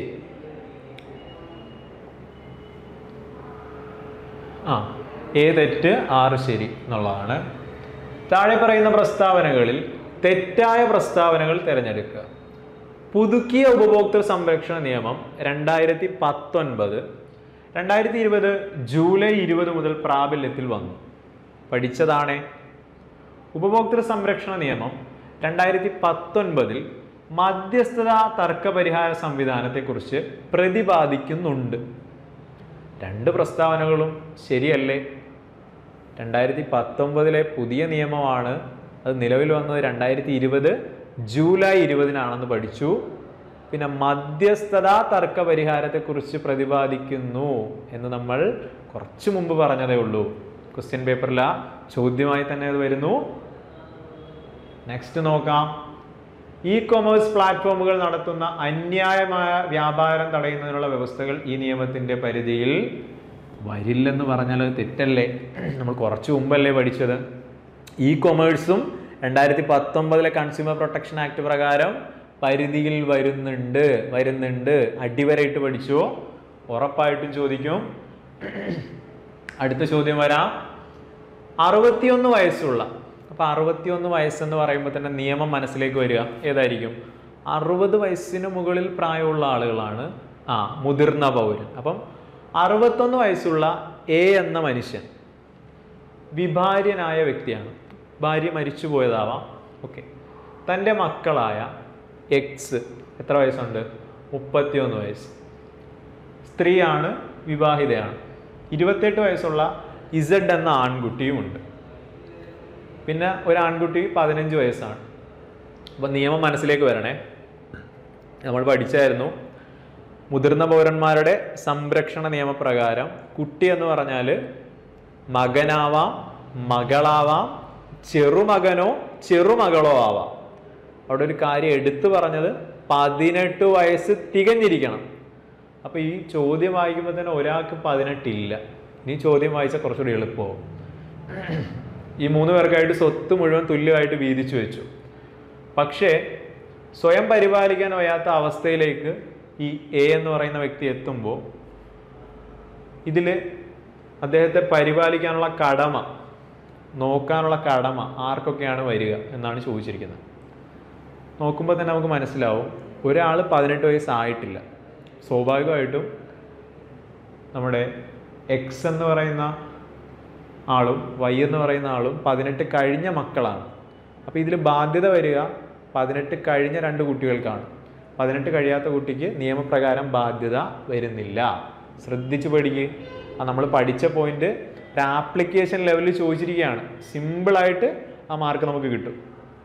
ആ ഏ തെറ്റ് ആറ് ശരി എന്നുള്ളതാണ് താഴെ പറയുന്ന പ്രസ്താവനകളിൽ തെറ്റായ പ്രസ്താവനകൾ തിരഞ്ഞെടുക്കുക പുതുക്കിയ ഉപഭോക്തൃ സംരക്ഷണ നിയമം രണ്ടായിരത്തി പത്തൊൻപത് രണ്ടായിരത്തി ഇരുപത് ജൂലൈ ഇരുപത് മുതൽ പ്രാബല്യത്തിൽ വന്നു പഠിച്ചതാണേ ഉപഭോക്തൃ സംരക്ഷണ നിയമം രണ്ടായിരത്തി പത്തൊൻപതിൽ മധ്യസ്ഥത തർക്കപരിഹാര സംവിധാനത്തെക്കുറിച്ച് പ്രതിപാദിക്കുന്നുണ്ട് രണ്ട് പ്രസ്താവനകളും ശരിയല്ലേ രണ്ടായിരത്തി പത്തൊമ്പതിലെ പുതിയ നിയമമാണ് അത് നിലവിൽ വന്നത് രണ്ടായിരത്തി ഇരുപത് ജൂലൈ ഇരുപതിനാണെന്ന് പഠിച്ചു പിന്നെ മധ്യസ്ഥത തർക്ക പരിഹാരത്തെക്കുറിച്ച് പ്രതിപാദിക്കുന്നു എന്ന് നമ്മൾ കുറച്ചു മുമ്പ് പറഞ്ഞതേ ഉള്ളൂ ക്വസ്റ്റ്യൻ പേപ്പറില ചോദ്യമായി തന്നെ അത് വരുന്നു നെക്സ്റ്റ് നോക്കാം ഇ കൊമേഴ്സ് പ്ലാറ്റ്ഫോമുകൾ നടത്തുന്ന അന്യായമായ വ്യാപാരം തടയുന്നതിനുള്ള വ്യവസ്ഥകൾ ഈ നിയമത്തിന്റെ പരിധിയിൽ വരില്ലെന്ന് പറഞ്ഞാൽ അത് തെറ്റല്ലേ നമ്മൾ കുറച്ച് മുമ്പല്ലേ പഠിച്ചത് ഇ കൊമേഴ്സും രണ്ടായിരത്തി പത്തൊമ്പതിലെ കൺസ്യൂമർ പ്രൊട്ടക്ഷൻ ആക്ട് പ്രകാരം പരിധിയിൽ വരുന്നുണ്ട് വരുന്നുണ്ട് അടിവരയിട്ട് പഠിച്ചോ ഉറപ്പായിട്ടും ചോദിക്കും അടുത്ത ചോദ്യം വരാം അറുപത്തിയൊന്ന് വയസ്സുള്ള അപ്പൊ അറുപത്തിയൊന്ന് വയസ്സെന്ന് പറയുമ്പോൾ തന്നെ നിയമം മനസ്സിലേക്ക് വരിക ഏതായിരിക്കും അറുപത് വയസ്സിന് മുകളിൽ പ്രായമുള്ള ആളുകളാണ് ആ മുതിർന്ന പൗരൻ അപ്പം അറുപത്തൊന്ന് വയസ്സുള്ള എ എന്ന മനുഷ്യൻ വിഭാര്യനായ വ്യക്തിയാണ് ഭാര്യ മരിച്ചു പോയതാവാം ഓക്കെ തൻ്റെ മക്കളായ എക്സ് എത്ര വയസ്സുണ്ട് മുപ്പത്തിയൊന്ന് വയസ്സ് സ്ത്രീയാണ് വിവാഹിതയാണ് ഇരുപത്തെട്ട് വയസ്സുള്ള ഇസഡ് എന്ന ആൺകുട്ടിയുമുണ്ട് പിന്നെ ഒരു ആൺകുട്ടി പതിനഞ്ച് വയസ്സാണ് അപ്പം നിയമം മനസ്സിലേക്ക് വരണേ നമ്മൾ പഠിച്ചായിരുന്നു മുതിർന്ന പൗരന്മാരുടെ സംരക്ഷണ നിയമപ്രകാരം കുട്ടി എന്ന് പറഞ്ഞാൽ മകനാവാം മകളാവാം ചെറുമകനോ ചെറുമകളോ ആവാം അവിടെ ഒരു കാര്യം എടുത്തു പറഞ്ഞത് പതിനെട്ട് വയസ്സ് തികഞ്ഞിരിക്കണം അപ്പൊ ഈ ചോദ്യം വായിക്കുമ്പോൾ തന്നെ ഒരാൾക്ക് പതിനെട്ടില്ല ഇനി ചോദ്യം വായിച്ചാൽ കുറച്ചുകൂടി എളുപ്പമാവും ഈ മൂന്ന് പേർക്കായിട്ട് സ്വത്ത് മുഴുവൻ തുല്യമായിട്ട് വീതിച്ചു വെച്ചു പക്ഷേ സ്വയം പരിപാലിക്കാൻ വയ്യാത്ത അവസ്ഥയിലേക്ക് ഈ എ എന്ന് പറയുന്ന വ്യക്തി എത്തുമ്പോൾ ഇതിൽ അദ്ദേഹത്തെ പരിപാലിക്കാനുള്ള കടമ നോക്കാനുള്ള കടമ ആർക്കൊക്കെയാണ് വരിക എന്നാണ് ചോദിച്ചിരിക്കുന്നത് നോക്കുമ്പോൾ തന്നെ നമുക്ക് മനസ്സിലാവും ഒരാൾ പതിനെട്ട് വയസ്സായിട്ടില്ല സ്വാഭാവികമായിട്ടും നമ്മുടെ എക്സ് എന്ന് പറയുന്ന ആളും വൈ എന്ന് പറയുന്ന ആളും പതിനെട്ട് കഴിഞ്ഞ മക്കളാണ് അപ്പോൾ ഇതിൽ ബാധ്യത വരിക പതിനെട്ട് കഴിഞ്ഞ രണ്ട് കുട്ടികൾക്കാണ് പതിനെട്ട് കഴിയാത്ത കുട്ടിക്ക് നിയമപ്രകാരം ബാധ്യത വരുന്നില്ല ശ്രദ്ധിച്ചു പഠിക്കുക ആ നമ്മൾ പഠിച്ച പോയിന്റ് ഒരു ആപ്ലിക്കേഷൻ ലെവലിൽ ചോദിച്ചിരിക്കുകയാണ് സിമ്പിളായിട്ട് ആ മാർക്ക് നമുക്ക് കിട്ടും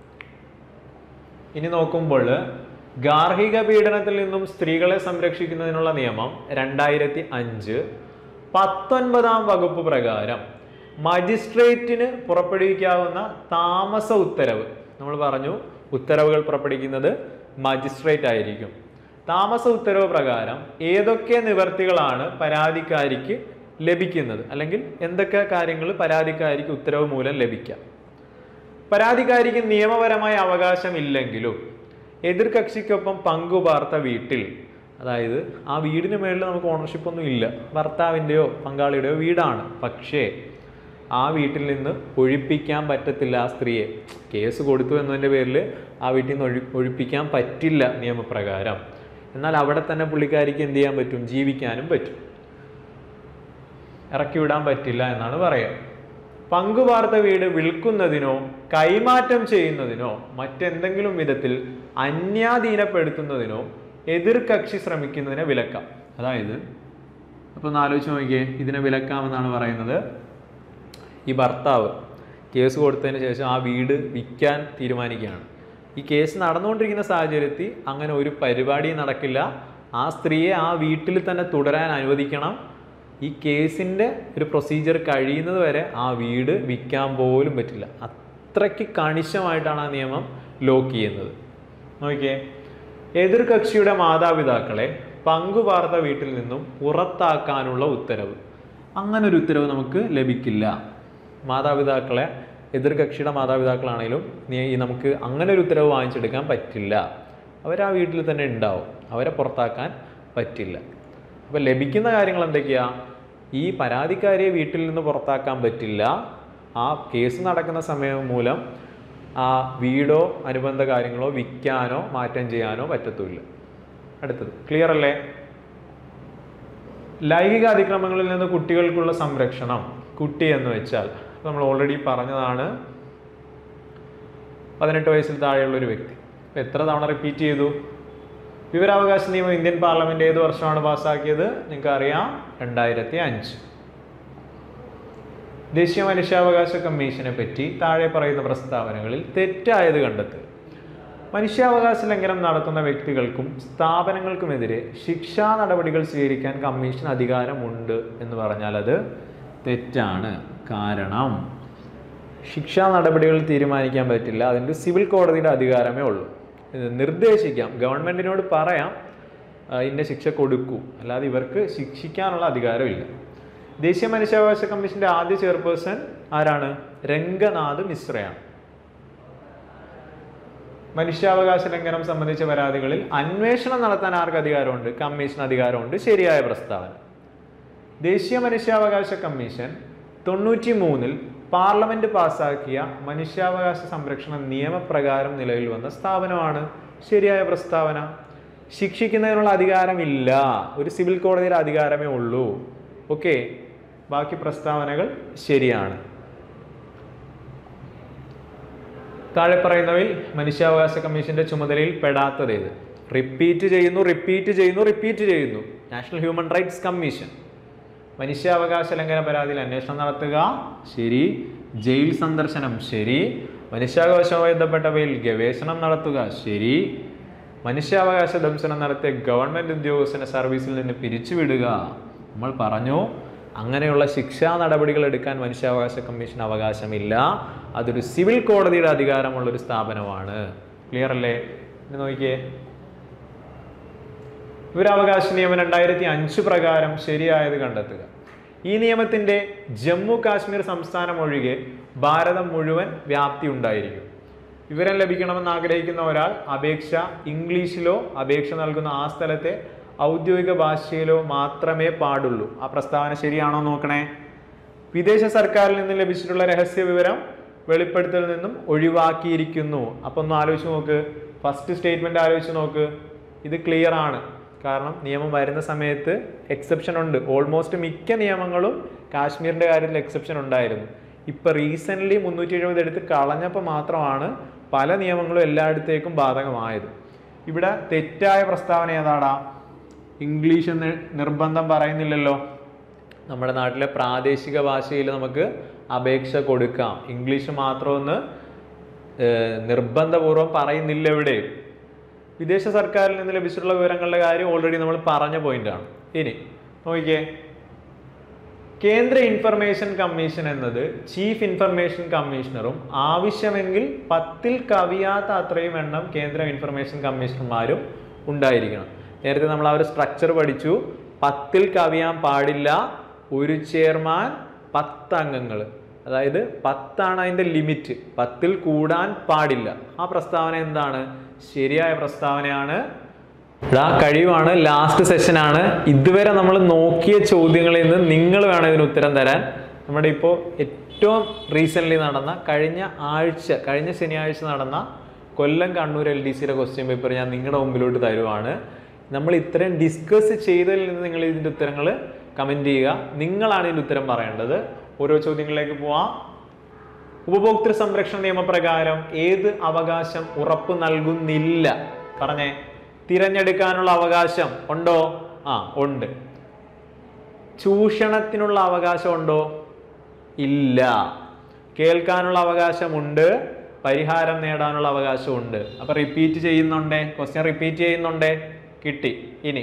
ഇനി നോക്കുമ്പോൾ ഗാർഹിക പീഡനത്തിൽ നിന്നും സ്ത്രീകളെ സംരക്ഷിക്കുന്നതിനുള്ള നിയമം രണ്ടായിരത്തി അഞ്ച് പത്തൊൻപതാം വകുപ്പ് പ്രകാരം മജിസ്ട്രേറ്റിന് പുറപ്പെടുവിക്കാവുന്ന താമസ ഉത്തരവ് നമ്മൾ പറഞ്ഞു ഉത്തരവുകൾ പുറപ്പെടുവിക്കുന്നത് മജിസ്ട്രേറ്റ് ആയിരിക്കും താമസ ഉത്തരവ് പ്രകാരം ഏതൊക്കെ നിവർത്തികളാണ് പരാതിക്കാരിക്ക് ലഭിക്കുന്നത് അല്ലെങ്കിൽ എന്തൊക്കെ കാര്യങ്ങൾ പരാതിക്കാരിക്ക് ഉത്തരവ് മൂലം ലഭിക്കാം പരാതിക്കാരിക്ക് നിയമപരമായ അവകാശമില്ലെങ്കിലും എതിർകക്ഷിക്കൊപ്പം പങ്കുപാർത്ത വീട്ടിൽ അതായത് ആ വീടിന് മേളിൽ നമുക്ക് ഓണർഷിപ്പ് ഒന്നും ഇല്ല ഭർത്താവിൻ്റെയോ പങ്കാളിയുടെയോ വീടാണ് പക്ഷേ ആ വീട്ടിൽ നിന്ന് ഒഴിപ്പിക്കാൻ പറ്റത്തില്ല ആ സ്ത്രീയെ കേസ് കൊടുത്തു എന്നതിൻ്റെ പേരിൽ ആ വീട്ടിൽ നിന്ന് ഒഴി ഒഴിപ്പിക്കാൻ പറ്റില്ല നിയമപ്രകാരം എന്നാൽ അവിടെ തന്നെ പുള്ളിക്കാരിക്ക് എന്ത് ചെയ്യാൻ പറ്റും ജീവിക്കാനും പറ്റും ഇറക്കി വിടാൻ പറ്റില്ല എന്നാണ് പറയുക പങ്കുപാർത്ത വീട് വിൽക്കുന്നതിനോ കൈമാറ്റം ചെയ്യുന്നതിനോ മറ്റെന്തെങ്കിലും വിധത്തിൽ അന്യാധീനപ്പെടുത്തുന്നതിനോ എതിർ കക്ഷി ശ്രമിക്കുന്നതിനെ വിലക്കാം അതായത് അപ്പോൾ ഒന്ന് ആലോചിച്ച് നോക്കിയേ ഇതിനെ വിലക്കാമെന്നാണ് പറയുന്നത് ഈ ഭർത്താവ് കേസ് കൊടുത്തതിന് ശേഷം ആ വീട് വിൽക്കാൻ തീരുമാനിക്കുകയാണ് ഈ കേസ് നടന്നുകൊണ്ടിരിക്കുന്ന സാഹചര്യത്തിൽ അങ്ങനെ ഒരു പരിപാടിയും നടക്കില്ല ആ സ്ത്രീയെ ആ വീട്ടിൽ തന്നെ തുടരാൻ അനുവദിക്കണം ഈ കേസിൻ്റെ ഒരു പ്രൊസീജിയർ കഴിയുന്നത് വരെ ആ വീട് വിൽക്കാൻ പോലും പറ്റില്ല അത്രയ്ക്ക് കണിശമായിട്ടാണ് ആ നിയമം ലോക്ക് ചെയ്യുന്നത് നോക്കിയേ എതിർ കക്ഷിയുടെ മാതാപിതാക്കളെ പങ്കുപാർത്ത വീട്ടിൽ നിന്നും പുറത്താക്കാനുള്ള ഉത്തരവ് അങ്ങനെ ഒരു ഉത്തരവ് നമുക്ക് ലഭിക്കില്ല മാതാപിതാക്കളെ എതിർ കക്ഷിയുടെ മാതാപിതാക്കളാണെങ്കിലും നീ- ഈ നമുക്ക് അങ്ങനെ ഒരു ഉത്തരവ് വാങ്ങിച്ചെടുക്കാൻ പറ്റില്ല അവർ ആ വീട്ടിൽ തന്നെ ഉണ്ടാവും അവരെ പുറത്താക്കാൻ പറ്റില്ല അപ്പോൾ ലഭിക്കുന്ന കാര്യങ്ങൾ എന്തൊക്കെയാ ഈ പരാതിക്കാരിയെ വീട്ടിൽ നിന്ന് പുറത്താക്കാൻ പറ്റില്ല ആ കേസ് നടക്കുന്ന സമയം മൂലം ആ വീടോ അനുബന്ധ കാര്യങ്ങളോ വിൽക്കാനോ മാറ്റം ചെയ്യാനോ പറ്റത്തില്ല അടുത്തത് ക്ലിയർ അല്ലേ ലൈംഗിക അതിക്രമങ്ങളിൽ നിന്ന് കുട്ടികൾക്കുള്ള സംരക്ഷണം കുട്ടി എന്ന് വെച്ചാൽ നമ്മൾ ഓൾറെഡി പറഞ്ഞതാണ് പതിനെട്ട് വയസ്സിൽ താഴെയുള്ള ഒരു വ്യക്തി ഇപ്പൊ എത്ര തവണ റിപ്പീറ്റ് ചെയ്തു വിവരാവകാശ നിയമം ഇന്ത്യൻ പാർലമെന്റ് ഏത് വർഷമാണ് പാസ്സാക്കിയത് നിങ്ങൾക്ക് അറിയാം രണ്ടായിരത്തി അഞ്ച് ദേശീയ മനുഷ്യാവകാശ കമ്മീഷനെ പറ്റി താഴെ പറയുന്ന പ്രസ്താവനകളിൽ തെറ്റായത് കണ്ടെത്തുക മനുഷ്യാവകാശ ലംഘനം നടത്തുന്ന വ്യക്തികൾക്കും സ്ഥാപനങ്ങൾക്കുമെതിരെ ശിക്ഷാ നടപടികൾ സ്വീകരിക്കാൻ കമ്മീഷൻ അധികാരമുണ്ട് എന്ന് പറഞ്ഞാൽ അത് തെറ്റാണ് കാരണം ശിക്ഷാ നടപടികൾ തീരുമാനിക്കാൻ പറ്റില്ല അതിൻ്റെ സിവിൽ കോടതിയുടെ അധികാരമേ ഉള്ളൂ ഇത് നിർദ്ദേശിക്കാം ഗവൺമെൻറ്റിനോട് പറയാം ആ, ഇന്ന ശിക്ഷ കൊടുക്കൂ അല്ലാതെ ഇവർക്ക് ശിക്ഷിക്കാനുള്ള അധികാരമില്ല ദേശീയ മനുഷ്യാവകാശ കമ്മീഷന്റെ ആദ്യ ചെയർപേഴ്സൺ ആരാണ് രംഗനാഥ് മിശ്രയാണ് മനുഷ്യാവകാശ ലംഘനം സംബന്ധിച്ച പരാതികളിൽ അന്വേഷണം നടത്താൻ ആർക്ക് അധികാരമുണ്ട് കമ്മീഷൻ അധികാരമുണ്ട് ശരിയായ പ്രസ്താവന ദേശീയ മനുഷ്യാവകാശ കമ്മീഷൻ തൊണ്ണൂറ്റി മൂന്നിൽ പാർലമെന്റ് പാസാക്കിയ മനുഷ്യാവകാശ സംരക്ഷണ നിയമപ്രകാരം നിലവിൽ വന്ന സ്ഥാപനമാണ് ശരിയായ പ്രസ്താവന ശിക്ഷിക്കുന്നതിനുള്ള അധികാരമില്ല ഒരു സിവിൽ കോടതിയുടെ അധികാരമേ ഉള്ളൂ ഓക്കെ ബാക്കി പ്രസ്താവനകൾ ശരിയാണ് താഴെ പറയുന്നവയിൽ മനുഷ്യാവകാശ കമ്മീഷന്റെ ചുമതലയിൽ പെടാത്തത് ഏത് റിപ്പീറ്റ് ചെയ്യുന്നു റിപ്പീറ്റ് ചെയ്യുന്നു റിപ്പീറ്റ് ചെയ്യുന്നു നാഷണൽ ഹ്യൂമൻ റൈറ്റ്സ് കമ്മീഷൻ മനുഷ്യാവകാശ ലംഘന പരാതിയിൽ അന്വേഷണം നടത്തുക ശരി ജയിൽ സന്ദർശനം ശരി മനുഷ്യാവകാശവുമായി ബന്ധപ്പെട്ടവയിൽ ഗവേഷണം നടത്തുക ശരി മനുഷ്യാവകാശ ദംശനം നടത്തിയ ഗവൺമെന്റ് ഉദ്യോഗസ്ഥനെ സർവീസിൽ നിന്ന് പിരിച്ചുവിടുക നമ്മൾ പറഞ്ഞു അങ്ങനെയുള്ള ശിക്ഷാ നടപടികൾ എടുക്കാൻ മനുഷ്യാവകാശ കമ്മീഷൻ അവകാശമില്ല അതൊരു സിവിൽ കോടതിയുടെ അധികാരമുള്ള ഒരു സ്ഥാപനമാണ് ക്ലിയർ അല്ലേ ഇനി നോക്കിയേ വിവരാവകാശ നിയമം രണ്ടായിരത്തി അഞ്ച് പ്രകാരം ശരിയായത് കണ്ടെത്തുക ഈ നിയമത്തിന്റെ ജമ്മു കാശ്മീർ സംസ്ഥാനം ഒഴികെ ഭാരതം മുഴുവൻ വ്യാപ്തി ഉണ്ടായിരിക്കും വിവരം ലഭിക്കണമെന്ന് ആഗ്രഹിക്കുന്ന ഒരാൾ അപേക്ഷ ഇംഗ്ലീഷിലോ അപേക്ഷ നൽകുന്ന ആ സ്ഥലത്തെ ഔദ്യോഗിക ഭാഷയിലോ മാത്രമേ പാടുള്ളൂ ആ പ്രസ്താവന ശരിയാണോ നോക്കണേ വിദേശ സർക്കാരിൽ നിന്ന് ലഭിച്ചിട്ടുള്ള രഹസ്യ വിവരം വെളിപ്പെടുത്തലിൽ നിന്നും ഒഴിവാക്കിയിരിക്കുന്നു അപ്പൊ ഒന്ന് ആലോചിച്ച് നോക്ക് ഫസ്റ്റ് സ്റ്റേറ്റ്മെന്റ് ആലോചിച്ച് നോക്ക് ഇത് ക്ലിയർ ആണ് കാരണം നിയമം വരുന്ന സമയത്ത് എക്സെപ്ഷൻ ഉണ്ട് ഓൾമോസ്റ്റ് മിക്ക നിയമങ്ങളും കാശ്മീരിന്റെ കാര്യത്തിൽ എക്സെപ്ഷൻ ഉണ്ടായിരുന്നു ഇപ്പൊ റീസെന്റ് മുന്നൂറ്റി എഴുപത് എടുത്ത് കളഞ്ഞപ്പോൾ മാത്രമാണ് പല നിയമങ്ങളും എല്ലായിടത്തേക്കും ബാധകമായത് ഇവിടെ തെറ്റായ പ്രസ്താവന ഏതാടാ ഇംഗ്ലീഷ് എന്ന് നിർബന്ധം പറയുന്നില്ലല്ലോ നമ്മുടെ നാട്ടിലെ പ്രാദേശിക ഭാഷയിൽ നമുക്ക് അപേക്ഷ കൊടുക്കാം ഇംഗ്ലീഷ് മാത്രമൊന്ന് ഏഹ്, നിർബന്ധപൂർവ്വം പറയുന്നില്ല ഇവിടെ വിദേശ സർക്കാരിൽ നിന്ന് ലഭിച്ചിട്ടുള്ള വിവരങ്ങളുടെ കാര്യം ഓൾറെഡി നമ്മൾ പറഞ്ഞ പോയിന്റാണ് ഇനി നോക്കിക്കേ കേന്ദ്ര ഇൻഫർമേഷൻ കമ്മീഷൻ എന്നത് ചീഫ് ഇൻഫർമേഷൻ കമ്മീഷണറും ആവശ്യമെങ്കിൽ പത്തിൽ കവിയാത്ത അത്രയും എണ്ണം കേന്ദ്ര ഇൻഫർമേഷൻ കമ്മീഷണർമാരും ഉണ്ടായിരിക്കണം നേരത്തെ നമ്മൾ ആ ഒരു സ്ട്രക്ചർ പഠിച്ചു പത്തിൽ കവിയാൻ പാടില്ല ഒരു ചെയർമാൻ പത്ത് അംഗങ്ങൾ അതായത് പത്താണ് അതിൻ്റെ ലിമിറ്റ് പത്തിൽ കൂടാൻ പാടില്ല ആ പ്രസ്താവന എന്താണ് ശരിയായ പ്രസ്താവനയാണ് ഇതാ കഴിവാണ് ലാസ്റ്റ് സെഷനാണ് ഇതുവരെ നമ്മൾ നോക്കിയ ചോദ്യങ്ങളിൽ നിന്ന് നിങ്ങൾ വേണം ഇതിന് ഉത്തരം തരാൻ നമ്മുടെ ഇപ്പോൾ ഏറ്റവും റീസെൻ്റ്ലി നടന്ന കഴിഞ്ഞ ആഴ്ച കഴിഞ്ഞ ശനിയാഴ്ച നടന്ന കൊല്ലം കണ്ണൂർ എൽ ഡി സിയിലെ ക്വസ്റ്റ്യൻ പേപ്പർ ഞാൻ നിങ്ങളുടെ മുമ്പിലോട്ട് തരുവാണ് നമ്മൾ ഇത്രയും ഡിസ്കസ് ചെയ്തതിൽ നിന്ന് നിങ്ങൾ ഇതിൻ്റെ ഉത്തരങ്ങൾ കമൻറ്റ് ചെയ്യുക നിങ്ങളാണ് ഇതിൻ്റെ ഉത്തരം പറയേണ്ടത് ഓരോ ചോദ്യങ്ങളിലേക്ക് പോവാം ഉപഭോക്തൃ സംരക്ഷണ നിയമപ്രകാരം ഏത് അവകാശം ഉറപ്പ് നൽകുന്നില്ല പറഞ്ഞേ തിരഞ്ഞെടുക്കാനുള്ള അവകാശം ഉണ്ടോ ആ ഉണ്ട് ചൂഷണത്തിനുള്ള അവകാശം ഉണ്ടോ ഇല്ല കേൾക്കാനുള്ള അവകാശമുണ്ട് പരിഹാരം നേടാനുള്ള അവകാശമുണ്ട് അപ്പൊ റിപ്പീറ്റ് ചെയ്യുന്നുണ്ടേ ക്വസ്റ്റ്യൻ റിപ്പീറ്റ് ചെയ്യുന്നുണ്ടേ കിട്ടി ഇനി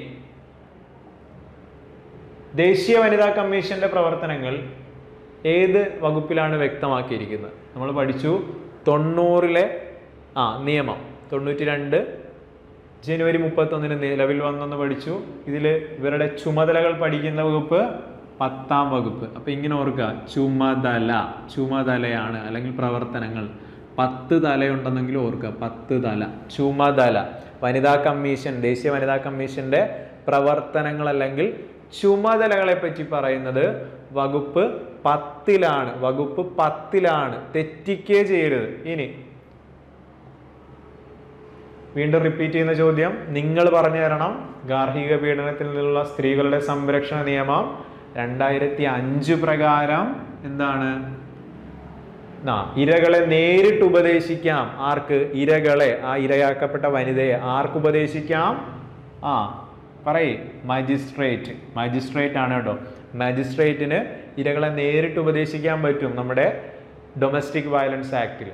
ദേശീയ വനിതാ കമ്മീഷന്റെ പ്രവർത്തനങ്ങൾ ഏത് വകുപ്പിലാണ് വ്യക്തമാക്കിയിരിക്കുന്നത് നമ്മൾ പഠിച്ചു തൊണ്ണൂറിലെ ആ നിയമം തൊണ്ണൂറ്റി രണ്ട് ജനുവരി മുപ്പത്തൊന്നിന് നിലവിൽ വന്നെന്ന് പഠിച്ചു ഇതിൽ ഇവരുടെ ചുമതലകൾ പഠിക്കുന്ന വകുപ്പ് പത്താം വകുപ്പ് അപ്പൊ ഇങ്ങനെ ഓർക്കുക ചുമതല ചുമതലയാണ് അല്ലെങ്കിൽ പ്രവർത്തനങ്ങൾ പത്ത് തലയുണ്ടെന്നെങ്കിൽ ഓർക്കുക പത്ത് തല ചുമതല വനിതാ കമ്മീഷൻ ദേശീയ വനിതാ കമ്മീഷന്റെ പ്രവർത്തനങ്ങൾ അല്ലെങ്കിൽ ചുമതലകളെ പറ്റി പറയുന്നത് വകുപ്പ് പത്തിലാണ് വകുപ്പ് പത്തിലാണ് തെറ്റിക്കേ ചെയ്യരുത് ഇനി വീണ്ടും റിപ്പീറ്റ് ചെയ്യുന്ന ചോദ്യം നിങ്ങൾ പറഞ്ഞു തരണം ഗാർഹിക പീഡനത്തിൽ നിന്നുള്ള സ്ത്രീകളുടെ സംരക്ഷണ നിയമം രണ്ടായിരത്തി അഞ്ച് പ്രകാരം എന്താണ് ആ ഇരകളെ നേരിട്ട് ഉപദേശിക്കാം ആർക്ക് ഇരകളെ ആ ഇരയാക്കപ്പെട്ട വനിതയെ ആർക്ക് ഉപദേശിക്കാം ആ പറയ് മജിസ്ട്രേറ്റ് മജിസ്ട്രേറ്റ് ആണ് കേട്ടോ മജിസ്ട്രേറ്റിന് ഇരകളെ നേരിട്ട് ഉപദേശിക്കാൻ പറ്റും നമ്മുടെ ഡൊമസ്റ്റിക് വയലൻസ് ആക്ടിൽ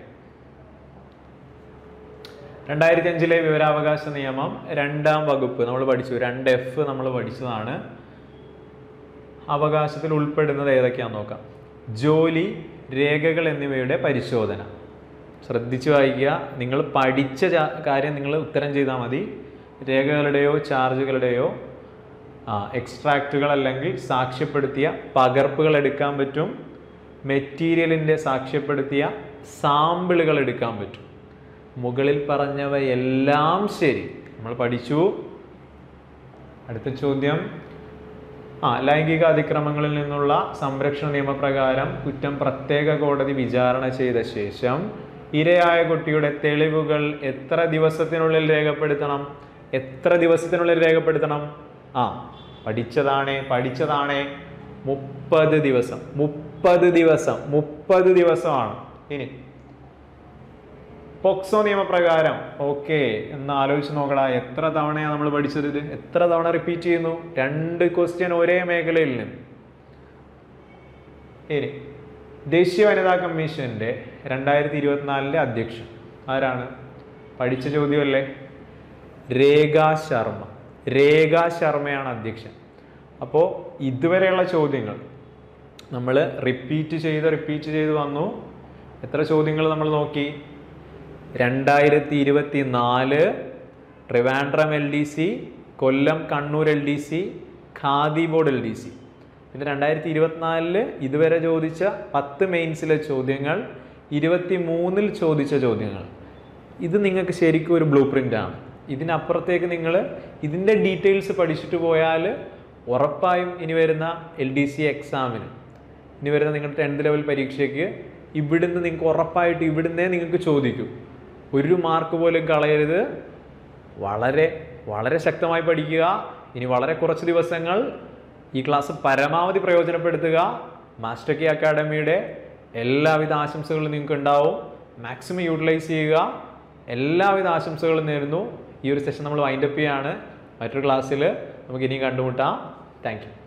രണ്ടായിരത്തി അഞ്ചിലെ വിവരാവകാശ നിയമം രണ്ടാം വകുപ്പ് നമ്മൾ പഠിച്ചു രണ്ട് എഫ് നമ്മൾ പഠിച്ചതാണ് അവകാശത്തിൽ ഉൾപ്പെടുന്നത് ഏതൊക്കെയാണെന്ന് നോക്കാം ജോലി രേഖകൾ എന്നിവയുടെ പരിശോധന ശ്രദ്ധിച്ചു വായിക്കുക നിങ്ങൾ പഠിച്ച ചാ- കാര്യം നിങ്ങൾ ഉത്തരം ചെയ്താൽ മതി രേഖകളുടെയോ ചാർജുകളുടെയോ എക്സ്ട്രാക്റ്റുകൾ അല്ലെങ്കിൽ സാക്ഷ്യപ്പെടുത്തിയ പകർപ്പുകൾ എടുക്കാൻ പറ്റും മെറ്റീരിയലിൻ്റെ സാക്ഷ്യപ്പെടുത്തിയ സാമ്പിളുകൾ എടുക്കാൻ പറ്റും മുകളിൽ പറഞ്ഞവയെല്ലാം ശരി നമ്മൾ പഠിച്ചു അടുത്ത ചോദ്യം ആ ലൈംഗിക അതിക്രമങ്ങളിൽ നിന്നുള്ള സംരക്ഷണ നിയമപ്രകാരം കുറ്റം പ്രത്യേക കോടതി വിചാരണ ചെയ്ത ശേഷം ഇരയായ കുട്ടിയുടെ തെളിവുകൾ എത്ര ദിവസത്തിനുള്ളിൽ രേഖപ്പെടുത്തണം എത്ര ദിവസത്തിനുള്ളിൽ രേഖപ്പെടുത്തണം ആ പഠിച്ചതാണേ പഠിച്ചതാണേ മുപ്പത് ദിവസം മുപ്പത് ദിവസം മുപ്പത് ദിവസമാണ് ഇനി പോക്സോ നിയമപ്രകാരം ഓക്കെ എന്ന് ആലോചിച്ച് നോക്കടാ എത്ര തവണയാണ് നമ്മൾ പഠിച്ചത് ഇത് എത്ര തവണ റിപ്പീറ്റ് ചെയ്യുന്നു രണ്ട് ക്വസ്റ്റ്യൻ ഒരേ മേഖലയിൽ നിന്ന് ഇനി ദേശീയ വനിതാ കമ്മീഷന്റെ രണ്ടായിരത്തി ഇരുപത്തിനാലിലെ അധ്യക്ഷൻ ആരാണ് പഠിച്ച ചോദ്യമല്ലേ രേഖാ ശർമ്മ രേഖാ ശർമ്മയാണ് അധ്യക്ഷൻ അപ്പോൾ ഇതുവരെയുള്ള ചോദ്യങ്ങൾ നമ്മൾ റിപ്പീറ്റ് ചെയ്ത് റിപ്പീറ്റ് ചെയ്ത് വന്നു എത്ര ചോദ്യങ്ങൾ നമ്മൾ നോക്കി രണ്ടായിരത്തി ഇരുപത്തി നാല് Trivandrum L D C Kollam Kannur L D C Khadi board L D C പിന്നെ രണ്ടായിരത്തി ഇരുപത്തിനാലില് ഇതുവരെ ചോദിച്ച പത്ത് മെയിൻസിലെ ചോദ്യങ്ങൾ ഇരുപത്തി മൂന്നിൽ ചോദിച്ച ചോദ്യങ്ങൾ ഇത് നിങ്ങൾക്ക് ശരിക്കും ഒരു ബ്ലൂ പ്രിൻ്റ് ആണ് ഇതിനപ്പുറത്തേക്ക് നിങ്ങൾ ഇതിൻ്റെ ഡീറ്റെയിൽസ് പഠിച്ചിട്ട് പോയാൽ ഉറപ്പായും ഇനി വരുന്ന എൽ ഡി സി എക്സാമിന് ഇനി വരുന്ന നിങ്ങളുടെ ടെൻത്ത് ലെവൽ പരീക്ഷയ്ക്ക് ഇവിടുന്ന് നിങ്ങൾക്ക് ഉറപ്പായിട്ട് ഇവിടുന്നേ നിങ്ങൾക്ക് ചോദിക്കും ഒരു മാർക്ക് പോലും കളയരുത് വളരെ വളരെ ശക്തമായി പഠിക്കുക ഇനി വളരെ കുറച്ച് ദിവസങ്ങൾ ഈ ക്ലാസ് പരമാവധി പ്രയോജനപ്പെടുത്തുക മാസ്റ്റർ കെ അക്കാഡമിയുടെ എല്ലാവിധ ആശംസകളും നിങ്ങൾക്ക് ഉണ്ടാവും മാക്സിമം യൂട്ടിലൈസ് ചെയ്യുക എല്ലാവിധ ആശംസകളും നേരുന്നു ഈ ഒരു സെഷൻ നമ്മൾ വൈൻഡപ്പ് ചെയ്യാണ് മറ്റൊരു ക്ലാസ്സിൽ നമുക്ക് ഇനിയും കണ്ടുമുട്ടാം താങ്ക് യു